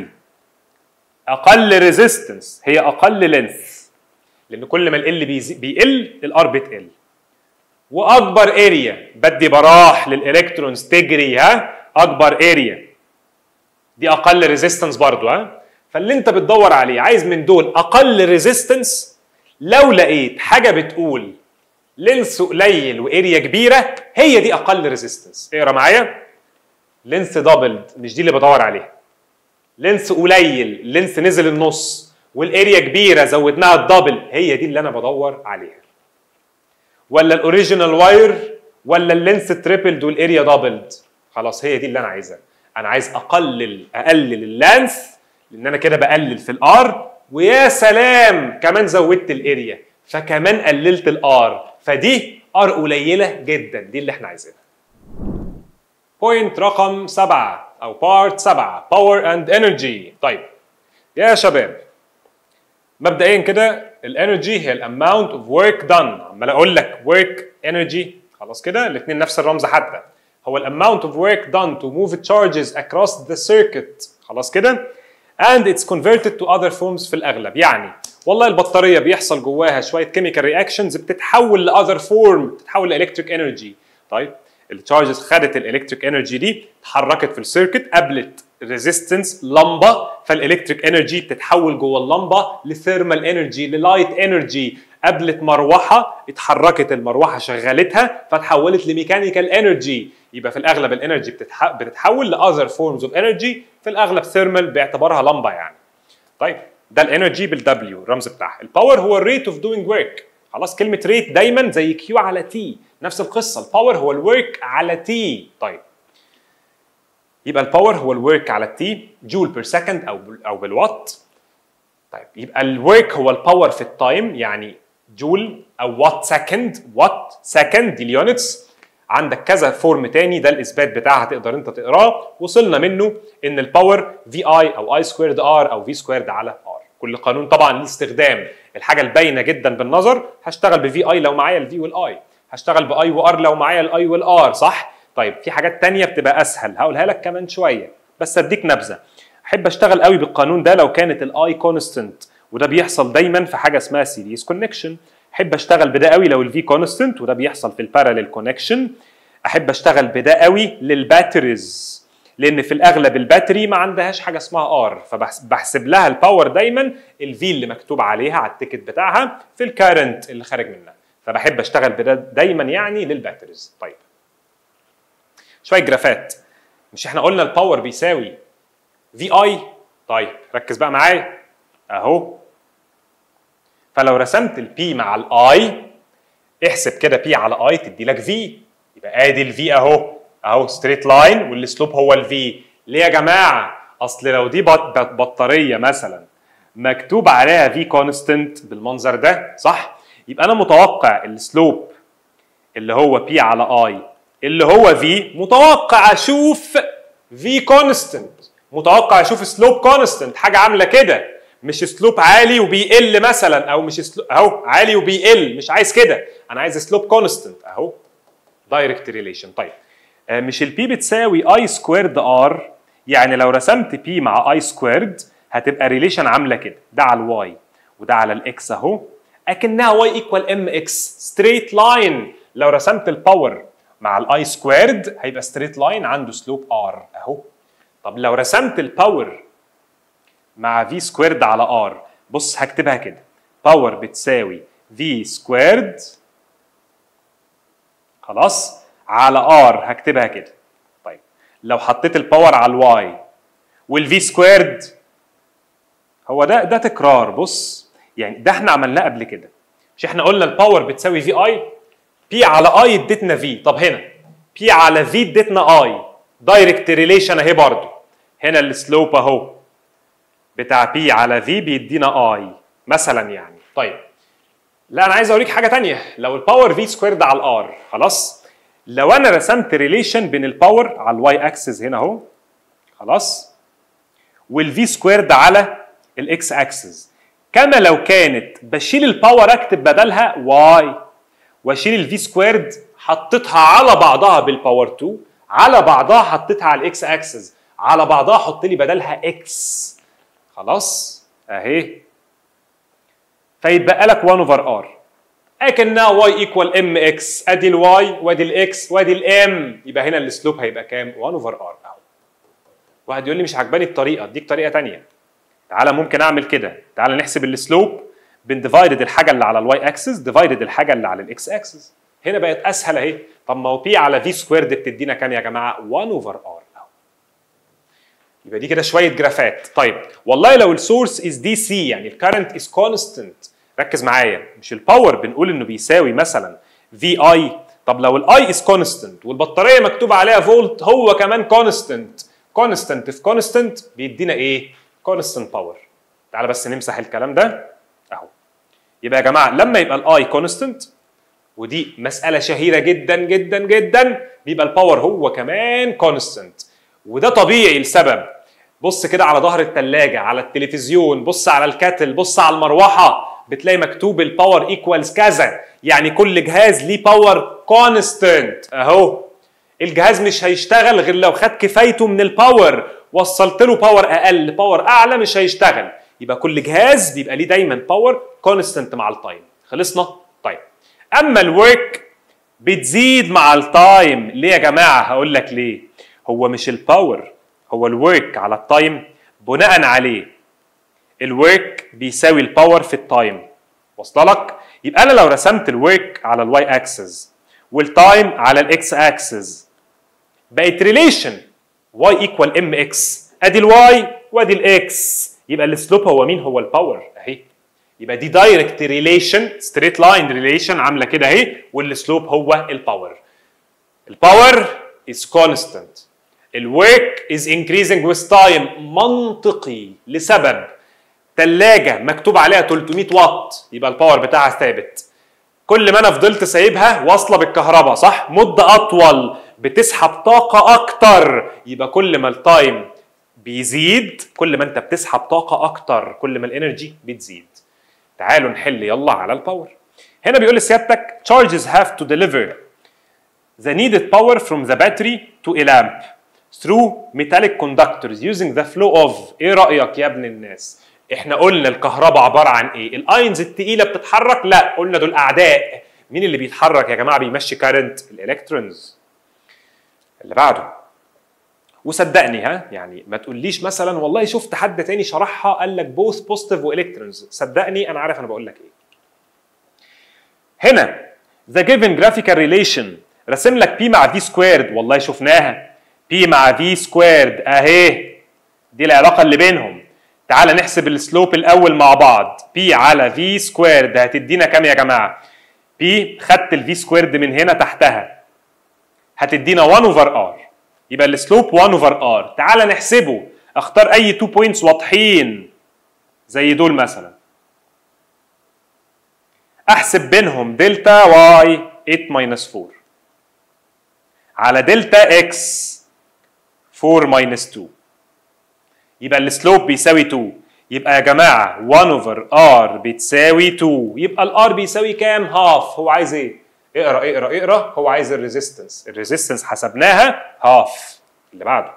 Speaker 2: اقل ريزيستنس هي اقل لينث لان كل ما ال بيقل الار بتقل واكبر اريا بدي براح للالكترونز تجري ها اكبر اريا دي اقل ريزيستنس برضو ها فاللي انت بتدور عليه عايز من دول اقل ريزيستنس لو لقيت حاجه بتقول لينس قليل واريا كبيره هي دي اقل ريزيستنس اقرا معايا لينس دبلد مش دي اللي بدور عليها لينس قليل لينس نزل النص والاريا كبيره زودناها الدبل هي دي اللي انا بدور عليها ولا الاوريجينال واير ولا اللينس تريبلد والاريا دبلد خلاص هي دي اللي انا عايزها انا عايز اقلل اقلل اللانث لان انا كده بقلل في الار ويا سلام كمان زودت الاريا فكمان قللت الار فدي ار قليله جدا دي اللي احنا عايزينها بوينت رقم سبعة او بارت سبعة باور اند انرجي طيب يا شباب مبدئيا كده الانرجي هي الاماونت اوف ورك دان عمال اقول لك ورك انرجي خلاص كده الاثنين نفس الرمز حتى هو الاماونت اوف ورك done to move charges across the circuit خلاص كده and it's converted to other forms في الاغلب يعني والله البطاريه بيحصل جواها شويه كيميكال رياكشنز بتتحول لاذر فورم بتتحول لالكتريك انرجي طيب التشارجز خدت الالكتريك انرجي دي اتحركت في السيركت قابلت ريزيستنس لمبه فالالكتريك انرجي بتتحول جوه اللمبه لثيرمال انرجي للايت انرجي قابلت مروحه اتحركت المروحه شغلتها فتحولت لميكانيكال انرجي يبقى في الاغلب الانرجي بتتح... بتتحول لاذر فورمز اوف انرجي في الاغلب ثيرمال باعتبارها لمبه يعني طيب ده الانرجي بالدبليو الرمز بتاعها الباور هو الريت اوف دوينج ورك خلاص كلمه ريت دايما زي كيو على تي نفس القصه الباور هو الورك على تي طيب يبقى الباور هو الورك على التي جول بير سكند او بال- او بالوات طيب يبقى الورك هو الباور في التايم يعني جول او وات سكند وات سكند دي اليونتس عندك كذا فورم تاني ده الاثبات بتاعها تقدر انت تقراه وصلنا منه ان الباور في اي او اي سكويرد ار او في سكويرد على ار كل قانون طبعا ليه استخدام الحاجه الباينه جدا بالنظر هشتغل بفي اي لو معايا الفي والاي هشتغل باي وار لو معايا الاي والار صح طيب في حاجات تانية بتبقى اسهل هقولها لك كمان شويه بس اديك نبذه احب اشتغل قوي بالقانون ده لو كانت الاي كونستنت وده بيحصل دايما في حاجه اسمها سيريز كونكشن احب اشتغل بده قوي لو الفي كونستنت وده بيحصل في الباراليل كونكشن احب اشتغل بده قوي للباتريز لان في الاغلب الباتري ما عندهاش حاجه اسمها ار فبحسب لها الباور دايما الفي اللي مكتوب عليها على التيكت بتاعها في الكارنت اللي خارج منها فبحب اشتغل بده دايما يعني للباتريز طيب شويه جرافات مش احنا قلنا الباور بيساوي في اي طيب ركز بقى معايا اهو فلو رسمت البي مع الاي احسب كده بي على اي تدي لك في يبقى ادي الفي اهو اهو ستريت لاين والسلوب هو الفي ليه يا جماعه اصل لو دي بط- بط- بطاريه مثلا مكتوب عليها في كونستنت بالمنظر ده صح يبقى انا متوقع السلوب اللي هو بي على اي اللي هو في متوقع اشوف في كونستنت متوقع اشوف سلوب كونستنت حاجه عامله كده مش سلوب عالي وبيقل مثلا او مش سلوب اهو عالي وبيقل مش عايز كده انا عايز سلوب كونستنت اهو دايركت ريليشن طيب آه، مش البي بتساوي اي سكويرد ار يعني لو رسمت بي مع اي سكويرد هتبقى ريليشن عامله كده ده على الواي وده على الاكس اهو اكنها واي ايكوال ام اكس ستريت لاين لو رسمت الباور مع الاي سكويرد هيبقى ستريت لاين عنده سلوب ار اهو طب لو رسمت الباور مع في سكويرد على ار بص هكتبها كده باور بتساوي في سكويرد خلاص على ار هكتبها كده طيب لو حطيت الباور على الواي والفي سكويرد هو ده ده تكرار بص يعني ده احنا عملناه قبل كده مش احنا قلنا الباور بتساوي في اي بي على اي اديتنا في طب هنا بي على في اديتنا اي دايركت ريليشن اهي برضو هنا السلوب اهو بتاع بي على في بيدينا اي مثلا يعني طيب لا انا عايز اوريك حاجه تانية لو الباور في سكويرد على الار خلاص لو انا رسمت ريليشن بين الباور على الواي اكسس هنا اهو خلاص والفي سكويرد على الاكس اكسس كما لو كانت بشيل الباور اكتب بدلها واي واشيل الفي سكويرد حطيتها على بعضها بالباور 2 على بعضها حطيتها على الاكس اكسس على بعضها حط لي بدلها اكس خلاص اهي فيتبقى لك 1 اوفر ار اكنها واي ايكوال ام اكس ادي الواي وادي الاكس وادي الام يبقى هنا السلوب هيبقى كام 1 اوفر ار اهو واحد يقول لي مش عجباني الطريقه اديك طريقه تانية تعالى ممكن اعمل كده تعالى نحسب السلوب بنديفايدد الحاجه اللي على الواي اكسس ديفايدد الحاجه اللي على الاكس اكسس هنا بقت اسهل اهي طب ما هو بي على في سكويرد بتدينا كام يا جماعه 1 اوفر ار اهو يبقى دي كده شويه جرافات طيب والله لو السورس از دي سي يعني الكرنت از كونستنت ركز معايا مش الباور بنقول انه بيساوي مثلا في اي طب لو الاي از كونستنت والبطاريه مكتوب عليها فولت هو كمان كونستنت كونستنت في كونستنت بيدينا ايه كونستنت باور تعالى بس نمسح الكلام ده اهو يبقى يا جماعه لما يبقى الاي كونستنت ودي مساله شهيره جدا جدا جدا بيبقى الباور هو كمان كونستنت وده طبيعي لسبب بص كده على ظهر الثلاجه على التلفزيون بص على الكاتل بص على المروحه بتلاقي مكتوب الباور ايكوالز كذا يعني كل جهاز ليه باور كونستنت اهو الجهاز مش هيشتغل غير لو خد كفايته من الباور وصلت له باور اقل باور اعلى مش هيشتغل يبقى كل جهاز بيبقى ليه دايما باور كونستنت مع التايم خلصنا طيب اما الورك بتزيد مع التايم ليه يا جماعه هقول لك ليه هو مش الباور هو الورك على التايم بناء عليه الورك بيساوي الباور في التايم واصله لك يبقى انا لو رسمت الورك على الواي اكسس والتايم على الاكس اكسس بقت ريليشن واي ايكوال ام اكس ادي الواي وادي الاكس يبقى السلوب هو مين هو الباور اهي يبقى دي دايركت ريليشن ستريت لاين ريليشن عامله كده اهي والسلوب هو الباور الباور از كونستنت الورك از increasing with time منطقي لسبب ثلاجه مكتوب عليها 300 واط يبقى الباور بتاعها ثابت كل ما انا فضلت سايبها واصله بالكهرباء صح مده اطول بتسحب طاقه اكتر يبقى كل ما التايم بيزيد كل ما انت بتسحب طاقه اكتر كل ما الانرجي بتزيد تعالوا نحل يلا على الباور هنا بيقول لسيادتك charges have to deliver the needed power from the battery to a lamp through metallic conductors using the flow of ايه رايك يا ابن الناس احنا قلنا الكهرباء عباره عن ايه الاينز التقيله بتتحرك لا قلنا دول اعداء مين اللي بيتحرك يا جماعه بيمشي كارنت الالكترونز اللي بعده وصدقني ها يعني ما تقوليش مثلا والله شفت حد تاني شرحها قال لك بوث بوزيتيف والكترونز صدقني انا عارف انا بقول لك ايه هنا the given graphical relation رسم لك P مع V squared والله شفناها P مع V squared اهي دي العلاقه اللي بينهم تعال نحسب السلوب الاول مع بعض P على V squared هتدينا كام يا جماعه P خدت ال V squared من هنا تحتها هتدينا 1 over R يبقى السلوب 1 over R تعال نحسبه اختار اي 2 بوينتس واضحين زي دول مثلا احسب بينهم دلتا واي 8 ماينس 4 على دلتا اكس 4 ماينس 2 يبقى السلوب بيساوي 2 يبقى يا جماعه 1 اوفر ار بتساوي 2 يبقى الار بيساوي كام هاف هو عايز ايه اقرا اقرا اقرا هو عايز الريزيستنس الريزيستنس حسبناها هاف اللي بعده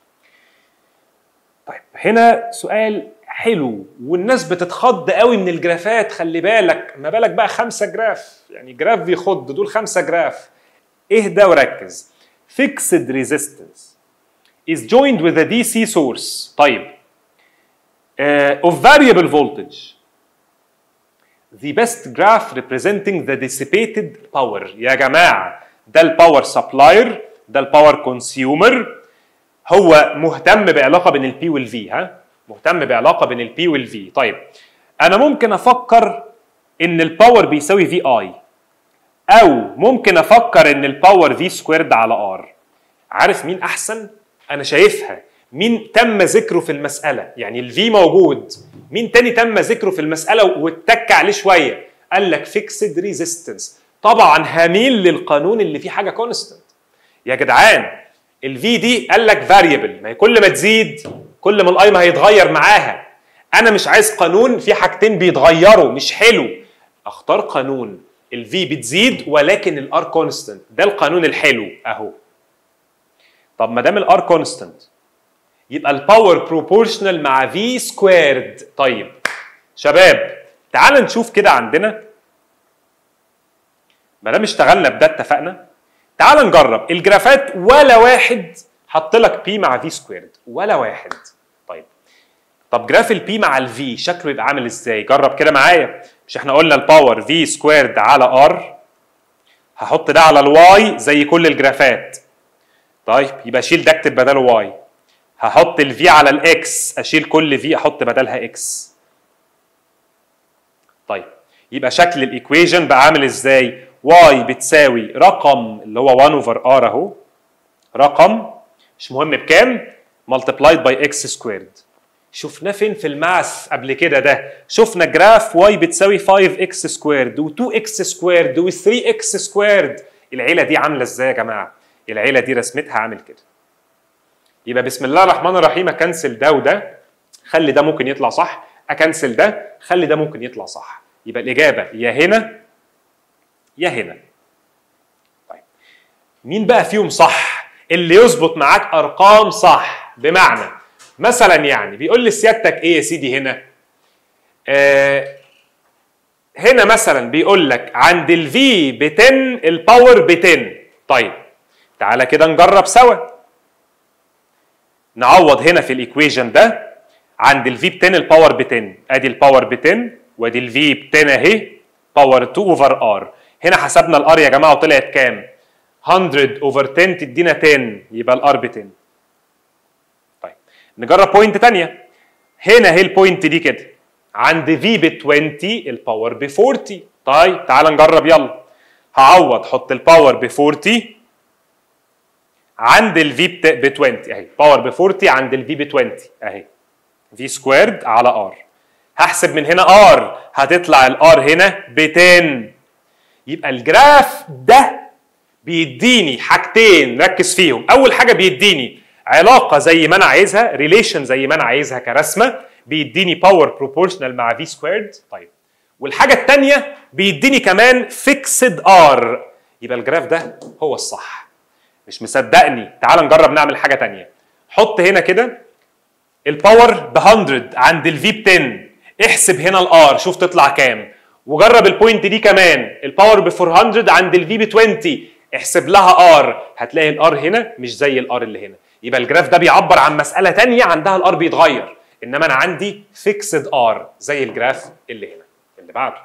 Speaker 2: طيب هنا سؤال حلو والناس بتتخض قوي من الجرافات خلي بالك ما بالك بقى خمسة جراف يعني جراف بيخض دول خمسة جراف اهدى وركز fixed resistance is joined with a DC source طيب uh, of variable voltage the best graph representing the dissipated power يا جماعة ده الباور سبلاير ده الباور كونسيومر هو مهتم بعلاقة بين البي والفي ها مهتم بعلاقة بين البي والفي طيب أنا ممكن أفكر إن الباور بيساوي في اي أو ممكن أفكر إن الباور في سكويرد على ار عارف مين أحسن؟ أنا شايفها مين تم ذكره في المسألة يعني الفي موجود مين تاني تم ذكره في المسألة واتك عليه شوية قال لك فيكسد ريزيستنس طبعا هميل للقانون اللي فيه حاجة كونستنت يا جدعان الفي دي قال لك فاريبل ما هي كل ما تزيد كل ما الاي ما هيتغير معاها انا مش عايز قانون فيه حاجتين بيتغيروا مش حلو اختار قانون الفي بتزيد ولكن الار كونستنت ده القانون الحلو اهو طب ما دام الار كونستنت يبقى الباور بروبورشنال مع في سكويرد طيب شباب تعال نشوف كده عندنا ما دام اشتغلنا بده اتفقنا تعال نجرب الجرافات ولا واحد حط لك بي مع في سكويرد ولا واحد طيب طب جراف البي مع الفي شكله يبقى عامل ازاي جرب كده معايا مش احنا قلنا الباور في سكويرد على ار هحط ده على الواي زي كل الجرافات طيب يبقى شيل ده اكتب بداله واي هحط الفي على الاكس اشيل كل في احط بدلها اكس طيب يبقى شكل الايكويجن بقى عامل ازاي واي بتساوي رقم اللي هو 1 اوفر ار اهو رقم مش مهم بكام multiplied by x squared شفناه فين في الماث قبل كده ده شفنا جراف y بتساوي 5x squared و2x squared و3x squared العيله دي عامله ازاي يا جماعه العيله دي رسمتها عامل كده يبقى بسم الله الرحمن الرحيم اكنسل ده وده خلي ده ممكن يطلع صح اكنسل ده خلي ده ممكن يطلع صح يبقى الاجابه يا هنا يا هنا طيب مين بقى فيهم صح اللي يظبط معاك ارقام صح بمعنى مثلا يعني بيقول لي سيادتك ايه يا سيدي هنا آه هنا مثلا بيقول لك عند الفي ب 10 الباور ب 10 طيب تعالى كده نجرب سوا نعوض هنا في الايكويجن ده عند الفي ب 10 الباور ب 10 ادي الباور ب 10 وادي الفي ب 10 اهي باور 2 اوفر ار هنا حسبنا الار يا جماعه وطلعت كام 100 اوفر 10 تدينا 10 يبقى الار ب 10 طيب نجرب بوينت ثانيه هنا اهي البوينت دي كده عند في ب 20 الباور ب 40 طيب تعال نجرب يلا هعوض حط الباور ب 40 عند الفي ب 20 اهي باور ب 40 عند الفي ب 20 اهي في سكويرد على ار هحسب من هنا ار هتطلع الار هنا ب 10 يبقى الجراف ده بيديني حاجتين ركز فيهم اول حاجه بيديني علاقه زي ما انا عايزها ريليشن زي ما انا عايزها كرسمه بيديني باور بروبورشنال مع في سكويرد طيب والحاجه الثانيه بيديني كمان فيكسد ار يبقى الجراف ده هو الصح مش مصدقني تعال نجرب نعمل حاجه تانية حط هنا كده الباور ب 100 عند الفي ب 10 احسب هنا الار شوف تطلع كام وجرب البوينت دي كمان الباور ب 400 عند الفي ب 20 احسب لها ار هتلاقي الار هنا مش زي الار اللي هنا يبقى الجراف ده بيعبر عن مساله تانية عندها الار بيتغير انما انا عندي فيكسد ار زي الجراف اللي هنا اللي بعده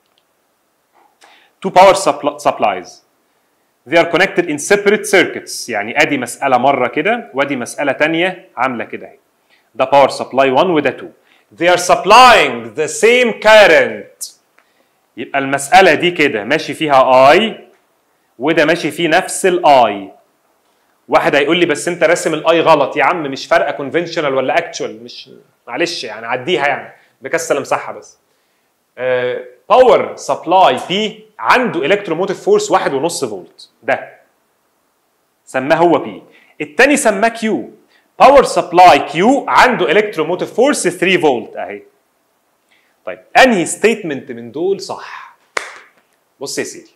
Speaker 2: two power suppl- supplies they are connected in separate circuits يعني ادي مساله مره كده وادي مساله تانية عامله كده اهي ده power supply 1 وده 2 they are supplying the same current يبقى المساله دي كده ماشي فيها I وده ماشي فيه نفس الاي واحد هيقول لي بس انت راسم الاي غلط يا عم مش فارقه كونفنشنال ولا اكتشوال مش معلش يعني عديها يعني بكسل امسحها بس باور سبلاي بي عنده الكتروموتيف فورس واحد ونص فولت ده سماه هو بي التاني سماه كيو باور سبلاي كيو عنده الكتروموتيف فورس 3 فولت اهي طيب انهي ستيتمنت من دول صح بص يا سيدي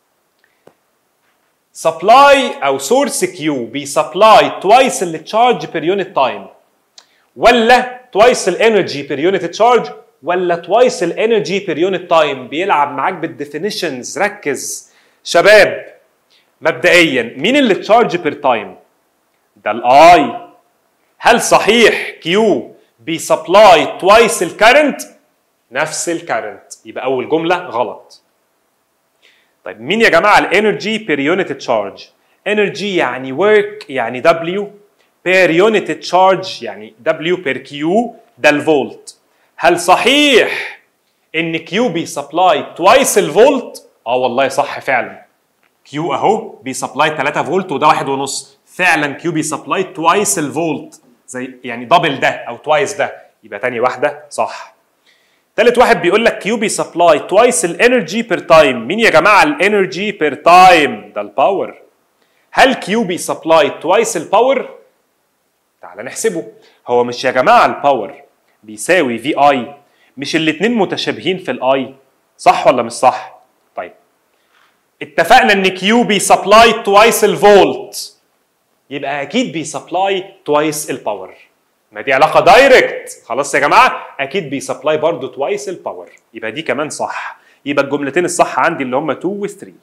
Speaker 2: سبلاي او سورس كيو بيسبلاي توايس التشارج بير يونت تايم ولا توايس الانرجي بير يونت تشارج ولا توايس الانرجي بير يونت تايم بيلعب معاك بالديفينيشنز ركز شباب مبدئيا مين اللي تشارج بير تايم ده الاي هل صحيح كيو بيسبلاي توايس الكرنت نفس الكرنت يبقى اول جمله غلط طيب مين يا جماعه الانرجي بير يونت تشارج انرجي يعني ورك يعني دبليو بير يونت تشارج يعني دبليو بير كيو ده الفولت هل صحيح ان كيو بيسبلاي توايس الفولت اه والله صح فعلا كيو اهو بيسبلاي 3 فولت وده واحد ونص فعلا كيو بيسبلاي توايس الفولت زي يعني دبل ده او توايس ده يبقى تاني واحده صح تالت واحد بيقول لك كيو بي سبلاي توايس الانرجي بير تايم مين يا جماعه الانرجي بير تايم ده الباور هل كيو بي سبلاي توايس الباور تعال نحسبه هو مش يا جماعه الباور بيساوي في اي مش الاتنين متشابهين في الاي صح ولا مش صح طيب اتفقنا ان كيو بي سبلاي توايس الفولت يبقى اكيد بيسبلاي توايس الباور ما دي علاقه دايركت خلاص يا جماعه اكيد بيسبلاي برضه توايس الباور يبقى دي كمان صح يبقى الجملتين الصح عندي اللي هم 2 و 3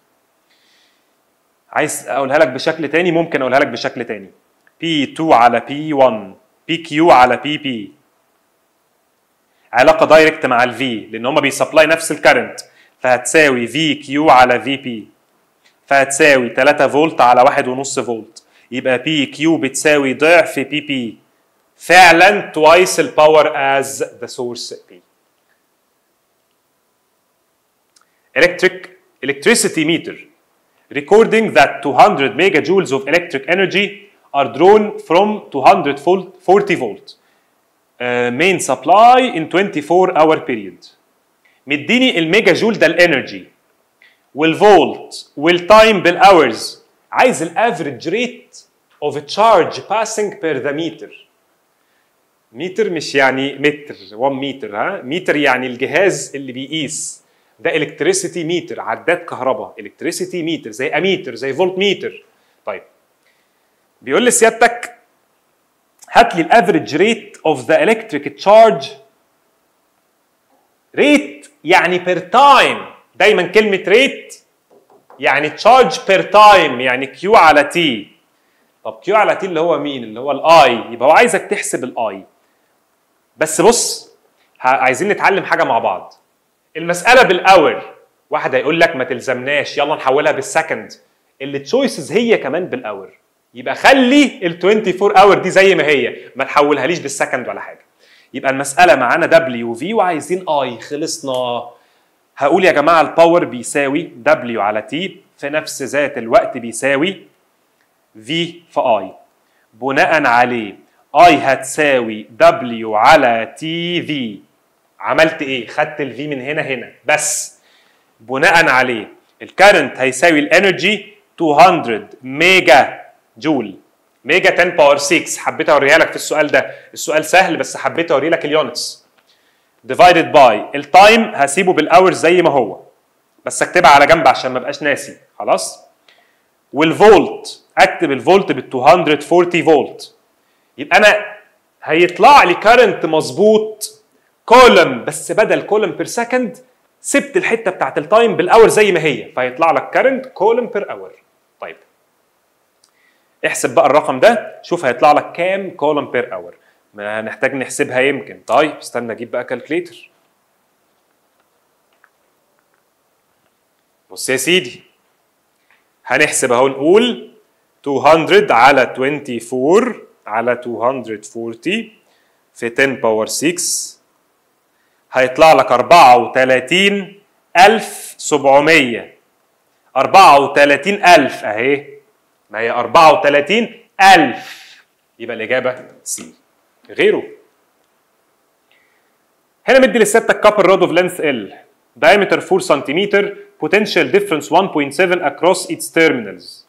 Speaker 2: عايز اقولها لك بشكل تاني ممكن اقولها لك بشكل تاني P2 على P1 PQ على PP علاقه دايركت مع الفي لان هم بيسبلاي نفس الكرنت فهتساوي VQ على VP فهتساوي 3 فولت على 1.5 فولت يبقى PQ بتساوي ضعف PP فعلا twice the power as the source P. Electric electricity meter recording that 200 megajoules of electric energy are drawn from 240 volt uh, main supply in 24 hour period. مديني الميجا جول ده الانرجي والفولت والتايم بالاورز عايز الافريج ريت of a charge passing per the meter متر مش يعني متر 1 متر ها متر يعني الجهاز اللي بيقيس ده الكتريسيتي متر عداد كهرباء الكتريسيتي متر زي اميتر زي فولت متر طيب بيقول لسيادتك هات لي الافريج ريت اوف ذا الكتريك تشارج ريت يعني بير تايم دايما كلمه ريت يعني تشارج بير تايم يعني كيو على تي طب كيو على تي اللي هو مين اللي هو الاي يبقى هو عايزك تحسب الاي بس بص عايزين نتعلم حاجه مع بعض المساله بالاور واحد هيقول لك ما تلزمناش يلا نحولها بالسكند اللي تشويسز هي كمان بالاور يبقى خلي ال 24 اور دي زي ما هي ما تحولها ليش بالسكند ولا حاجه يبقى المساله معانا دبليو في وعايزين اي خلصنا هقول يا جماعه الباور بيساوي دبليو على تي في نفس ذات الوقت بيساوي في في اي بناء عليه اي هتساوي دبليو على تي في عملت ايه خدت الفي من هنا هنا بس بناء عليه الكارنت هيساوي الانرجي 200 ميجا جول ميجا 10 باور 6 حبيت اوريها لك في السؤال ده السؤال سهل بس حبيت اوري لك اليونتس ديفايدد باي التايم هسيبه بالاورز زي ما هو بس اكتبها على جنب عشان ما ابقاش ناسي خلاص والفولت اكتب الفولت بال 240 فولت يبقى انا هيطلع لي كارنت مظبوط كولم بس بدل كولم بير سكند سبت الحته بتاعت التايم بالاور زي ما هي فيطلع لك كارنت كولم بير اور طيب احسب بقى الرقم ده شوف هيطلع لك كام كولم بير اور ما هنحتاج نحسبها يمكن طيب استنى اجيب بقى كالكليتر بص يا سيدي هنحسب اهو نقول 200 على 24 على 240 في 10 باور 6 هيطلع لك 34700 34000 اهي ما هي 34000 يبقى الاجابه سي غيره هنا مدي للستة كابل رود اوف لينث ال diameter 4 سنتيمتر potential difference 1.7 across its terminals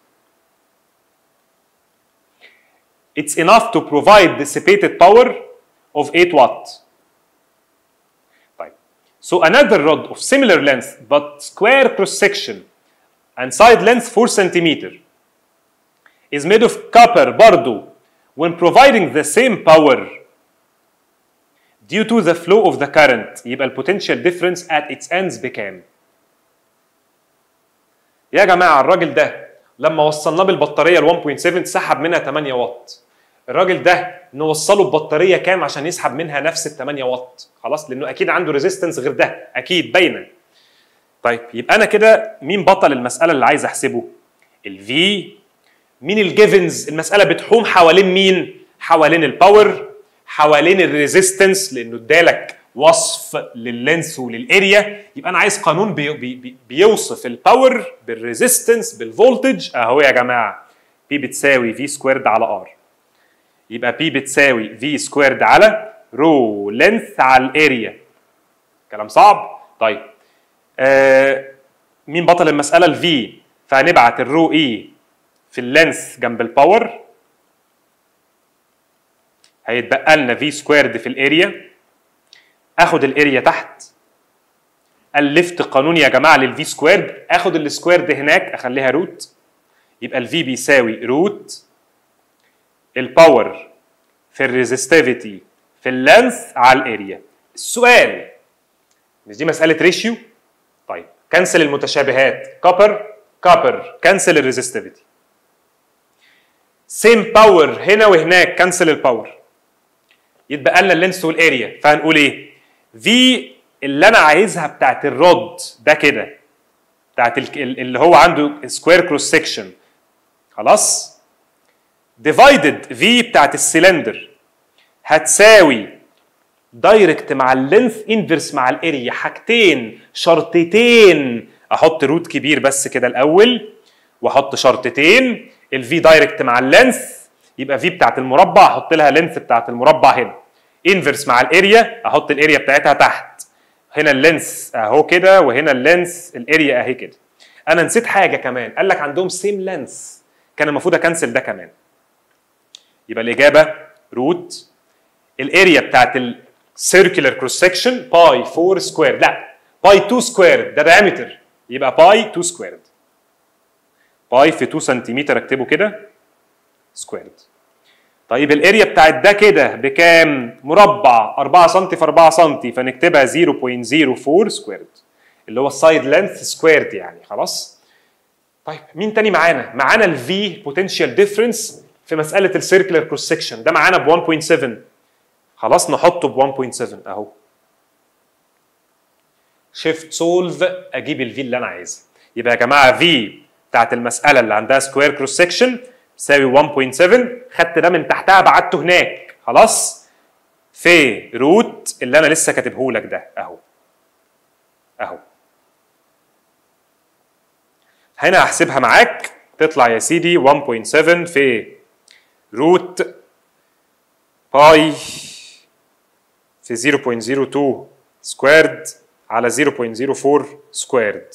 Speaker 2: it's enough to provide dissipated power of 8 watt طيب so another rod of similar length but square cross section and side length 4 centimeter is made of copper برضو when providing the same power due to the flow of the current يبقى ال potential difference at its ends بكام؟ يا جماعة الراجل ده لما وصلناه بالبطارية ال 1.7 سحب منها 8 واط الراجل ده نوصله ببطارية كام عشان يسحب منها نفس ال 8 واط خلاص لأنه أكيد عنده ريزيستنس غير ده أكيد باينة طيب يبقى أنا كده مين بطل المسألة اللي عايز أحسبه؟ الفي مين الجيفنز المسألة بتحوم حوالين مين؟ حوالين الباور حوالين الريزيستنس لانه ادالك وصف لللينس وللاريا يبقى انا عايز قانون بي بي بيوصف الباور بالريزيستنس بالفولتج اهو يا جماعه بي بتساوي في سكويرد على ار يبقى بي بتساوي في سكويرد على رو لينث على الاريا كلام صعب طيب آه مين بطل المساله الفي فهنبعت الرو اي في اللينث جنب الباور هيتبقى لنا في سكويرد في الاريا اخد الاريا تحت الفت قانون يا جماعه للفي سكويرد اخد السكويرد هناك اخليها روت يبقى الفي بيساوي روت الباور في الريزستيفيتي في اللينث على الاريا السؤال مش دي مساله ريشيو طيب كنسل المتشابهات كوبر كوبر كنسل الريزستيفيتي سيم باور هنا وهناك كنسل الباور يتبقى لنا اللينس والاريا فهنقول ايه في اللي انا عايزها بتاعت الرود ده كده بتاعت اللي هو عنده سكوير كروس سكشن خلاص ديفايدد في بتاعت السلندر هتساوي دايركت مع اللينث انفرس مع الاريا حاجتين شرطتين احط روت كبير بس كده الاول واحط شرطتين الفي دايركت مع اللينث يبقى في بتاعت المربع احط لها لينث بتاعت المربع هنا انفرس مع الاريا احط الاريا بتاعتها تحت هنا اللينث اهو كده وهنا اللينث الاريا اهي كده انا نسيت حاجه كمان قال لك عندهم سيم لينث كان المفروض اكنسل ده كمان يبقى الاجابه روت الاريا بتاعت السيركلر كروس سكشن باي 4 سكوير لا باي 2 سكوير ده دايمتر يبقى باي 2 سكوير باي في 2 سنتيمتر اكتبه كده سكويرد طيب الاريا بتاعت ده كده بكام؟ مربع 4 سم في 4 سم فنكتبها 0.04 سكويرد اللي هو السايد لينث سكويرد يعني خلاص؟ طيب مين تاني معانا؟ معانا الفي بوتنشال ديفرنس في مساله السيركلر كروس سكشن ده معانا ب 1.7 خلاص نحطه ب 1.7 اهو شيفت سولف اجيب الفي اللي انا عايزها يبقى يا جماعه في بتاعت المساله اللي عندها سكوير كروس سكشن تساوي 1.7 خدت ده من تحتها بعته هناك خلاص في روت اللي انا لسه كاتبه لك ده اهو اهو هنا هحسبها معاك تطلع يا سيدي 1.7 في روت باي في 0.02 سكويرد على 0.04 سكويرد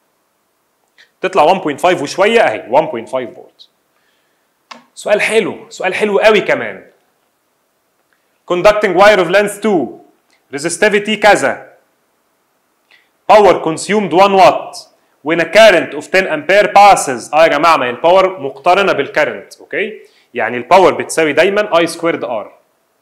Speaker 2: تطلع 1.5 وشويه اهي 1.5 فولت سؤال حلو سؤال حلو قوي كمان conducting wire of length 2 resistivity كذا power consumed 1 watt when a current of 10 ampere passes اه يا جماعه ما هي الباور مقترنه بالكرنت اوكي يعني الباور بتساوي دايما اي سكويرد ار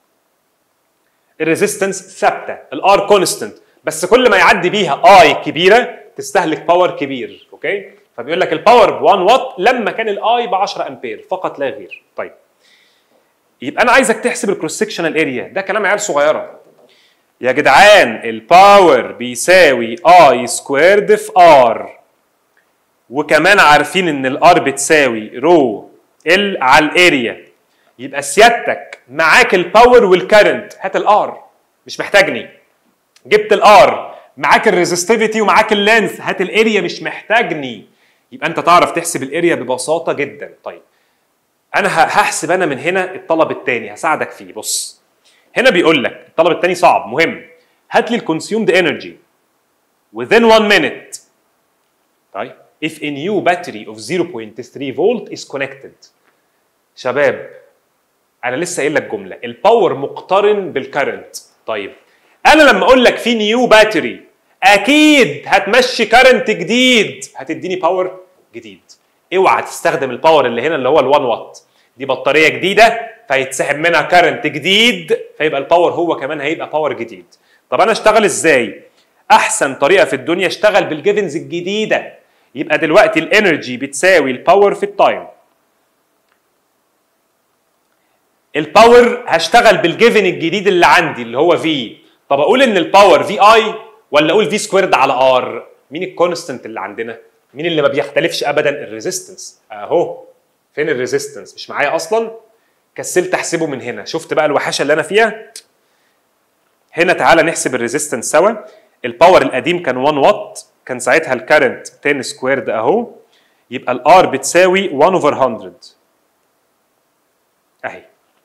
Speaker 2: الريزيستنس ثابته الار كونستنت بس كل ما يعدي بيها اي كبيره تستهلك باور كبير اوكي فبيقول لك الباور ب 1 واط لما كان الاي ب 10 امبير فقط لا غير طيب يبقى انا عايزك تحسب الكروس سكشنال اريا ده كلام عيال صغيره يا جدعان الباور بيساوي اي سكويرد في ار وكمان عارفين ان الار بتساوي رو ال على الاريا يبقى سيادتك معاك الباور والكرنت هات الار مش محتاجني جبت الار معاك الريزستيفيتي ومعاك اللينث هات الاريا مش محتاجني يبقى انت تعرف تحسب الاريا ببساطه جدا طيب انا ه- هحسب انا من هنا الطلب الثاني هساعدك فيه بص هنا بيقول لك الطلب الثاني صعب مهم هات لي الكونسيومد انرجي within 1 minute طيب if a new battery of 0.3 volt is connected شباب انا لسه قايل لك جمله الباور مقترن بالكرنت طيب انا لما اقول لك في نيو باتري اكيد هتمشي كرنت جديد هتديني باور جديد اوعى تستخدم الباور اللي هنا اللي هو ال1 واط دي بطاريه جديده فيتسحب منها كرنت جديد فيبقى الباور هو كمان هيبقى باور جديد طب انا اشتغل ازاي احسن طريقه في الدنيا اشتغل بالجيفنز الجديده يبقى دلوقتي الانرجي بتساوي الباور في التايم الباور هشتغل بالجيفن الجديد اللي عندي اللي هو في طب اقول ان الباور في اي ولا اقول في سكويرد على ار مين الكونستنت اللي عندنا مين اللي ما بيختلفش ابدا الريزيستنس اهو فين الريزيستنس مش معايا اصلا كسلت احسبه من هنا شفت بقى الوحشه اللي انا فيها هنا تعالى نحسب الريزيستنس سوا الباور القديم كان 1 واط كان ساعتها الكارنت 10 سكويرد اهو يبقى الار بتساوي 1 اوفر 100 اهي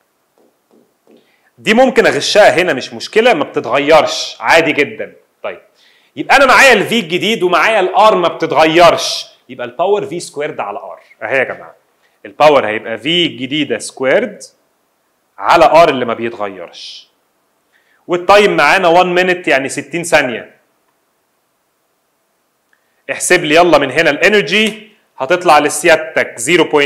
Speaker 2: دي ممكن اغشها هنا مش مشكله ما بتتغيرش عادي جدا طيب يبقى انا معايا الفي الجديد ومعايا الار ما بتتغيرش يبقى الباور في سكويرد على ار اهي يا جماعه الباور هيبقى في جديده سكويرد على ار اللي ما بيتغيرش والتايم معانا 1 مينت يعني 60 ثانيه احسب لي يلا من هنا الانرجي هتطلع لسيادتك 0.03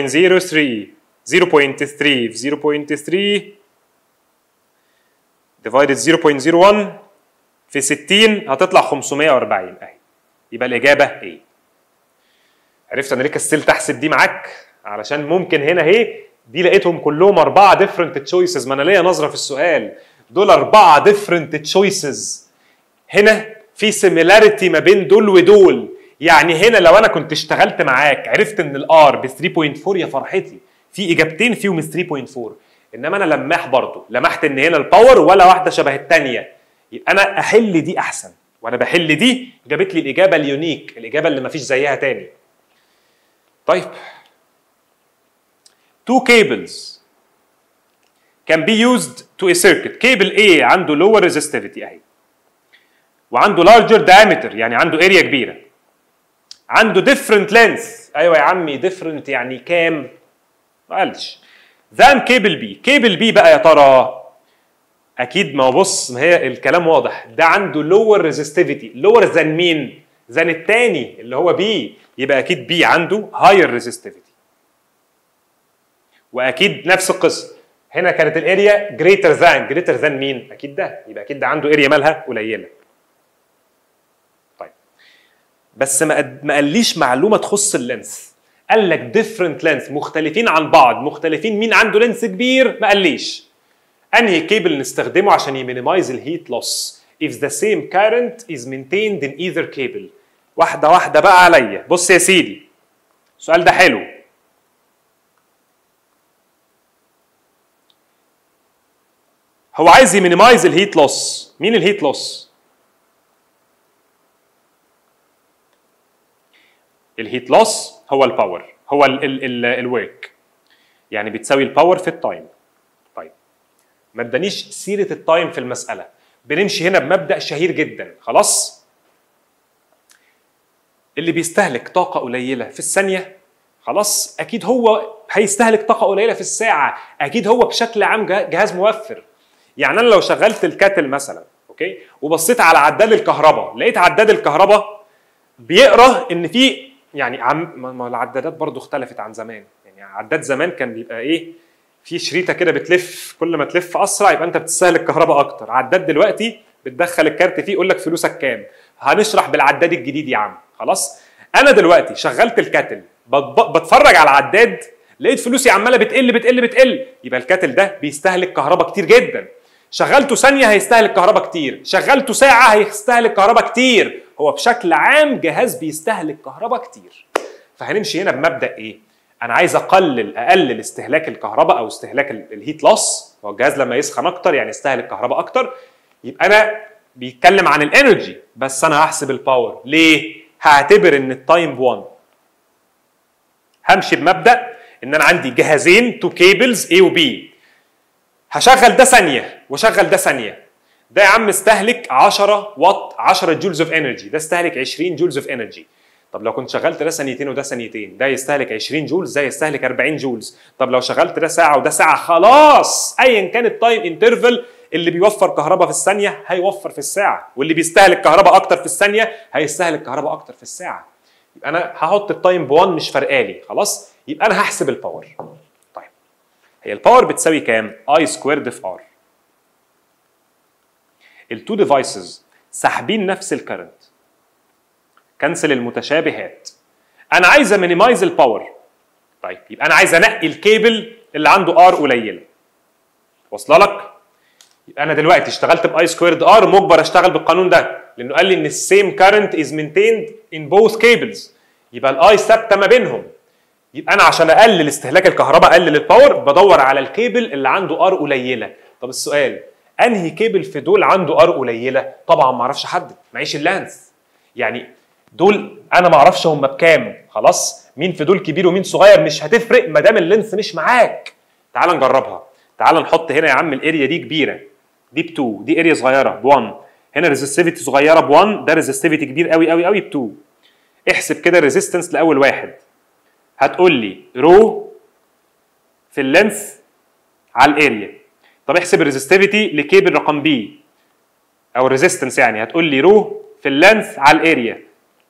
Speaker 2: 0.3 في 0.3 divided 0.01 في 60 هتطلع 540 اهي يبقى الاجابه ايه عرفت انا ليه كسلت احسب دي معاك علشان ممكن هنا اهي دي لقيتهم كلهم اربعه ديفرنت تشويسز ما انا ليا نظره في السؤال دول اربعه ديفرنت تشويسز هنا في سيميلاريتي ما بين دول ودول يعني هنا لو انا كنت اشتغلت معاك عرفت ان الار ب 3.4 يا فرحتي في اجابتين فيهم 3.4 انما انا لماح برضه لمحت ان هنا الباور ولا واحده شبه الثانيه يبقى انا احل دي احسن وانا بحل دي جابت لي الاجابه اليونيك الاجابه اللي مفيش زيها تاني طيب two cables can be used to a circuit cable A عنده lower resistivity اهي وعنده larger diameter يعني عنده اريا كبيره عنده different length ايوه يا عمي different يعني كام ما قالش than cable B cable B بقى يا ترى اكيد ما هو بص ما هي الكلام واضح ده عنده lower resistivity lower than مين than التاني اللي هو B يبقى اكيد B عنده higher resistivity واكيد نفس القصه هنا كانت الاريا greater than greater than مين اكيد ده يبقى اكيد ده عنده اريا مالها قليله طيب بس ما قد- ما قاليش معلومه تخص اللينس قال لك different length مختلفين عن بعض مختلفين مين عنده لينس كبير ما قاليش انهي كيبل نستخدمه عشان يمينيمايز الهيت لوس if the same current is maintained in either cable واحده واحده بقى عليا بص يا سيدي السؤال ده حلو هو عايز يمينيمايز الهيت لوس مين الهيت لوس الهيت لوس هو الباور هو الورك يعني بتساوي الباور في التايم طيب ما ادانيش سيره التايم في المساله بنمشي هنا بمبدا شهير جدا خلاص اللي بيستهلك طاقه قليله في الثانيه خلاص اكيد هو هيستهلك طاقه قليله في الساعه اكيد هو بشكل عام جه- جهاز موفر يعني انا لو شغلت الكاتل مثلا اوكي وبصيت على عداد الكهرباء لقيت عداد الكهرباء بيقرا ان في يعني عم ما ما العدادات برضو اختلفت عن زمان يعني عداد زمان كان بيبقى ايه في شريطه كده بتلف كل ما تلف اسرع يبقى انت بتستهلك كهرباء اكتر عداد دلوقتي بتدخل الكارت فيه يقول لك فلوسك كام هنشرح بالعداد الجديد يا عم خلاص انا دلوقتي شغلت الكاتل بت- بتفرج على العداد لقيت فلوسي عماله بتقل بتقل بتقل يبقى الكاتل ده بيستهلك كهرباء كتير جدا شغلته ثانيه هيستهلك كهرباء كتير شغلته ساعه هيستهلك كهرباء كتير هو بشكل عام جهاز بيستهلك كهرباء كتير فهنمشي هنا بمبدا ايه انا عايز اقلل اقلل استهلاك الكهرباء او استهلاك ال- الهيت لوس هو الجهاز لما يسخن اكتر يعني يستهلك كهرباء اكتر يبقى انا بيتكلم عن الانرجي بس انا هحسب الباور ليه هعتبر ان التايم ب1 همشي بمبدا ان انا عندي جهازين تو كيبلز A و B هشغل ده ثانيه واشغل ده ثانيه ده يا عم استهلك 10 واط 10 جولز اوف انرجي ده استهلك 20 جولز اوف انرجي طب لو كنت شغلت ده ثانيتين وده ثانيتين ده يستهلك 20 جولز ده يستهلك 40 جولز طب لو شغلت ده ساعه وده ساعه خلاص ايا كان التايم انترفال اللي بيوفر كهرباء في الثانيه هيوفر في الساعه واللي بيستهلك كهرباء اكتر في الثانيه هيستهلك كهرباء اكتر في الساعه يبقى انا هحط التايم ب1 مش فارقالي خلاص يبقى انا هحسب الباور طيب هي الباور بتساوي كام اي سكويرد في ار التو ديفايسز ساحبين نفس الكرنت كنسل المتشابهات انا عايز امينيمايز الباور طيب يبقى انا عايز انقي الكيبل اللي عنده ار قليله واصله لك يبقى انا دلوقتي اشتغلت باي سكويرد ار مجبر اشتغل بالقانون ده لانه قال لي ان السيم كارنت از مينتيند ان بوث كيبلز يبقى الاي ثابته ما بينهم يبقى انا عشان اقلل استهلاك الكهرباء اقلل الباور بدور على الكيبل اللي عنده ار قليله طب السؤال انهي كيبل في دول عنده ار قليله طبعا ما اعرفش احدد معيش اللانس يعني دول انا ما اعرفش هم بكام خلاص مين في دول كبير ومين صغير مش هتفرق ما دام اللينس مش معاك تعال نجربها تعال نحط هنا يا عم الاريا دي كبيره دي ب 2 دي اريا صغيره ب 1 هنا ريزستيفيتي صغيره ب 1 ده ريزستيفيتي كبير قوي قوي قوي ب 2 احسب كده الريزيستنس لاول واحد هتقول لي رو في اللينث على الاريا طب احسب الريزستيفيتي لكيبل رقم بي او الريزيستنس يعني هتقول لي رو في اللينث على الاريا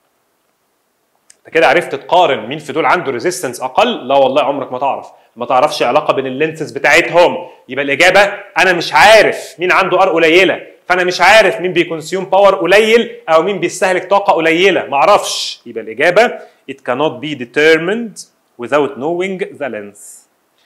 Speaker 2: انت كده عرفت تقارن مين في دول عنده ريزيستنس اقل لا والله عمرك ما تعرف ما تعرفش علاقه بين اللينسز بتاعتهم يبقى الاجابه انا مش عارف مين عنده ار قليله فانا مش عارف مين بيكونسيوم باور قليل او مين بيستهلك طاقه قليله ما اعرفش يبقى الاجابه it cannot be determined without knowing the length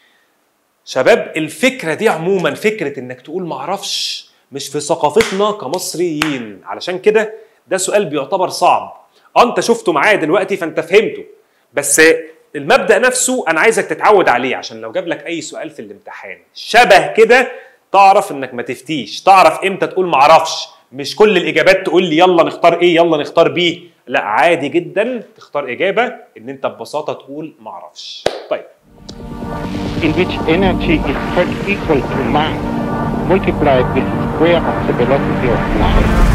Speaker 2: شباب الفكره دي عموما فكره انك تقول ما اعرفش مش في ثقافتنا كمصريين علشان كده ده سؤال بيعتبر صعب اه انت شفته معايا دلوقتي فانت فهمته بس المبدا نفسه انا عايزك تتعود عليه عشان لو جاب لك اي سؤال في الامتحان شبه كده تعرف انك ما تفتيش تعرف امتى تقول ما اعرفش مش كل الاجابات تقول لي يلا نختار ايه يلا نختار بي لا عادي جدا تختار اجابه ان انت ببساطه تقول ما اعرفش طيب
Speaker 1: in which energy is set equal to mass multiplied with the square of the velocity of light.